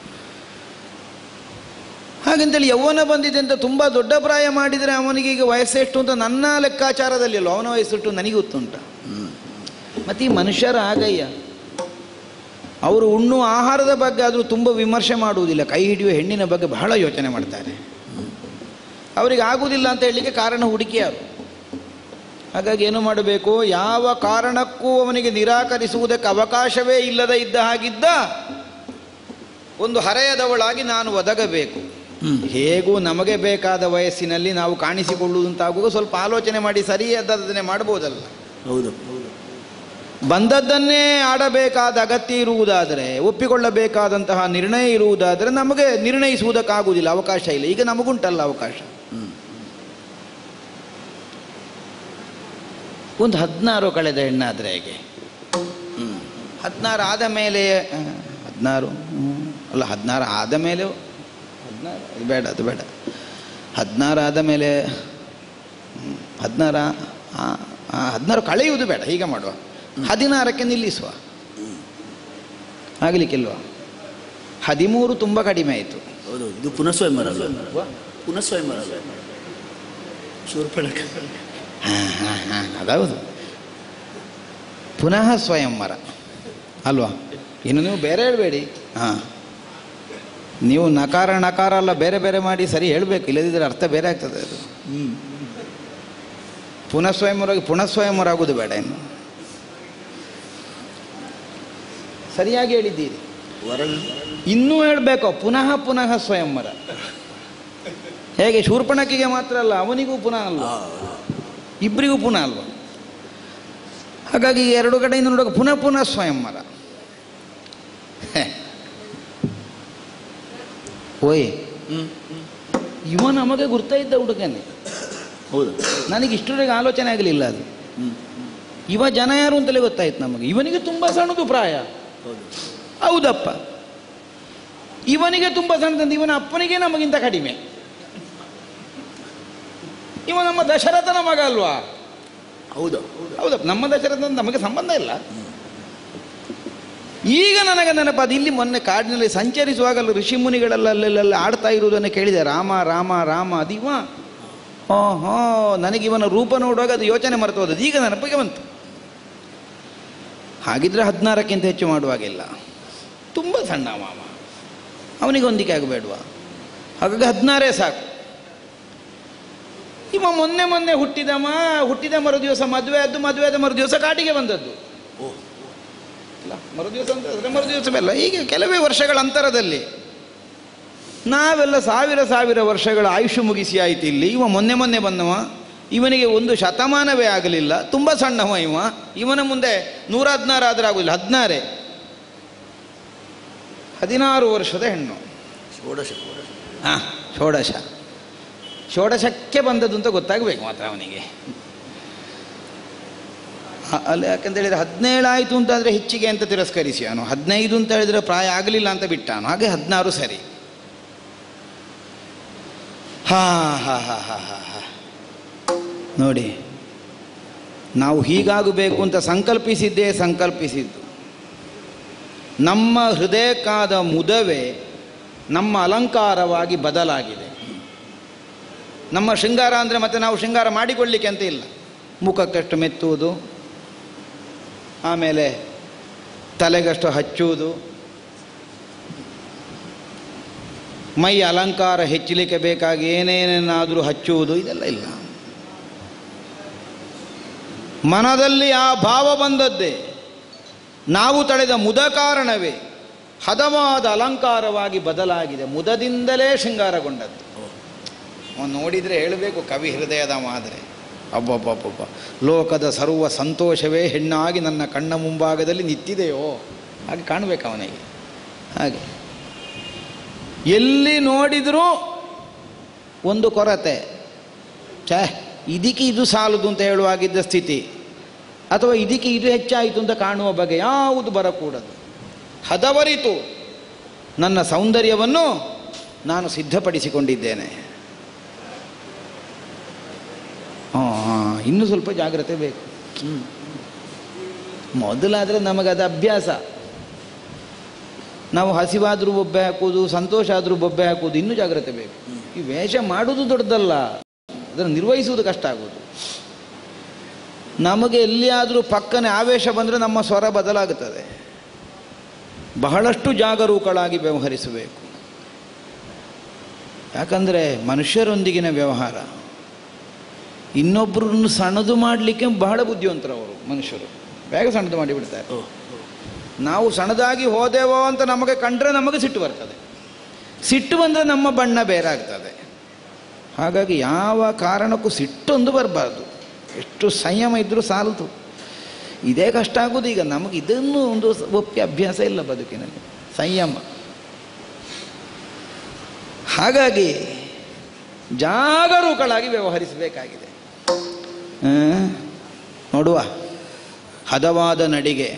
ಹಾಗಂತೇಳಿ ಯೌವನ ಬಂದಿದೆ ಅಂತ ತುಂಬ ದೊಡ್ಡ ಪ್ರಾಯ ಮಾಡಿದರೆ ಅವನಿಗೆ ಈಗ ವಯಸ್ಸೆಷ್ಟು ಅಂತ ನನ್ನ ಲೆಕ್ಕಾಚಾರದಲ್ಲಿ ಅಲ್ಲ ಅವನ ವಯಸ್ಸೆಷ್ಟು ನನಗೆ ಗೊತ್ತುಂಟ ಮತ್ತು ಈ ಮನುಷ್ಯರ ಆಗಯ್ಯ ಅವರು ಉಣ್ಣುವ ಆಹಾರದ ಬಗ್ಗೆ ಆದರೂ ತುಂಬ ವಿಮರ್ಶೆ ಮಾಡುವುದಿಲ್ಲ ಕೈ ಹಿಡಿಯುವ ಹೆಣ್ಣಿನ ಬಗ್ಗೆ ಬಹಳ ಯೋಚನೆ ಮಾಡ್ತಾರೆ ಅವರಿಗೆ ಆಗುವುದಿಲ್ಲ ಅಂತ ಹೇಳಲಿಕ್ಕೆ ಕಾರಣ ಹುಡುಕಿಯಾರು ಹಾಗಾಗಿ ಏನು ಮಾಡಬೇಕು ಯಾವ ಕಾರಣಕ್ಕೂ ಅವನಿಗೆ ನಿರಾಕರಿಸುವುದಕ್ಕೆ ಅವಕಾಶವೇ ಇಲ್ಲದ ಇದ್ದ ಹಾಗಿದ್ದ ಒಂದು ಹರೆಯದವಳಾಗಿ ನಾನು ಒದಗಬೇಕು ಹೇಗೂ ನಮಗೆ ಬೇಕಾದ ವಯಸ್ಸಿನಲ್ಲಿ ನಾವು ಕಾಣಿಸಿಕೊಳ್ಳುವುದಂತಾಗುವಾಗ ಸ್ವಲ್ಪ ಆಲೋಚನೆ ಮಾಡಿ ಸರಿಯಾದದನ್ನೇ ಮಾಡ್ಬೋದಲ್ಲ ಹೌದು ಬಂದದ್ದನ್ನೇ ಆಡಬೇಕಾದ ಅಗತ್ಯ ಇರುವುದಾದರೆ ಒಪ್ಪಿಕೊಳ್ಳಬೇಕಾದಂತಹ ನಿರ್ಣಯ ಇರುವುದಾದರೆ ನಮಗೆ ನಿರ್ಣಯಿಸುವುದಕ್ಕಾಗುವುದಿಲ್ಲ ಅವಕಾಶ ಇಲ್ಲ ಈಗ ನಮಗುಂಟಲ್ಲ ಅವಕಾಶ ಒಂದು ಹದಿನಾರು ಕಳೆದ ಹೆಣ್ಣಾದರೆ ಹೇಗೆ ಹದಿನಾರು ಆದ ಮೇಲೆ ಆ, ಹದಿನಾರು ಹ್ಮ್. ಅಲ್ಲ ಹದಿನಾರು ಆದ ಮೇಲೆ ಹದಿನಾರು ಅದು ಬೇಡ ಅದು ಬೇಡ ಹದಿನಾರು ಆದ ಮೇಲೆ ಹ್ಮ್, ಹದಿನಾರ ಆ, ಹದಿನಾರು ಕಳೆಯುವುದು ಬೇಡ ಹೀಗೆ ಮಾಡುವ ಹದಿನಾರಕ್ಕೆ ನಿಲ್ಲಿಸುವ ಆಗಲಿಕ್ಕಿಲ್ವಾ ಹದಿಮೂರು ತುಂಬ ಕಡಿಮೆ ಆಯಿತು ಹೌದು ಇದು ಪುನಃ ಸ್ವಯಂವರ ಅಲ್ವಾ ಪುನಃ ಸ್ವಯಂವರ ಅಲ್ವಾ ಶೂರ್ಪಣಖ ಹಾಂ ಹಾಂ ಹಾಂ ಅದೌದು ಪುನಃ ಸ್ವಯಂವರ ಅಲ್ವಾ ಇನ್ನು ನೀವು ಬೇರೆ ಹೇಳಬೇಡಿ ಹಾಂ ನೀವು ನಕಾರ ನಕಾರ ಎಲ್ಲ ಬೇರೆ ಬೇರೆ ಮಾಡಿ ಸರಿ ಹೇಳಬೇಕು ಇಲ್ಲದಿದ್ದರೆ ಅರ್ಥ ಬೇರೆ ಆಗ್ತದೆ ಅದು ಹ್ಮ್ ಪುನಃ ಸ್ವಯಂವರ ಪುನಃ ಸ್ವಯಂವರ ಆಗೋದು ಬೇಡ ಇನ್ನು ಸರಿಯಾಗಿ ಹೇಳಿದ್ದೀರಿ ವರ ಇನ್ನೂ ಹೇಳಬೇಕು ಪುನಃ ಪುನಃ ಸ್ವಯಂವರ ಹೇಗೆ ಶೂರ್ಪಣಕಿಗೆ ಮಾತ್ರ ಅಲ್ಲ ಅವನಿಗೂ ಪುನಃ ಅಲ್ಲ ಇಬ್ಬರಿಗೂ ಪುನಃ ಅಲ್ವ ಹಾಗಾಗಿ ಎರಡು ಕಡೆಯಿಂದ ನೋಡುವಾಗ ಪುನಃ ಪುನಃ ಸ್ವಯಂವರ ಹೆ. ಓಯ್ ಹ್ಮ್ ಇವ ನಮಗೆ ಗುರ್ತ ಇದ್ದ ಹುಡುಗನೇ ಹೌದಾ ನನಗೆ ಇಷ್ಟರವರೆಗೆ ಆಲೋಚನೆ ಆಗಲಿಲ್ಲ ಅದು ಹ್ಮ್ ಇವ ಜನ ಯಾರು ಅಂತಲೇ ಗೊತ್ತಾಯ್ತು ನಮಗೆ ಇವನಿಗೆ ತುಂಬ ಸಣ್ಣದು ಪ್ರಾಯ ಹೌದು ಹೌದಪ್ಪ ಇವನಿಗೆ ತುಂಬ ಸಣ್ಣದಂದು ಇವನ ಅಪ್ಪನಿಗೆ ನಮಗಿಂತ ಕಡಿಮೆ ಇವ ನಮ್ಮ ದಶರಥನ ಮಗ ಅಲ್ವಾ ಹೌದಾ ಹೌದಪ್ಪ ನಮ್ಮ ದಶರಥ ಅಂತ ನಮಗೆ ಸಂಬಂಧ ಇಲ್ಲ ಈಗ ನನಗೆ ನೆನಪಾದ ಇಲ್ಲಿ ಮೊನ್ನೆ ಕಾಡಿನಲ್ಲಿ ಸಂಚರಿಸುವಾಗಲೂ ಋಷಿ ಮುನಿಗಳೆಲ್ಲ ಅಲ್ಲೆಲ್ಲ ಆಡ್ತಾ ಇರುವುದನ್ನು ಕೇಳಿದೆ ರಾಮ ರಾಮ ರಾಮ ಅದಿವ ಹೋ ಹೋ ನನಗೆ ಇವನ ರೂಪ ನೋಡುವಾಗ ಅದು ಯೋಚನೆ ಮರೆತು ಹೋದದ್ದು ಈಗ ನೆನಪಿಗೆ ಬಂತು ಹಾಗಿದ್ರೆ ಹದಿನಾರಕ್ಕಿಂತ ಹೆಚ್ಚು ಮಾಡುವಾಗಿಲ್ಲ ತುಂಬ ಸಣ್ಣ ಮಾಮ ಅವನಿಗೆ ಹೊಂದಿಕೆ ಆಗಬೇಡ್ವಾ ಹಾಗಾಗಿ ಹದಿನಾರೇ ಸಾಕು ಇವ ಮೊನ್ನೆ ಮೊನ್ನೆ ಹುಟ್ಟಿದಮ ಹುಟ್ಟಿದ ಮರು ದಿವಸ ಮದುವೆ ಆದ್ದು ಮದುವೆ ಆದ ಮರು ದಿವಸ ಕಾಟಿಗೆ ಬಂದದ್ದು ಓ ಅಲ್ಲ ಮರು ದಿವಸ ಅಂತ ಹೇಳಿದ್ರೆ ಮರು ದಿವಸವೆಲ್ಲ ಹೀಗೆ ಕೆಲವೇ ವರ್ಷಗಳ ಅಂತರದಲ್ಲಿ ನಾವೆಲ್ಲ ಸಾವಿರ ಸಾವಿರ ವರ್ಷಗಳ ಆಯುಷ್ಯ ಮುಗಿಸಿ ಆಯ್ತು ಇಲ್ಲಿ ಇವ ಮೊನ್ನೆ ಮೊನ್ನೆ ಬಂದವ ಇವನಿಗೆ ಒಂದು ಶತಮಾನವೇ ಆಗಲಿಲ್ಲ ತುಂಬ ಸಣ್ಣವ ಇವ ಇವನ ಮುಂದೆ ನೂರ ಹದಿನಾರು ಆದ್ರೆ ಆಗುದಿಲ್ಲ ಹದಿನಾರೇ ಹದಿನಾರು ವರ್ಷದ ಹೆಣ್ಣು ಷೋಡಶ ಷೋಡಶ ಹಾಂ ಷೋಡಶ ಷೋಡಶಕ್ಕೆ ಬಂದದ್ದು ಅಂತ ಗೊತ್ತಾಗಬೇಕು ಮಾತ್ರ ಅವನಿಗೆ ಅ- ಅಲ್ಲಿ ಯಾಕಂತ ಹೇಳಿದ್ರೆ ಹದಿನೇಳು ಆಯಿತು ಅಂತಾದರೆ ಹೆಚ್ಚಿಗೆ ಅಂತ ತಿರಸ್ಕರಿಸಿ ಅವನು ಹದಿನೈದು ಅಂತ ಹೇಳಿದ್ರೆ ಪ್ರಾಯ ಆಗಲಿಲ್ಲ ಅಂತ ಬಿಟ್ಟ ಅವನು ಹಾಗೆ ಹದಿನಾರು ಸರಿ ಹಾ ಹಾ ಹಾ ಹಾ ಹಾ ಹಾ ನೋಡಿ ನಾವು ಹೀಗಾಗಬೇಕು ಅಂತ ಸಂಕಲ್ಪಿಸಿದ್ದೇ ಸಂಕಲ್ಪಿಸಿದ್ದು ನಮ್ಮ ಹೃದಯಕ್ಕಾದ ಮುದವೇ ನಮ್ಮ ಅಲಂಕಾರವಾಗಿ ಬದಲಾಗಿದೆ ನಮ್ಮ ಶೃಂಗಾರ ಅಂದರೆ ಮತ್ತೆ ನಾವು ಶೃಂಗಾರ ಮಾಡಿಕೊಳ್ಳಿಕ್ಕೆ ಅಂತ ಇಲ್ಲ ಮುಖಕ್ಕಷ್ಟು ಮೆತ್ತುವುದು ಆಮೇಲೆ ತಲೆಗಷ್ಟು ಹಚ್ಚುವುದು ಮೈ ಅಲಂಕಾರ ಹೆಚ್ಚಲಿಕ್ಕೆ ಬೇಕಾಗಿ ಏನೇನೇನಾದರೂ ಹಚ್ಚುವುದು ಇದೆಲ್ಲ ಇಲ್ಲ ಮನದಲ್ಲಿ ಆ ಭಾವ ಬಂದದ್ದೇ ನಾವು ತಳೆದ ಮುದ ಕಾರಣವೇ ಹದವಾದ ಅಲಂಕಾರವಾಗಿ ಬದಲಾಗಿದೆ ಮುದದಿಂದಲೇ ಶೃಂಗಾರಗೊಂಡದ್ದು ಅವನು ನೋಡಿದರೆ ಹೇಳಬೇಕು ಕವಿ ಹೃದಯದ ಮಾದರೆ ಅಬ್ಬಬ್ಬಬ್ಬಬ್ಬ ಲೋಕದ ಸರ್ವ ಸಂತೋಷವೇ ಹೆಣ್ಣಾಗಿ ನನ್ನ ಕಣ್ಣ ಮುಂಭಾಗದಲ್ಲಿ ನಿಂತಿದೆಯೋ ಹಾಗೆ ಕಾಣಬೇಕು ಅವನಿಗೆ ಹಾಗೆ ಎಲ್ಲಿ ನೋಡಿದರೂ ಒಂದು ಕೊರತೆ ಛೇ ಇದಕ್ಕೆ ಇದು ಸಾಲದು ಅಂತ ಹೇಳುವಾಗಿದ್ದ ಸ್ಥಿತಿ ಅಥವಾ ಇದಕ್ಕೆ ಇದು ಹೆಚ್ಚಾಯಿತು ಅಂತ ಕಾಣುವ ಬಗೆ ಯಾವುದು ಬರಕೂಡದು ಹದವರಿತು ನನ್ನ ಸೌಂದರ್ಯವನ್ನು ನಾನು ಸಿದ್ಧಪಡಿಸಿಕೊಂಡಿದ್ದೇನೆ ಹಾಂ ಇನ್ನೂ ಸ್ವಲ್ಪ ಜಾಗ್ರತೆ ಬೇಕು ಮೊದಲಾದರೆ ನಮಗದು ಅಭ್ಯಾಸ ನಾವು ಹಸಿವಾದರೂ ಬೊಬ್ಬೆ ಹಾಕೋದು ಸಂತೋಷ ಆದರೂ ಬೊಬ್ಬೆ ಹಾಕೋದು ಇನ್ನೂ ಜಾಗ್ರತೆ ಬೇಕು ಈ ವೇಷ ಮಾಡುವುದು ದೊಡ್ಡದಲ್ಲ ಅದನ್ನು ನಿರ್ವಹಿಸುವುದು ಕಷ್ಟ ಆಗೋದು ನಮಗೆ ಎಲ್ಲಿಯಾದರೂ ಪಕ್ಕನೆ ಆವೇಶ ಬಂದರೆ ನಮ್ಮ ಸ್ವರ ಬದಲಾಗುತ್ತದೆ ಬಹಳಷ್ಟು ಜಾಗರೂಕಳಾಗಿ ವ್ಯವಹರಿಸಬೇಕು ಯಾಕಂದರೆ ಮನುಷ್ಯರೊಂದಿಗಿನ ವ್ಯವಹಾರ ಇನ್ನೊಬ್ಬರನ್ನು ಸಣ್ಣದು ಮಾಡಲಿಕ್ಕೆ ಬಹಳ ಬುದ್ಧಿವಂತರು ಅವರು ಮನುಷ್ಯರು ಬೇಗ ಸಣ್ಣದು ಮಾಡಿಬಿಡ್ತಾರೆ ಓ ನಾವು ಸಣ್ಣದಾಗಿ ಹೋದೆವೋ ಅಂತ ನಮಗೆ ಕಂಡ್ರೆ ನಮಗೆ ಸಿಟ್ಟು ಬರ್ತದೆ ಸಿಟ್ಟು ಬಂದರೆ ನಮ್ಮ ಬಣ್ಣ ಬೇರೆ ಆಗ್ತದೆ ಹಾಗಾಗಿ ಯಾವ ಕಾರಣಕ್ಕೂ ಸಿಟ್ಟೊಂದು ಬರಬಾರ್ದು ಎಷ್ಟು ಸಂಯಮ ಇದ್ದರೂ ಸಾಲದು ಇದೇ ಕಷ್ಟ ಆಗೋದು ಈಗ ನಮಗೆ ಇದನ್ನು ಒಂದು ಒಪ್ಪಿಗೆ ಅಭ್ಯಾಸ ಇಲ್ಲ ಬದುಕಿನಲ್ಲಿ ಸಂಯಮ ಹಾಗಾಗಿ ಜಾಗರೂಕಳಾಗಿ ವ್ಯವಹರಿಸಬೇಕಾಗಿದೆ ಆ, ನೋಡುವ ಹದವಾದ ನಡಿಗೆ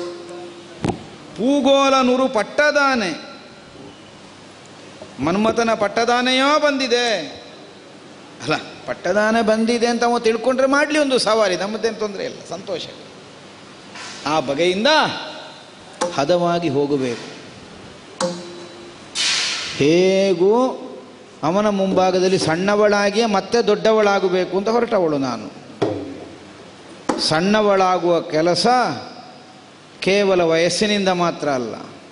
ಪೂಗೋಲ ನುರು ಪಟ್ಟದಾನೆ ಮನ್ಮಥನ ಪಟ್ಟದಾನೆಯೋ ಬಂದಿದೆ ಅಲ್ಲ ಪಟ್ಟದಾನ ಬಂದಿದೆ ಅಂತ ಅವ ತಿಳ್ಕೊಂಡ್ರೆ ಮಾಡಲಿ ಒಂದು ಸವಾರಿ ನಮ್ಮದೇನು ತೊಂದರೆ ಇಲ್ಲ ಸಂತೋಷ ಆ ಬಗೆಯಿಂದ ಹದವಾಗಿ ಹೋಗಬೇಕು ಹೇಗೂ ಅವನ ಮುಂಭಾಗದಲ್ಲಿ ಸಣ್ಣವಳಾಗಿಯೇ ಮತ್ತೆ ದೊಡ್ಡವಳಾಗಬೇಕು ಅಂತ ಹೊರಟವಳು ನಾನು ಸಣ್ಣವಳಾಗುವ ಕೆಲಸ ಕೇವಲ ವಯಸ್ಸಿನಿಂದ ಮಾತ್ರ ಅಲ್ಲ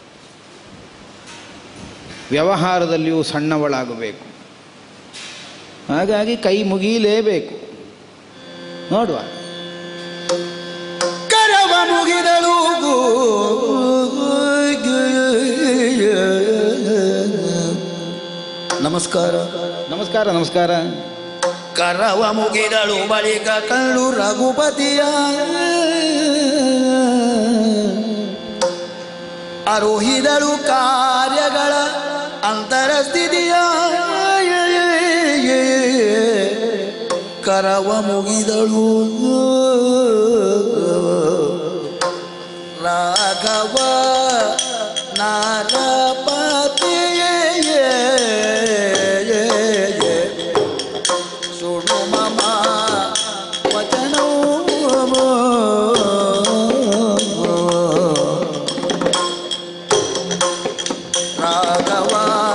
ವ್ಯವಹಾರದಲ್ಲಿಯೂ ಸಣ್ಣವಳಾಗಬೇಕು ಹಾಗಾಗಿ ಕೈ ಮುಗಿಯಲೇಬೇಕು ನೋಡುವ ಕರವ ಮುಗಿದಳು ನಮಸ್ಕಾರ ನಮಸ್ಕಾರ ನಮಸ್ಕಾರ ಕರವ ಮುಗಿದಳು ಬಳಿಕ ಕಳ್ಳು ರಘುಪತಿಯ ಅರೋಹಿದಳು ಕಾರ್ಯಗಳ ಅಂತರ ಸ್ಥಿತಿಯ ಕರವ ಮುಗಿದಳು ರಾಘವ ನಾರಪತಿಯೇ ಸುಡು ಮಮ ವಚನೋ ರಾಘವ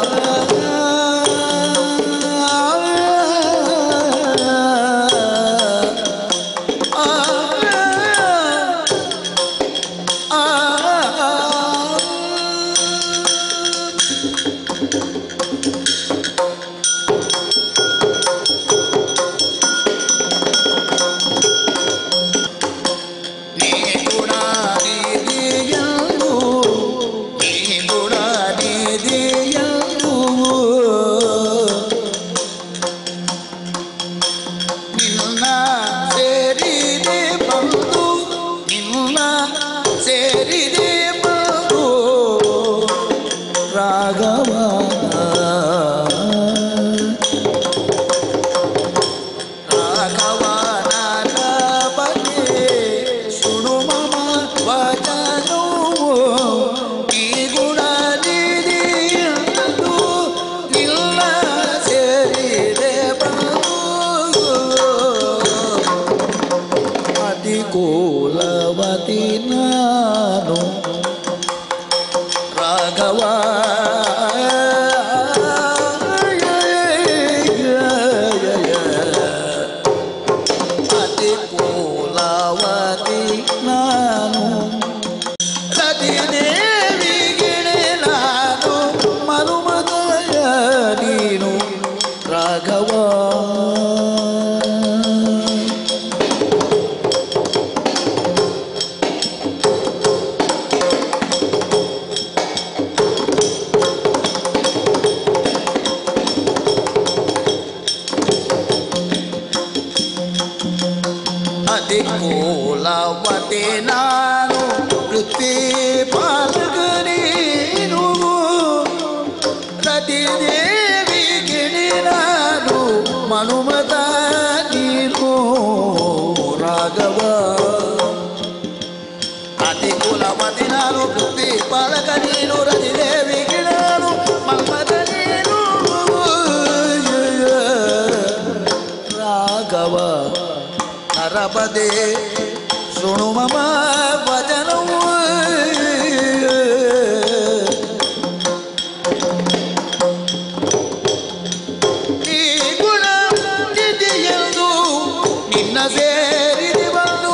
ನೀ ಗುಣ ನಿಧಿಯಂದು ನೀ ಗುಣ ನಿಧಿಯಂದು ನಿನ್ನ ಸೇರಿದೆ ಬಂದು ನಿನ್ನ ಸೇರಿದೆ ಬಂದು ರಾಘವ ರಾಘವನ ಬಗ್ಗೆ ಸುಡು ಮಮ ವಚನೋ ಈ ಗುಣ ನಿಧಿಯಂದು ಇಲ್ಲ ಸೇರಿದೆ ಬಂದು ಅತಿ ಕೋಲವತಿ ನಾನು ರಾಘವ ಅತಿ ಕೋಲವತಿ ನಾನು ಸತಿ ದೇವಿಗಿಣೆ ನಾನು ಮರುಮದಯ ನೀನು ರಾಘವ ಅತಿ ಕೋಲವತೆ ನಾನು ವೃತ್ತಿ ಪಾಲಕ ನೀನು ರತಿ ದೇವಿ ಗಿಣಿ ನಾನು ಮನುಮತ ನೀನು ರಾಘವ ಅತಿ ಕುಲಮತಿ ನಾನು ವೃತ್ತಿ ಪಾಲಕ ನೀನು ರತಿ ದೇವಿ ಗಿಣಾನು ಮನ್ಮತ ನೀನು ರಾಘವ ನರಪದೆ ಶೃಣು ಮಮ ವಚನವು ಈ ಗುಣ ನಿಧಿಯೆಂದು ನಿನ್ನ ಸೇರಿದೆ ಬಂದು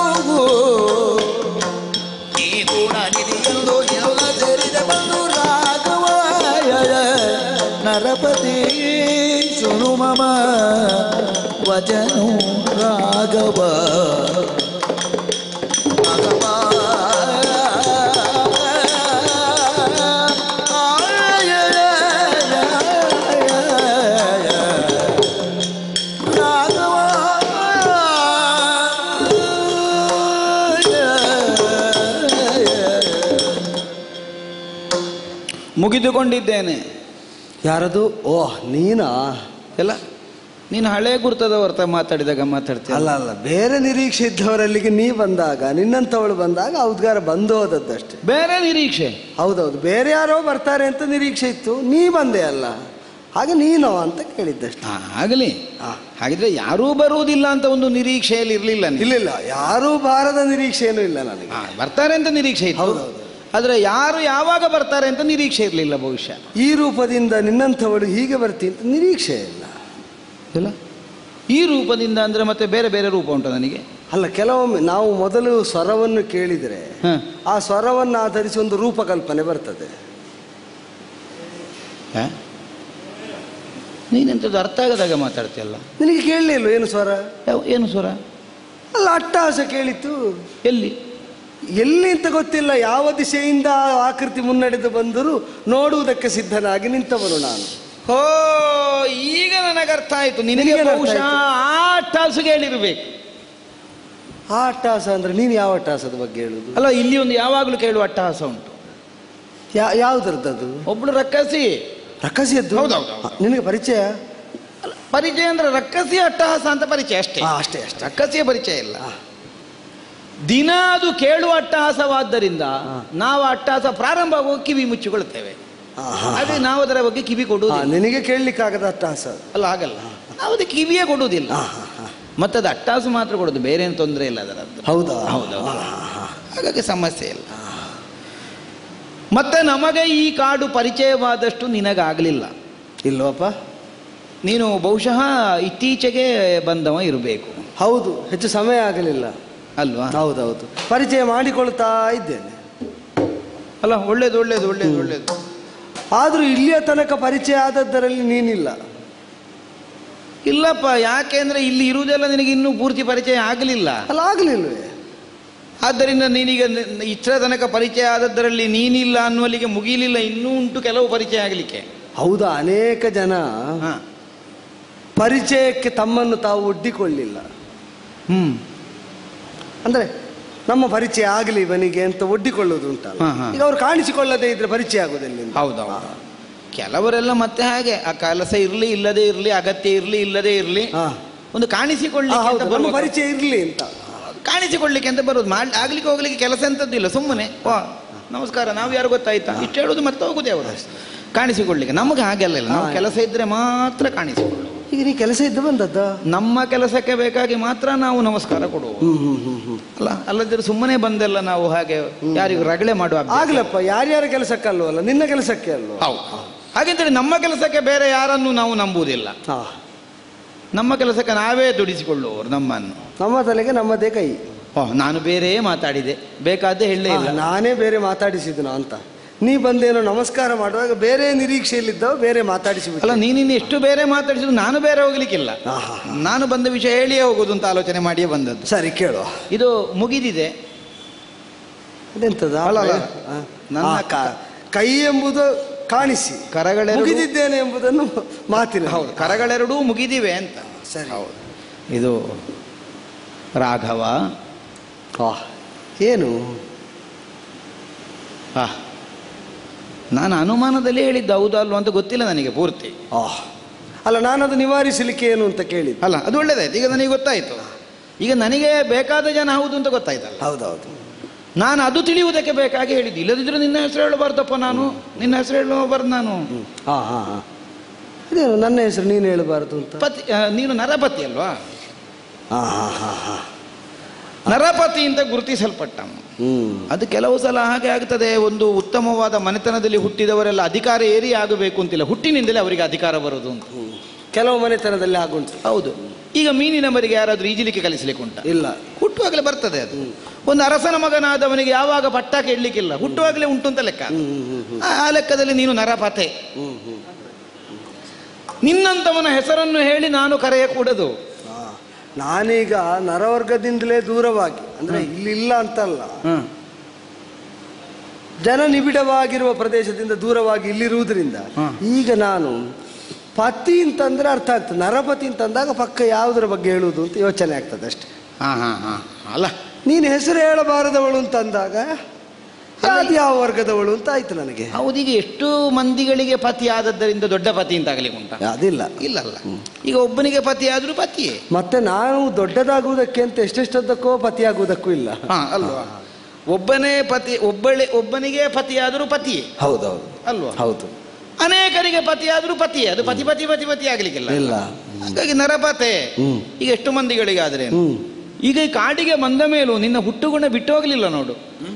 ಈ ಗುಣ ನಿಧಿಯೆಂದು ಎಲ್ಲ ಸೇರಿದೆ ಬಂದು ರಾಘವ ನರಪತಿ ಶೃಣು ಮಮ ವಚನು ರಾಘವ ರಾಘವ ಮುಗಿದುಕೊಂಡಿದ್ದೇನೆ ಯಾರದು ಓಹ್ ನೀನಾ ಎಲ್ಲ ನೀನು ಹಳೆ ಗುರ್ತದ ಹೊರತ ಮಾತಾಡಿದಾಗ ಮಾತಾಡ್ತೀಯ ಅಲ್ಲ ಅಲ್ಲ ಬೇರೆ ನಿರೀಕ್ಷೆ ಇದ್ದವರಲ್ಲಿಗೆ ನೀ ಬಂದಾಗ ನಿನ್ನಂಥವಳು ಬಂದಾಗ ಆ ಉದ್ಗಾರ ಬಂದು ಹೋದದ್ದಷ್ಟೇ ಬೇರೆ ನಿರೀಕ್ಷೆ ಹೌದೌದು ಬೇರೆ ಯಾರೋ ಬರ್ತಾರೆ ಅಂತ ನಿರೀಕ್ಷೆ ಇತ್ತು ನೀ ಬಂದೆ ಅಲ್ಲ ಹಾಗೆ ನೀನು ಅಂತ ಕೇಳಿದ್ದಷ್ಟೆ ಆ, ಆಗಲಿ ಆ. ಹಾಗಿದ್ರೆ ಯಾರೂ ಬರುವುದಿಲ್ಲ ಅಂತ ಒಂದು ನಿರೀಕ್ಷೆಯಲ್ಲಿ ಇರಲಿಲ್ಲ ಇಲ್ಲ ಇಲ್ಲ ಯಾರೂ ಬಾರದ ನಿರೀಕ್ಷೆ ಏನೂ ಇಲ್ಲ ನನಗೆ ಬರ್ತಾರೆ ಅಂತ ನಿರೀಕ್ಷೆ ಇತ್ತು ಹೌದೌದು. ಆದ್ರೆ ಯಾರು ಯಾವಾಗ ಬರ್ತಾರೆ ಅಂತ ನಿರೀಕ್ಷೆ ಇರಲಿಲ್ಲ ಬಹುಶಃ ಈ ರೂಪದಿಂದ ನಿನ್ನಂಥವಳು ಹೀಗೆ ಬರ್ತಿ ಅಂತ ನಿರೀಕ್ಷೆ ಇಲ್ಲ ಇಲ್ಲ ಈ ರೂಪದಿಂದ ಅಂದ್ರೆ ಮತ್ತೆ ಬೇರೆ ಬೇರೆ ರೂಪ ಉಂಟು ನನಗೆ ಅಲ್ಲ ಕೆಲವೊಮ್ಮೆ ನಾವು ಮೊದಲು ಸ್ವರವನ್ನು ಕೇಳಿದರೆ ಹ. ಆ ಸ್ವರವನ್ನು ಆಧರಿಸಿ ಒಂದು ರೂಪಕಲ್ಪನೆ ಬರ್ತದೆ ಹ? ನೀನೆಂಥದ್ದು ಅರ್ಥ ಆಗದಾಗ ಮಾತಾಡ್ತೀಯಲ್ಲ ನಿನಗೆ ಕೇಳಲಿಲ್ಲ ಏನು ಸ್ವರ ಯಾವ- ಏನು ಸ್ವರ ಅಲ್ಲ ಅಟ್ಟಹಾಸ ಕೇಳಿತ್ತು ಎಲ್ಲಿ ಎಲ್ಲಿ ಅಂತ ಗೊತ್ತಿಲ್ಲ ಯಾವ ದಿಶೆಯಿಂದ ಆ ಆಕೃತಿ ಮುನ್ನಡೆದು ಬಂದರೂ ನೋಡುವುದಕ್ಕೆ ಸಿದ್ಧನಾಗಿ ನಿಂತವನು ನಾನು ಹೋ ಈಗ ನನಗೆ ಅರ್ಥ ಆಯ್ತು ನಿನಗೆ ನಿನಗೇನು ಅರ್ಥ ಬಹುಶಃ ಆ ಟಾಸ್ಗೆ ಹೇಳಿರ್ಬೇಕು ಆ ಅಟ್ಟಹಾಸ ಅಂದ್ರೆ ನೀನು ಯಾವ ಅಟ್ಟಹಾಸದ ಬಗ್ಗೆ ಹೇಳುದು ಅಲ್ಲ ಇಲ್ಲಿ ಒಂದು ಯಾವಾಗಲೂ ಕೇಳುವ ಅಟ್ಟಹಾಸ ಉಂಟು ಯಾ ಯಾವ್ದ್ರದ್ದು ಒಬ್ಳು ರಕ್ಕಸಿ ರಕ್ಕಸಿಯದ್ದು ಹೌದೌದು, ಹೌದು. ಆ, ನಿನಗೆ ಪರಿಚಯ ಅಲ್ಲ, ಪರಿಚಯ ಅಂದ್ರೆ ರಕ್ಕಸಿ ಅಟ್ಟಹಾಸ ಅಂತ ಪರಿಚಯ ಅಷ್ಟೇ ಆ, ಅಷ್ಟೇ ಅಷ್ಟೇ ರಕ್ಕಸಿಯ ಪರಿಚಯ ಇಲ್ಲ ದಿನ ಅದು ಕೇಳುವ ಅಟ್ಟಹಾಸವಾದ್ದರಿಂದ ನಾವು ಅಟ್ಟಹಾಸ ಪ್ರಾರಂಭ ಆಗುವ ಕಿವಿ ಮುಚ್ಚಿಕೊಳ್ಳುತ್ತೇವೆ ಆ, ಹಾ. ಅದೇ ನಾವು ಅದರ ಬಗ್ಗೆ ಕಿವಿ ಆ, ಕೊಡುವುದಿಲ್ಲ ನಿನಗೆ ಕೇಳಲಿಕ್ಕಾಗದ ಅಟ್ಟಹಾಸ ಅಲ್ಲ ಆಗಲ್ಲ ನಾವು ಅದಕ್ಕೆ ಕಿವಿಯೇ ಕೊಡುವುದಿಲ್ಲ ಆ, ಹಾ, ಹಾ. ಮತ್ತೆ ಅದು ಅಟ್ಟಾಸು ಮಾತ್ರ ಕೊಡೋದು ಬೇರೆ ಏನು ತೊಂದರೆ ಇಲ್ಲ ಅದರದ್ದು ಹೌದಾ ಹೌದೌದು. ಆ, ಹಾ, ಹಾ. ಹಾಗಾಗಿ ಸಮಸ್ಯೆ ಇಲ್ಲ ಮತ್ತೆ ನಮಗೆ ಈ ಕಾಡು ಪರಿಚಯವಾದಷ್ಟು ನಿನಗಾಗಲಿಲ್ಲ ಇಲ್ವಪ್ಪ ನೀನು ಬಹುಶಃ ಇತ್ತೀಚೆಗೆ ಬಂದವ ಇರಬೇಕು ಹೌದು ಹೆಚ್ಚು ಸಮಯ ಆಗಲಿಲ್ಲ ಅಲ್ವಾ ಹೌದೌದು ಪರಿಚಯ ಮಾಡಿಕೊಳ್ತಾ ಇದ್ದೇನೆ ಅಲ್ಲ ಒಳ್ಳೇದು ಒಳ್ಳೇದು ಒಳ್ಳೇದು ಒಳ್ಳೇದು ಆದರೂ ಇಲ್ಲಿಯ ತನಕ ಪರಿಚಯ ಆದದ್ದರಲ್ಲಿ ನೀನಿಲ್ಲ ಇಲ್ಲಪ್ಪ ಯಾಕೆಂದ್ರೆ ಇಲ್ಲಿ ಇರುವುದೆಲ್ಲ ನಿನಗೆ ಇನ್ನೂ ಪೂರ್ತಿ ಪರಿಚಯ ಆಗಲಿಲ್ಲ ಅಲ್ಲ ಆಗಲಿಲ್ವೇ ಆದ್ದರಿಂದ ನೀನೀಗ ನ- ಇಷ್ಟರ ತನಕ ಪರಿಚಯ ಆದದ್ದರಲ್ಲಿ ನೀನಿಲ್ಲ ಅನ್ನುವಲ್ಲಿಗೆ ಮುಗಿಲಿಲ್ಲ ಇನ್ನೂ ಉಂಟು ಕೆಲವು ಪರಿಚಯ ಆಗಲಿಕ್ಕೆ ಹೌದಾ ಅನೇಕ ಜನ ಹಾ ಪರಿಚಯಕ್ಕೆ ತಮ್ಮನ್ನು ತಾವು ಒಡ್ಡಿಕೊಳ್ಳಿಲ್ಲ ಹ್ಮ್ ಅಂದ್ರೆ ನಮ್ಮ ಪರಿಚಯ ಆಗಲಿ ಇವನಿಗೆ ಅಂತ ಒಡ್ಡಿಕೊಳ್ಳೋದು ಉಂಟಲ್ಲ ಹಾ, ಹಾ. ಈಗ ಅವ್ರು ಕಾಣಿಸಿಕೊಳ್ಳದೆ ಇದ್ರೆ ಪರಿಚಯ ಆಗೋದಿಲ್ಲ ಹೌದೌದು ಕೆಲವರೆಲ್ಲ ಮತ್ತೆ ಹಾಗೆ ಆ ಕೆಲಸ ಇರಲಿ ಇಲ್ಲದೆ ಇರಲಿ ಅಗತ್ಯ ಇರಲಿ ಇಲ್ಲದೆ ಇರಲಿ ಹಾ. ಒಂದು ಕಾಣಿಸಿಕೊಳ್ಳಿಕ್ಕೆ ಅಂತ ನಮ್ಮ ಬರುವುದು. ಪರಿಚಯ ಇರಲಿ ಅಂತ ಕಾಣಿಸಿಕೊಳ್ಳಿಕ್ಕೆ ಅಂತ ಬರೋದು ಮಾಡಿ ಆಗ್ಲಿಕ್ಕೆ ಹೋಗ್ಲಿಕ್ಕೆ ಕೆಲಸ ಎಂತದ್ದಿಲ್ಲ ಸುಮ್ಮನೆ ವಾ ನಮಸ್ಕಾರ ನಾವು ಯಾರು ಗೊತ್ತಾಯ್ತಾ ಇಷ್ಟು ಹೇಳೋದು ಮತ್ತೆ ಹೋಗುದೇ ಅವರು ಕಾಣಿಸಿಕೊಳ್ಳಿಕ್ಕೆ ನಮಗೆ ಹಾಗೆಲ್ಲ ಇಲ್ಲ ನಾವು ಹಾ. ಕೆಲಸ ಇದ್ರೆ ಮಾತ್ರ ಕಾಣಿಸಿಕೊಳ್ಳುವುದು ಈಗ ನೀ ಕೆಲಸ ಇದ್ದು ಬಂದದ್ದ ನಮ್ಮ ಕೆಲಸಕ್ಕೆ ಬೇಕಾಗಿ ಮಾತ್ರ ನಾವು ನಮಸ್ಕಾರ ಕೊಡುವುದು ಹ್ಮ್ ಹ್ಮ್ ಹ್ಮ್ ಹ್ಮ್ ಅಲ್ಲ ಅಲ್ಲದಿದ್ರೆ ಸುಮ್ಮನೆ ಬಂದೆಲ್ಲ ನಾವು ಹಾಗೆ ಯಾರಿಗೂ ರಗಳೆ ಮಾಡುವ ಅಭ್ಯಾಸ. ಆಗ್ಲಪ್ಪ ಯಾರ್ಯಾರ ಕೆಲಸಕ್ಕೆ ಅಲ್ವಲ್ಲ ನಿನ್ನ ಕೆಲಸಕ್ಕೆ ಅಲ್ವ ಹೌದು ಹಾಗಿದ್ರೆ ನಮ್ಮ ಕೆಲಸಕ್ಕೆ ಬೇರೆ ಯಾರನ್ನು ನಾವು ನಂಬುವುದಿಲ್ಲ ಹಾ ನಮ್ಮ ಕೆಲಸಕ್ಕೆ ನಾವೇ ದುಡಿಸಿಕೊಳ್ಳುವವರು ನಮ್ಮನ್ನು ನಮ್ಮ ತಲೆಗೆ ನಮ್ಮದೇ ಕೈ ಓಹ್ ನಾನು ಬೇರೆ ಮಾತಾಡಿದೆ ಬೇಕಾದ್ದೇ ಹೇಳಲೇ ಇಲ್ಲ ಆ, ನಾನೇ ಬೇರೆ ಮಾತಾಡಿಸಿದ್ನು ಅಂತ ನೀ ಬಂದೇನೋ ನಮಸ್ಕಾರ ಮಾಡುವಾಗ ಬೇರೆ ನಿರೀಕ್ಷೆಯಲ್ಲಿದ್ದವ ಬೇರೆ ಮಾತಾಡಿಸಿ ಅಲ್ಲ ನೀನಿನ್ನು ಎಷ್ಟು ಬೇರೆ ಮಾತಾಡಿಸಿದ್ರು ನಾನು ಬೇರೆ ಹೋಗ್ಲಿಕ್ಕಿಲ್ಲ ಹಾ, ಹಾ, ನಾನು ಬಂದ ವಿಷಯ ಹೇಳಿಯೇ ಹೋಗೋದು ಅಂತ ಆಲೋಚನೆ ಮಾಡಿಯೇ ಬಂದದ್ದು ಸರಿ ಕೇಳುವ ಇದು ಮುಗಿದಿದೆ ಅದೆಂತದ ಅಲ್ಲ, ಅಲ್ಲ. ಆ, ನನ್ನ ಆ, ಕ- ಕೈ ಎಂಬುದು ಕಾಣಿಸಿ ಕರಗಳೆರಡು ಮುಗಿದಿದ್ದೇನೆ ಎಂಬುದನ್ನು ಮಾತಿನ ಹೌದು ಕರಗಳೆರಡೂ ಮುಗಿದಿವೆ ಅಂತ ಸರಿ ಹೌದು ಇದು ರಾಘವ ಆ, ಏನು ಆ ನಾನು ಅನುಮಾನದಲ್ಲಿ ಹೇಳಿದ್ದು ಹೌದಾ ಅಲ್ವಾ ಅಂತ ಗೊತ್ತಿಲ್ಲ ನನಗೆ ಪೂರ್ತಿ ಆ ಅಲ್ಲ ನಾನದು ನಿವಾರಿಸಲಿಕ್ಕೆ ಏನು ಅಂತ ಕೇಳಿದ್ದು ಅಲ್ಲ ಅದು ಒಳ್ಳೇದಾಯ್ತು ಈಗ ನನಗೆ ಗೊತ್ತಾಯ್ತು ಈಗ ನನಗೆ ಬೇಕಾದ ಜನ ಹೌದು ಅಂತ ಗೊತ್ತಾಯ್ತಲ್ಲ ಹೌದೌದು ನಾನು ಅದು ತಿಳಿಯುವುದಕ್ಕೆ ಬೇಕಾಗಿ ಹೇಳಿದ್ದು ಇಲ್ಲದಿದ್ರೆ ನಿನ್ನ ಹೆಸರು ಹೇಳಬಾರ್ದಪ್ಪ ನಾನು ನಿನ್ನ ಹೆಸರು ಹೇಳಬಾರ್ದು ನಾನು ಹಾ ಹಾ ಹಾ ಇದೇನು ನನ್ನ ಹೆಸರು ನೀನು ಹೇಳಬಾರದು ಅಂತ ಪತಿ ಆ, ನೀನು ನರಪತಿ ಅಲ್ವಾ ಹಾ ಹಾ ಹಾ ಹಾ ನರಪತಿ ಅಂತ ಗುರುತಿಸಲ್ಪಟ್ಟ ಹ್ಮ್ ಅದು ಕೆಲವು ಸಲ ಹಾಗೆ ಆಗ್ತದೆ ಒಂದು ಉತ್ತಮವಾದ ಮನೆತನದಲ್ಲಿ ಹುಟ್ಟಿದವರೆಲ್ಲ ಅಧಿಕಾರ ಏರಿ ಆಗಬೇಕು ಅಂತಿಲ್ಲ ಹುಟ್ಟಿನಿಂದಲೇ ಅವರಿಗೆ ಅಧಿಕಾರ ಬರೋದು ಅಂತ ಹ್ಮ್. ಕೆಲವು ಮನೆತನದಲ್ಲಿ ಆಗುಂಟು ಹೌದು ಈಗ ಮೀನಿನ ಮರಿಗೆ ಯಾರಾದ್ರೂ ಈಜಲಿಕ್ಕೆ ಕಲಿಸ್ಲಿಕ್ಕೆ ಉಂಟ ಇಲ್ಲ ಹುಟ್ಟುವಾಗಲೇ ಬರ್ತದೆ ಅದು ಒಂದು ಅರಸನ ಮಗನಾದವನಿಗೆ ಯಾವಾಗ ಪಟ್ಟ ಕೇಳಲಿಕ್ಕಿಲ್ಲ ಹುಟ್ಟುವಾಗಲೇ ಉಂಟು ಅಂತ ಲೆಕ್ಕ ಹ್ಮ್ ಹ್ಮ್ ಹ್ಮ್ ಆ ಆ ಲೆಕ್ಕದಲ್ಲಿ ನೀನು ನರಪತೆ ಹ್ಮ್ ಹ್ಮ್ ನಿನ್ನಂತವನ ಹೆಸರನ್ನು ಹೇಳಿ ನಾನು ಕರೆಯಕೂಡದು ಹಾ. ನಾನೀಗ ನರವರ್ಗದಿಂದಲೇ ದೂರವಾಗಿ ಅಂದ್ರೆ ಇಲ್ಲಿ ಇಲ್ಲ ಅಂತಲ್ಲ ಜನ ನಿಬಿಡವಾಗಿರುವ ಪ್ರದೇಶದಿಂದ ದೂರವಾಗಿ ಇಲ್ಲಿರುವುದರಿಂದ ಹಾ. ಈಗ ನಾನು ಪತಿ ಅಂತಂದ್ರೆ ಅರ್ಥ ಆಗ್ತದೆ ನರಪತಿ ಅಂತಂದಾಗ ಪಕ್ಕ ಯಾವುದರ ಬಗ್ಗೆ ಹೇಳುವುದು ಅಂತ ಯೋಚನೆ ಆಗ್ತದೆ ಅಷ್ಟೇ ಹಾ ಹಾ ಹಾ ಅಲ್ಲ ನೀನು ಹೆಸರು ಹೇಳಬಾರದವಳು ಅಂತಂದಾಗ ಅದು ಯಾವ ವರ್ಗದವಳು ಅಂತ ಆಯ್ತು ನನಗೆ ಹೌದೀಗ ಎಷ್ಟು ಮಂದಿಗಳಿಗೆ ಪತಿ ಆದದ್ದರಿಂದ ದೊಡ್ಡ ಪತಿ ಅಂತ ಆಗ್ಲಿಕ್ಕೆ ಉಂಟ ಅದಿಲ್ಲ ಇಲ್ಲಲ್ಲ ಈಗ ಒಬ್ಬನಿಗೆ ಪತಿ ಆದ್ರೂ ಪತಿಯೇ ಮತ್ತೆ ನಾನು ದೊಡ್ಡದಾಗುವುದಕ್ಕೆ ಅಂತ ಎಷ್ಟೆಷ್ಟದ್ದಕ್ಕೋ ಪತಿಯಾಗುವುದಕ್ಕೂ ಇಲ್ಲ ಹಾ ಅಲ್ವಾ ಒಬ್ಬನೇ ಪತಿ ಒಬ್ಬಳೆ ಒಬ್ಬನಿಗೆ ಪತಿ ಆದರೂ ಪತಿಯೇ ಹೌದೌದು ಅಲ್ವಾ ಹೌದು ಅನೇಕರಿಗೆ ಪತಿಯಾದರೂ ಪತಿಯೇ ಅದು ಪತಿ ಪತಿ ಪತಿ ಪತಿ ಆಗ್ಲಿಕ್ಕಿಲ್ಲ ಇಲ್ಲ ಹಾಗಾಗಿ ನರಪತೆ ಹ್ಮ್. ಈಗ ಎಷ್ಟು ಮಂದಿಗಳಿಗಾದ್ರೆ ಹ್ಮ್ ಈಗ ಈ ಕಾಡಿಗೆ ಬಂದ ಮೇಲೂ ನಿನ್ನ ಹುಟ್ಟುಗುಣ ಬಿಟ್ಟು ಹೋಗ್ಲಿಲ್ಲ ನೋಡು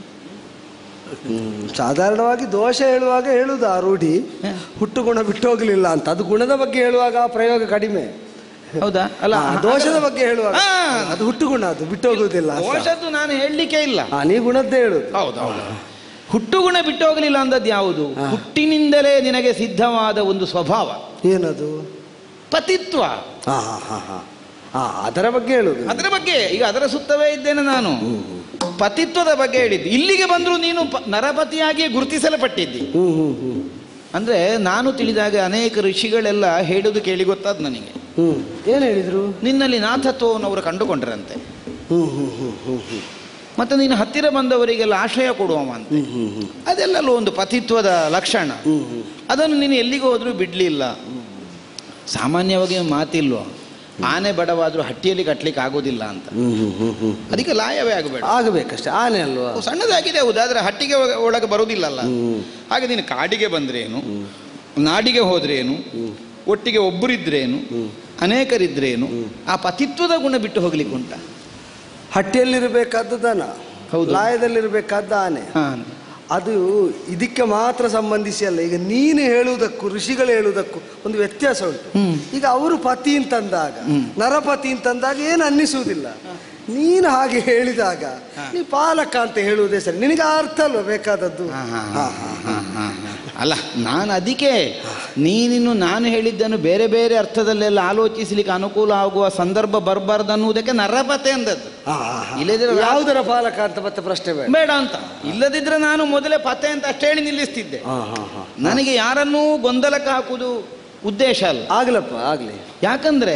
ಹ್ಮ್. ಸಾಧಾರಣವಾಗಿ ದೋಷ ಹೇಳುವಾಗ ಹೇಳುದು ಆ ರೂಢಿ ಹುಟ್ಟು ಗುಣ ಬಿಟ್ಟು ಹೋಗ್ಲಿಲ್ಲ ಅಂತ ಅದು ಗುಣದ ಬಗ್ಗೆ ಹೇಳುವಾಗ ಆ ಪ್ರಯೋಗ ಕಡಿಮೆ ಹೌದಾ ಅಲ್ಲ ಆ, ದೋಷದ ಬಗ್ಗೆ ಹೇಳುವಾಗ ಹಾ. ಅದು ಹುಟ್ಟು ಗುಣ ಅದು ಬಿಟ್ಟು ಹೋಗುವುದಿಲ್ಲ ಅಂತ. ದೋಷದ್ದು ನಾನು ಹೇಳಲಿಕ್ಕೆ ಇಲ್ಲ ಆ, ನೀ ಗುಣದ್ದೇ ಹೇಳುದು ಹೌದೌದು ಹುಟ್ಟುಗುಣ ಬಿಟ್ಟು ಹೋಗಲಿಲ್ಲ ಅಂದದ್ದು ಯಾವುದು ಹುಟ್ಟಿನಿಂದಲೇ ನಿನಗೆ ಸಿದ್ಧವಾದ ಒಂದು ಸ್ವಭಾವ ಏನದು ಪತಿತ್ವ ಹಾ ಹಾ ಹಾ ಹಾ ಹಾ ಅದರ ಬಗ್ಗೆ ಹೇಳುದು ಅದರ ಬಗ್ಗೆ ಈಗ ಅದರ ಸುತ್ತವೇ ಇದ್ದೇನೆ ನಾನು ಪತಿತ್ವದ ಬಗ್ಗೆ ಹೇಳಿದ್ದು ಇಲ್ಲಿಗೆ ಬಂದರೂ ನೀನು ಪ- ನರಪತಿಯಾಗಿಯೇ ಗುರುತಿಸಲ್ಪಟ್ಟಿದ್ದಿ ಹ್ಮ್ ಹ್ಮ್ ಹ್ಮ್ ಅಂದ್ರೆ ನಾನು ತಿಳಿದಾಗ ಅನೇಕ ಋಷಿಗಳೆಲ್ಲ ಹೇಳುದು ಕೇಳಿ ಗೊತ್ತಾದ ನನಗೆ ಹ್ಮ್ ಏನ್ ಹೇಳಿದ್ರು ನಿನ್ನಲ್ಲಿ ನಾಥತ್ವವನ್ನು ಅವರು ಕಂಡುಕೊಂಡ್ರಂತೆ ಹ್ಮ್ ಹ್ಮ್ ಹ್ಮ್ ಹ್ಮ್ ಹ್ಮ್ ಮತ್ತೆ ನೀನು ಹತ್ತಿರ ಬಂದವರಿಗೆಲ್ಲ ಆಶ್ರಯ ಕೊಡುವವ ಅಂತ ಹ್ಮ್ ಹ್ಮ್ ಹ್ಮ್ ಅದೆಲ್ಲಲ್ಲೂ ಒಂದು ಪತಿತ್ವದ ಲಕ್ಷಣ ಹ್ಮ್ ಹ್ಮ್ ಅದನ್ನು ನೀನು ಎಲ್ಲಿಗೆ ಹೋದ್ರೂ ಬಿಡ್ಲಿಲ್ಲ ಸಾಮಾನ್ಯವಾಗಿ ಮಾತಿಲ್ವ ಆನೆ ಬಡವಾದ್ರೂ ಹಟ್ಟಿಯಲ್ಲಿ ಕಟ್ಲಿಕ್ಕೆ ಆಗೋದಿಲ್ಲ ಅಂತ ಹ್ಮ್ ಹ್ಮ್ ಹ್ಮ್ ಹ್ಮ್ ಅದಕ್ಕೆ ಲಾಯವೇ ಆಗಬೇಡ ಆಗಬೇಕಷ್ಟೇ ಆನೆ ಅಲ್ವಾ ಸಣ್ಣದಾಗಿದೆ ಹೌದು ಆದ್ರೆ ಹಟ್ಟಿಗೆ ಒಳ- ಒಳಗೆ ಬರುವುದಿಲ್ಲಲ್ಲ ಹ್ಮ್ ಹಾಗೆ ನೀನು ಕಾಡಿಗೆ ಬಂದ್ರೇನು ನಾಡಿಗೆ ಹೋದ್ರೇನು ಒಟ್ಟಿಗೆ ಒಬ್ಬರಿದ್ರೇನು ಅನೇಕರಿದ್ರೇನು ಆ ಪತಿತ್ವದ ಗುಣ ಬಿಟ್ಟು ಹೋಗ್ಲಿಕ್ಕೆ ಉಂಟ ಹಟ್ಟಿಯಲ್ಲಿರಬೇಕಾದ್ದು ದನ ಹೌದು. ಲಾಯದಲ್ಲಿರಬೇಕಾದ ಆನೆ ಹಾ ಅದು ಇದಕ್ಕೆ ಮಾತ್ರ ಸಂಬಂಧಿಸಿ ಅಲ್ಲ ಈಗ ನೀನು ಹೇಳುವುದಕ್ಕೂ ಋಷಿಗಳು ಹೇಳುವುದಕ್ಕೂ ಒಂದು ವ್ಯತ್ಯಾಸ ಉಂಟು ಹ್ಮ್. ಈಗ ಅವರು ಪತಿ ಅಂತಂದಾಗ ನರಪತಿ ಅಂತಂದಾಗ ಏನು ಅನ್ನಿಸುವುದಿಲ್ಲ ನೀನು ಹಾಗೆ ಹೇಳಿದಾಗ ನೀ ಪಾಲಕ ಅಂತ ಹೇಳುವುದೇ ಸರಿ ನಿನಗೆ ಆ ಅರ್ಥ ಅಲ್ವಾ ಬೇಕಾದದ್ದು ಹಾ, ಹಾ, ಹಾ, ಹಾ, ಹಾ. ಹಾ, ಹಾ, ಹಾ. ಅಲ್ಲ ನಾನು ಅದಕ್ಕೆ ನೀನಿನ್ನು ನಾನು ಹೇಳಿದ್ದನ್ನು ಬೇರೆ ಬೇರೆ ಅರ್ಥದಲ್ಲೆಲ್ಲ ಆಲೋಚಿಸಲಿಕ್ಕೆ ಅನುಕೂಲ ಆಗುವ ಸಂದರ್ಭ ಬರಬಾರ್ದು ಅನ್ನುವುದಕ್ಕೆ ನರಪತೆ ಅಂದದ್ದು ಹಾ, ಹಾ, ಹಾ. ಇಲ್ಲದಿದ್ರೆ ರಾ- ಯಾವುದರ ಪಾಲಕ ಅಂತ ಮತ್ತೆ ಪ್ರಶ್ನೆ ಬೇಡ ಬೇಡ ಅಂತ ಇಲ್ಲದಿದ್ರೆ ನಾನು ಮೊದಲೇ ಪತೆ ಅಂತ ಅಷ್ಟೇ ಹೇಳಿ ನಿಲ್ಲಿಸ್ತಿದ್ದೆ ಹಾ ಹಾ ಹಾ ನನಗೆ ಯಾರನ್ನೂ ಗೊಂದಲಕ್ಕೆ ಹಾಕುವುದು ಉದ್ದೇಶ ಅಲ್ಲ ಆಗ್ಲಪ್ಪ ಆಗ್ಲಿ ಯಾಕಂದ್ರೆ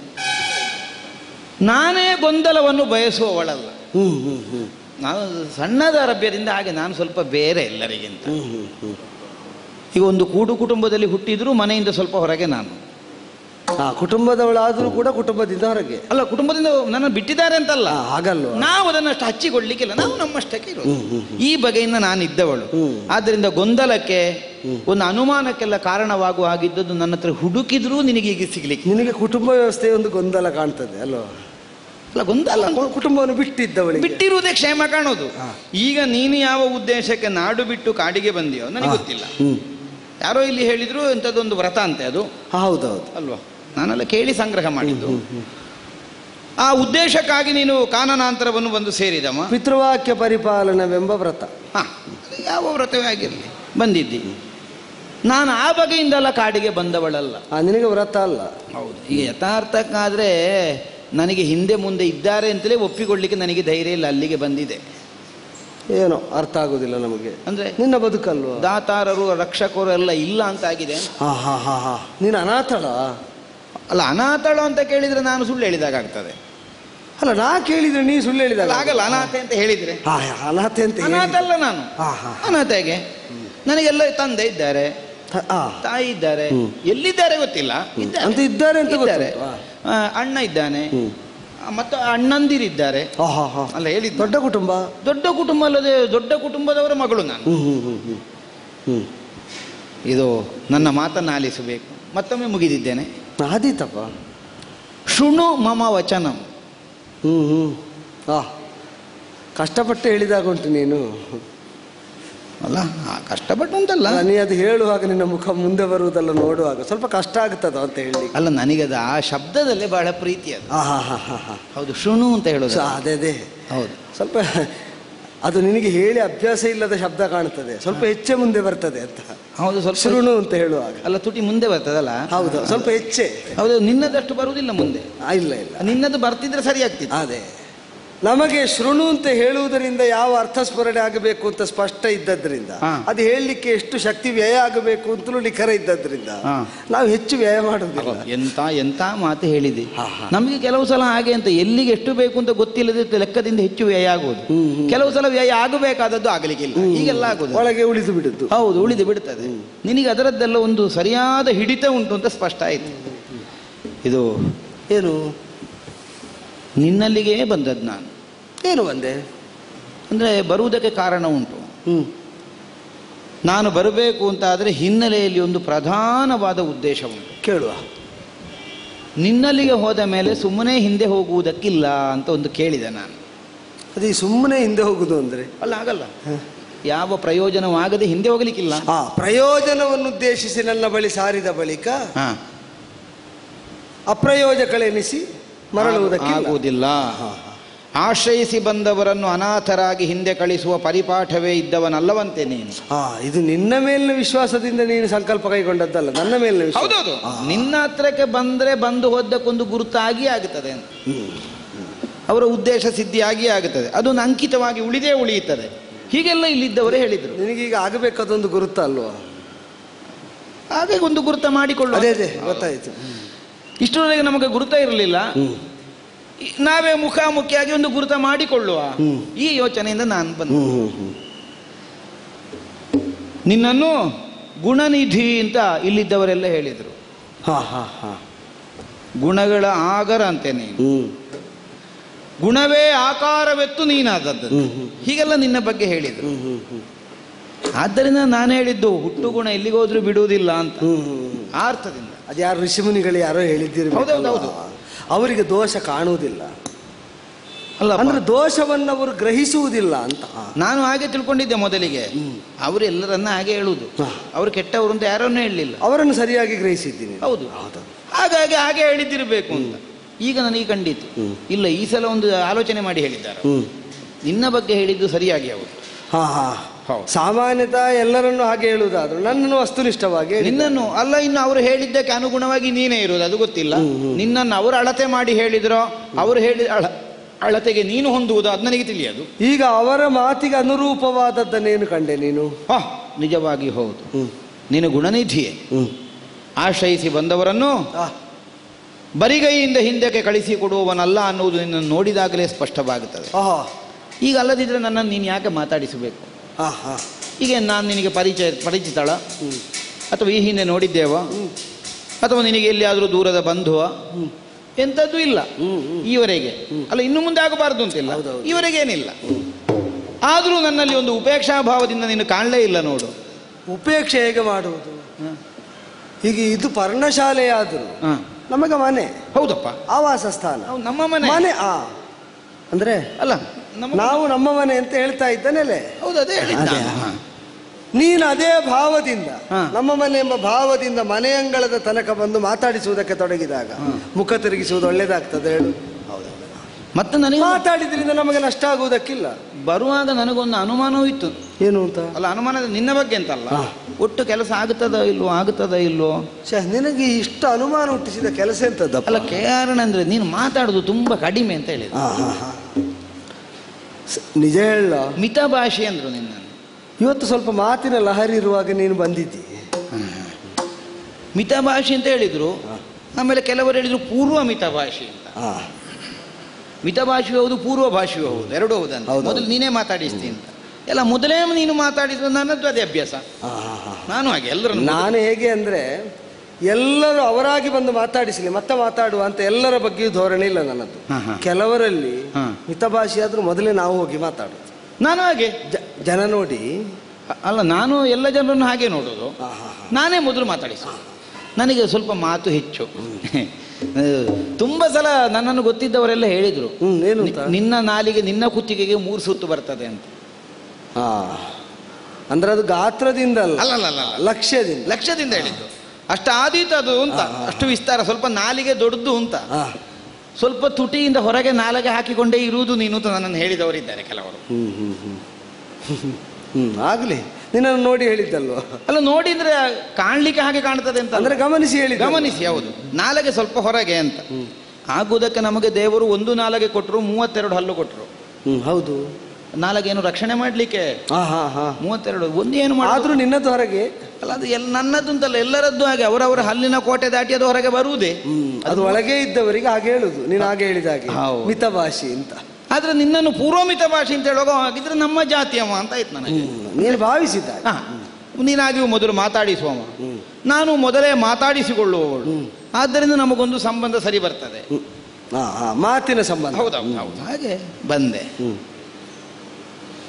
ನಾನೇ ಗೊಂದಲವನ್ನು ಬಯಸುವವಳಲ್ಲ ಹ್ಮ್ ಹ್ಮ್ ಹ್ಮ್ ನಾನು ಸಣ್ಣದ ಅರಭ್ಯದಿಂದ ಹಾಗೆ ನಾನು ಸ್ವಲ್ಪ ಬೇರೆ ಎಲ್ಲರಿಗಿಂತ ಹ್ಮ್ ಹ್ಮ್ ಹ್ಮ್ ಈಗ ಒಂದು ಕೂಡು ಕುಟುಂಬದಲ್ಲಿ ಹುಟ್ಟಿದ್ರು ಮನೆಯಿಂದ ಸ್ವಲ್ಪ ಹೊರಗೆ ನಾನು ಹಾ ಕುಟುಂಬದವಳಾದ್ರೂ ಕೂಡ ಕುಟುಂಬದಿಂದ ಹೊರಗೆ ಅಲ್ಲ ಕುಟುಂಬದಿಂದ ನನ್ನ ಬಿಟ್ಟಿದ್ದಾರೆ ಅಂತಲ್ಲ ಹಾ, ಹಾಗಲ್ವಾ ನಾವು ಅದನ್ನಷ್ಟು ಹಚ್ಚಿಕೊಳ್ಳಿಕ್ಕಿಲ್ಲ ನಾವು ನಮ್ಮಷ್ಟಕ್ಕೆ ಇರೋದು ಹ್ಮ್, ಹ್ಮ್, ಈ ಬಗೆಯಿಂದ ನಾನು ಇದ್ದವಳು ಹ್ಮ್. ಆದ್ದರಿಂದ ಗೊಂದಲಕ್ಕೆ ಒಂದು ಅನುಮಾನಕ್ಕೆಲ್ಲ ಕಾರಣವಾಗುವ ಹಾಗಿದ್ದದ್ದು ನನ್ನ ಹತ್ರ ಹುಡುಕಿದ್ರೂ ನಿನಗೆ ಈಗ ಸಿಗ್ಲಿಕ್ಕೆ ನಿನಗೆ ಕುಟುಂಬ ವ್ಯವಸ್ಥೆ ಒಂದು ಗೊಂದಲ ಕಾಣ್ತದೆ ಅಲ್ವಾ ಅಲ್ಲ ಗೊಂದಲ ಕು- ಕುಟುಂಬವನ್ನು ಬಿಟ್ಟಿದ್ದವಳಿಗೆ ಬಿಟ್ಟಿರುವುದೇ ಕ್ಷೇಮ ಕಾಣೋದು ಈಗ ನೀನು ಯಾವ ಉದ್ದೇಶಕ್ಕೆ ನಾಡು ಬಿಟ್ಟು ಕಾಡಿಗೆ ಬಂದಿಯೋ ನನಗೆ ಗೊತ್ತಿಲ್ಲ ಹ್ಮ್ ಯಾರೋ ಇಲ್ಲಿ ಹೇಳಿದ್ರು ಎಂಥದ್ದೊಂದು ವ್ರತ ಅಂತೆ ಅದು ಹಾ, ಹೌದೌದು ಅಲ್ವಾ ನಾನೆಲ್ಲ ಕೇಳಿ ಸಂಗ್ರಹ ಮಾಡಿದ್ದು ಆ ಉದ್ದೇಶಕ್ಕಾಗಿ ನೀನು ಕಾನನಾಂತರವನ್ನು ಬಂದು ಸೇರಿದಮ್ಮ ಪಿತೃವಾಕ್ಯ ಪರಿಪಾಲನವೆಂಬ ವ್ರತ ಹಾ ಯಾವ ವ್ರತವೇ ಆಗಿರಲಿ ಬಂದಿದ್ದಿ ನಾನು ಆ ಬಗೆಯಿಂದಲ್ಲ ಕಾಡಿಗೆ ಬಂದವಳಲ್ಲ ಆ ನಿನಗೆ ವ್ರತ ಅಲ್ಲ ಹೌದು ಈಗ ಯಥಾರ್ಥಕ್ಕಾದ್ರೆ ನನಗೆ ಹಿಂದೆ ಮುಂದೆ ಇದ್ದಾರೆ ಅಂತಲೇ ಒಪ್ಪಿಕೊಳ್ಳಿಕ್ಕೆ ನನಗೆ ಧೈರ್ಯ ಇಲ್ಲ ಅಲ್ಲಿಗೆ ಬಂದಿದೆ ಏನೋ ಅರ್ಥ ಆಗುದಿಲ್ಲ ನಮಗೆ ಅಂದ್ರೆ ನಿನ್ನ ಬದುಕಲ್ವಾ ದಾತಾರರು ರಕ್ಷಕರು ಎಲ್ಲ ಇಲ್ಲ ಅಂತ ಆಗಿದೆ ಹಾ ಹಾ ಹಾ ಹಾ ನೀನು ಅನಾಥಳ ಅಲ್ಲ ಅನಾಥಳು ಅಂತ ಕೇಳಿದ್ರೆ ನಾನು ಸುಳ್ಳು ಹೇಳಿದಾಗ ಆಗ್ತದೆ ಅಲ್ಲ ನಾ ಕೇಳಿದ್ರೆ ನೀ ಸುಳ್ಳು ಅಲ್ಲ ಹೇಳಿದಾಗ ಆಗಲ್ಲ ಅನಾಥೆ ಅಂತ ಹೇಳಿದ್ರೆ ಹಾ ಅನಾಥೆ ಅಂತ ಹೇಳಿ. ಅನಾಥ ಅಲ್ಲ ನಾನು ಹಾ ಹಾ ಅನಾಥೆಗೆ ನನಗೆಲ್ಲ ತಂದೆ ಇದ್ದಾರೆ ಹ- ಆ. ತಾಯಿ ಇದ್ದಾರೆ ಹ್ಮ್. ಎಲ್ಲಿದ್ದಾರೆ ಗೊತ್ತಿಲ್ಲ ಇದ್ದಾರೆ. ಅಂತ ಇದ್ದಾರೆ ಅಂತ ಇದ್ದಾರೆ ಗೊತ್ತುಂಟು. ಆ, ಅಣ್ಣ ಇದ್ದಾನೆ ಹ್ಮ್. ಆ, ಮತ್ತು ಅಣ್ಣಂದಿರಿದ್ದಾರೆ ಹಾ ಹಾ ಹಾ ಅಲ್ಲ ಹೇಳಿದ್ದು ದೊಡ್ಡ ಕುಟುಂಬ ದೊಡ್ಡ ಕುಟುಂಬ ಅಲ್ಲದೆ ದೊಡ್ಡ ಕುಟುಂಬದವರ ಮಗಳು ನಾನು ಹ್ಮ್ ಹ್ಮ್ ಹ್ಮ್ ಹ್ಮ್ ಹ್ಮ್ ಇದು ನನ್ನ ಮಾತನ್ನು ಆಲಿಸಬೇಕು ಮತ್ತೊಮ್ಮೆ ಮುಗಿದಿದ್ದೇನೆ ಆದೀತಪ್ಪ ಶೃಣು ಮಮ ವಚನಂ ಹ್ಮ್ ಹ್ಮ್ ಆ ಕಷ್ಟಪಟ್ಟು ಹೇಳಿದಾಗ ಉಂಟು ನೀನು ಅಲ್ಲ ಆ, ಕಷ್ಟಪಟ್ಟು ಅಂತಲ್ಲ ಅಲ್ಲ, ನೀ ಅದು ಹೇಳುವಾಗ ನಿನ್ನ ಮುಖ ಮುಂದೆ ಬರುವುದೆಲ್ಲ ನೋಡುವಾಗ ಸ್ವಲ್ಪ ಕಷ್ಟ ಆಗ್ತದ ಅಂತ ಹೇಳಿ ಅಲ್ಲ ನನಗದು ಆ ಶಬ್ದದಲ್ಲೇ ಬಹಳ ಪ್ರೀತಿ ಅದು ಹಾ ಹಾ ಹಾ ಹಾ ಹಾ ಹೌದು ಶೃಣು ಅಂತ ಹೇಳೋದು ಸೊ, ಅದೇ ಅದೇ ಹೌದು ಸ್ವಲ್ಪ ಅದು ನಿನಗೆ ಹೇಳಿ ಅಭ್ಯಾಸ ಇಲ್ಲದ ಶಬ್ದ ಕಾಣ್ತದೆ ಸ್ವಲ್ಪ ಹೆಚ್ಚೆ ಮುಂದೆ ಬರ್ತದೆ ಅಂತ ಹೌದು ಸ್ವಲ್ಪ ಶುರುಣು ಅಂತ ಹೇಳುವಾಗ ಅಲ್ಲ ತುಟಿ ಮುಂದೆ ಬರ್ತದಲ್ಲ ಹೌದು ಸ್ವಲ್ಪ ಹೆಚ್ಚೆ ಹೌದು ನಿನ್ನದಷ್ಟು ಬರುವುದಿಲ್ಲ ಮುಂದೆ ಆ, ಇಲ್ಲ ಇಲ್ಲ ನಿನ್ನದು ಬರ್ತಿದ್ರೆ ಸರಿ ಆಗ್ತಿತ್ತು ಅದೇ ನಮಗೆ ಶೃಣು ಅಂತ ಹೇಳುವುದರಿಂದ ಯಾವ ಅರ್ಥ ಸ್ಮರಣೆ ಆಗಬೇಕು ಅಂತ ಸ್ಪಷ್ಟ ಇದ್ದದ್ರಿಂದ ಹಾ. ಅದು ಹೇಳಲಿಕ್ಕೆ ಎಷ್ಟು ಶಕ್ತಿ ವ್ಯಯ ಆಗಬೇಕು ಅಂತಲೂ ನಿಖರ ಇದ್ದದ್ರಿಂದ ಹಾ. ನಾವು ಹೆಚ್ಚು ವ್ಯಯ ಮಾಡುವುದಿಲ್ಲ ಎಂತ ಎಂತ ಮಾತು ಹೇಳಿದೆ ಹಾ, ಹಾ. ನಮಗೆ ಕೆಲವು ಸಲ ಹಾಗೆ ಅಂತ ಎಲ್ಲಿಗೆ ಎಷ್ಟು ಬೇಕು ಅಂತ ಗೊತ್ತಿಲ್ಲದೆ ಲೆಕ್ಕದಿಂದ ಹೆಚ್ಚು ವ್ಯಯ ಆಗುವುದು ಕೆಲವು ಸಲ ವ್ಯಯ ಆಗಬೇಕಾದದ್ದು ಆಗಲಿಕ್ಕಿಲ್ಲ ಹೀಗೆಲ್ಲ ಆಗುದು ಒಳಗೆ ಉಳಿದು ಬಿಡುದು ಹೌದು ಉಳಿದು ಬಿಡ್ತದೆ ನಿನಗೆ ಅದರದ್ದೆಲ್ಲ ಒಂದು ಸರಿಯಾದ ಹಿಡಿತ ಉಂಟು ಅಂತ ಸ್ಪಷ್ಟ ಆಯ್ತು ಇದು ಏನು ನಿನ್ನಲ್ಲಿಗೆ ಬಂದದ್ದು ನಾನು ಏನು ಬಂದೆ ಅಂದರೆ ಬರುವುದಕ್ಕೆ ಕಾರಣ ಉಂಟು ಹ್ಮ್ ನಾನು ಬರಬೇಕು ಅಂತ ಆದರೆ ಹಿನ್ನೆಲೆಯಲ್ಲಿ ಒಂದು ಪ್ರಧಾನವಾದ ಉದ್ದೇಶ ಉಂಟು ಕೇಳುವ ನಿನ್ನಲ್ಲಿಗೆ ಹೋದ ಮೇಲೆ ಸುಮ್ಮನೆ ಹಿಂದೆ ಹೋಗುವುದಕ್ಕಿಲ್ಲ ಅಂತ ಒಂದು ಕೇಳಿದೆ ನಾನು ಅದೇ ಸುಮ್ಮನೆ ಹಿಂದೆ ಹೋಗುದು ಅಂದ್ರೆ ಅಲ್ಲ ಆಗಲ್ಲ ಯಾವ ಪ್ರಯೋಜನವಾಗದೆ ಹಿಂದೆ ಹೋಗ್ಲಿಕ್ಕಿಲ್ಲ ಆ ಪ್ರಯೋಜನವನ್ನು ಉದ್ದೇಶಿಸಿ ನನ್ನ ಬಳಿ ಸಾರಿದ ಬಳಿಕ ಹಾ ಅಪ್ರಯೋಜಕಳೆನಿಸಿ ಮರಳುವುದಕ್ಕಿಲ್ಲ ಆಗುವುದಿಲ್ಲ ಆಶ್ರಯಿಸಿ ಬಂದವರನ್ನು ಅನಾಥರಾಗಿ ಹಿಂದೆ ಕಳಿಸುವ ಪರಿಪಾಠವೇ ಇದ್ದವನಲ್ಲವಂತೆ ನೀನು ಆ ಇದು ನಿನ್ನ ಮೇಲಿನ ವಿಶ್ವಾಸದಿಂದ ನೀನು ಸಂಕಲ್ಪ ಕೈಗೊಂಡದ್ದಲ್ಲ ನನ್ನ ಮೇಲಿನ ವಿಶ್ವಾಸ ಹೌದೌದು ನಿನ್ನ ಹತ್ರಕ್ಕೆ ಬಂದ್ರೆ ಬಂದು ಹೋದಕ್ಕೊಂದು ಗುರುತಾಗಿ ಆಗುತ್ತದೆ ಅಂತ ಅವರ ಉದ್ದೇಶ ಸಿದ್ಧಿಯಾಗಿ ಆಗುತ್ತದೆ ಅದೊಂದು ಅಂಕಿತವಾಗಿ ಉಳಿದೇ ಉಳಿಯುತ್ತದೆ ಹೀಗೆಲ್ಲ ಇಲ್ಲಿದ್ದವರೇ ಹೇಳಿದರು ನಿನಗೀಗ ಆಗಬೇಕಾದೊಂದು ಗುರುತ ಅಲ್ವಾ ಹಾಗೆ ಒಂದು ಗುರುತ ಮಾಡಿಕೊಳ್ಳುವ ಅದೇ ಅದೇ ಗೊತ್ತಾಯ್ತು ಇಷ್ಟರವರೆಗೆ ನಮಗೆ ಗುರುತ ಇರಲಿಲ್ಲ ಈ- ನಾವೇ ಮುಖಾಮುಖಿಯಾಗಿ ಒಂದು ಗುರುತ ಮಾಡಿಕೊಳ್ಳುವ ಹ್ಮ್. ಈ ಯೋಚನೆಯಿಂದ ನಾನು ಬಂದೆ ಹ್ಮ್ ಹ್ಮ್ ಹ್ಮ್ ನಿನ್ನನ್ನು ಗುಣನಿಧಿ ಅಂತ ಇಲ್ಲಿದ್ದವರೆಲ್ಲ ಹೇಳಿದರು ಹಾ ಹಾ ಹಾ ಗುಣಗಳ ಆಗರ ಅಂತೆ ನೀನು ಹ್ಮ್ ಗುಣವೇ ಆಕಾರವೆತ್ತು ನೀನಾದದ್ದು ಹ್ಮ್ ಹ್ಮ್ ಹೀಗೆಲ್ಲ ನಿನ್ನ ಬಗ್ಗೆ ಹೇಳಿದರು ಹ್ಮ್ ಹ್ಮ್ ಹ್ಮ್ ಆದ್ದರಿಂದ ನಾನು ಹೇಳಿದ್ದು ಹುಟ್ಟು ಗುಣ ಎಲ್ಲಿಗೆ ಹೋದ್ರೂ ಬಿಡುವುದಿಲ್ಲ ಅಂತ ಹ್ಮ್ ಹ್ಮ್ ಆ ಅರ್ಥದಿಂದ ಅದು ಯಾರು ಋಷಿಮುನಿಗಳು ಯಾರೋ ಹೇಳಿದ್ದೀರಿ ಹೌದೌದು, ಹೌದು. ಅವರಿಗೆ ದೋಷ ಕಾಣುವುದಿಲ್ಲ ಅಲ್ಲ ಅಂದ್ರೆ ದೋಷವನ್ನು ಅವರು ಗ್ರಹಿಸುವುದಿಲ್ಲ ಅಂತ ಆ. ನಾನು ಹಾಗೆ ತಿಳ್ಕೊಂಡಿದ್ದೆ ಮೊದಲಿಗೆ ಅವರು ಎಲ್ಲರನ್ನ ಹಾಗೆ ಹೇಳುವುದು ಹಾ. ಅವರು ಕೆಟ್ಟವರು ಅಂತ ಯಾರನ್ನೂ ಹೇಳಲಿಲ್ಲ ಅವರನ್ನು ಸರಿಯಾಗಿ ಗ್ರಹಿಸಿದ್ದೀನಿ ಹೌದು ಹಾಗಾಗಿ ಹಾಗೆ ಹೇಳಿದ್ದಿರಬೇಕು ಅಂತ ಈಗ ನನಗೆ ಕಂಡಿತು ಹ್ಮ್. ಇಲ್ಲ ಈ ಸಲ ಒಂದು ಆಲೋಚನೆ ಮಾಡಿ ಹೇಳಿದ್ದಾರೆ ಹ್ಮ್ ನಿನ್ನ ಬಗ್ಗೆ ಹೇಳಿದ್ದು ಸರಿಯಾಗಿ ಅವರು ಹಾ ಹಾ ಹೌದು. ಸಾಮಾನ್ಯತಃ ಎಲ್ಲರನ್ನು ಹಾಗೆ ಹೇಳುವುದಾದ್ರು ನನ್ನನ್ನು ವಸ್ತುನಿಷ್ಠವಾಗಿ ಹೇಳಿದ್ದಾರೆ. ನಿನ್ನನ್ನು ಅಲ್ಲ ಇನ್ನು ಅವರು ಹೇಳಿದ್ದಕ್ಕೆ ಅನುಗುಣವಾಗಿ ನೀನೇ ಇರೋದು ಅದು ಗೊತ್ತಿಲ್ಲ ಹ್ಮ್, ಹ್ಮ್. ನಿನ್ನನ್ನು ಅವರು ಅಳತೆ ಮಾಡಿ ಹೇಳಿದ್ರೋ ಅವರು ಹೇಳಿದ ಅಳ ಅಳತೆಗೆ ನೀನು ಹೊಂದುವುದು ಅದು ನನಗೆ ತಿಳಿಯದು ಈಗ ಅವರ ಮಾತಿಗೆ ಅನುರೂಪವಾದದ್ದನ್ನೇನು ಕಂಡೆ ನೀನು ಹಾ ನಿಜವಾಗಿ ಹೌದು ಹ್ಮ್ ನೀನು ಗುಣನಿಧಿಯೇ ಹ್ಮ್ ಆಶ್ರಯಿಸಿ ಬಂದವರನ್ನು ಆ, ಬರಿಗೈಯಿಂದ ಹಿಂದಕ್ಕೆ ಕಳಿಸಿಕೊಡುವವನಲ್ಲ ಅನ್ನುವುದು ನಿನ್ನನ್ನು ನೋಡಿದಾಗಲೇ ಸ್ಪಷ್ಟವಾಗುತ್ತದೆ ಆಹಾ ಈಗ ಅಲ್ಲದಿದ್ದರೆ ನನ್ನನ್ನು ನೀನು ಯಾಕೆ ಮಾತಾಡಿಸಬೇಕು ಹಾ ಹಾ ಈಗ ನಾನು ನಿನಗೆ ಪರಿಚಯ ಪರಿಚಿತಳ ಹ್ಮ್ ಅಥವಾ ಈ ಹಿಂದೆ ನೋಡಿದ್ದೇವ ಅಥವಾ ನಿನಗೆ ಎಲ್ಲಿಯಾದರೂ ದೂರದ ಬಂಧುವ ಎಂಥದ್ದು ಇಲ್ಲ ಹ್ಮ್, ಹ್ಮ್. ಈವರೆಗೆ ಅಲ್ಲ ಇನ್ನು ಮುಂದೆ ಆಗಬಾರ್ದು ಅಂತಿಲ್ಲ ಹೌದೌದು. ಈವರೆಗೇನಿಲ್ಲ ಆದರೂ ನನ್ನಲ್ಲಿ ಒಂದು ಉಪೇಕ್ಷಾ ಭಾವದಿಂದ ನೀನು ಕಾಣಲೇ ಇಲ್ಲ ನೋಡು ಉಪೇಕ್ಷೆ ಹೇಗೆ ಮಾಡುವುದು ಈಗ ಇದು ಪರ್ಣಶಾಲೆಯಾದರೂ ಹಾಂ ನಮಗೆ ಮನೆ ಹೌದಪ್ಪ ಆವಾಸ ಸ್ಥಾನ ಹೌದು, ನಮ್ಮ ಮನೆ ಮನೆ ಆ ಅಂದ್ರೆ ಅಲ್ಲ ನಮ್ಮ ನಾವು ನಮ್ಮ ಮನೆ ಅಂತ ಹೇಳ್ತಾ ಇದ್ದನೆಲೆ ಹೌದು ಅದೇ ಹೇಳಿದ್ದ ಅದೇ. ಹಾ. ನೀನು ಅದೇ ಭಾವದಿಂದ ಹಾ. ನಮ್ಮ ಮನೆ ಎಂಬ ಭಾವದಿಂದ ಮನೆಯಂಗಳದ ತನಕ ಬಂದು ಮಾತಾಡಿಸುವುದಕ್ಕೆ ತೊಡಗಿದಾಗ ಮುಖ ತಿರುಗಿಸುವುದು ಒಳ್ಳೇದಾಗ್ತದೆ ಹೇಳು ಮತ್ತೆ ನನಗೆ ಮಾತಾಡಿದ್ರಿಂದ ನಮಗೆ ನಷ್ಟ ಆಗುವುದಕ್ಕಿಲ್ಲ ಬರುವಾಗ ನನಗೊಂದು ಅನುಮಾನವೂ ಇತ್ತು ಏನು ಅಂತ ಅಲ್ಲ ಅನುಮಾನ ನಿನ್ನ ಬಗ್ಗೆ ಅಂತಲ್ಲ ಹಾ. ಒಟ್ಟು ಕೆಲಸ ಆಗುತ್ತದ ಇಲ್ವೋ ಆಗುತ್ತದ ಇಲ್ವೋ ಛೆ, ನಿನಗೆ ಇಷ್ಟು ಅನುಮಾನ ಹುಟ್ಟಿಸಿದ ಕೆಲಸ ಎಂತದ್ದಪ್ಪ ಅಲ್ಲ ಕಾರಣ ಅಂದ್ರೆ ನೀನು ಮಾತಾಡುದು ತುಂಬಾ ಕಡಿಮೆ ಅಂತ ಹೇಳಿದ್ರು ಹಾ, ಹಾ, ಹಾ. ಸ- ನಿಜ ಹೇಳ ಮಿತ ಭಾಷೆ ಅಂದ್ರು ನಿನ್ನನ್ನು ಇವತ್ತು ಸ್ವಲ್ಪ ಮಾತಿನ ಲಹರಿ ಇರುವಾಗ ನೀನು ಬಂದಿದ್ದಿ ಮಿತ ಭಾಷೆ ಅಂತ ಹೇಳಿದ್ರು ಆಮೇಲೆ ಕೆಲವರು ಹೇಳಿದ್ರು ಪೂರ್ವ ಮಿತ ಭಾಷೆ ಅಂತ ಹಾ ಮಿತ ಭಾಷೆಯೂ ಹೌದು ಪೂರ್ವ ಭಾಷೆಯೂ ಹೌದು ಎರಡೂ ಹೌದಂತ ಹೌದು. ಮೊದಲು ನೀನೇ ಮಾತಾಡಿಸ್ತಿ ಅಂತ ಎಲ್ಲ ಮೊದಲೇ ನೀನು ಮಾತಾಡಿದ್ರು ನನ್ನದು ಅದೇ ಅಭ್ಯಾಸ ಹಾ, ಹಾ, ಹಾ. ನಾನು ಹಾಗೆ ಎಲ್ಲರನ್ನು ನಾನು ಹೇಗೆ ಅಂದ್ರೆ ಎಲ್ಲರೂ ಅವರಾಗಿ ಬಂದು ಮಾತಾಡಿಸಲಿ ಮತ್ತೆ ಮಾತಾಡುವ ಅಂತ ಎಲ್ಲರ ಬಗ್ಗೆಯೂ ಧೋರಣೆ ಇಲ್ಲ ನನ್ನದು ಹಾ, ಹಾ. ಕೆಲವರಲ್ಲಿ ಹಾ. ಮಿತಭಾಷೆ ಆದ್ರೂ ಮೊದಲೇ ನಾವು ಹೋಗಿ ಮಾತಾಡೋದು ನಾನು ಹಾಗೆ ಜ- ಜನ ನೋಡಿ ಅ- ಅಲ್ಲ ನಾನು ಎಲ್ಲ ಜನರನ್ನು ಹಾಗೆ ನೋಡೋದು ಹಾ, ಹಾ, ಹಾ. ನಾನೇ ಮೊದಲು ಮಾತಾಡಿಸೋದು ನನಗೆ ಸ್ವಲ್ಪ ಮಾತು ಹೆಚ್ಚು ತುಂಬ ಸಲ ನನ್ನನ್ನು ಗೊತ್ತಿದ್ದವರೆಲ್ಲ ಹೇಳಿದರು ಹ್ಮ್ ಏನು ಅಂತ ನಿನ್ನ ನಾಲಿಗೆ ನಿನ್ನ ಕುತ್ತಿಗೆಗೆ ಮೂರು ಸುತ್ತು ಬರ್ತದೆ ಅಂತ ಹಾ ಅಂದ್ರೆ ಅದು ಗಾತ್ರದಿಂದ ಅಲ್ಲ ಅಲ್ಲ ಅಲ್ಲ ಅಲ್ಲ ಅಲ್ಲ. ಲಕ್ಷ್ಯದಿಂದ ಲಕ್ಷ್ಯದಿಂದ ಹೇಳಿದ್ದು ಅಷ್ಟು ಆದೀತು ಅದು ಅಂತ ಅಷ್ಟು ವಿಸ್ತಾರ ಸ್ವಲ್ಪ ನಾಲಿಗೆ ದೊಡ್ಡದು ಅಂತ ಹಾ ಸ್ವಲ್ಪ ತುಟಿಯಿಂದ ಹೊರಗೆ ನಾಲಿಗೆ ಹಾಕಿಕೊಂಡೇ ಇರುವುದು ನೀನು ಅಂತ ನನ್ನನ್ನು ಹೇಳಿದವರಿದ್ದಾರೆ ಕೆಲವರು ಹ್ಮ್ ಹ್ಮ್ ಹ್ಮ್ ಹ್ಮ್ ಆಗ್ಲಿ ನಿನ್ನನ್ನು ನೋಡಿ ಹೇಳಿದ್ದಲ್ವ ಅಲ್ಲ ನೋಡಿದ್ರೆ ಕಾಣ್ಲಿಕ್ಕೆ ಹಾಗೆ ಕಾಣ್ತದೆ ಅಂತ ಅಲ್ಲ. ಅಂದ್ರೆ ಗಮನಿಸಿ ಹೇಳಿದ ಗಮನಿಸಿ ಹೌದು ನಾಲಗೆ ಸ್ವಲ್ಪ ಹೊರಗೆ ಅಂತ ಆಗುವುದಕ್ಕೆ ನಮಗೆ ದೇವರು ಒಂದು ನಾಲಗೆ ಕೊಟ್ಟರು ಮೂವತ್ತೆರಡು ಹಲ್ಲು ಕೊಟ್ಟರು ಹ್ಮ್ ಹೌದು ನಾಲಗೇನು ರಕ್ಷಣೆ ಮಾಡಲಿಕ್ಕೆ ಹಾ ಹಾ ಹಾ ಮೂವತ್ತೆರಡು ಒಂದು ಏನು ಮಾಡ ಆದ್ರೂ ನಿನ್ನದು ಹೊರಗೆ ಅಲ್ಲ ಅದು ಎಲ್ಲ ನನ್ನದು ಅಂತಲ್ಲ ಎಲ್ಲರದ್ದು ಹಾಗೆ ಅವರವರ ಹಲ್ಲಿನ ಕೋಟೆ ದಾಟಿ ಅದು ಹೊರಗೆ ಬರುವುದೇ ಹ್ಮ್ ಅದು ಒಳಗೆ ಇದ್ದವರಿಗೆ ಹಾಗೆ ಹೇಳುದು ನೀನು ಹಾಗೆ ಹೇಳಿದ ಹಾಗೆ ಹೌದು. ಮಿತಭಾಷಿ ಅಂತ ಆದ್ರೆ ನಿನ್ನನ್ನು ಪೂರ್ವಮಿತ ಭಾಷೆ ಅಂತ ಹೇಳುವಾಗ ಹಾಗಿದ್ರೆ ನಮ್ಮ ಜಾತಿಯವ ಅಂತ ಆಯ್ತು ನನಗೆ ನೀನು ಭಾವಿಸಿದ್ದ ಹಾ ನೀನಾಗಿಯೂ ಮೊದಲು ಮಾತಾಡಿಸುವವ ನಾನು ಮೊದಲೇ ಮಾತಾಡಿಸಿಕೊಳ್ಳುವವಳು ಆದ್ದರಿಂದ ನಮಗೊಂದು ಸಂಬಂಧ ಸರಿ ಬರ್ತದೆ ಹ್ಮ್. ಹಾ ಹಾ ಮಾತಿನ ಸಂಬಂಧ ಹೌದೌದು ಹೌದು ಹಾಗೆ ಬಂದೆ ಹ್ಮ್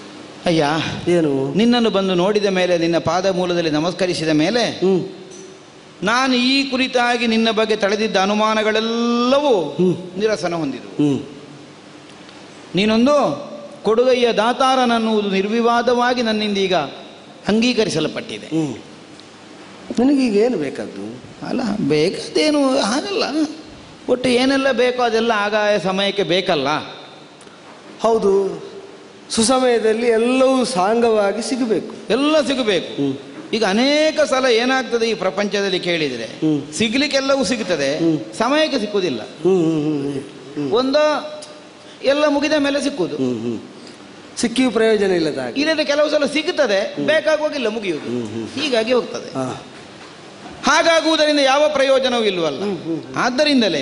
ಅಯ್ಯ ಏನು ನಿನ್ನನ್ನು ಬಂದು ನೋಡಿದ ಮೇಲೆ ನಿನ್ನ ಪಾದ ಮೂಲದಲ್ಲಿ ನಮಸ್ಕರಿಸಿದ ಮೇಲೆ ಹ್ಮ್ ನಾನು ಈ ಕುರಿತಾಗಿ ನಿನ್ನ ಬಗ್ಗೆ ತಳೆದಿದ್ದ ಅನುಮಾನಗಳೆಲ್ಲವೂ ಹ್ಮ್. ನಿರಸನ ಹೊಂದಿದವು ಹ್ಮ್ ನೀನೊಂದು ಕೊಡುಗೈಯ ದಾತಾರನನ್ನುವುದು ನಿರ್ವಿವಾದವಾಗಿ ನನ್ನಿಂದ ಈಗ ಅಂಗೀಕರಿಸಲ್ಪಟ್ಟಿದೆ ಹ್ಮ್ ನನಗೀಗ ಏನು ಬೇಕಾದ್ದು ಅಲ್ಲ ಬೇಕಾದೇನು ಹಾಗಲ್ಲ ಒಟ್ಟು ಏನೆಲ್ಲ ಬೇಕೋ ಅದೆಲ್ಲ ಆಗಾಯ ಸಮಯಕ್ಕೆ ಬೇಕಲ್ಲ ಹೌದು ಸುಸಮಯದಲ್ಲಿ ಎಲ್ಲವೂ ಸಾಂಗವಾಗಿ ಸಿಗಬೇಕು ಎಲ್ಲ ಸಿಗಬೇಕು ಹ್ಮ್. ಈಗ ಅನೇಕ ಸಲ ಏನಾಗ್ತದೆ ಈ ಪ್ರಪಂಚದಲ್ಲಿ ಕೇಳಿದರೆ ಹ್ಮ್. ಸಿಗ್ಲಿಕ್ಕೆಲ್ಲವೂ ಸಿಗ್ತದೆ ಹ್ಮ್. ಸಮಯಕ್ಕೆ ಸಿಕ್ಕುವುದಿಲ್ಲ ಹ್ಮ್ ಹ್ಮ್ ಹ್ಮ್ ಹ್ಮ್ ಒಂದು ಎಲ್ಲ ಮುಗಿದ ಮೇಲೆ ಸಿಕ್ಕುವುದು ಹ್ಮ್ ಹ್ಮ್ ಸಿಕ್ಕಿಯೂ ಪ್ರಯೋಜನ ಇಲ್ಲದ ಹಾಗೆ ಇಲ್ಲದ್ರೆ ಕೆಲವು ಸಲ ಸಿಗುತ್ತದೆ ಬೇಕಾಗುವಾಗಿಲ್ಲ ಮುಗಿಯುವುದು ಹೀಗಾಗಿ ಹೋಗ್ತದೆ ಹಾ ಹಾಗಾಗುವುದರಿಂದ ಯಾವ ಪ್ರಯೋಜನವೂ ಇಲ್ವಲ್ಲ ಆದ್ದರಿಂದಲೇ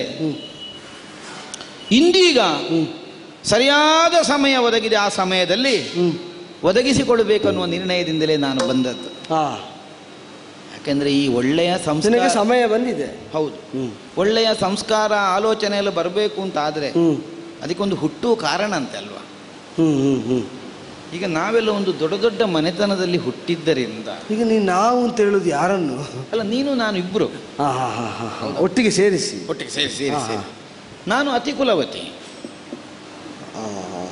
ಇಂದೀಗ ಸರಿಯಾದ ಸಮಯ ಒದಗಿದೆ ಆ ಸಮಯದಲ್ಲಿ ಹ್ಮ್ ಒದಗಿಸಿಕೊಳ್ಬೇಕನ್ನುವ ನಿರ್ಣಯದಿಂದಲೇ ನಾನು ಬಂದದ್ದು ಹಾ ಯಾಕೆಂದ್ರೆ ಈ ಒಳ್ಳೆಯ ನಿನಗೆ ಸಂಸ್ಕಾರ ಸಮಯ ಬಂದಿದೆ ಹೌದು ಹ್ಮ್ ಒಳ್ಳೆಯ ಸಂಸ್ಕಾರ ಆಲೋಚನೆ ಎಲ್ಲ ಬರಬೇಕು ಅಂತ ಆದ್ರೆ ಹ್ಮ್ ಅದಕ್ಕೊಂದು ಹುಟ್ಟುವ ಕಾರಣ ಅಂತೆ ಅಲ್ವಾ ಹ್ಮ್ ಹ್ಮ್ ಹ್ಮ್ ಈಗ ನಾವೆಲ್ಲ ಒಂದು ದೊಡ್ಡ ದೊಡ್ಡ ಮನೆತನದಲ್ಲಿ ಹುಟ್ಟಿದ್ದರಿಂದ ಈಗ ನೀನು ನಾವು ಅಂತ ಹೇಳುದು ಯಾರನ್ನು ಅಲ್ಲ ನೀನು ನಾನು ಇಬ್ರು ಹಾ ಹಾ ಹಾ ಹಾ ಹಾ ಒಟ್ಟಿಗೆ ಸೇರಿಸಿ ಒಟ್ಟಿಗೆ ಸೇರಿ ಸೇರಿ ಹಾ, ಸೇರಿ ನಾನು ಅತಿ ಕುಲವತಿ ಆ.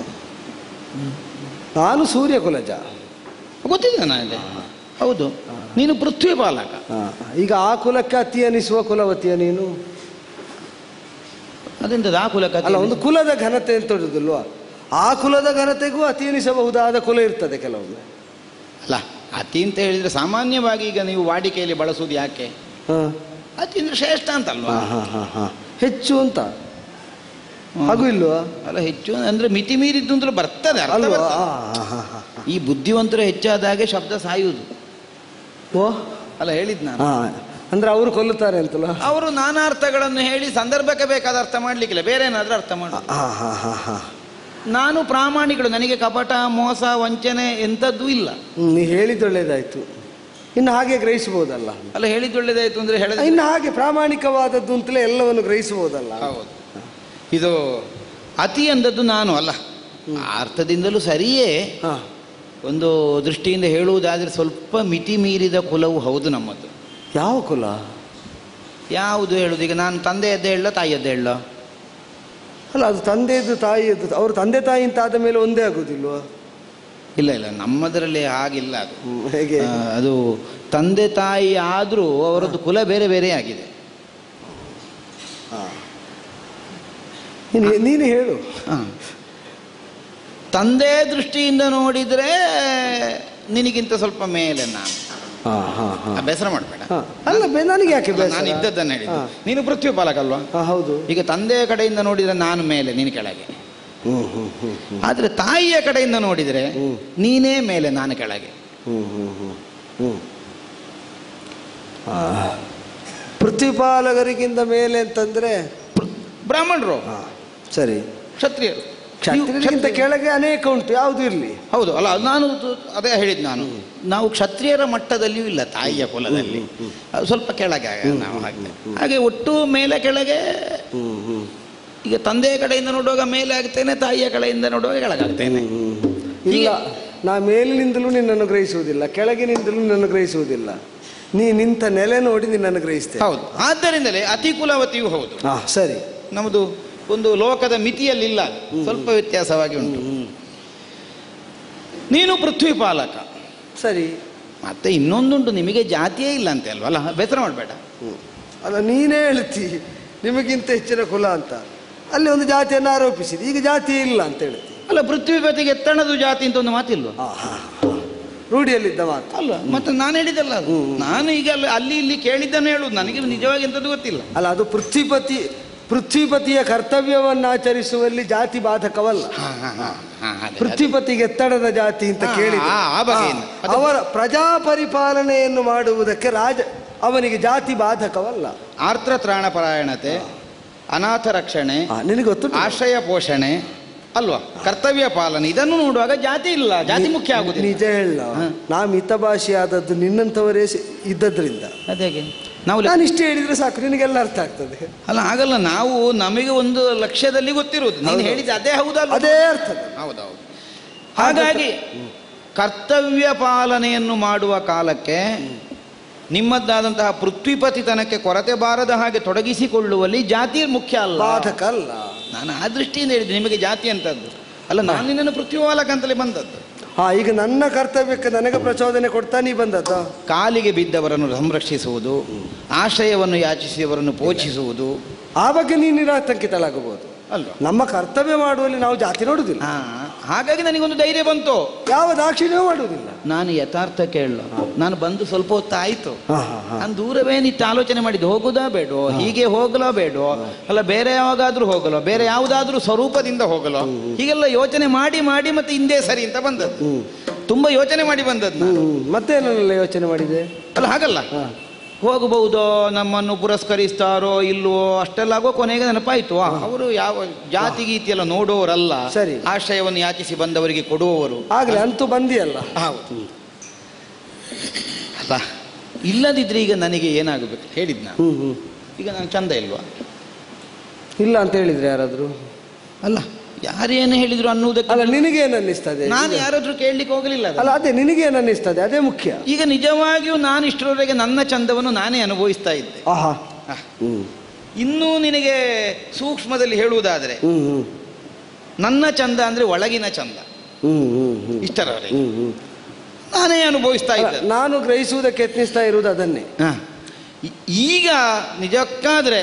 ನಾನು ಸೂರ್ಯ ಕುಲಜ ಗೊತ್ತಿದೆ ನನಗೆ ಹೌದು ನೀನು ಪೃಥ್ವಿ ಬಾಲಕ ಹಾ. ಈಗ ಆ ಕುಲಕ್ಕೆ ಅತಿ ಅನಿಸುವ ಕುಲವತಿಯ ನೀನು ಅದರಿಂದ ಆ ಕುಲಕ ಅಲ್ಲ ಒಂದು ಕುಲದ ಘನತೆ ಅಂತ ಹೇಳುದಿಲ್ವಾ ಆ ಕುಲದ ಘನತೆಗೂ ಅತಿ ಎನಿಸಬಹುದಾದ ಕುಲ ಇರ್ತದೆ ಕೆಲವೊಮ್ಮೆ ಅಲ್ಲ ಅತಿ ಅಂತ ಹೇಳಿದ್ರೆ ಸಾಮಾನ್ಯವಾಗಿ ಈಗ ನೀವು ವಾಡಿಕೆಯಲ್ಲಿ ಬಳಸುವುದು ಯಾಕೆ ಹಾ. ಅತಿ ಅಂದ್ರೆ ಶ್ರೇಷ್ಠ ಅಂತಲ್ವಾ ಹಾ, ಹಾ, ಹಾ, ಹಾ. ಹೆಚ್ಚು ಅಂತ ಹಾಗೂ ಇಲ್ವಾ ಅಲ್ಲ ಹೆಚ್ಚು ಅಂದ್ರೆ ಮಿತಿ ಮೀರಿದ್ದು ಅಂದ್ರೆ ಬರ್ತದೆ ಅರ್ಥ ಅಲ್ವಾ ಬರ್ತದೆ. ಆ, ಹಾ, ಹಾ, ಹಾ. ಈ ಬುದ್ಧಿವಂತರು ಹೆಚ್ಚಾದಾಗೆ ಶಬ್ದ ಸಾಯುವುದು ಓ ಅಲ್ಲ ಹೇಳಿದ್ ನಾನು ಹಾ ಅಂದ್ರೆ ಅವರು ಕೊಲ್ಲುತ್ತಾರೆ ಅಂತಲ್ಲ ಅವರು ನಾನಾ ಅರ್ಥಗಳನ್ನು ಹೇಳಿ ಸಂದರ್ಭಕ್ಕೆ ಬೇಕಾದ ಅರ್ಥ ಮಾಡ್ಲಿಕ್ಕಿಲ್ಲ ಬೇರೆ ಏನಾದ್ರೂ ಅರ್ಥ ಮಾಡ ಹಾ ಹಾ ಹಾ ಹಾ ನಾನು ಪ್ರಾಮಾಣಿಕಳು ನನಗೆ ಕಪಟ ಮೋಸ ವಂಚನೆ ಎಂಥದ್ದೂ ಇಲ್ಲ ಹ್ಮ್, ನೀ ಹೇಳಿದ್ದು ಒಳ್ಳೇದಾಯ್ತು ಇನ್ನು ಹಾಗೆ ಗ್ರಹಿಸಬಹುದಲ್ಲ ಅಲ್ಲ ಹೇಳಿದ್ದು ಒಳ್ಳೇದಾಯ್ತು ಅಂದ್ರೆ ಹೇಳಿದ ಇನ್ನು ಹಾಗೆ ಪ್ರಾಮಾಣಿಕವಾದದ್ದು ಅಂತಲೇ ಎಲ್ಲವನ್ನು ಗ್ರಹಿಸಬಹುದಲ್ಲ ಹೌದು ಇದು ಅತಿ ಅಂದದ್ದು ನಾನು ಅಲ್ಲ ಆ ಅರ್ಥದಿಂದಲೂ ಸರಿಯೇ ಹಾ ಒಂದು ದೃಷ್ಟಿಯಿಂದ ಹೇಳುವುದಾದ್ರೆ ಸ್ವಲ್ಪ ಮಿತಿ ಮೀರಿದ ಕುಲವು ಹೌದು ನಮ್ಮದು ಯಾವ ಕುಲ ಯಾವುದು ಹೇಳುದು ಈಗ ನಾನು ತಂದೆಯದ್ದೇ ಹೇಳ ತಾಯಿಯದ್ದೇ ಹೇಳ ಅಲ್ಲ ಅದು ತಂದೆಯದ್ದು ತಾಯಿಯದ್ದು ಅವ್ರ ತಂದೆ ತಾಯಿ ಅಂತ ಆದ ಮೇಲೆ ಒಂದೇ ಆಗುದಿಲ್ವಾ ಇಲ್ಲ ಇಲ್ಲ ನಮ್ಮದರಲ್ಲಿ ಹಾಗಿಲ್ಲ ಅದು ಹ್ಮ್, ಹೇಗೆ ಆ, ಅದು ತಂದೆ ತಾಯಿ ಆದರೂ ಅವರದ್ದು ಕುಲ ಬೇರೆ ಬೇರೆ ಆಗಿದೆ ಹಾ. ನೀನು ನೀನು ಹೇಳು ಹ. ತಂದೆ ದೃಷ್ಟಿಯಿಂದ ನೋಡಿದ್ರೆ ನಿನಗಿಂತ ಸ್ವಲ್ಪ ಮೇಲೆ ನಾನು ಹಾ ಹಾ ಹಾ ಆ, ಬೇಸರ ಮಾಡಬೇಡ ಹಾ. ಅಲ್ಲ ಬೆ- ನನಗೆ ಯಾಕೆ ಬೇಸರ? ನಾನು ಇದ್ದದ್ದನ್ನು ಹೇಳಿದ್ದು ಹಾ. ನೀನು ಪೃಥ್ವಿ ಪಾಲಕಲ್ವಾ ಹಾ, ಹೌದು ಈಗ ತಂದೆಯ ಕಡೆಯಿಂದ ನೋಡಿದ್ರೆ ನಾನು ಮೇಲೆ ನೀನು ಕೆಳಗೆ ಹ್ಮ್ ಹ್ಮ್ ಹ್ಮ್ ಹ್ಮ್ ಆದ್ರೆ ತಾಯಿಯ ಕಡೆಯಿಂದ ನೋಡಿದ್ರೆ ಹ್ಮ್. ನೀನೇ ಮೇಲೆ ನಾನು ಕೆಳಗೆ ಹ್ಮ್ ಹ್ಮ್ ಹ್ಮ್ ಹ್ಮ್ ಆ, ಪ್ರತಿಪಾಲಕರಿಗಿಂತ ಮೇಲೆ ಅಂತಂದ್ರೆ ಬ್ರಾಹ್ಮಣರು ಹಾ, ಸರಿ ಕ್ಷತ್ರಿಯರು ಕ್ಷತ್ರಿಯರಿಗಿಂತ ನೀವು ಕೆಳಗೆ ಅನೇಕ ಉಂಟು ಯಾವುದು ಇರಲಿ ಹೌದು ಅಲ್ಲ ಅದು ನಾನು ತು- ಅದೇ ಹೇಳಿದ್ದು ನಾನು ನಾವು ಕ್ಷತ್ರಿಯರ ಮಟ್ಟದಲ್ಲಿಯೂ ಇಲ್ಲ ತಾಯಿಯ ಕುಲದಲ್ಲಿ ಅದು ಸ್ವಲ್ಪ ಕೆಳಗೆ ಆಗ ನಾವು ಹಾಗೆ ಹಾಗೆ ಒಟ್ಟು ಮೇಲೆ ಕೆಳಗೆ ಹ್ಮ್ ಹ್ಮ್ ಈಗ ತಂದೆಯ ಕಡೆಯಿಂದ ನೋಡುವಾಗ ಮೇಲೆ ಆಗ್ತೇನೆ ತಾಯಿಯ ಕಡೆಯಿಂದ ನೋಡುವಾಗ ಕೆಳಗಾಗ್ತೇನೆ ಇಲ್ಲ ನಾ ಮೇಲಿನಿಂದಲೂ ನಿನ್ನನ್ನು ಗ್ರಹಿಸುವುದಿಲ್ಲ ಕೆಳಗಿನಿಂದಲೂ ನಿನ್ನನ್ನು ಗ್ರಹಿಸುವುದಿಲ್ಲ ನೀ ನಿಂತ ನೆಲೆ ನೋಡಿ ನಿನ್ನನ್ನು ಗ್ರಹಿಸ್ತೇನೆ ಹೌದು ಆದ್ದರಿಂದಲೇ ಅತಿ ಕುಲವತಿಯೂ ಹೌದು ಹಾ ಸರಿ ನಮ್ಮದು ಒಂದು ಲೋಕದ ಮಿತಿಯಲ್ಲಿಲ್ಲ ಅದು. ಸ್ವಲ್ಪ ವ್ಯತ್ಯಾಸವಾಗಿ ಉಂಟು ನೀನು ಪೃಥ್ವಿ ಪಾಲಕ ಸರಿ ಮತ್ತೆ ಇನ್ನೊಂದುಂಟು ನಿಮಗೆ ಜಾತಿಯೇ ಇಲ್ಲ ಅಂತೆ ಅಲ್ವಲ್ಲ ಬೇಸರ ಮಾಡಬೇಡ ಹ್ಮ್. ಅಲ್ಲ ನೀನೇ ಹೇಳ್ತಿ ನಿಮಗಿಂತ ಹೆಚ್ಚಿನ ಕುಲ ಅಂತ ಅಲ್ಲಿ ಒಂದು ಜಾತಿಯನ್ನು ಆರೋಪಿಸಿದೆ ಈಗ ಜಾತಿ ಇಲ್ಲ ಅಂತ ಹೇಳ್ತಿ ಅಲ್ಲ ಪೃಥ್ವಿಪತಿಗೆ ಎತ್ತಣದು ಜಾತಿ ಅಂತ ಒಂದು ಮಾತಿಲ್ವ ಹಾ ಹಾ ರೂಢಿಯಲ್ಲಿದ್ದ ಮಾತು ಅಲ್ಲ ಮತ್ತೆ ನಾನು ಹೇಳಿದಲ್ಲ ಅದು. ನಾನು ಈಗ ಅಲ್ಲಿ ಅಲ್ಲಿ ಇಲ್ಲಿ ಕೇಳಿದ್ದನ್ನು ಹೇಳುದು ನನಗೆ ನಿಜವಾಗಿ ಎಂಥದ್ದು ಗೊತ್ತಿಲ್ಲ ಅಲ್ಲ ಅದು ಪೃಥ್ವಿಪತಿ ಪೃಥ್ವಿಪತಿಯ ಕರ್ತವ್ಯವನ್ನು ಆಚರಿಸುವಲ್ಲಿ ಜಾತಿ ಬಾಧಕವಲ್ಲ ಪೃಥ್ವಿಪತಿಗೆ ಎತ್ತಡದ ಜಾತಿ ಅಂತ ಹಾ, ಕೇಳಿದ ಆ, ಆ ಬಗೆಯಿಂದ. ಅದು- ಅವರ ಪ್ರಜಾ ಪರಿಪಾಲನೆಯನ್ನು ಮಾಡುವುದಕ್ಕೆ ರಾಜ ಅವನಿಗೆ ಜಾತಿ ಬಾಧಕವಲ್ಲ ಆರ್ದ್ರ ತ್ರಾಣ ಪರಾಯಣತೆ ಅನಾಥ ರಕ್ಷಣೆ ಆ, ನಿನಗೆ ಗೊತ್ತು ಆಶ್ರಯ ಪೋಷಣೆ ಅಲ್ವಾ ಕರ್ತವ್ಯ ಪಾಲನೆ ಇದನ್ನು ನೋಡುವಾಗ ಜಾತಿ ಇಲ್ಲ ಜಾತಿ ಮುಖ್ಯ ಆಗುದಿಲ್ಲ ನಿಜ ಹೇಳ ಹಾ. ನಾ ಮಿತಭಾಷೆಯಾದದ್ದು ನಿನ್ನಂಥವರೇ ಸಿ- ಇದ್ದದ್ರಿಂದ ಅದೇಗೆ ನಾವು ಲೆ- ನಾನು ಇಷ್ಟೇ ಹೇಳಿದ್ರೆ ಸಾಕು ನಿನಗೆಲ್ಲ ಅರ್ಥ ಆಗ್ತದೆ ಅಲ್ಲ ಆಗಲ್ಲ ನಾವು ನಮಗೆ ಒಂದು ಲಕ್ಷ್ಯದಲ್ಲಿ ಗೊತ್ತಿರುವುದು ನೀನು ಹೌದು. ಹೇಳಿದ ಅದೇ ಹೌದಲ್ಲ ಅದೇ ಅರ್ಥ ಹೌದೌದು ಹಾಗಾಗಿ ಕರ್ತವ್ಯ ಪಾಲನೆಯನ್ನು ಮಾಡುವ ಕಾಲಕ್ಕೆ ನಿಮ್ಮದ್ದಾದಂತಹ ಪೃಥ್ವಿಪತಿತನಕ್ಕೆ ಕೊರತೆ ಬಾರದ ಹಾಗೆ ತೊಡಗಿಸಿಕೊಳ್ಳುವಲ್ಲಿ ಜಾತಿ ಮುಖ್ಯ ಅಲ್ಲ ಬಾಧಕ ಅಲ್ಲ ನಾನು ಆ ದೃಷ್ಟಿಯಿಂದ ಹೇಳಿದೆ ನಿಮಗೆ ಜಾತಿ ಅಂತದ್ದು ಅಲ್ಲ ನಾನು ನಿನ್ನನ್ನು ಪೃಥ್ವಿಪಾಲಕ ಅಂತಲೇ ಬಂದದ್ದು ಹಾ ಈಗ ನನ್ನ ಕರ್ತವ್ಯಕ್ಕೆ ನನಗೆ ಪ್ರಚೋದನೆ ಕೊಡ್ತಾ ನೀ ಬಂದದ್ದು ಕಾಲಿಗೆ ಬಿದ್ದವರನ್ನು ಸಂರಕ್ಷಿಸುವುದು ಆಶ್ರಯವನ್ನು ಯಾಚಿಸಿದವರನ್ನು ಪೋಷಿಸುವುದು ಆ ಬಗ್ಗೆ ನೀನು ನಿರಾತಂಕಿತಳಾಗಬಹುದು ಅಲ್ವಾ ನಮ್ಮ ಕರ್ತವ್ಯ ಮಾಡುವಲ್ಲಿ ನಾವು ಜಾತಿ ನೋಡುವುದಿಲ್ಲ ಹಾ ಹಾಗಾಗಿ ನನಗೊಂದು ಧೈರ್ಯ ಬಂತು ಯಾವ ದಾಕ್ಷಿಣ್ಯವೂ ಮಾಡುವುದಿಲ್ಲ ನಾನು ಯಥಾರ್ಥ ಕೇಳಲ್ಲ ನಾನು ಬಂದು ಸ್ವಲ್ಪ ಹೊತ್ತು ಆಯ್ತು ಹಾ ಹಾ ಹಾ ನಾನು ದೂರವೇ ನಿಂತು ಆಲೋಚನೆ ಮಾಡಿದ್ದು ಹೋಗುದಾ ಬೇಡೋ ಹೀಗೆ ಹೋಗಲೋ ಬೇಡೋ ಅಲ್ಲ ಬೇರೆ ಯಾವಾಗಾದ್ರೂ ಹೋಗಲೋ ಬೇರೆ ಯಾವುದಾದ್ರೂ ಸ್ವರೂಪದಿಂದ ಹೋಗಲೋ ಹೀಗೆಲ್ಲ ಯೋಚನೆ ಮಾಡಿ ಮಾಡಿ ಮತ್ತೆ ಹಿಂದೆ ಸರಿ ಅಂತ ಬಂದದ್ದು ತುಂಬಾ ಯೋಚನೆ ಮಾಡಿ ಬಂದದ್ದು ನಾನು. ಹ್ಮ್ ಮತ್ತೇನೆಲ್ಲ ಯೋಚನೆ ಮಾಡಿದೆ ಅಲ್ಲ ಹಾಗಲ್ಲ ಹಾ. ಹೋಗಬಹುದೋ ನಮ್ಮನ್ನು ಪುರಸ್ಕರಿಸ್ತಾರೋ ಇಲ್ವೋ ಅಷ್ಟೆಲ್ಲ ಆಗೋ ಕೊನೆಗೆ ನೆನಪಾಯ್ತು ಆ, ಅವರು ಯಾವ ಜಾತಿ ಗೀತಿ ಎಲ್ಲ ನೋಡುವವರಲ್ಲ ಸರಿ. ಆಶ್ರಯವನ್ನು ಯಾಚಿಸಿ ಬಂದವರಿಗೆ ಕೊಡುವವರು ಆಗ್ಲಿ ಅಂತೂ ಬಂದಿಯಲ್ಲ ಹೌದು ಅಲ್ಲ ಇಲ್ಲದಿದ್ರೆ ಈಗ ನನಗೆ ಏನಾಗಬೇಕು ಹೇಳಿದ್ ನಾನು ಹ್ಮ್ ಹ್ಮ್ ಈಗ ನಾನು ಚಂದ ಇಲ್ವಾ ಇಲ್ಲ ಅಂತ ಹೇಳಿದ್ರೆ ಯಾರಾದ್ರು ಅಲ್ಲ ಯಾರೇನು ಹೇಳಿದ್ರು ಅನ್ನುವುದಕ್ಕೆ ಅಲ್ಲ ನಿನಗೇನು ಅನ್ನಿಸ್ತದೆ ನಾನು ಯಾರಾದ್ರೂ ಕೇಳಲಿಕ್ಕೆ ಹೋಗಲಿಲ್ಲ ಅದನ್ನ. ಅಲ್ಲ ಅದೇ ನಿನಗೇನು ಅನ್ನಿಸ್ತದೆ ಅದೇ ಮುಖ್ಯ ಈಗ ನಿಜವಾಗಿಯೂ ನಾನು ಇಷ್ಟರವರೆಗೆ ನನ್ನ ಚಂದವನ್ನು ನಾನೇ ಅನುಭವಿಸ್ತಾ ಇದ್ದೆ ಆಹಾ ಆ, ಹ್ಮ್ ಇನ್ನೂ ನಿನಗೆ ಸೂಕ್ಷ್ಮದಲ್ಲಿ ಹೇಳುವುದಾದರೆ ಹ್ಮ್ ಹ್ಮ್ ನನ್ನ ಚಂದ ಅಂದ್ರೆ ಒಳಗಿನ ಚಂದ ಹ್ಮ್ ಹ್ಮ್ ಹ್ಮ್ ಇಷ್ಟರವರೆಗೆ ಹ್ಮ್ ಹ್ಮ್ ನಾನೇ ಅನುಭವಿಸ್ತಾ ಅಲ್ಲ, ಇದ್ದೆ ನಾನು ಗ್ರಹಿಸುವುದಕ್ಕೆ ಯತ್ನಿಸ್ತಾ ಇರುವುದು ಅದನ್ನೇ ಹಾ. ಈ- ಈಗ ನಿಜಕ್ಕಾದ್ರೆ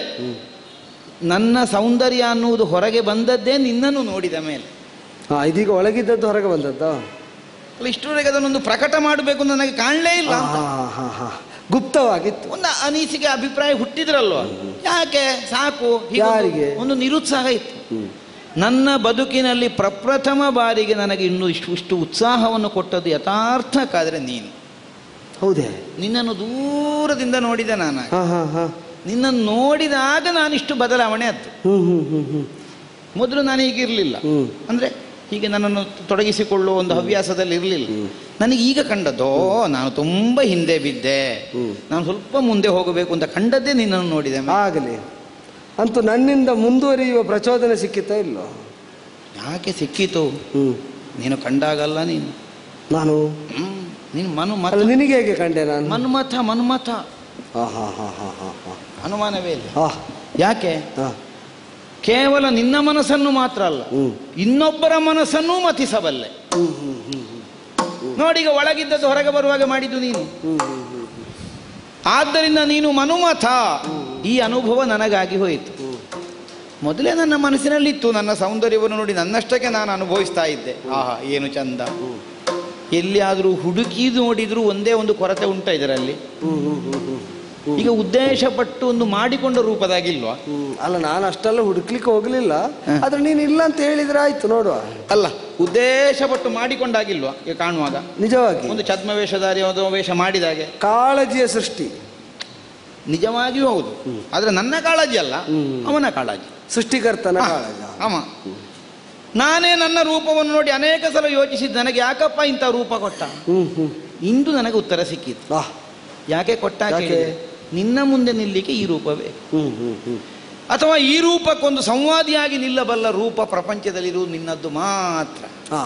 ನನ್ನ ಸೌಂದರ್ಯ ಅನ್ನುವುದು ಹೊರಗೆ ಬಂದದ್ದೇ ನಿನ್ನನ್ನು ನೋಡಿದ ಮೇಲೆ ಹಾ ಇದೀಗ ಒಳಗಿದ್ದದ್ದು ಹೊರಗೆ ಬಂದದ್ದು ಅಲ್ಲ ಇಷ್ಟರವರೆಗೆ ಅದನ್ನೊಂದು ಪ್ರಕಟ ಮಾಡಬೇಕು ಅಂತ ನನಗೆ ಕಾಣಲೇ ಇಲ್ಲ ಅಂತ. ಹಾ ಹಾ ಹಾ ಗುಪ್ತವಾಗಿತ್ತು ಒಂದು ಅನಿಸಿಕೆ ಅಭಿಪ್ರಾಯ ಹುಟ್ಟಿದ್ರಲ್ವ ಯಾಕೆ ಸಾಕು ಹೀಗೊಂದು- ಯಾರಿಗೆ? ಒಂದು ನಿರುತ್ಸಾಹ ಇತ್ತು ಹ್ಮ್ ನನ್ನ ಬದುಕಿನಲ್ಲಿ ಪ್ರಪ್ರಥಮ ಬಾರಿಗೆ ನನಗೆ ಇನ್ನು ಇಷ್ಟು ಇಷ್ಟು ಉತ್ಸಾಹವನ್ನು ಕೊಟ್ಟದ್ದು ಯಥಾರ್ಥಕ್ಕಾದ್ರೆ ನೀನು ಹೌದೇ ನಿನ್ನನ್ನು ದೂರದಿಂದ ನೋಡಿದೆ ನಾನು ಹಾ ಹಾ ಹಾ ನಿನ್ನನ್ನು ನೋಡಿದಾಗ ನಾನು ಇಷ್ಟು ಬದಲಾವಣೆ ಆಯ್ತು ಹ್ಮ್ ಹ್ಮ್ ಹ್ಮ್ ಹ್ಮ್ ಮೊದಲು ನಾನು ಹೀಗಿರಲಿಲ್ಲ ಹ್ಮ್ ಅಂದ್ರೆ ಹೀಗೆ ನನ್ನನ್ನು ತೊಡಗಿಸಿಕೊಳ್ಳುವ ಒಂದು ಹವ್ಯಾಸದಲ್ಲಿ ಇರಲಿಲ್ಲ ನನಗೆ ಈಗ ಕಂಡದ್ದೋ ನಾನು ತುಂಬ ಹಿಂದೆ ಬಿದ್ದೆ ಹ್ಮ್. ನಾನು ಸ್ವಲ್ಪ ಮುಂದೆ ಹೋಗಬೇಕು ಅಂತ ಕಂಡದ್ದೇ ನಿನ್ನನ್ನು ನೋಡಿದೆ ಮೇಲೆ. ಆಗಲಿ ಅಂತೂ ನನ್ನಿಂದ ಮುಂದುವರಿಯುವ ಪ್ರಚೋದನೆ ಸಿಕ್ಕಿತಾ ಇಲ್ಲೋ ಯಾಕೆ ಸಿಕ್ಕಿತು ಹ್ಮ್ ನೀನು ಕಂಡಾಗಲ್ಲ ನೀನು ನಾನು ಹ್ಮ್. ನೀನು ಮನು ಅಲ್ಲ ನಿನಗೆ ಹೇಗೆ ಕಂಡೆ ನಾನು ಮನ್ಮಥ ಮನ್ಮಥ ಹಾ ಹಾ ಹಾ ಹಾ ಹಾ ಹಾ ಅನುಮಾನವೇ ಇಲ್ಲ ಹಾ ಯಾಕೆ ಹಾ ಕೇವಲ ನಿನ್ನ ಮನಸ್ಸನ್ನು ಮಾತ್ರ ಅಲ್ಲ ಹ್ಮ್ ಇನ್ನೊಬ್ಬರ ಮನಸ್ಸನ್ನೂ ಮತಿಸಬಲ್ಲೆ ಹ್ಮ್ ಹ್ಮ್ ಹ್ಮ್ ನೋಡಿ ಈಗ ಒಳಗಿದ್ದದ್ದು ಹೊರಗೆ ಬರುವಾಗ ಮಾಡಿದ್ದು ನೀನು ಹ್ಮ್ ಹ್ಮ್ ಹ್ಮ್ ಆದ್ದರಿಂದ ನೀನು ಮನುಮಥ ಈ ಅನುಭವ ನನಗಾಗಿ ಹೋಯಿತು ಮೊದಲೇ ನನ್ನ ಮನಸ್ಸಿನಲ್ಲಿತ್ತು ನನ್ನ ಸೌಂದರ್ಯವನ್ನು ನೋಡಿ ನನ್ನಷ್ಟಕ್ಕೆ ನಾನು ಅನುಭವಿಸ್ತಾ ಇದ್ದೆ ಆಹಾ ಏನು ಚಂದ ಎಲ್ಲಿಯಾದರೂ ಹುಡುಕಿ ನೋಡಿದ್ರು ಒಂದೇ ಒಂದು ಕೊರತೆ ಉಂಟ ಇದರಲ್ಲಿ ಹ್ಮ್ ಹ್ಮ್ ಹ್ಮ್ ಹ್ಮ್ ಈಗ ಉದ್ದೇಶಪಟ್ಟು ಒಂದು ಮಾಡಿಕೊಂಡ ರೂಪದಾಗಿಲ್ವಾ ಹ್ಮ್. ಅಲ್ಲ ನಾನು ಅಷ್ಟೆಲ್ಲ ಹುಡುಕ್ಲಿಕ್ಕೆ ಹೋಗ್ಲಿಲ್ಲ ಆದ್ರೆ ನೀನು ಇಲ್ಲ ಅಂತ ಹೇಳಿದ್ರೆ ಆಯ್ತು ನೋಡುವ ಅಲ್ಲ ಉದ್ದೇಶಪಟ್ಟು ಮಾಡಿಕೊಂಡಾಗಿಲ್ವಾ ಈಗ ಕಾಣುವಾಗ ನಿಜವಾಗಿ ಒಂದು ಛದ್ಮವೇಷಧಾರಿ ಒಂದು ವೇಷ ಮಾಡಿದಾಗೆ ಕಾಳಜಿಯ ಸೃಷ್ಟಿ ನಿಜವಾಗಿಯೂ ಹೌದು ಆದ್ರೆ ನನ್ನ ಕಾಳಜಿ ಅಲ್ಲ ಹ್ಮ್. ಅವನ ಕಾಳಜಿ ಸೃಷ್ಟಿಕರ್ತನ ಕಾಳಜ ಅವ ನಾನೇ ನನ್ನ ರೂಪವನ್ನು ನೋಡಿ ಅನೇಕ ಸಲ ಯೋಚಿಸಿದ್ದು ನನಗೆ ಯಾಕಪ್ಪ ಇಂಥ ರೂಪ ಕೊಟ್ಟ ಹ್ಮ್ ಹ್ಮ್ ಇಂದು ನನಗೆ ಉತ್ತರ ಸಿಕ್ಕಿತ್ತು ಆ ಯಾಕೆ ಕೊಟ್ಟ ಯಾಕೆ? ಕೇಳಿದೆ? ನಿನ್ನ ಮುಂದೆ ನಿಲ್ಲಿಕ್ಕೆ ಈ ರೂಪವೇ ಹ್ಮ್ ಹ್ಮ್ ಹ್ಮ್ ಅಥವಾ ಈ ರೂಪಕ್ಕೊಂದು ಸಂವಾದಿಯಾಗಿ ನಿಲ್ಲಬಲ್ಲ ರೂಪ ಪ್ರಪಂಚದಲ್ಲಿರುವುದು ನಿನ್ನದ್ದು ಮಾತ್ರ ಆ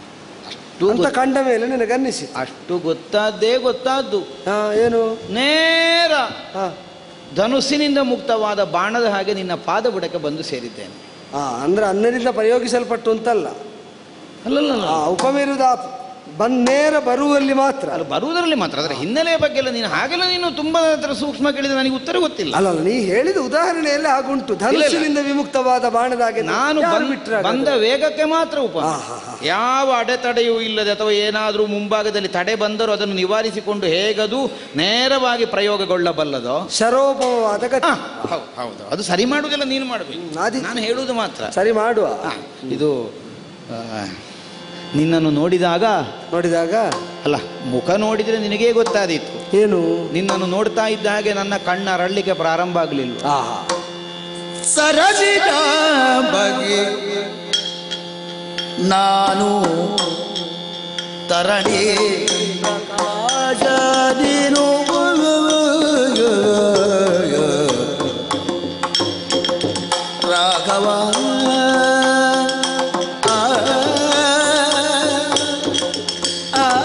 ಅಷ್ಟು ಅಂತ ಗೊತ್- ಕಂಡ ಮೇಲೆ ನಿನಗನ್ನಿಸಿ ಅಷ್ಟು ಗೊತ್ತಾದ್ದೇ ಗೊತ್ತಾದ್ದು ಹಾ ಏನು ನೇರ ಹಾ ಧನುಸ್ಸಿನಿಂದ ಮುಕ್ತವಾದ ಬಾಣದ ಹಾಗೆ ನಿನ್ನ ಪಾದ ಬುಡಕ್ಕೆ ಬಂದು ಸೇರಿದ್ದೇನೆ ಆ ಅಂದ್ರೆ ಅನ್ನದಿಂದ ಪ್ರಯೋಗಿಸಲ್ಪಟ್ಟು ಅಂತಲ್ಲ ಅಲ್ಲಲ್ಲ ಆ ಉಪಮೇರುದ ಬಂದ್ ನೇರ ಬರುವಲ್ಲಿ ಮಾತ್ರ ಅಲ್ಲಿ ಬರುವುದರಲ್ಲಿ ಮಾತ್ರ ಅದರ ಹಿನ್ನೆಲೆಯ ಬಗ್ಗೆ ಎಲ್ಲ ನೀನು ಹಾಗೆಲ್ಲ ನೀನು ತುಂಬಾ ಹತ್ರ ಸೂಕ್ಷ್ಮ ಕೇಳಿದ್ರೆ ನನಗೆ ಉತ್ತರ ಗೊತ್ತಿಲ್ಲ ಅಲ್ಲಲ್ಲ ನೀ ಹೇಳಿದ ಉದಾಹರಣೆಯಲ್ಲಿ ಹಾಗುಂಟು ಧನುಸ್ಸಿನಿಂದ ವಿಮುಕ್ತವಾದ ಬಾಣದ ಹಾಗೆ ನಾನು ಯಾರು ಬಂದ್- ಬಿಟ್ರೆ ಹಾಗಾದ್ರೆ? ಬಂದ ವೇಗಕ್ಕೆ ಮಾತ್ರ ಉಪ ಆ, ಹಾ, ಹಾ. ಯಾವ ಅಡೆತಡೆಯೂ ಇಲ್ಲದೆ ಅಥವಾ ಏನಾದರೂ ಮುಂಭಾಗದಲ್ಲಿ ತಡೆ ಬಂದರೂ ಅದನ್ನು ನಿವಾರಿಸಿಕೊಂಡು ಹೇಗದು ನೇರವಾಗಿ ಪ್ರಯೋಗಗೊಳ್ಳಬಲ್ಲದೋ ಶರೋಪವಾದ ಗತಿ ಹಾ, ಹೌದು ಹೌದು ಅದು ಸರಿ ಮಾಡುವುದೆಲ್ಲ ನೀನು ಮಾಡಬೇಕು ಆದೀತು. ನಾನು ಹೇಳುವುದು ಮಾತ್ರ ಸರಿ ಮಾಡುವ ಆ, ಇದು ಆ, ನಿನ್ನನ್ನು ನೋಡಿದಾಗ ನೋಡಿದಾಗ ಅಲ್ಲ ಮುಖ ನೋಡಿದ್ರೆ ನಿನಗೇ ಗೊತ್ತಾದೀತು ಏನು ನಿನ್ನನ್ನು ನೋಡ್ತಾ ಇದ್ದ ಹಾಗೆ ನನ್ನ ಕಣ್ಣು ಅರಳಲಿಕ್ಕೆ ಪ್ರಾರಂಭ ಆಗಲಿಲ್ಲ ಆಹಾ ಸರಸಿದ ಬಗೆ ನಾನು ತರಣಿ ಪ್ರಕಾಶದಿರು ರಾಘವ ಆ, ಆ,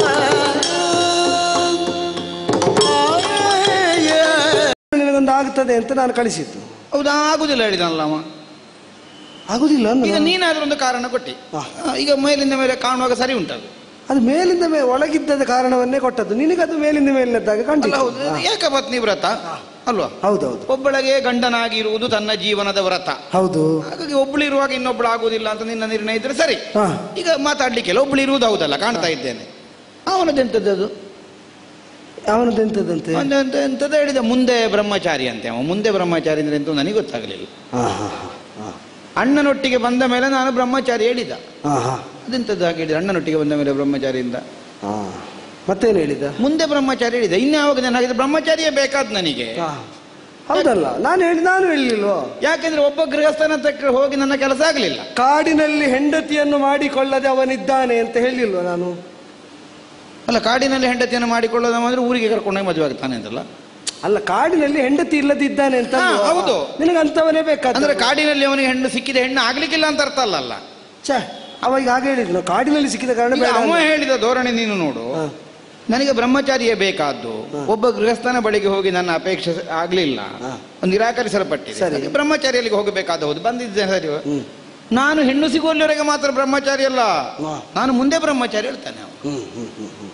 ಆಗ್ತದೆ ಅಂತ ನಾನು ಕಳಿಸಿದ್ದು ಹೌದಾ ಆಗುದಿಲ್ಲ ಹೇಳಿದನಲ್ಲ ಅವ ಆಗುದಿಲ್ಲ ಅಂದ ಈಗ ನಾನು. ನೀನಾದ್ರೂ ಒಂದು ಕಾರಣ ಕೊಟ್ಟಿ ಹಾ. ಆ, ಈಗ ಮೇಲಿಂದ ಮೇಲೆ ಕಾಣುವಾಗ ಸರಿ ಉಂಟದು ಅದು ಮೇಲಿಂದ ಮೇಲೆ ಒಳಗಿದ್ದದ ಕಾರಣವನ್ನೇ ಕೊಟ್ಟದ್ದು ನಿನಗದು ಮೇಲಿಂದ ಮೇಲಿನದ್ದಾಗ ಅಲ್ಲ ಖಂಡಿತ ಹೌದು ಹಾ. ಏಕಪತ್ನಿ ವ್ರತ ಅಲ್ವಾ ಹೌದೌದು ಒಬ್ಬಳಿಗೆ ಗಂಡನಾಗಿರುವುದು ತನ್ನ ಜೀವನದ ವ್ರತ ಹೌದು ಹಾಗಾಗಿ ಒಬ್ಳು ಇರುವಾಗ ಇನ್ನೊಬ್ಳು ಆಗುದಿಲ್ಲ ಅಂತ ನಿನ್ನ ನಿರ್ಣಯ ಇದ್ರೆ ಸರಿ ಹಾ. ಈಗ ಮಾತಾಡ್ಲಿಕ್ಕೆಲ್ಲ ಒಬ್ಳು ಇರುವುದು ಹೌದಲ್ಲ ಕಾಣ್ತಾ ಇದ್ದೇನೆ ಅವನದೆಂತದ್ದು ಅದು ಅವನದೆಂತದಂತೆ ಒಂದು ಎಂತ ಎಂತದ ಹೇಳಿದ ಮುಂದೆ ಬ್ರಹ್ಮಚಾರಿ ಅಂತೆ ಅವ ಮುಂದೆ ಬ್ರಹ್ಮಚಾರಿ ಅಂದ್ರೆ ಎಂತ ನನಗೆ ಗೊತ್ತಾಗಲಿಲ್ಲ ಹಾ ಹಾ ಹಾ ಅಣ್ಣನೊಟ್ಟಿಗೆ ಬಂದ ಮೇಲೆ ನಾನು ಬ್ರಹ್ಮಚಾರಿ ಹೇಳಿದ ಹಾ ಹಾ ಅದೆಂತದ್ದು ಹಾಗೆ ಹೇಳಿದ ಅಣ್ಣನೊಟ್ಟಿಗೆ ಬಂದ ಮೇಲೆ ಬ್ರಹ್ಮಚಾರಿಯಿಂದ ಹಾ ಮತ್ತೇನು ಹೇಳಿದ ಮುಂದೆ ಬ್ರಹ್ಮಚಾರಿ ಹೇಳಿದ ಇನ್ಯಾವಾಗ ನಾನು ಹಾಗಿದ್ರೆ ಬ್ರಹ್ಮಚಾರಿಯೇ ಬೇಕಾದ್ ನನಗೆ ಹಾ. ಹೌದಲ್ಲ ನಾನು ಹೇಳಿ ನಾನು ಹೇಳಿಲ್ವೋ ಯಾಕೆಂದ್ರೆ ಒಬ್ಬ ಗೃಹಸ್ಥನ ಹತ್ರ ಹೋಗಿ ನನ್ನ ಕೆಲಸ ಆಗಲಿಲ್ಲ ಕಾಡಿನಲ್ಲಿ ಹೆಂಡತಿಯನ್ನು ಮಾಡಿಕೊಳ್ಳದೆ ಅವನಿದ್ದಾನೆ ಅಂತ ಹೇಳಿಲ್ವ ನಾನು ಅಲ್ಲ ಕಾಡಿನಲ್ಲಿ ಹೆಂಡತಿಯನ್ನು ಮಾಡಿಕೊಳ್ಳೋದು ಅಂದ್ರೆ ಊರಿಗೆ ಕರ್ಕೊಂಡೋಗಿ ಮದುವೆ ಆಗ್ತಾನೆ ಅಂತಲ್ಲ ಅಲ್ಲ ಕಾಡಿನಲ್ಲಿ ಹೆಂಡತಿ ಇಲ್ಲದಿದ್ದಾನೆ ಅಂತ ಹಾ, ಅಲ್ವಾ? ಹೌದು. ನಿನಗೆ ಅಂತವನೇ ಬೇಕಾದ ಅಂದ್ರೆ ಕಾಡಿನಲ್ಲಿ ಅವನಿಗೆ ಹೆಣ್ಣು ಸಿಕ್ಕಿದ ಹೆಣ್ಣು ಆಗ್ಲಿಕ್ಕಿಲ್ಲ ಅಂತ ಅರ್ಥ ಅಲ್ಲಲ್ಲ ಛೇ ಅವ ಈಗ ಹಾಗೆ ಹೇಳಿದ್ನು ಕಾಡಿನಲ್ಲಿ ಸಿಕ್ಕಿದ ಕಾರಣ ಈಗ ಬೇಡ ಅವ ಅಂದ. ಹೇಳಿದ ಧೋರಣೆ ನೀನು ನೋಡು ಹಾ. ನನಗೆ ಬ್ರಹ್ಮಚಾರಿಯೇ ಬೇಕಾದ್ದು ಒಬ್ಬ ಗೃಹಸ್ಥನ ಬಳಿಗೆ ಹೋಗಿ ನನ್ನ ಅಪೇಕ್ಷೆ ಆಗ್ಲಿಲ್ಲ ಹಾ. ಒಂದು ನಿರಾಕರಿಸಲ್ಪಟ್ಟಿದೆ ಸರಿ. ಹಾಗೆ ಬ್ರಹ್ಮಚಾರಿಯಲ್ಲಿಗೆ ಹೋಗಬೇಕಾದ ಹೌದು ಬಂದಿದ್ದೆ ಸರಿ ಹ್ಮ್. ನಾನು ಹೆಣ್ಣು ಸಿಗುವಲ್ಲಿವರೆಗೆ ಮಾತ್ರ ಬ್ರಹ್ಮಚಾರಿ ಅಲ್ಲ ಹಾ. ನಾನು ಮುಂದೆ ಬ್ರಹ್ಮಚಾರಿ ಹೇಳ್ತಾನೆ ಅವನು ಹ್ಮ್ ಹ್ಮ್ ಹ್ಮ್ ಹ್ಮ್.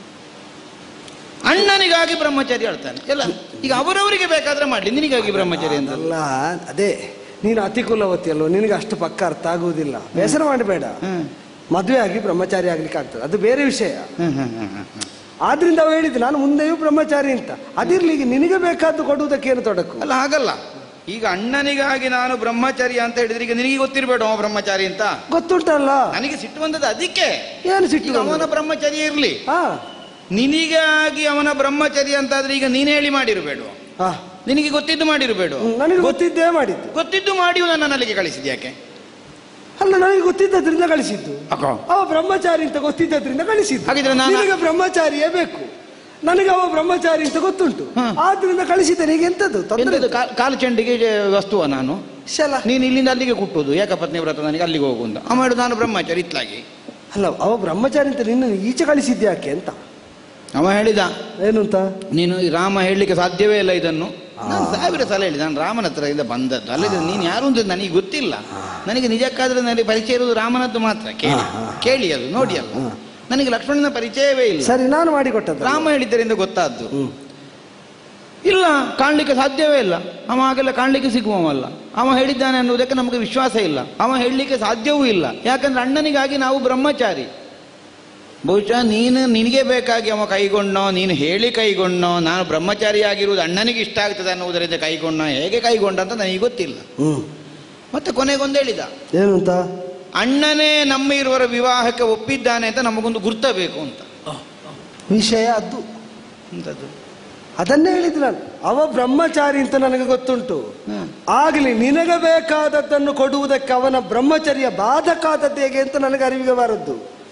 ಅಣ್ಣನಿಗಾಗಿ ಬ್ರಹ್ಮಚಾರಿ ಹೇಳ್ತಾನೆ ಎಲ್ಲ ಈಗ ಅವರವರಿಗೆ ಬೇಕಾದ್ರೆ ಮಾಡ್ಲಿ ನಿನಗಾಗಿ ಬ್ರಹ್ಮಚಾರಿ ಅಂತ ಅಲ್ಲ ಅದೇ ನೀನು ಅತಿ ಕುಲವತಿ ಅಲ್ವ ನಿನಗೆ ಅಷ್ಟು ಪಕ್ಕ ಅರ್ಥ ಆಗುವುದಿಲ್ಲ ಬೇಸರ ಮಾಡಬೇಡ ಹ್ಮ್. ಮದುವೆ ಆಗಿ ಬ್ರಹ್ಮಚಾರಿ ಆಗ್ಲಿಕ್ಕೆ ಆಗ್ತದೆ ಅದು ಬೇರೆ ವಿಷಯ ಹ್ಮ್, ಹ್ಮ್, ಹ್ಮ್, ಹ್ಮ್, ಹ್ಮ್. ಆದ್ರಿಂದ ಅವ ಹೇಳಿದ್ದು ನಾನು ಮುಂದೆಯೂ ಬ್ರಹ್ಮಚಾರಿ ಅಂತ ಅದಿರ್ಲಿ ಈಗ ನಿನಗೆ ಬೇಕಾದ್ದು ಕೊಡುವುದಕ್ಕೇನು ತೊಡಕು ಅಲ್ಲ ಹಾಗಲ್ಲ ಈಗ ಅಣ್ಣನಿಗಾಗಿ ನಾನು ಬ್ರಹ್ಮಚಾರಿ ಅಂತ ಹೇಳಿದ್ರೆ ಈಗ ನಿನಗೆ ಗೊತ್ತಿರಬೇಡ ಅವ ಬ್ರಹ್ಮಚಾರಿ ಅಂತ ಗೊತ್ತುಂಟಲ್ಲ ನನಗೆ ಸಿಟ್ಟು ಬಂದದ್ದು ಅದಕ್ಕೆ ಏನು ಈಗ ಸಿಟ್ಟು ಅವನ ಬಂತು? ಬ್ರಹ್ಮಚರ್ಯ ಇರ್ಲಿ ಹಾ ನಿನಗಾಗಿ ಅವನ ಬ್ರಹ್ಮಚರ್ಯ ಅಂತಾದ್ರೆ ಈಗ ನೀನ್ ಹೇಳಿ ಮಾಡಿರಬೇಡ ಹಾ ನಿನಗೆ ಗೊತ್ತಿದ್ದು ಮಾಡಿರಬೇಡ ಹ್ಮ್, ನನಗೆ ಗೊತ್ತಿದ್ದೇ ಮಾಡಿದ್ದು ಗೊತ್ತಿದ್ದು ಮಾಡಿಯೂ ನನ್ನ ಅಲ್ಲಿಗೆ ಕಳಿಸಿದ ಯಾಕೆ ಅಲ್ಲ ನನಗೆ ಗೊತ್ತಿದ್ದದ್ರಿಂದ ಕಳಿಸಿದ್ದು ಅಕ್ಕೋ. ಅವ ಬ್ರಹ್ಮಚಾರಿ ಅಂತ ಗೊತ್ತಿದ್ದದ್ರಿಂದ ಕಳಿಸಿದ್ದು ಹಾಗಿದ್ರೆ ನಾನು- ನಿನಗೆ ಬ್ರಹ್ಮಚಾರಿಯೇ ಬೇಕು ನನಗೆ ಅವ ಬ್ರಹ್ಮಚಾರಿ ಅಂತ ಗೊತ್ತುಂಟು ಹ್ಮ್. ಆದ್ರಿಂದ ಕಳಿಸಿದ್ದೆ ನೀಗೆ ಎಂತದ್ದು ತೊಂದರೆ ಎಂತದು ಕಾ- ಕಾಲು ಚೆಂಡಿಗೆ ವಸ್ತುವ ನಾನು ಶಲ ನೀನು ಇಲ್ಲಿಂದ ಅಲ್ಲಿಗೆ ಕುಟ್ಟುದು ಏಕಪತ್ನಿ ವ್ರತ ನನಗೆ ಅಲ್ಲಿಗೆ ಹೋಗು ಅಂತ ಅವ ಹೇಳುದು ನಾನು ಬ್ರಹ್ಮಚಾರಿ ಇತ್ಲಾಗಿ ಅಲ್ಲ ಅವ ಬ್ರಹ್ಮಚಾರಿ ಅಂತ ನಿನ್ನ ಈಚೆ ಕಳಿಸಿದ್ಯಾಕೆ ಅಂತ ಅವ ಹೇಳಿದ ಏನು ಅಂತ ನೀನು ಈ ರಾಮ ಹೇಳಲಿಕ್ಕೆ ಸಾಧ್ಯವೇ ಇಲ್ಲ ಇದನ್ನು ನಾನು ಸಾವಿರ ಸಲ ಹೇಳಿದೆ ನಾನು ರಾಮನ ಹತ್ರ ಇಂದ ಬಂದದ್ದು ಅಲ್ಲದೆ ನೀನು ಯಾರು ಅಂತ ನನಗೆ ಗೊತ್ತಿಲ್ಲ ನನಗೆ ನಿಜಕ್ಕಾದ್ರೆ ನನಗೆ ಪರಿಚಯ ಇರುವುದು ರಾಮನದ್ದು ಮಾತ್ರ ಕೇಳಿ ಕೇಳಿ ಅದು ನೋಡಿ ಅಲ್ಲ ನನಗೆ ಲಕ್ಷ್ಮಣನ ಪರಿಚಯವೇ ಇಲ್ಲ ಸರಿ ನಾನು ಮಾಡಿಕೊಟ್ಟದ್ದು ರಾಮ ಹೇಳಿದ್ದರಿಂದ ಗೊತ್ತಾದ್ದು ಹ್ಮ್. ಇಲ್ಲ ಕಾಣ್ಲಿಕ್ಕೆ ಸಾಧ್ಯವೇ ಇಲ್ಲ ಅವ ಹಾಗೆಲ್ಲ ಕಾಣ್ಲಿಕ್ಕೆ ಸಿಗುವವಲ್ಲ ಅವ ಹೇಳಿದ್ದಾನೆ ಅನ್ನುವುದಕ್ಕೆ ನಮಗೆ ವಿಶ್ವಾಸ ಇಲ್ಲ ಅವ ಹೇಳಲಿಕ್ಕೆ ಸಾಧ್ಯವೂ ಇಲ್ಲ ಯಾಕಂದ್ರೆ ಅಣ್ಣನಿಗಾಗಿ ನಾವು ಬ್ರಹ್ಮಚಾರಿ ಬಹುಶಃ ನೀನು ನಿನಗೆ ಬೇಕಾಗಿ ಅವ ಕೈಗೊಂಡೋ ನೀನು ಹೇಳಿ ಕೈಗೊಂಡೋ ನಾನು ಬ್ರಹ್ಮಚಾರಿ ಆಗಿರುವುದು ಅಣ್ಣನಿಗೆ ಇಷ್ಟ ಆಗ್ತದೆ ಅನ್ನುವುದರಿಂದ ಕೈಗೊಂಡ ಹೇಗೆ ಕೈಗೊಂಡ ಅಂತ ನನಗೆ ಗೊತ್ತಿಲ್ಲ ಹ್ಮ್ ಮತ್ತೆ ಕೊನೆಗೊಂದು ಹೇಳಿದ ಏನು ಅಂತ ಅಣ್ಣನೇ ನಮ್ಮ ಇರುವರ ವಿವಾಹಕ್ಕೆ ಒಪ್ಪಿದ್ದಾನೆ ಅಂತ ನಮಗೊಂದು ಗುರ್ತಬೇಕು ಅಂತ ವಿಷಯ ಅದು ಅಂತದ್ದು ಅದನ್ನೇ ಹೇಳಿದ್ದು ನಾನು ಅವ ಬ್ರಹ್ಮಚಾರಿ ಅಂತ ನನಗೆ ಗೊತ್ತುಂಟು ಹ್ಮ್. ಆಗ್ಲಿ ನಿನಗೆ ಬೇಕಾದದ್ದನ್ನು ಕೊಡುವುದಕ್ಕೆ ಅವನ ಬ್ರಹ್ಮಚರ್ಯ ಬಾಧಕಾದದ್ದು ಹೇಗೆ ಅಂತ ನನಗೆ ಅರಿವಿಗೆ ಬಾರದ್ದು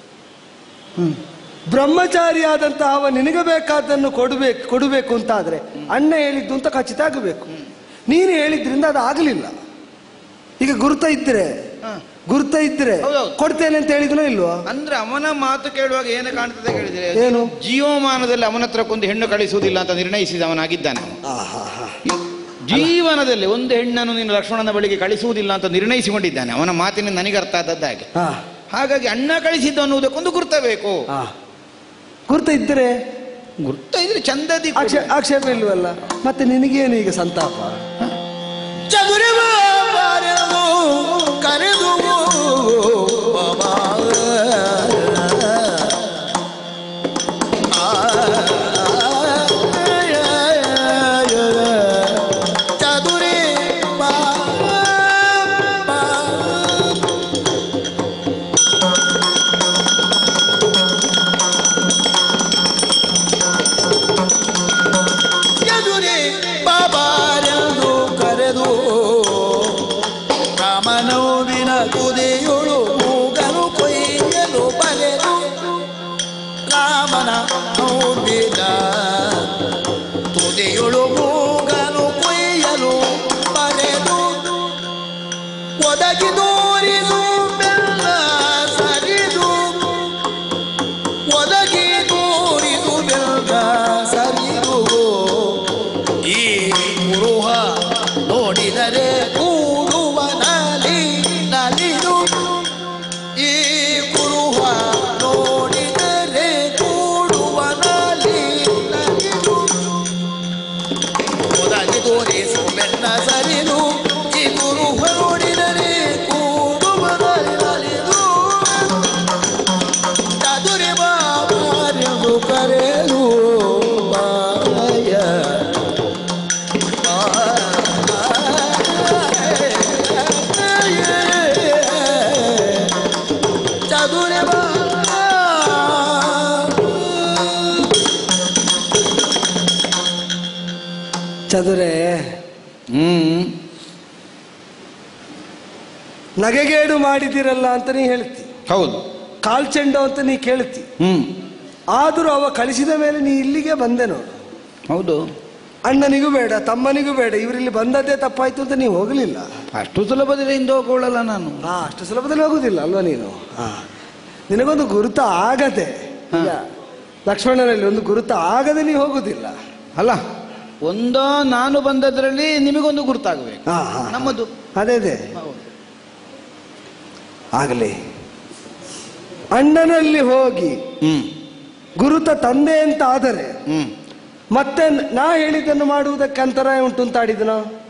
ಬ್ರಹ್ಮಚಾರಿಯಾದಂತ ಅವ ನಿನಗೆ ಬೇಕಾದನ್ನು ಕೊಡಬೇಕು ಕೊಡಬೇಕು ಅಂತ ಆದ್ರೆ ಅಣ್ಣ ಹೇಳಿದ್ದು ಅಂತ ಖಚಿತ ಆಗಬೇಕು ನೀನು ಹೇಳಿದ್ರಿಂದ ಅದು ಆಗಲಿಲ್ಲ ಈಗ ಗುರುತ ಇದ್ರೆ ಹ. ಗುರುತ ಇದ್ರೆ ಹೌದೌದು. ಕೊಡ್ತೇನೆ ಅಂತ ಹೇಳಿದ್ನೋ ಇಲ್ವೋ ಅಂದ್ರೆ ಅವನ ಮಾತು ಕೇಳುವಾಗ ಏನು ಕಾಣ್ತದೆ ಹೇಳಿದ್ರೆ ಏನು? ಜೀವಮಾನದಲ್ಲಿ ಅವನ ಹತ್ರ ಕೊಂದು ಹೆಣ್ಣು ಕಳಿಸುವುದಿಲ್ಲ ಅಂತ ನಿರ್ಣಯಿಸಿದವನಾಗಿದ್ದಾನೆ ಅವನು. ಆಹಾಹಾ. ಜೀವನದಲ್ಲಿ ಒಂದು ಹೆಣ್ಣನ್ನು ನೀನು ಲಕ್ಷ್ಮಣನ ಬಳಿಗೆ ಕಳಿಸುವುದಿಲ್ಲ ಅಂತ ನಿರ್ಣಯಿಸಿಕೊಂಡಿದ್ದಾನೆ ಅವನ ಮಾತಿನ ನನಗೆ ಅರ್ಥ ಆದದ್ದು ಹಾಗೆ ಹಾ ಹಾಗಾಗಿ ಅಣ್ಣ ಕಳಿಸಿದ್ದು ಅನ್ನುವುದಕ್ಕೊಂದು ಗುರ್ತಬೇಕು ಹಾ ಗುರುತ ಇದ್ರೆ ಗುರ್ತ ಇದ್ರೆ ಚಂದದಿ ಕೊಡು. ಆಕ್ಷೇ- ಆಕ್ಷೇಪ ಇಲ್ವಲ್ಲ ಮತ್ತೆ ನಿನಗೇನು ಈಗ ಸಂತಾಪ ಚದುರಿವ ಬಾರೆದು ಕರೆದು ಬಾಬಾ. ಆ, ಚದುರಿ ಬಾ ಬಾ. ಎದುರಿ ಬಾಬಾರೆಂದು ಕರೆದು ರಾಮನೋವಿನ ಕುದಿಯುಳು ಮೂಗನು ಕೊಯ್ಯಲು ಬರೆದು ರಾಮನ ನೋವಿನ ತುದಿಯುಳು ಮೂಗನು ಕೊಯ್ಯಲು ಬರೆದು ಒದಗಿ ದೂರಿದು ಬೆಲ್ಲ ಸರಿದು ಒದಗಿ ದೂರಿದು ಬೆಲ್ಲ ಸರಿದು ಈ ಮುರುಹ ಚದುರೆ ಹ್ಮ್ ನಗೆಗೇಡು ಮಾಡಿದಿರಲ್ಲ ಅಂತ ನೀ ಹೇಳ್ತಿ ಹೌದು ಕಾಲ್ಚೆಂಡು ಅಂತ ನೀ ಕೇಳ್ತಿ ಹ್ಮ್ ಆದರೂ ಅವ ಕಳಿಸಿದ ಮೇಲೆ ನೀ ಇಲ್ಲಿಗೆ ಬಂದೆ ನೋಡು ಹೌದು ಅಣ್ಣನಿಗೂ ಬೇಡ ತಮ್ಮನಿಗೂ ಬೇಡ ಇವರಿಲ್ಲಿ ಬಂದದ್ದೇ ತಪ್ಪಾಯ್ತು ಅಂತ ನೀವು ಹೋಗಲಿಲ್ಲ ಅಷ್ಟು ಸುಲಭದಲ್ಲಿ ಹಿಂದೆ ಹೋಗೋಳಲ್ಲ ನಾನು ಹಾ ಅಷ್ಟು ಸುಲಭದಲ್ಲಿ ಹೋಗುದಿಲ್ಲ ಅಲ್ವಾ ನೀನು ಹಾ ನಿನಗೊಂದು ಗುರುತ ಆಗದೆ ಈಗ ಲಕ್ಷ್ಮಣನಲ್ಲಿ ಒಂದು ಗುರುತ ಆಗದೆ ನೀವು ಹೋಗುದಿಲ್ಲ ಅಲ್ಲ ಒಂದೋ ನಾನು ಬಂದದ್ರಲ್ಲಿ ನಿಮಗೊಂದು ಗುರುತಾಗಬೇಕು ಹಾ ಹಾ ನಮ್ಮದು ಅದೇ ಅದೇ ಆಗಲಿ ಅಣ್ಣನಲ್ಲಿ ಹೋಗಿ ಹ್ಮ್ ಗುರುತ ತಂದೆ ಅಂತ ಆದರೆ ಹ್ಮ್ ಮತ್ತೆ ನಾ ಹೇಳಿದ್ದನ್ನು ಮಾಡುವುದಕ್ಕೆ ಅಂತರ ಉಂಟು ಅಂತ ಆಡಿದನ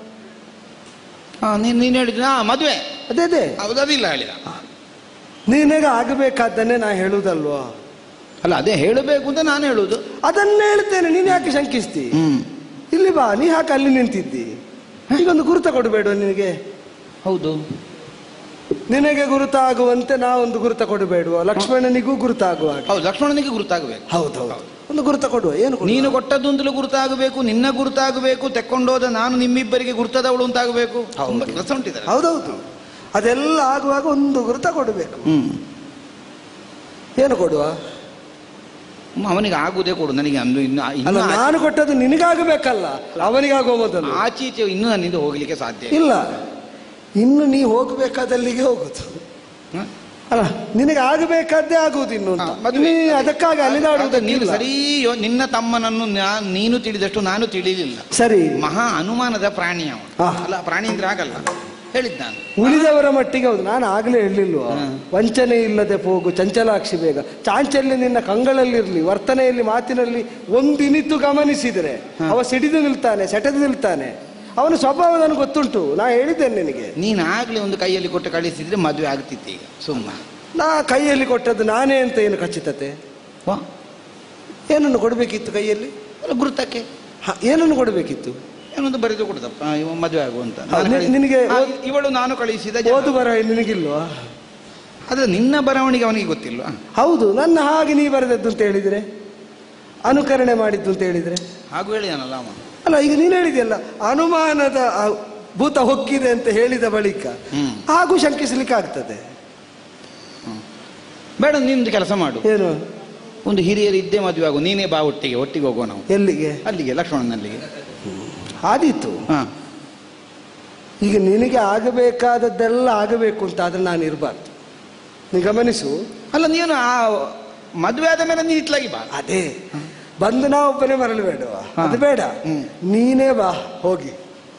ಹಾ ನೀನ್ ನೀನ್ ಹೇಳಿದ ಹಾ ಮದುವೆ ಅದೇ ಅದೇ ಹೌದದಿಲ್ಲ ಹೇಳಿದ ನಿನಗೆ ಆಗಬೇಕಾದ್ದನ್ನೇ ನಾ ಹೇಳುವುದಲ್ವಾ ಅಲ್ಲ ಅದೇ ಹೇಳಬೇಕು ಅಂತ ನಾನು ಹೇಳುದು ಅದನ್ನ ಹೇಳ್ತೇನೆ ನೀನು ಯಾಕೆ ಶಂಕಿಸ್ತಿ ಹ್ಮ್ ಇಲ್ಲಿ ಬಾ ನೀ ಯಾಕೆ ಅಲ್ಲಿ ನಿಂತಿದ್ದಿ ಈಗೊಂದು ಗುರುತ ಕೊಡಬೇಡ ನಿನಗೆ ಹೌದು ನಿನಗೆ ಗುರುತ ಆಗುವಂತೆ ನಾ ಒಂದು ಗುರುತ ಕೊಡಬೇಡುವ ಲಕ್ಷ್ಮಣನಿಗೂ ಗುರುತ ಆಗುವ ಹಾಗೆ. ಹೌದು ಲಕ್ಷ್ಮಣನಿಗೆ ಗುರುತಾಗಬೇಕು ಹೌದು ಹೌದು ಒಂದು ಗುರುತ ಕೊಡುವ ಏನು ಕೊಡುವ? ನೀನು ಕೊಟ್ಟದ್ದು ಅಂತಲೂ ಗುರುತಾಗಬೇಕು ನಿನ್ನ ಗುರುತಾಗಬೇಕು ತೆಕ್ಕೊಂಡೋದ ನಾನು ನಿಮ್ಮಿಬ್ಬರಿಗೆ ಗುರುತದವಳು ಅಂತಾಗಬೇಕು ತುಂಬಾ ಕೆಲಸ ಉಂಟಿದ್ದಾರೆ ಹೌದೌದು ಅದೆಲ್ಲ ಆಗುವಾಗ ಒಂದು ಗುರುತ ಕೊಡಬೇಕು ಹ್ಮ್ ಏನು ಕೊಡುವ ಅವನಿಗೆ ಆಗುದೇ ಕೊಡು ನನಗೆ ಅಂದು ಇನ್ನು ಅಲ್ಲ ಇನ್ನು ಆ- ನಾನು ಕೊಟ್ಟದ್ದು ನಿನಗಾಗಬೇಕಲ್ಲ ಅವನಿಗಾಗುವ ಮೊದಲು ಆಚೀಚೆ ಇನ್ನೂ ನನ್ನಿಂದ ಹೋಗ್ಲಿಕ್ಕೆ ಸಾಧ್ಯ ಇಲ್ಲ. ಇಲ್ಲ ಇನ್ನು ನೀ ಹೋಗಬೇಕಾದಲ್ಲಿಗೆ ಹೋಗುದು ಹ? ಅಲ್ಲ ನಿನಗೆ ಆಗಬೇಕಾದ್ದೇ ಆಗುವುದು ಇನ್ನು ಅಂತ ಹಾ, ಮದುವೆ. ನೀ ಅದಕ್ಕಾಗಿ ಆಗ ನೀನು ಅಲಿದಾಡುವುದಕ್ಕಿಲ್ಲ ಸರಿ ಯೋ- ನಿನ್ನ ತಮ್ಮನನ್ನು ನಾ- ನೀನು ತಿಳಿದಷ್ಟು ನಾನು ತಿಳಿಲಿಲ್ಲ ಸರಿ ಮಹಾ ಅನುಮಾನದ ಪ್ರಾಣಿ ಅವನು ಹಾ. ಅಲ್ಲ ಪ್ರಾಣಿ ಅಂದ್ರೆ ಆಗಲ್ಲ ಹೇಳಿದ್ ನಾನು ಉಳಿದವರ ಮಟ್ಟಿಗೆ ಹೌದು ನಾನು ಆಗ್ಲೇ ಹೇಳಿಲ್ವಾ ವಂಚನೆ ಇಲ್ಲದೆ ಹೋಗು ಚಂಚಲಾಕ್ಷಿ ಬೇಗ ಚಾಂಚಲ್ಯ ನಿನ್ನ ಕಂಗಳಲ್ಲಿರ್ಲಿ ವರ್ತನೆಯಲ್ಲಿ ಮಾತಿನಲ್ಲಿ ಒಂದಿನಿತು ಗಮನಿಸಿದರೆ ಅವ ಸಿಡಿದು ನಿಲ್ತಾನೆ ಸೆಟೆದು ನಿಲ್ತಾನೆ ಅವನ ಸ್ವಭಾವ ನನಗೆ ಗೊತ್ತುಂಟು ನಾ ಹೇಳಿದ್ದೇನೆ ನಿನಗೆ ನೀನು ಆಗ್ಲೇ ಒಂದು ಕೈಯಲ್ಲಿ ಕೊಟ್ಟು ಕಳಿಸಿದ್ರೆ ಮದುವೆ ಆಗ್ತಿತ್ತು ಈಗ ಸುಮ್ಮ ನಾ ಕೈಯಲ್ಲಿ ಕೊಟ್ಟದ್ದು ನಾನೇ ಅಂತ ಏನು ಖಚಿತತೆ ವಾ, ಏನನ್ನು ಕೊಡಬೇಕಿತ್ತು ಕೈಯಲ್ಲಿ ಅಲ್ಲ ಗುರುತಕ್ಕೆ ಹ, ಏನನ್ನು ಕೊಡಬೇಕಿತ್ತು ಏನೊಂದು ಬರೆದು ಕೊಡ್ದಪ್ಪ ಇವ ಮದುವೆ ಆಗುವಂತ ಹೌದು, ನಿ- ನಿನಗೆ ಓದ್- ಇವಳು ನಾನು ಕಳಿಸಿದ ಜನ. ಓದು ಬರ ನಿನಗಿಲ್ವಾ ಆದ್ರೆ ನಿನ್ನ ಬರವಣಿಗೆ ಅವನಿಗೆ ಗೊತ್ತಿಲ್ವಾ ಹೌದು ನನ್ನ ಹಾಗೆ ನೀ ಬರೆದದ್ದು ಅಂತ ಹೇಳಿದ್ರೆ ಅನುಕರಣೆ ಮಾಡಿದ್ದು ಅಂತ ಹೇಳಿದ್ರೆ ಹಾಗೂ ಹೇಳಿದಾನಲ್ಲ ಅವ ಅಲ್ಲ ಈಗ ನೀನು ಹೇಳಿದೆಯಲ್ಲ ಅನುಮಾನದ ಆ ಭೂತ ಹೊಕ್ಕಿದೆ ಅಂತ ಹೇಳಿದ ಬಳಿಕ ಹ್ಮ್. ಹಾಗೂ ಶಂಕಿಸಲಿಕ್ಕೆ ಆಗ್ತದೆ ಬೇಡ ನಿಂದು ಕೆಲಸ ಮಾಡು ಏನು ಒಂದು ಹಿರಿಯರು ಇದ್ದೇ ಮದುವೆ ಆಗು ನೀನೇ ಬಾ ಒಟ್ಟಿಗೆ ಒಟ್ಟಿಗೆ ಹೋಗುವ ನಾವು ಎಲ್ಲಿಗೆ ಅಲ್ಲಿಗೆ ಲಕ್ಷ್ಮಣನಲ್ಲಿಗೆ ಆದೀತು ಹಾ ಈಗ ನಿನಗೆ ಆಗಬೇಕಾದದ್ದೆಲ್ಲ ಆಗಬೇಕು ಅಂತ ಆದ್ರೆ ನಾನು ಇರಬಾರ್ದು ನೀ ಗಮನಿಸು ಅಲ್ಲ ನೀನು ಆ ಮದುವೆ ಆದ ಮೇಲೆ ನೀನು ಇತ್ಲಾಗಿ ಬಾ ಅದೇ ಬಂದು ನಾ ಒಬ್ಬನೇ ಮರಳು ಬೇಡವ ಹಾ. ಅದು ಬೇಡ ಹ್ಮ್. ನೀನೇ ಬಾ ಹೋಗಿ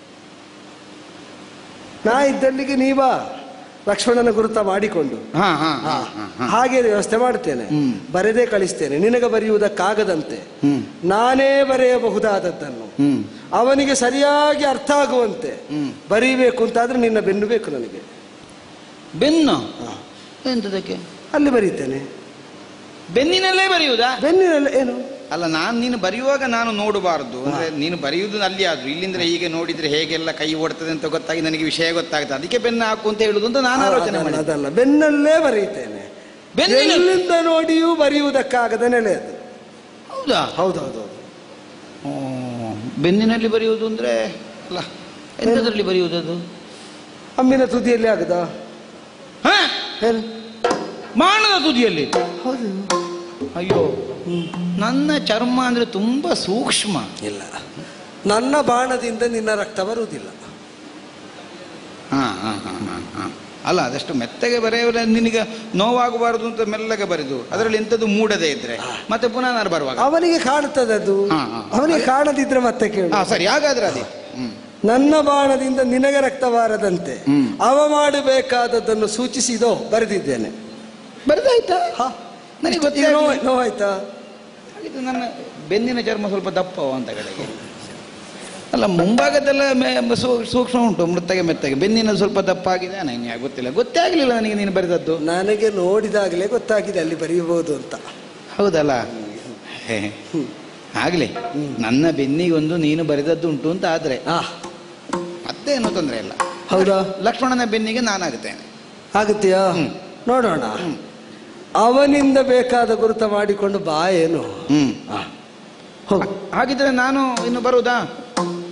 ನಾ ಇದ್ದಲ್ಲಿಗೆ ನೀ ಬಾ ಲಕ್ಷ್ಮಣನ ಗುರುತ ಮಾಡಿಕೊಂಡು ಹಾ ಹಾ ಹಾ, ಹಾ ಹಾ ಹಾಗೆ ವ್ಯವಸ್ಥೆ ಮಾಡ್ತೇನೆ ಹ್ಮ್. ಬರೆದೇ ಕಳಿಸ್ತೇನೆ ನಿನಗೆ ಬರೆಯುವುದಕ್ಕಾಗದಂತೆ ಹ್ಮ್ ನಾನೇ ಬರೆಯಬಹುದಾದದ್ದನ್ನು ಹ್ಮ್ ಅವನಿಗೆ ಸರಿಯಾಗಿ ಅರ್ಥ ಆಗುವಂತೆ ಹ್ಮ್. ಬರೀಬೇಕು ಅಂತಾದ್ರೆ ನಿನ್ನ ಬೆನ್ನು ಬೇಕು ನನಗೆ ಬೆನ್ನು ಹಾ. ಎಂತದಕ್ಕೆ ಅಲ್ಲಿ ಬರೀತೇನೆ ಬೆನ್ನಿನಲ್ಲೇ ಬರೆಯುವುದಾ ಬೆನ್ನಿನಲ್ಲಿ ಏನು ಅಲ್ಲ ನಾನು ನೀನು ಬರೆಯುವಾಗ ನಾನು ನೋಡಬಾರದು ಅಂದ್ರೆ ನೀನು ಬರೆಯುವುದು ಅಲ್ಲಿ ಆದ್ರು ಇಲ್ಲಿಂದ ಹೀಗೆ ನೋಡಿದ್ರೆ ಹೇಗೆಲ್ಲ ಕೈ ಓಡ್ತದೆ ಅಂತ ಗೊತ್ತಾಗಿ ನನಗೆ ವಿಷಯ ಗೊತ್ತಾಗ್ತದೆ ಅದಕ್ಕೆ ಬೆನ್ನು ಹಾಕು ಅಂತ ಹೇಳುದು ಅಂತ ನಾನು ಆಲೋಚನೆ ಅದಲ್ಲ, ಮಾಡಿದೆ ಅದಲ್ಲ ಬೆನ್ನಲ್ಲೇ ಬರೀತೇನೆ ಬೆನ್ನಿನಲ್ಲಿ? ಎಲ್ಲಿಂದ ನೋಡಿಯೂ ಬರೆಯುವುದಕ್ಕಾಗದ ನೆಲೆ ಅದು ಹೌದಾ ಹೌದೌದು ಓ, ಬೆನ್ನಿನಲ್ಲಿ ಬರೆಯುವುದು ಅಂದ್ರೆ ಅಲ್ಲ ಎಂತದ್ರಲ್ಲಿ ಬರೆಯುವುದು ಅದು ಅಮ್ಮಿನ ತುದಿಯಲ್ಲಿ ಆಗದ ಹಾ ಏನು ಬಾಣದ ತುದಿಯಲ್ಲಿ ಹೌದು ಅಯ್ಯೋ ನನ್ನ ಚರ್ಮ ಅಂದ್ರೆ ತುಂಬಾ ಸೂಕ್ಷ್ಮ ಇಲ್ಲ ನನ್ನ ಬಾಣದಿಂದ ನಿನ್ನ ರಕ್ತ ಬರುವುದಿಲ್ಲ ಹಾ ಹಾ ಹಾ ಹಾ ಹಾ ಅಲ್ಲ ಅದಷ್ಟು ಮೆತ್ತಗೆ ಬರೆಯುವ ನಿನಗೆ ನೋವಾಗಬಾರದು ಅಂತ ಮೆಲ್ಲಗೆ ಬರೆದು ಅದರಲ್ಲಿ ಎಂಥದ್ದು ಮೂಡದೇ ಇದ್ರೆ ಮತ್ತೆ ಪುನಃ ನಾನು ಬರುವಾಗ ಅವನಿಗೆ ಕಾಣ್ತದೆ ಅದು ಹಾ, ಹಾ. ಅವನಿಗೆ ಕಾಣದಿದ್ರೆ ಮತ್ತೆ ಕೇಳು ಹಾ ಸರಿ ಹಾಗಾದ್ರೆ ಅದೇ ಹ್ಮ್ ನನ್ನ ಬಾಣದಿಂದ ನಿನಗೆ ರಕ್ತ ಬಾರದಂತೆ ಹ್ಮ್. ಅವ ಮಾಡಬೇಕಾದದ್ದನ್ನು ಸೂಚಿಸಿದೋ ಬರೆದಿದ್ದೇನೆ ಬರೆದಾಯ್ತಾ ಹಾ ನನಗೆ ಈಗ ಗೊತ್ತೇ ನೋವು- ಆಗ್ಲಿಲ್ಲ. ನೋವಾಯ್ತಾ ಇದು ನನ್ನ ಬೆನ್ನಿನ ಚರ್ಮ ಸ್ವಲ್ಪ ದಪ್ಪವ ಅಂತ ಕಡೆಗೆ ಅಲ್ಲ ಮುಂಭಾಗದೆಲ್ಲ ಮೆ- ಸೂ- ಸೂಕ್ಷ್ಮ ಉಂಟು ಮೃತ್ತಗೆ ಮೆತ್ತಗೆ ಬೆನ್ನಿನ ಸ್ವಲ್ಪ ದಪ್ಪ ಆಗಿದೆ ನನಗೆ ಗೊತ್ತಿಲ್ಲ ಗೊತ್ತೇ ಆಗಲಿಲ್ಲ ನನಗೆ ನೀನು ಬರೆದದ್ದು ನನಗೆ ನೋಡಿದಾಗಲೇ ಗೊತ್ತಾಗಿದೆ ಅಲ್ಲಿ ಬರೆಯಬಹುದು ಅಂತ ಹೌದಲ್ಲ ಹೇ. ಆಗ್ಲಿ ನನ್ನ ಬೆನ್ನಿಗೊಂದು ನೀನು ಬರೆದದ್ದು ಉಂಟು ಅಂತ ಆದ್ರೆ ಆ ಮತ್ತೆ ಏನೋ ತೊಂದರೆ ಇಲ್ಲ ಹೌದಾ ಲಕ್ಷ್ಮಣನ ಬೆನ್ನಿಗೆ ನಾನಾಗುತ್ತೇನೆ ಆಗುತ್ತೆಯಾ ಹ್ಮ್. ನೋಡೋಣ ಅವನಿಂದ ಬೇಕಾದ ಗುರುತ ಮಾಡಿಕೊಂಡು ಬಾ ಏನು ಹ್ಮ್ ಆ, ಹೋಗು ಹಾಗಿದ್ರೆ ನಾನು ಇನ್ನು ಬರುವುದಾ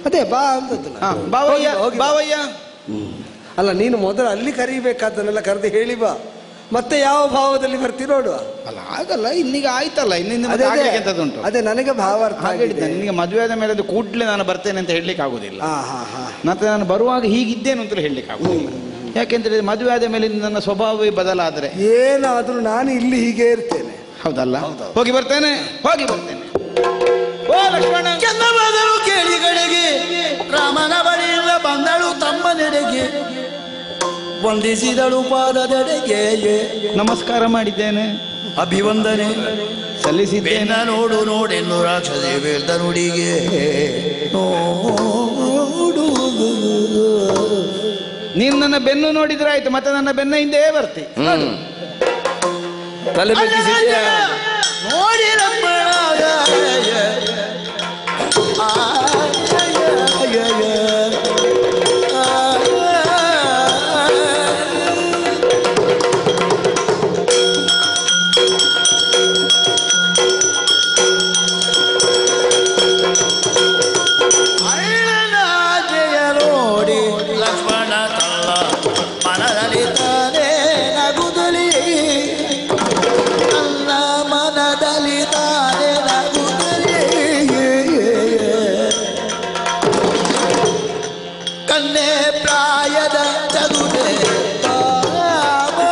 ಅದೇ ಬಾ ಅಂತದ್ದು ಹಾ, ನಾನು. ಬಾವಯ್ಯ ಹೋಗಿ, ಹೋಗಿ. ಬಾವಯ್ಯ ಅಲ್ಲ ನೀನು ಮೊದಲು ಅಲ್ಲಿ ಕರೀಬೇಕಾದ್ದನ್ನೆಲ್ಲ ಕರೆದು ಹೇಳಿ ಬಾ ಮತ್ತೆ ಯಾವ ಭಾವದಲ್ಲಿ ಬರ್ತಿ ನೋಡುವ ಅಲ್ಲ ಆಗಲ್ಲ ಇನ್ನೀಗ ಆಯ್ತಲ್ಲ ಇನ್ನಿಂದ ಅದೇ ಅದೇ ಎಂತದುಂಟು ಅದೇ ನನಗೆ ಭಾವಾರ್ಥ ಹಾಗೆ ಹೇಳಿದ್ದೆ ಆಗಿದೆ. ನಿನಗೆ ಮದುವೆ ಆದ ಮೇಲೆ ಅದು ಕೂಡಲೇ ನಾನು ಬರ್ತೇನೆ ಅಂತ ಹೇಳಲಿಕ್ಕೆ ಆಗುದಿಲ್ಲ ಹಾ ಹಾ ಹಾ ಮತ್ತೆ ನಾನು ಬರುವಾಗ ಹೀಗಿದ್ದೇನು ಅಂತ ಹೇಳಲಿಕ್ಕೆ ಆಗುದಿಲ್ಲ ಯಾಕೆಂದ್ರೆ ಮದುವೆ ಆದ ಮೇಲೆ ನನ್ನ ಸ್ವಭಾವವೇ ಬದಲಾದರೆ ಏನಾದ್ರೂ ನಾನು ಇಲ್ಲಿ ಹೀಗೆ ಇರ್ತೇನೆ ಹೌದಲ್ಲ ಹೋಗಿ ಬರ್ತೇನೆ ಹೋಗಿ ಬರ್ತೇನೆ ಓ ಲಕ್ಷ್ಮಣ ಚಂದವಾದರು ಕೇಳಿಗಳಿಗೆ ರಾಮನ ಬಳಿಯಿಂದ ಬಂದಳು ತಮ್ಮ ನೆಡೆಗೆ ವಂದಿಸಿದಳು ಪಾದದೆಡೆಗೆ ನಮಸ್ಕಾರ ಮಾಡಿದ್ದೇನೆ ಅಭಿವಂದನೆ ಸಲ್ಲಿಸಿದ್ದೇನೆ ಬೆನ್ನ ನೋಡು ನೋಡೆನ್ನು ರಾಕ್ಷಸೆ ಬೇಳ್ದ ನುಡಿಗೆ ನೋಡು ನೀನು ನನ್ನ ಬೆನ್ನು ನೋಡಿದ್ರೆ ಆಯ್ತು ಮತ್ತೆ ನನ್ನ ಬೆನ್ನ ಹಿಂದೆ ಬರ್ತಿ ಹ್ಮ್ ತಲೆ ಬೆಚ್ಚಿಸಿದ್ಯಾ ನೋಡಿ ರಮಣ ಜಯ ನೋಡಿ ಲಕ್ಷ್ಮಣ ತಲ್ಲ ಮನದಲ್ಲಿ ತಾನೇ ನಗುದಲಿ ನನ್ನ ಮನದಲ್ಲಿ ತಾನೇ ನಗುತ್ತಲೇ ಕನ್ನೆ ಪ್ರಾಯದ ಚದುರೆ ಬಾ.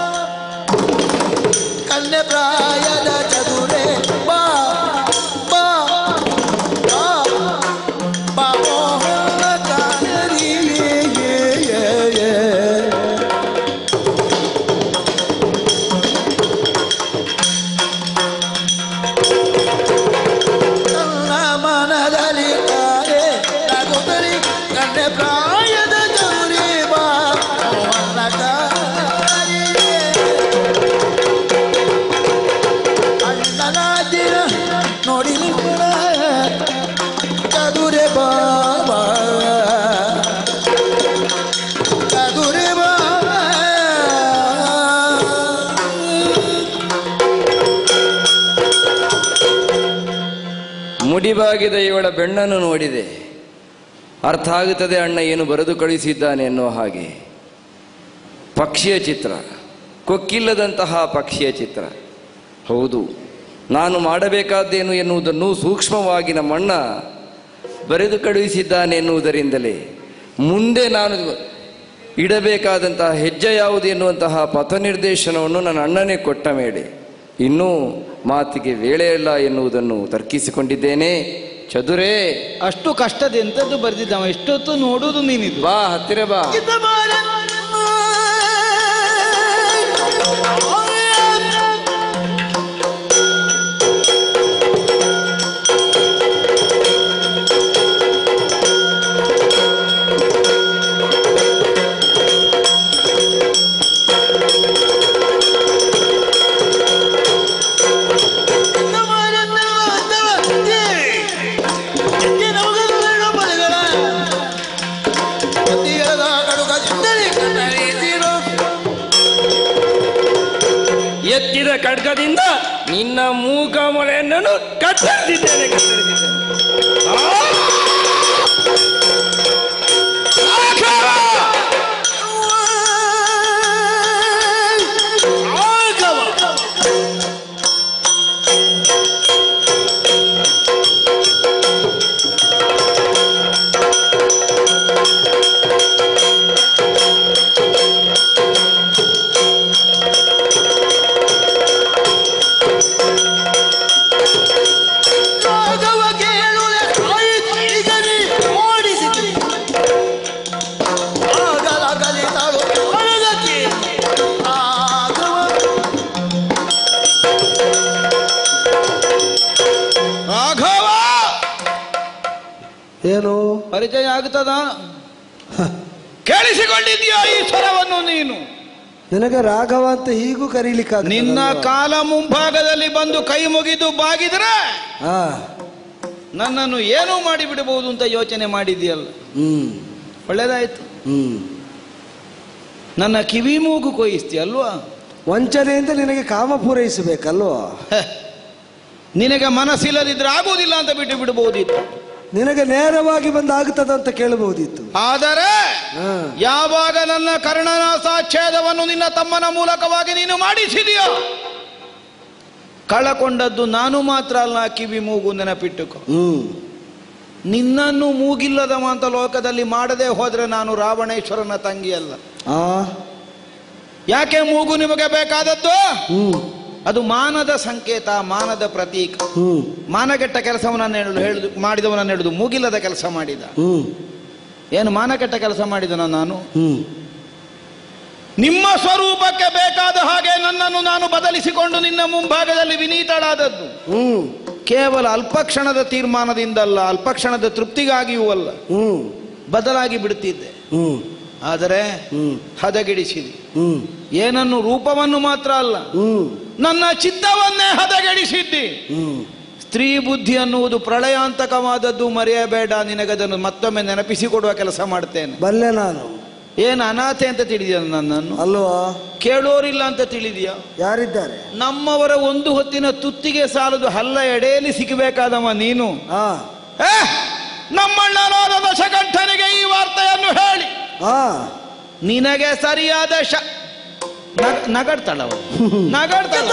ಕನ್ನೆ ಪ್ರಾಯದ ಚದುರೆ ಬಾ ಬಾ ಬಾ ಬಾ ಮೋಹನ ಕಾನರಿಯೇ ನನ್ನ ಮನದಲ್ಲಿ ತಾರೆ ನಗುತ್ತಲಿ ಕಣ್ಣೆ ಪ್ರಾಯದ ಗೌರಿ ಬಾ ಮೋಹನ ಕಾರಿಯೇ. ಅಣ್ಣನ ದಿನ ನೋಡಿ ನಿಮ್ಮನ ಚದುರೆ ಬಾಬಾ ಚದುರೆ ಬಾಬಾ ಮುಡಿಬಾಗಿದ ಇವಳ ಬೆಣ್ಣನ್ನು ನೋಡಿದೆ ಅರ್ಥ ಆಗುತ್ತದೆ ಅಣ್ಣ ಏನು ಬರೆದು ಕಳುಹಿಸಿದ್ದಾನೆ ಎನ್ನುವ ಹಾಗೆ ಪಕ್ಷಿಯ ಚಿತ್ರ ಕೊಕ್ಕಿಲ್ಲದಂತಹ ಪಕ್ಷಿಯ ಚಿತ್ರ ಹೌದು ನಾನು ಮಾಡಬೇಕಾದ್ದೇನು ಎನ್ನುವುದನ್ನು ಸೂಕ್ಷ್ಮವಾಗಿ ನಮ್ಮಣ್ಣ ಬರೆದು ಕಳುಹಿಸಿದ್ದಾನೆ ಎನ್ನುವುದರಿಂದಲೇ ಮುಂದೆ ನಾನು ಇಡಬೇಕಾದಂತಹ ಹೆಜ್ಜೆ ಯಾವುದು ಎನ್ನುವಂತಹ ಪಥ ನಿರ್ದೇಶನವನ್ನು ನನ್ನ ಅಣ್ಣನೇ ಕೊಟ್ಟ ಮೇಲೆ ಇನ್ನೂ ಮಾತಿಗೆ ವೇಳೆ ಇಲ್ಲ ಎನ್ನುವುದನ್ನು ತರ್ಕಿಸಿಕೊಂಡಿದ್ದೇನೆ ಚದುರೇ ಅಷ್ಟು ಕಷ್ಟದ ಎಂತದ್ದು ಬರ್ದಿದ್ದವ ಎಷ್ಟೊತ್ತು ನೋಡುವುದು ನೀನಿದು ಬಾ ಹತ್ತಿರ ಬಾ ಎತ್ತಿದ ಖಡ್ಗದಿಂದ ನಿನ್ನ ಮೂಕ ಮೊಳೆಯನ್ನು ಕತ್ತರಿಸಿದ್ದೇನೆ ಕತ್ತರಿಸಿದ್ದೇನೆ ಆ! ರಾಘವ ಕೇಳುವೆ ಆಯಿತೀಗನಿ ಓಡಿಸಿತು ಆಗಲ ಕಲಿತಳು ಹೊರದಕ್ಕೆ ರಾಘವ ರಾಘವ ಏನು ಪರಿಚಯ ಆಗ್ತದ ಕೇಳಿಸಿಕೊಂಡಿದ್ಯಾ ಈ ಸ್ವರವನ್ನು ನೀನು ನಿನಗೆ ರಾಘವ ಅಂತ ಹೀಗೂ ಕರೀಲಿಕ್ಕೆ ನಿನ್ನ ಕಾಲ ಮುಂಭಾಗದಲ್ಲಿ ಬಂದು ಕೈ ಮುಗಿದು ಬಾಗಿದ್ರೆ ಹಾ ನನ್ನನ್ನು ಏನೂ ಮಾಡಿ ಬಿಡಬಹುದು ಅಂತ ಯೋಚನೆ ಮಾಡಿದ್ಯಲ್ಲ ಹ್ಮ್ ಒಳ್ಳೇದಾಯ್ತು ಹ್ಮ್ ನನ್ನ ಕಿವಿ ಮೂಗು ಕೊಯಿಸ್ತೀಯಲ್ವಾ ವಂಚನೆಯಿಂದ ನಿನಗೆ ಕಾಮ ಪೂರೈಸಬೇಕಲ್ವಾ ಹೆ, ನಿನಗೆ ಮನಸ್ಸಿಲ್ಲದಿದ್ರೆ ಆಗುವುದಿಲ್ಲ ಅಂತ ಬಿಟ್ಟು ಬಿಡಬಹುದಿತ್ತು ನಿನಗೆ ನೇರವಾಗಿ ಬಂದು ಆಗ್ತದಂತ ಕೇಳಬಹುದಿತ್ತು ಆದರೆ ಹಾ. ಯಾವಾಗ ನನ್ನ ಕರ್ಣನಾಸಾಚ್ಛೇದವನ್ನು ನಿನ್ನ ತಮ್ಮನ ಮೂಲಕವಾಗಿ ನೀನು ಮಾಡಿಸಿದೆಯೋ ಕಳಕೊಂಡದ್ದು ನಾನು ಮಾತ್ರ ಅಲ್ಲ ಕಿವಿ ಮೂಗು ನೆನಪಿಟ್ಟುಕೋ ಹ್ಮ್ ನಿನ್ನನ್ನು ಮೂಗಿಲ್ಲದ ಅಂತ ಲೋಕದಲ್ಲಿ ಮಾಡದೆ ಹೋದ್ರೆ ನಾನು ರಾವಣೇಶ್ವರನ ತಂಗಿ ಅಲ್ಲ ಆ ಯಾಕೆ ಮೂಗು ನಿಮಗೆ ಬೇಕಾದದ್ದು ಹ್ಮ್ ಅದು ಮಾನದ ಸಂಕೇತ ಮಾನದ ಪ್ರತೀಕ ಹ್ಮ್ ಮಾನಗೆಟ್ಟ ಕೆಲಸವನ್ನ ಹೇಳುದು ಹೇಳುದು ಮಾಡಿದವನನ್ನು ಹೇಳುದು ಮೂಗಿಲ್ಲದ ಕೆಲಸ ಮಾಡಿದ ಹ್ಮ್ ಏನು ಮಾನಕೆಟ್ಟ ಕೆಲಸ ಮಾಡಿದನ ನಾನು ಹ್ಮ್ ನಿಮ್ಮ ಸ್ವರೂಪಕ್ಕೆ ಬೇಕಾದ ಹಾಗೆ ನನ್ನನ್ನು ನಾನು ಬದಲಿಸಿಕೊಂಡು ನಿನ್ನ ಮುಂಭಾಗದಲ್ಲಿ ವಿನೀತಳಾದದ್ದು ಹ್ಮ್ ಕೇವಲ ಅಲ್ಪಕ್ಷಣದ ತೀರ್ಮಾನದಿಂದಲ್ಲ ಅಲ್ಪಕ್ಷಣದ ತೃಪ್ತಿಗಾಗಿಯೂ ಅಲ್ಲ ಹ್ಮ್ ಬದಲಾಗಿ ಬಿಡುತ್ತಿದ್ದೆ ಹ್ಮ್ ಆದರೆ ಹ್ಮ್ ಹದಗೆಡಿಸಿದಿ ಹ್ಮ್ ಏನನ್ನು ರೂಪವನ್ನು ಮಾತ್ರ ಅಲ್ಲ ಹ್ಮ್ ನನ್ನ ಚಿತ್ತವನ್ನೇ ಹದಗೆಡಿಸಿದ್ದಿ ಹ್ಮ್ ಸ್ತ್ರೀ ಬುದ್ಧಿ ಅನ್ನುವುದು ಪ್ರಳಯಾಂತಕವಾದದ್ದು ಮರೆಯಬೇಡ ನಿನಗದನ್ನು ಮತ್ತೊಮ್ಮೆ ನೆನಪಿಸಿಕೊಡುವ ಕೆಲಸ ಮಾಡ್ತೇನೆ ಬಲ್ಲೆ ನಾನು ಏನು ಅನಾಥೆ ಅಂತ ತಿಳಿದಿಯ ನನ್ನನ್ನು ಅಲ್ವಾ ಕೇಳೋರಿಲ್ಲ ಅಂತ ತಿಳಿದಿಯಾ ಯಾರಿದ್ದಾರೆ ನಮ್ಮವರ ಒಂದು ಹೊತ್ತಿನ ತುತ್ತಿಗೆ ಸಾಲದು ಹಲ್ಲ ಎಡೆಯಲ್ಲಿ ಸಿಗಬೇಕಾದವ ನೀನು ಆ ಏ, ನಮ್ಮಣ್ಣನಾದ ದಶಕಂಠನಿಗೆ ಈ ವಾರ್ತೆಯನ್ನು ಹೇಳಿ ಆ ನಿನಗೆ ಸರಿಯಾದ ಶ ನಗ್- ನಗಡ್ತಾಳವ ನಗಡ್ತಾಳ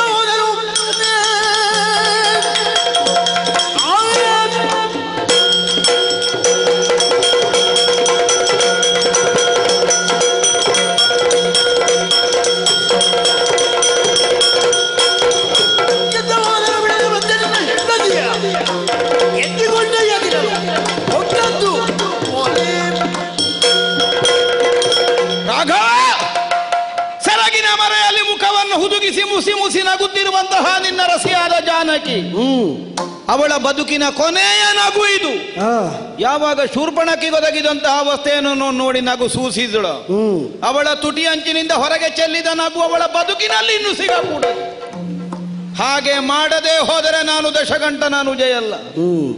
ರಾಘವ ಸೆರಗಿನ ಮರೆಯಲ್ಲಿ ಮುಖವನ್ನು ಹುದುಗಿಸಿ ಮುಸಿ ಮುಸಿ ನಗುತ್ತಿರುವಂತಹ ನಿನ್ನ ರಸಿಯಾದ ಜಾನಕಿ ಹ್ಮ್ ಅವಳ ಬದುಕಿನ ಕೊನೆಯ ನಗು ಇದು ಆ ಯಾವಾಗ ಶೂರ್ಪಣಕ್ಕಿಗೊದಗಿದಂತಹ ಅವಸ್ಥೆಯನ್ನು ನೋ- ನೋಡಿ ನಗು ಸೂಸಿದಳು ಹ್ಮ್ ಅವಳ ತುಟಿ ಅಂಚಿನಿಂದ ಹೊರಗೆ ಚೆಲ್ಲಿದ ನಗು ಅವಳ ಬದುಕಿನಲ್ಲಿ ಇನ್ನು ಸಿಗಕೂಡದು ಹಾಗೆ ಮಾಡದೆ ಹೋದರೆ ನಾನು ದಶಗಂಟ ನಾನು ಜಯಲ್ಲ ಹ್ಮ್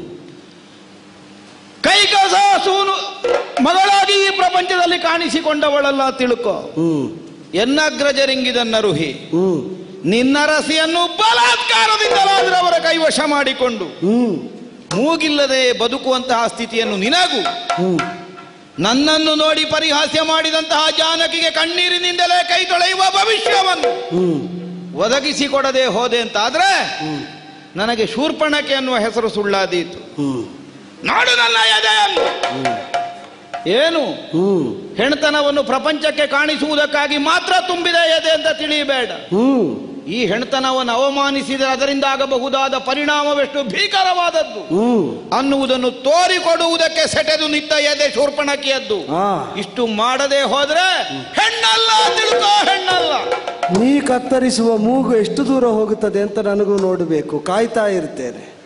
ಕೈಕಸ ಸೂನು ಮಗಳಾಗಿ ಈ ಪ್ರಪಂಚದಲ್ಲಿ ಕಾಣಿಸಿಕೊಂಡವಳಲ್ಲ ತಿಳ್ಕೊ ಹ್ಮ್ ಎನ್ನಗ್ರಜರಿಂಗಿದನ್ನರುಹಿ ಹ್ಮ್ ನಿನ್ನ ರಸಿಯನ್ನು ಬಲಾತ್ಕಾರದಿಂದಲಾದ್ರೆ ಅವರ ಕೈವಶ ಮಾಡಿಕೊಂಡು ಹ್ಮ್ ಮೂಗಿಲ್ಲದೆ ಬದುಕುವಂತಹ ಸ್ಥಿತಿಯನ್ನು ನಿನಗೂ ಹ್ಮ್ ನನ್ನನ್ನು ನೋಡಿ ಪರಿಹಾಸ್ಯ ಮಾಡಿದಂತಹ ಜಾನಕಿಗೆ ಕಣ್ಣೀರಿನಿಂದಲೇ ಕೈ ತೊಳೆಯುವ ಭವಿಷ್ಯವನ್ನು ಹ್ಮ್ ಒದಗಿಸಿಕೊಡದೆ ಹೋದೆ ಅಂತಾದ್ರೆ ನನಗೆ ಶೂರ್ಪಣಕೆ ಅನ್ನುವ ಹೆಸರು ಸುಳ್ಳಾದೀತು ಹ್ಮ್ ನಾಡು ನನ್ನ ಎದೆಯನ್ನು ಏನು ಹ್ಮ್ ಹೆಣ್ತನವನ್ನು ಪ್ರಪಂಚಕ್ಕೆ ಕಾಣಿಸುವುದಕ್ಕಾಗಿ ಮಾತ್ರ ತುಂಬಿದೆ ಎದೆ ಅಂತ ತಿಳಿಯಬೇಡ ಹ್ಮ್ ಈ ಹೆಣ್ತನವನ್ನು ಅವಮಾನಿಸಿದರೆ ಅದರಿಂದ ಆಗಬಹುದಾದ ಪರಿಣಾಮವೆಷ್ಟು ಭೀಕರವಾದದ್ದು ಹ್ಮ್ ಅನ್ನುವುದನ್ನು ತೋರಿಕೊಡುವುದಕ್ಕೆ ಸೆಟೆದು ನಿಂತ ಎದೆ ಶೂರ್ಪಣಕಿಯದ್ದು ಆ ಇಷ್ಟು ಮಾಡದೆ ಹೋದ್ರೆ ಹೆಣ್ಣಲ್ಲ ತಿಳ್ಕೋ ಹೆಣ್ಣಲ್ಲ ನೀ ಕತ್ತರಿಸುವ ಮೂಗು ಎಷ್ಟು ದೂರ ಹೋಗುತ್ತದೆ ಅಂತ ನನಗೂ ನೋಡಬೇಕು ಕಾಯ್ತಾ ಇರ್ತೇನೆ